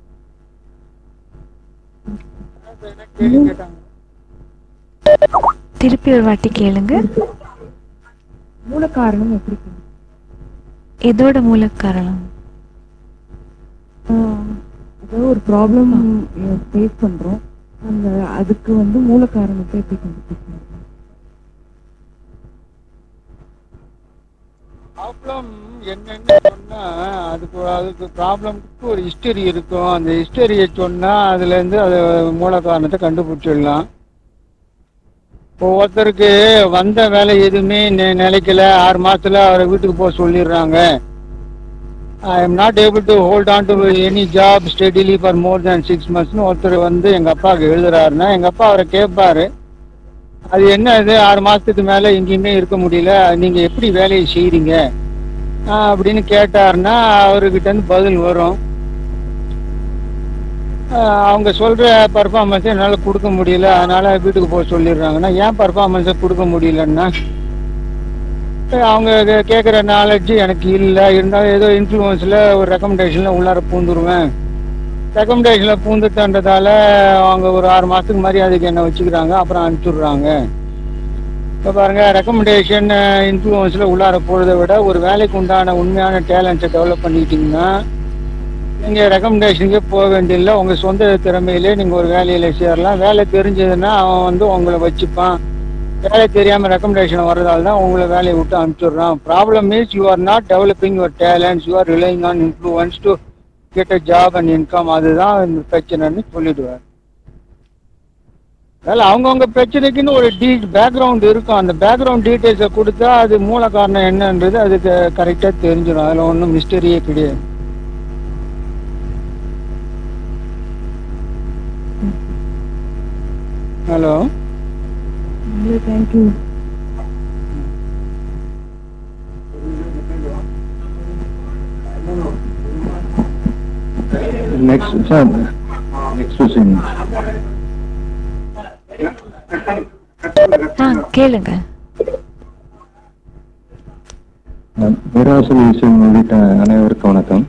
கேள்வி கேட்டாங்க திருப்பி ஒரு வாட்டி கேளுங்க மூல காரணம் எப்படி கண்டு- எதோட மூல காரணம் ஆஹ் அதாவது ஒரு ப்ராப்ளம் ஃபேஸ் பண்றோம் அந்த அதுக்கு வந்து மூல காரணத்தை எப்படி கண்டுபிடிக்கணும் என்னன்னு சொன்னா அதுக்கு அதுக்கு ப்ராப்ளம்க்கு ஒரு ஹிஸ்டரி இருக்கும் அந்த ஹிஸ்டரியை சொன்னா அதுல இருந்து அது மூல காரணத்தை கண்டுபிடிச்சிடலாம் ஒவ்வொருத்தருக்கு வந்த வேலை எதுவுமே நி- நிலைக்கல ஆறு மாசத்துல அவரை வீட்டுக்கு போக சொல்லிடுறாங்க I am not able to hold on to any job steadily for more than six மந்த்ஸ்னு ஒருத்தர் வந்து எங்க அப்பாவுக்கு எழுதுறாருன்னா எங்க அப்பா அவரை கேட்பாரு அது என்ன இது ஆறு மாசத்துக்கு மேல எங்கேயுமே இருக்க முடியல நீங்க எப்படி வேலையை செய்றீங்க ஆஹ் அப்படின்னு கேட்டாருன்னா அவர்கிட்ட இருந்து பதில் வரும் ஆஹ் அவங்க சொல்ற பர்ஃபார்மன்ஸை என்னால் கொடுக்க முடியல அதனால வீட்டுக்கு போக சொல்லிடுறாங்கன்னா ஏன் பர்ஃபார்மன்ஸை கொடுக்க முடியலன்னா அஹ் அவங்க கே- கேட்குற நாலேஜ் எனக்கு இல்லை இருந்தாலும் ஏதோ இன்ஃப்ளூயன்ஸில் ஒரு ரெக்கமெண்டேஷனில் உள்ளார பூந்துருவேன் ரெக்கமெண்டேஷனில் பூந்துட்டன்றதால அவங்க ஒரு ஆறு மாதத்துக்கு மரியாதைக்கு என்ன வச்சுக்கிறாங்க அப்புறம் அனுப்பிச்சுடுறாங்க இப்போ பாருங்க ரெக்கமெண்டேஷன் இன்ஃப்ளூயன்ஸில் உள்ளார போகிறத விட ஒரு வேலைக்கு உண்டான உண்மையான டேலண்ட்ஸை டெவலப் பண்ணிக்கிட்டீங்கன்னா நீங்கள் ரெக்கமெண்டேஷனுக்கே போக வேண்டியதில்லை உங்கள் சொந்த திறமையிலே நீங்கள் ஒரு வேலையில் சேரலாம் வேலை தெரிஞ்சதுன்னா அவன் வந்து உங்களை வச்சுப்பான் வேலை தெரியாமல் ரெக்கமெண்டேஷன் வர்றதால தான் உங்களை வேலையை விட்டு அனுப்பிச்சுடுறான் problem is you are not developing your talents you are relying on influence to get a job and income அதுதான் இந்த பிரச்சனைன்னு சொல்லிடுவார் அதனால அவங்கவுங்க பிரச்சனைக்குன்னு ஒரு டீ பேக்ரவுண்ட் இருக்கும் அந்த பேக்ரவுண்ட் டீட்டெயில்ஸை கொடுத்தா அது மூல காரணம் என்னன்றது அதுக்கு கரெக்டாக தெரிஞ்சிடும் அதில் ஒன்றும் மிஸ்டரியே கிடையாது hello thank you next sir next question ஆ கேளுங்க பேராசிரியர் விஷயம் உள்ளிட்ட அனைவருக்கும் வணக்கம்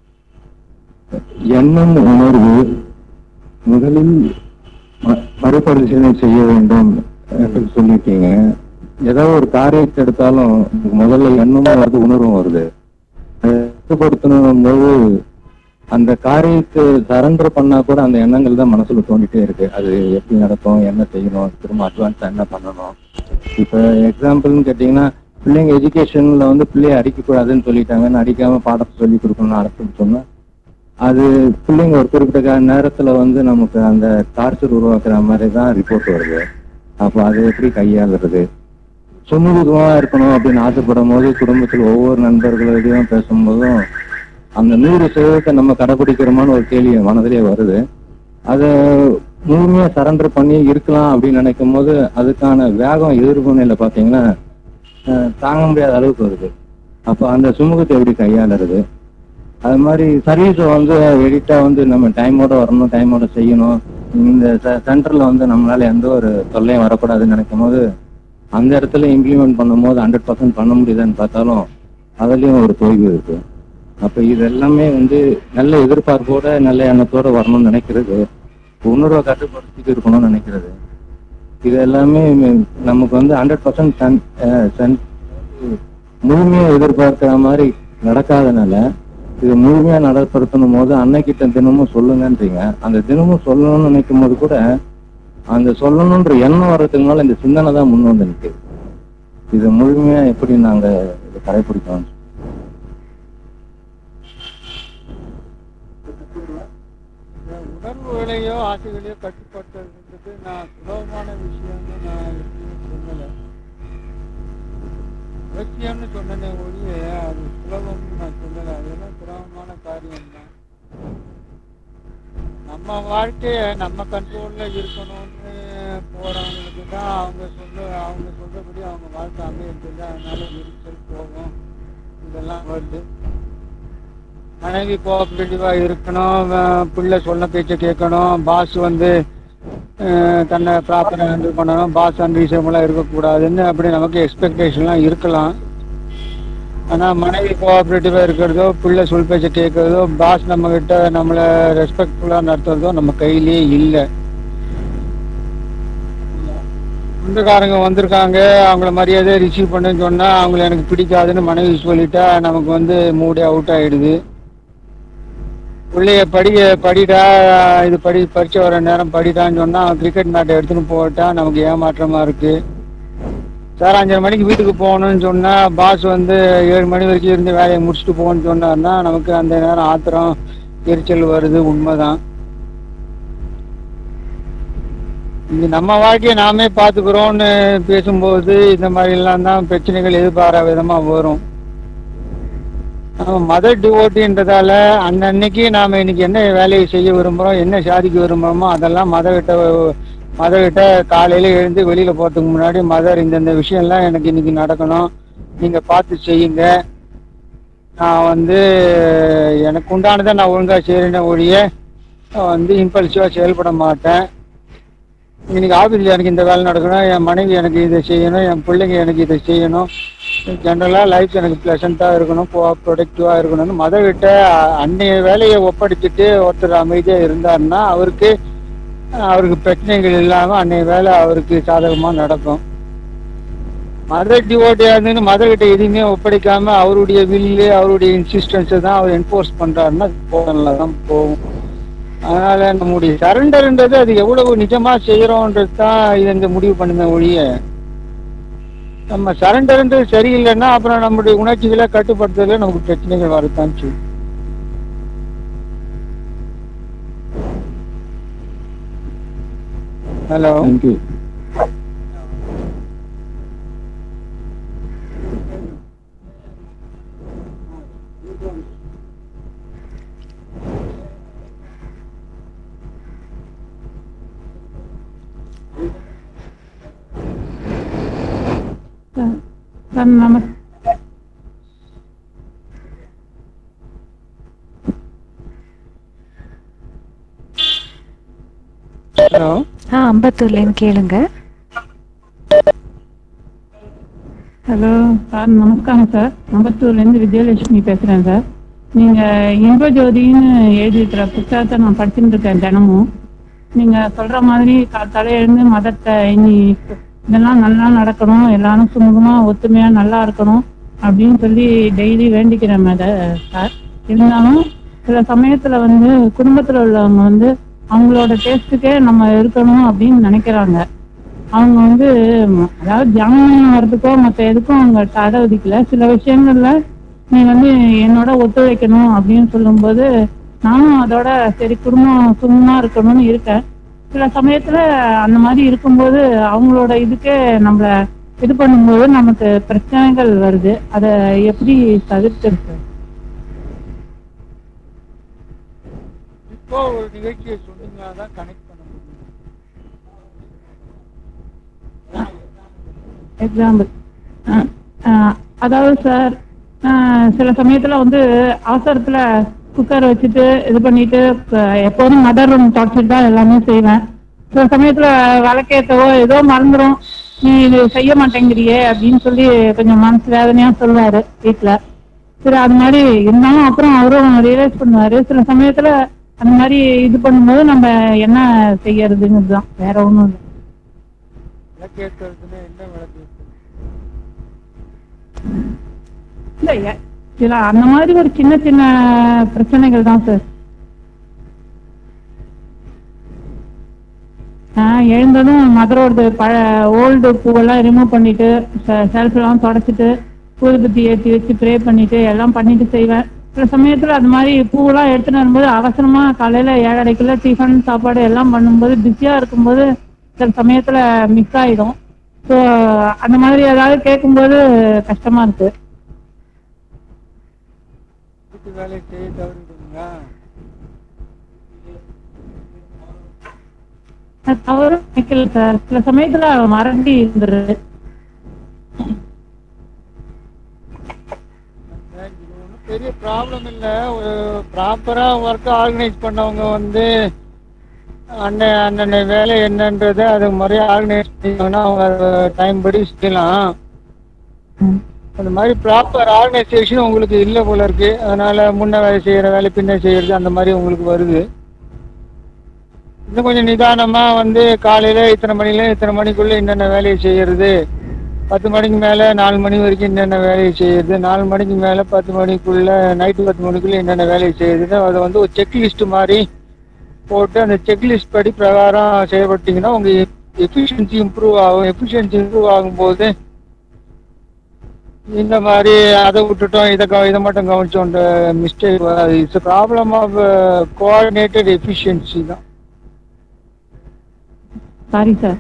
எண்ணம் உணர்வு முதலில் ம- மறுபரிசீலனை செய்ய வேண்டும் என்று சொல்லிட்டீங்க ஏதோ ஒரு காரியத்தை எடுத்தாலும் முதல்ல எண்ணமும் வருது உணர்வும் வருது அதை கட்டுப்படுத்தணும் போது அந்த காரியத்தை சரண்டர் பண்ணா கூட அந்த எண்ணங்கள் தான் மனசுல தோண்டிட்டே இருக்கு அது எப்படி நடக்கும் என்ன செய்யணும் திரும்ப அட்வான்ஸா என்ன பண்ணணும் இப்ப எக்ஸாம்பிள்னு கேட்டீங்கன்னா பிள்ளைங்க எஜுகேஷன்ல வந்து பிள்ளைய அடிக்க கூடாதுன்னு சொல்லிட்டாங்கன்னு அடிக்காம பாடத்தை சொல்லி கொடுக்கணும்னு அர்த்தம் சொன்னா அது பிள்ளைங்க ஒரு குறிப்பிட்ட கா- நேரத்துல வந்து நமக்கு அந்த டார்ச்சர் உருவாக்குற மாதிரி தான் ரிப்போர்ட் வருது அப்போ அதை எப்படி கையாளுறது சுமூகமா இருக்கணும் அப்படின்னு ஆசைப்படும் போது குடும்பத்தில் ஒவ்வொரு நண்பர்களோடையும் பேசும்போதும் அந்த நூறு சதவீதத்தை நம்ம கடைபிடிக்கிறோமான்னு ஒரு கேள்வி என் மனதிலே வருது அதை முழுமையா சரண்டர் பண்ணி இருக்கலாம் அப்படின்னு நினைக்கும் போது அதுக்கான வேகம் எதிர்ப்புநிலை பார்த்தீங்கன்னா அஹ், தாங்க முடியாத அளவுக்கு வருது அப்போ அந்த சுமூகத்தை எப்படி கையாளுறது அது மாதிரி சர்வீஸை வந்து எடிட்டா வந்து நம்ம டைமோட வரணும் டைமோட செய்யணும் இந்த சென்டர்ல வந்து நம்மளால எந்த ஒரு தொல்லையும் வரக்கூடாதுன்னு நினைக்கும் போது அந்த இடத்துல இம்ப்ளிமெண்ட் பண்ணும்போது ஹண்ட்ரட் பர்சன்ட் பண்ண முடியுதான்னு பார்த்தாலும் அதுலயும் ஒரு தொய்வு இருக்கு அப்ப இது எல்லாமே வந்து நல்ல எதிர்பார்ப்போட நல்ல எண்ணத்தோட வரணும்னு நினைக்கிறது உணர்வை கட்டுப்படுத்திட்டு இருக்கணும்னு நினைக்கிறது இது எல்லாமே ம- நமக்கு வந்து ஹண்ட்ரட் பர்சன்ட் முழுமையா எதிர்பார்க்கிற மாதிரி நடக்காதனால இது முழுமையா நடைபடுத்தணும் போது அன்னைக்கிட்ட தினமும் சொல்லுங்கன்றீங்க அந்த தினமும் சொல்லணும்னு நினைக்கும் போது கூட அந்த சொல்லணுன்ற எண்ணம் வர்றதுக்கு மேல இந்த சிந்தனை தான் முன் வந்து நிக்குது இது முழுமையா எப்படி நாங்க இதை கடைபிடிக்கணும் இந்த உணர்வுகளையோ ஆசைகளையோ கட்டுப்படுத்துறதுன்றது நான் சுலபமான விஷயம்னு நான் எப்பயும் சொல்லலை அவசியம்னு சொன்னனே ஒழிய அது சுலபம்னு நான் சொல்லலை அதெல்லாம் சிரமமான காரியம் தான் நம்ம வாழ்க்கைய நம்ம கண்ட்ரோல்ல இருக்கணும்னு போறவங்களுக்கு தான் அவங்க சொல்ல அவங்க சொல்றபடி அவங்க வாழ்க்கை அமையறதில்லை அதனால எரிச்சல் கோபம் இதெல்லாம் வருது மனைவி கோஆபரேட்டிவா இருக்கணும் அஹ் பிள்ளை சொன்ன பேச்சை கேட்கணும் பாஸ் வந்து அஹ் தன்னை ப்ராப்பராக ஹேண்டில் பண்ணணும் பாஸ் அன்ரீசனபுளாக இருக்கக்கூடாதுன்னு அப்படி நமக்கு எக்ஸ்பெக்டேஷன்லாம் இருக்கலாம் ஆனால் மனைவி கோஆபரேட்டிவாக இருக்கிறதோ பிள்ளை சொல் பேச்சை கேட்கறதோ பாஸ் நம்மக்கிட்ட நம்மளை ரெஸ்பெக்ட்ஃபுல்லாக நடத்துறதோ நம்ம கையிலேயே இல்லை சொந்தக்காரங்க வந்திருக்காங்க அவங்கள மரியாதை ரிசீவ் பண்ணுன்னு சொன்னால் அவங்கள எனக்கு பிடிக்காதுன்னு மனைவி சொல்லிட்டா நமக்கு வந்து மூடே அவுட் ஆயிடுது பிள்ளைய படிக்க படிடா இது படி பரீட்சை வர நேரம் படிடான்னு சொன்னா அவன் கிரிக்கெட் மேட்டை எடுத்துன்னு போட்டா நமக்கு ஏமாற்றமா இருக்கு சார் அஞ்சரை மணிக்கு வீட்டுக்கு போகணும்னு சொன்னா பாஸ் வந்து ஏழு மணி வரைக்கும் இருந்து வேலையை முடிச்சுட்டு போகணும்னு சொன்னார்னா நமக்கு அந்த நேரம் ஆத்திரம் எரிச்சல் வருது உண்மைதான் இது நம்ம வாழ்க்கையை நாமே பார்த்துக்கிறோம்னு பேசும்போது இந்த மாதிரி எல்லாம் தான் பிரச்சனைகள் எதிர்பாரா விதமா வரும் நம்ம மதர் டிவோட்டின்றதால அன்னன்னைக்கு நாம இன்னைக்கு என்ன வேலையை செய்ய விரும்புறோம் என்ன சாதிக்க விரும்புறோமோ அதெல்லாம் மத கிட்ட மத கிட்ட காலையில எழுந்து வெளியில போறதுக்கு முன்னாடி மதர் இந்தந்த விஷயம்லாம் எனக்கு இன்னைக்கு நடக்கணும் நீங்க பார்த்து செய்யுங்க நான் வந்து எனக்கு உண்டானதை நான் ஒழுங்கா செய்யறேன் ஒழிய நான் வந்து இம்பல்சிவா செயல்பட மாட்டேன் இன்னைக்கு ஆஃபீஸில் எனக்கு இந்த வேலை நடக்கணும் என் மனைவி எனக்கு இதை செய்யணும் என் பிள்ளைங்க எனக்கு இதை செய்யணும் ஜென்ரலாக லைஃப் எனக்கு ப்ளசண்ட்டாக இருக்கணும் ப்ரொடக்டிவாக இருக்கணும்னு மதவிட்ட அன்னைய வேலையை ஒப்படைச்சிட்டு ஒருத்தர் அமைதியாக இருந்தாருன்னா அவருக்கு அவருக்கு பிரச்சனைகள் இல்லாமல் அன்னைய வேலை அவருக்கு சாதகமாக நடக்கும் மதர் டிவோட்டியாக இருந்துன்னு மதர்கிட்ட எதுவுமே ஒப்படைக்காம அவருடைய வில்லு அவருடைய இன்சிஸ்டன்ஸை தான் அவர் என்ஃபோர்ஸ் பண்ணுறாருன்னா போகல தான் போகும் அதனால நம்முடைய சரண்டர்ன்றது அது எவ்வளவு நிஜமா செய்யறோன்றது தான் இது இந்த முடிவு பண்ணுங்க ஒழிய நம்ம சரண்டர்ன்றது சரியில்லைன்னா அப்புறம் நம்முடைய உணர்ச்சிகளை கட்டுப்படுத்துறதுல நமக்கு பிரச்சனைகள் வரத்தான் செய்யும் ஹலோ தேங்க்யூ சார் நம ஹலோ ஆ அம்பத்தூர்லேருந்து கேளுங்க ஹலோ சார் நமஸ்காரம் சார் அம்பத்தூர்லேருந்து விஜயலட்சுமி பேசுகிறேன் சார் நீங்கள் இன்பஜோதின்னு எழுதியிருக்கிற புத்தகத்தை நான் படிச்சுட்டு இருக்கேன் தினமும் நீங்கள் சொல்கிற மாதிரி காத்தால எழுந்து மதத்தை இனி இதெல்லாம் நல்லா நடக்கணும் எல்லாரும் சுமூகமாக ஒத்துமையாக நல்லா இருக்கணும் அப்படின்னு சொல்லி டெய்லி வேண்டிக்கிறேன் மேட சார் இருந்தாலும் சில சமயத்தில் வந்து குடும்பத்தில் உள்ளவங்க வந்து அவங்களோட டேஸ்ட்டுக்கே நம்ம இருக்கணும் அப்படின்னு நினைக்கிறாங்க அவங்க வந்து ம், அதாவது தியானம் வர்றதுக்கோ மற்ற எதுக்கும் அவங்க தடை விதிக்கல சில விஷயங்கள்ல நீ வந்து என்னோட ஒத்துழைக்கணும் அப்படின்னு சொல்லும்போது நானும் அதோட சரி குடும்பம் சும்மா இருக்கணும்னு இருக்கேன் சில சமயத்துல அந்த மாதிரி இருக்கும்போது அவங்களோட இதுக்கே நம்மள இது பண்ணும்போது நமக்கு பிரச்சனைகள் வருது அதை எப்படி தவிர்க்கிறது இப்போ ஒரு நிகழ்ச்சியை சொன்னீங்கன்னா தான் கனெக்ட் பண்ண முடியும் எக்ஸாம்பிள் அதாவது சார் சில சமயத்துல வந்து அவசரத்துல குக்கர் வச்சுட்டு இது பண்ணிட்டு அஹ், எப்போதும் மதர் ரூம் தொடச்சிட்டு தான் எல்லாமே செய்வேன் சில சமயத்துல விளக்கேத்தவோ ஏதோ மறந்துடும் நீ இது செய்ய மாட்டேங்கிறியே அப்படின்னு சொல்லி கொஞ்சம் மனசு வேதனையா சொல்லுவாரு வீட்டுல சரி அது மாதிரி இருந்தாலும் அப்புறம் அவரும் ரியலைஸ் பண்ணுவாரு சில சமயத்துல அந்த மாதிரி இது பண்ணும்போது நம்ம என்ன செய்யறதுங்கிறது தான் வேற ஒண்ணும் இல்லை விளக்கேற்றுறதுன்னா என்ன விளக்கேற்று இல்ல ஏ- இல்ல அந்த மாதிரி ஒரு சின்ன சின்ன பிரச்சனைகள் தான் சார் நான் எழுந்ததும் மதரோட பழ ஓல்டு பூவெல்லாம் ரிமூவ் பண்ணிட்டு செல்ஃப் எல்லாம் தொடச்சிட்டு ஊதுபத்தி ஏற்றி வச்சு ப்ரே பண்ணிட்டு எல்லாம் பண்ணிட்டு செய்வேன் சில சமயத்துல அது மாதிரி பூவெல்லாம் எடுத்துட்டு வரும்போது அவசரமா காலையில ஏழரைக்குள்ள டிஃபன் சாப்பாடு எல்லாம் பண்ணும்போது பிஸியா இருக்கும்போது சில சமயத்துல மிஸ் ஆயிடும் ஸோ அந்த மாதிரி ஏதாவது கேட்கும்போது கஷ்டமா இருக்கு வீட்டு வேலையை செய்ய தவறிடுங்களா அது தவறு நிக்கல சார் சில சமயத்துல மறந்து இருந்துருது இது ஒன்றும் பெரிய ப்ராப்ளம் இல்லை ஒரு ப்ராப்பராக ஒர்க்கை ஆர்கனைஸ் பண்ணவங்க வந்து அன்னை அன்னன்னை வேலை என்னன்றதை அது முறையாக ஆர்கனைஸ் பண்ணிங்கன்னா அவங்க டைம் படி செய்யலாம் அந்த மாதிரி ப்ராப்பர் ஆர்கனைசேஷன் உங்களுக்கு இல்லை போல இருக்கு அதனால முன்ன வேலை செய்கிற வேலை பின்ன செய்யறது அந்த மாதிரி உங்களுக்கு வருது இன்னும் கொஞ்சம் நிதானமா வந்து காலையில இத்தனை மணில இத்தனை மணிக்குள்ள என்னென்ன வேலையை செய்யறது பத்து மணிக்கு மேல நாலு மணி வரைக்கும் என்னென்ன வேலையை செய்யறது நாலு மணிக்கு மேல பத்து மணிக்குள்ள நைட்டு பத்து மணிக்குள்ள என்னென்ன வேலையை செய்யறது அதை வந்து ஒரு செக்லிஸ்ட் மாதிரி போட்டு அந்த செக்லிஸ்ட் படி பிரகாரம் செயல்பட்டீங்கன்னா உங்க எஃபிஷியன்சி இம்ப்ரூவ் ஆகும் எஃபிஷியன்சி இம்ப்ரூவ் ஆகும்போது இந்த மாதிரி அதை விட்டுட்டோம் இதை கவ- இதை மட்டும் கவனிச்சோன்ற mistake it's problem of coordinated efficiency தான் சாரி சார்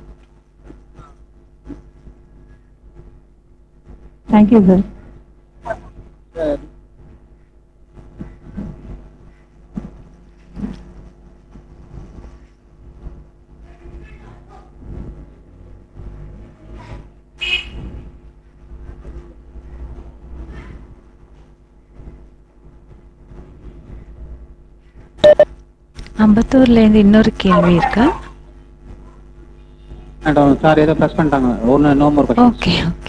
தேங்க்யூ சார் சரி. அம்பத்தூர்ல இருந்து இன்னொரு கேள்வி இருக்கா மேடம் சார் ஏதோ ப்ரெஸ் பண்ணிட்டாங்க ஒன்று no more question okay okay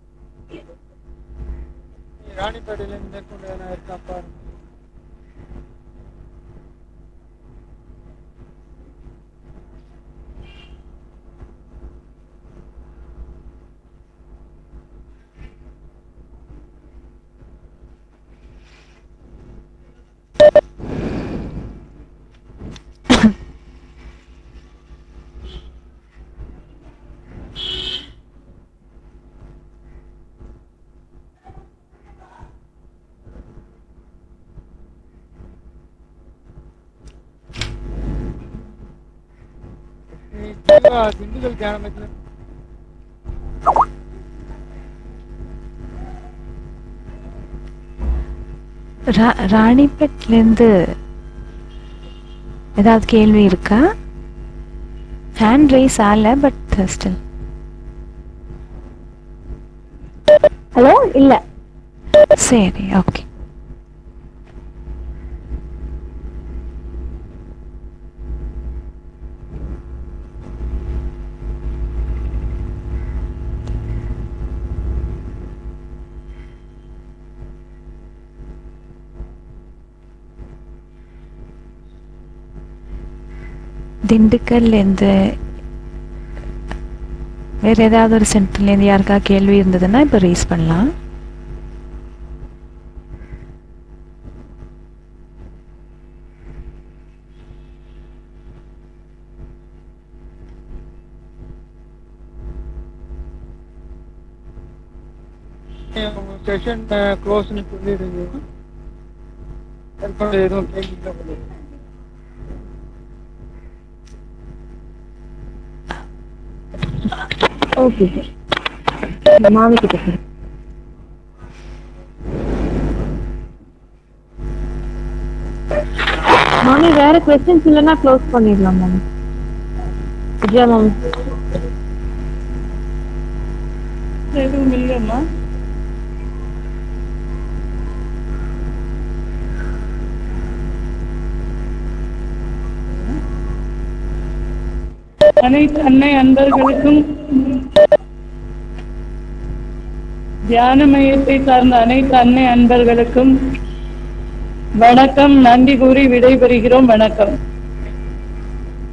ராணிப்பேட்டையில இருந்து மேற்கொண்டு எதனா இருக்கா பாருங்க நீ ஜீவா திண்டுக்கல் கிராமத்துல ரா- ராணிப்பேட்ல இருந்து ஏதாவது கேள்வி இருக்கா ஹேண்ட் ரைஸ் ஆகல பட் ஸ்டில் ஹலோ இல்ல சரி ஓகே திண்டுக்கல்ல இருந்து வேற ஏதாவது ஒரு சென்டர்ல இருந்து யாருக்கா கேள்வி இருந்ததுன்னா இப்போ ரேஸ் பண்ணலாம் செஷன் க்ளோஸ்னு சொல்லிடுங்க மேற்கொண்டு எதுவும் கேள்வி இல்லை போல. ஓகே சார் மாமி கிட்ட சார் மாமி வேற கொஸ்டின்ஸ் இல்லைன்னா க்ளோஸ் பண்ணிடலாம் மாமி விஜயா மாமி எதுவும் இல்லைம்மா அனைத்து அன்னை அன்பர்களுக்கும் தியான மையத்தை சார்ந்த அனைத்து அன்னை அன்பர்களுக்கும் வணக்கம் நன்றி கூறி விடைபெறுகிறோம் வணக்கம்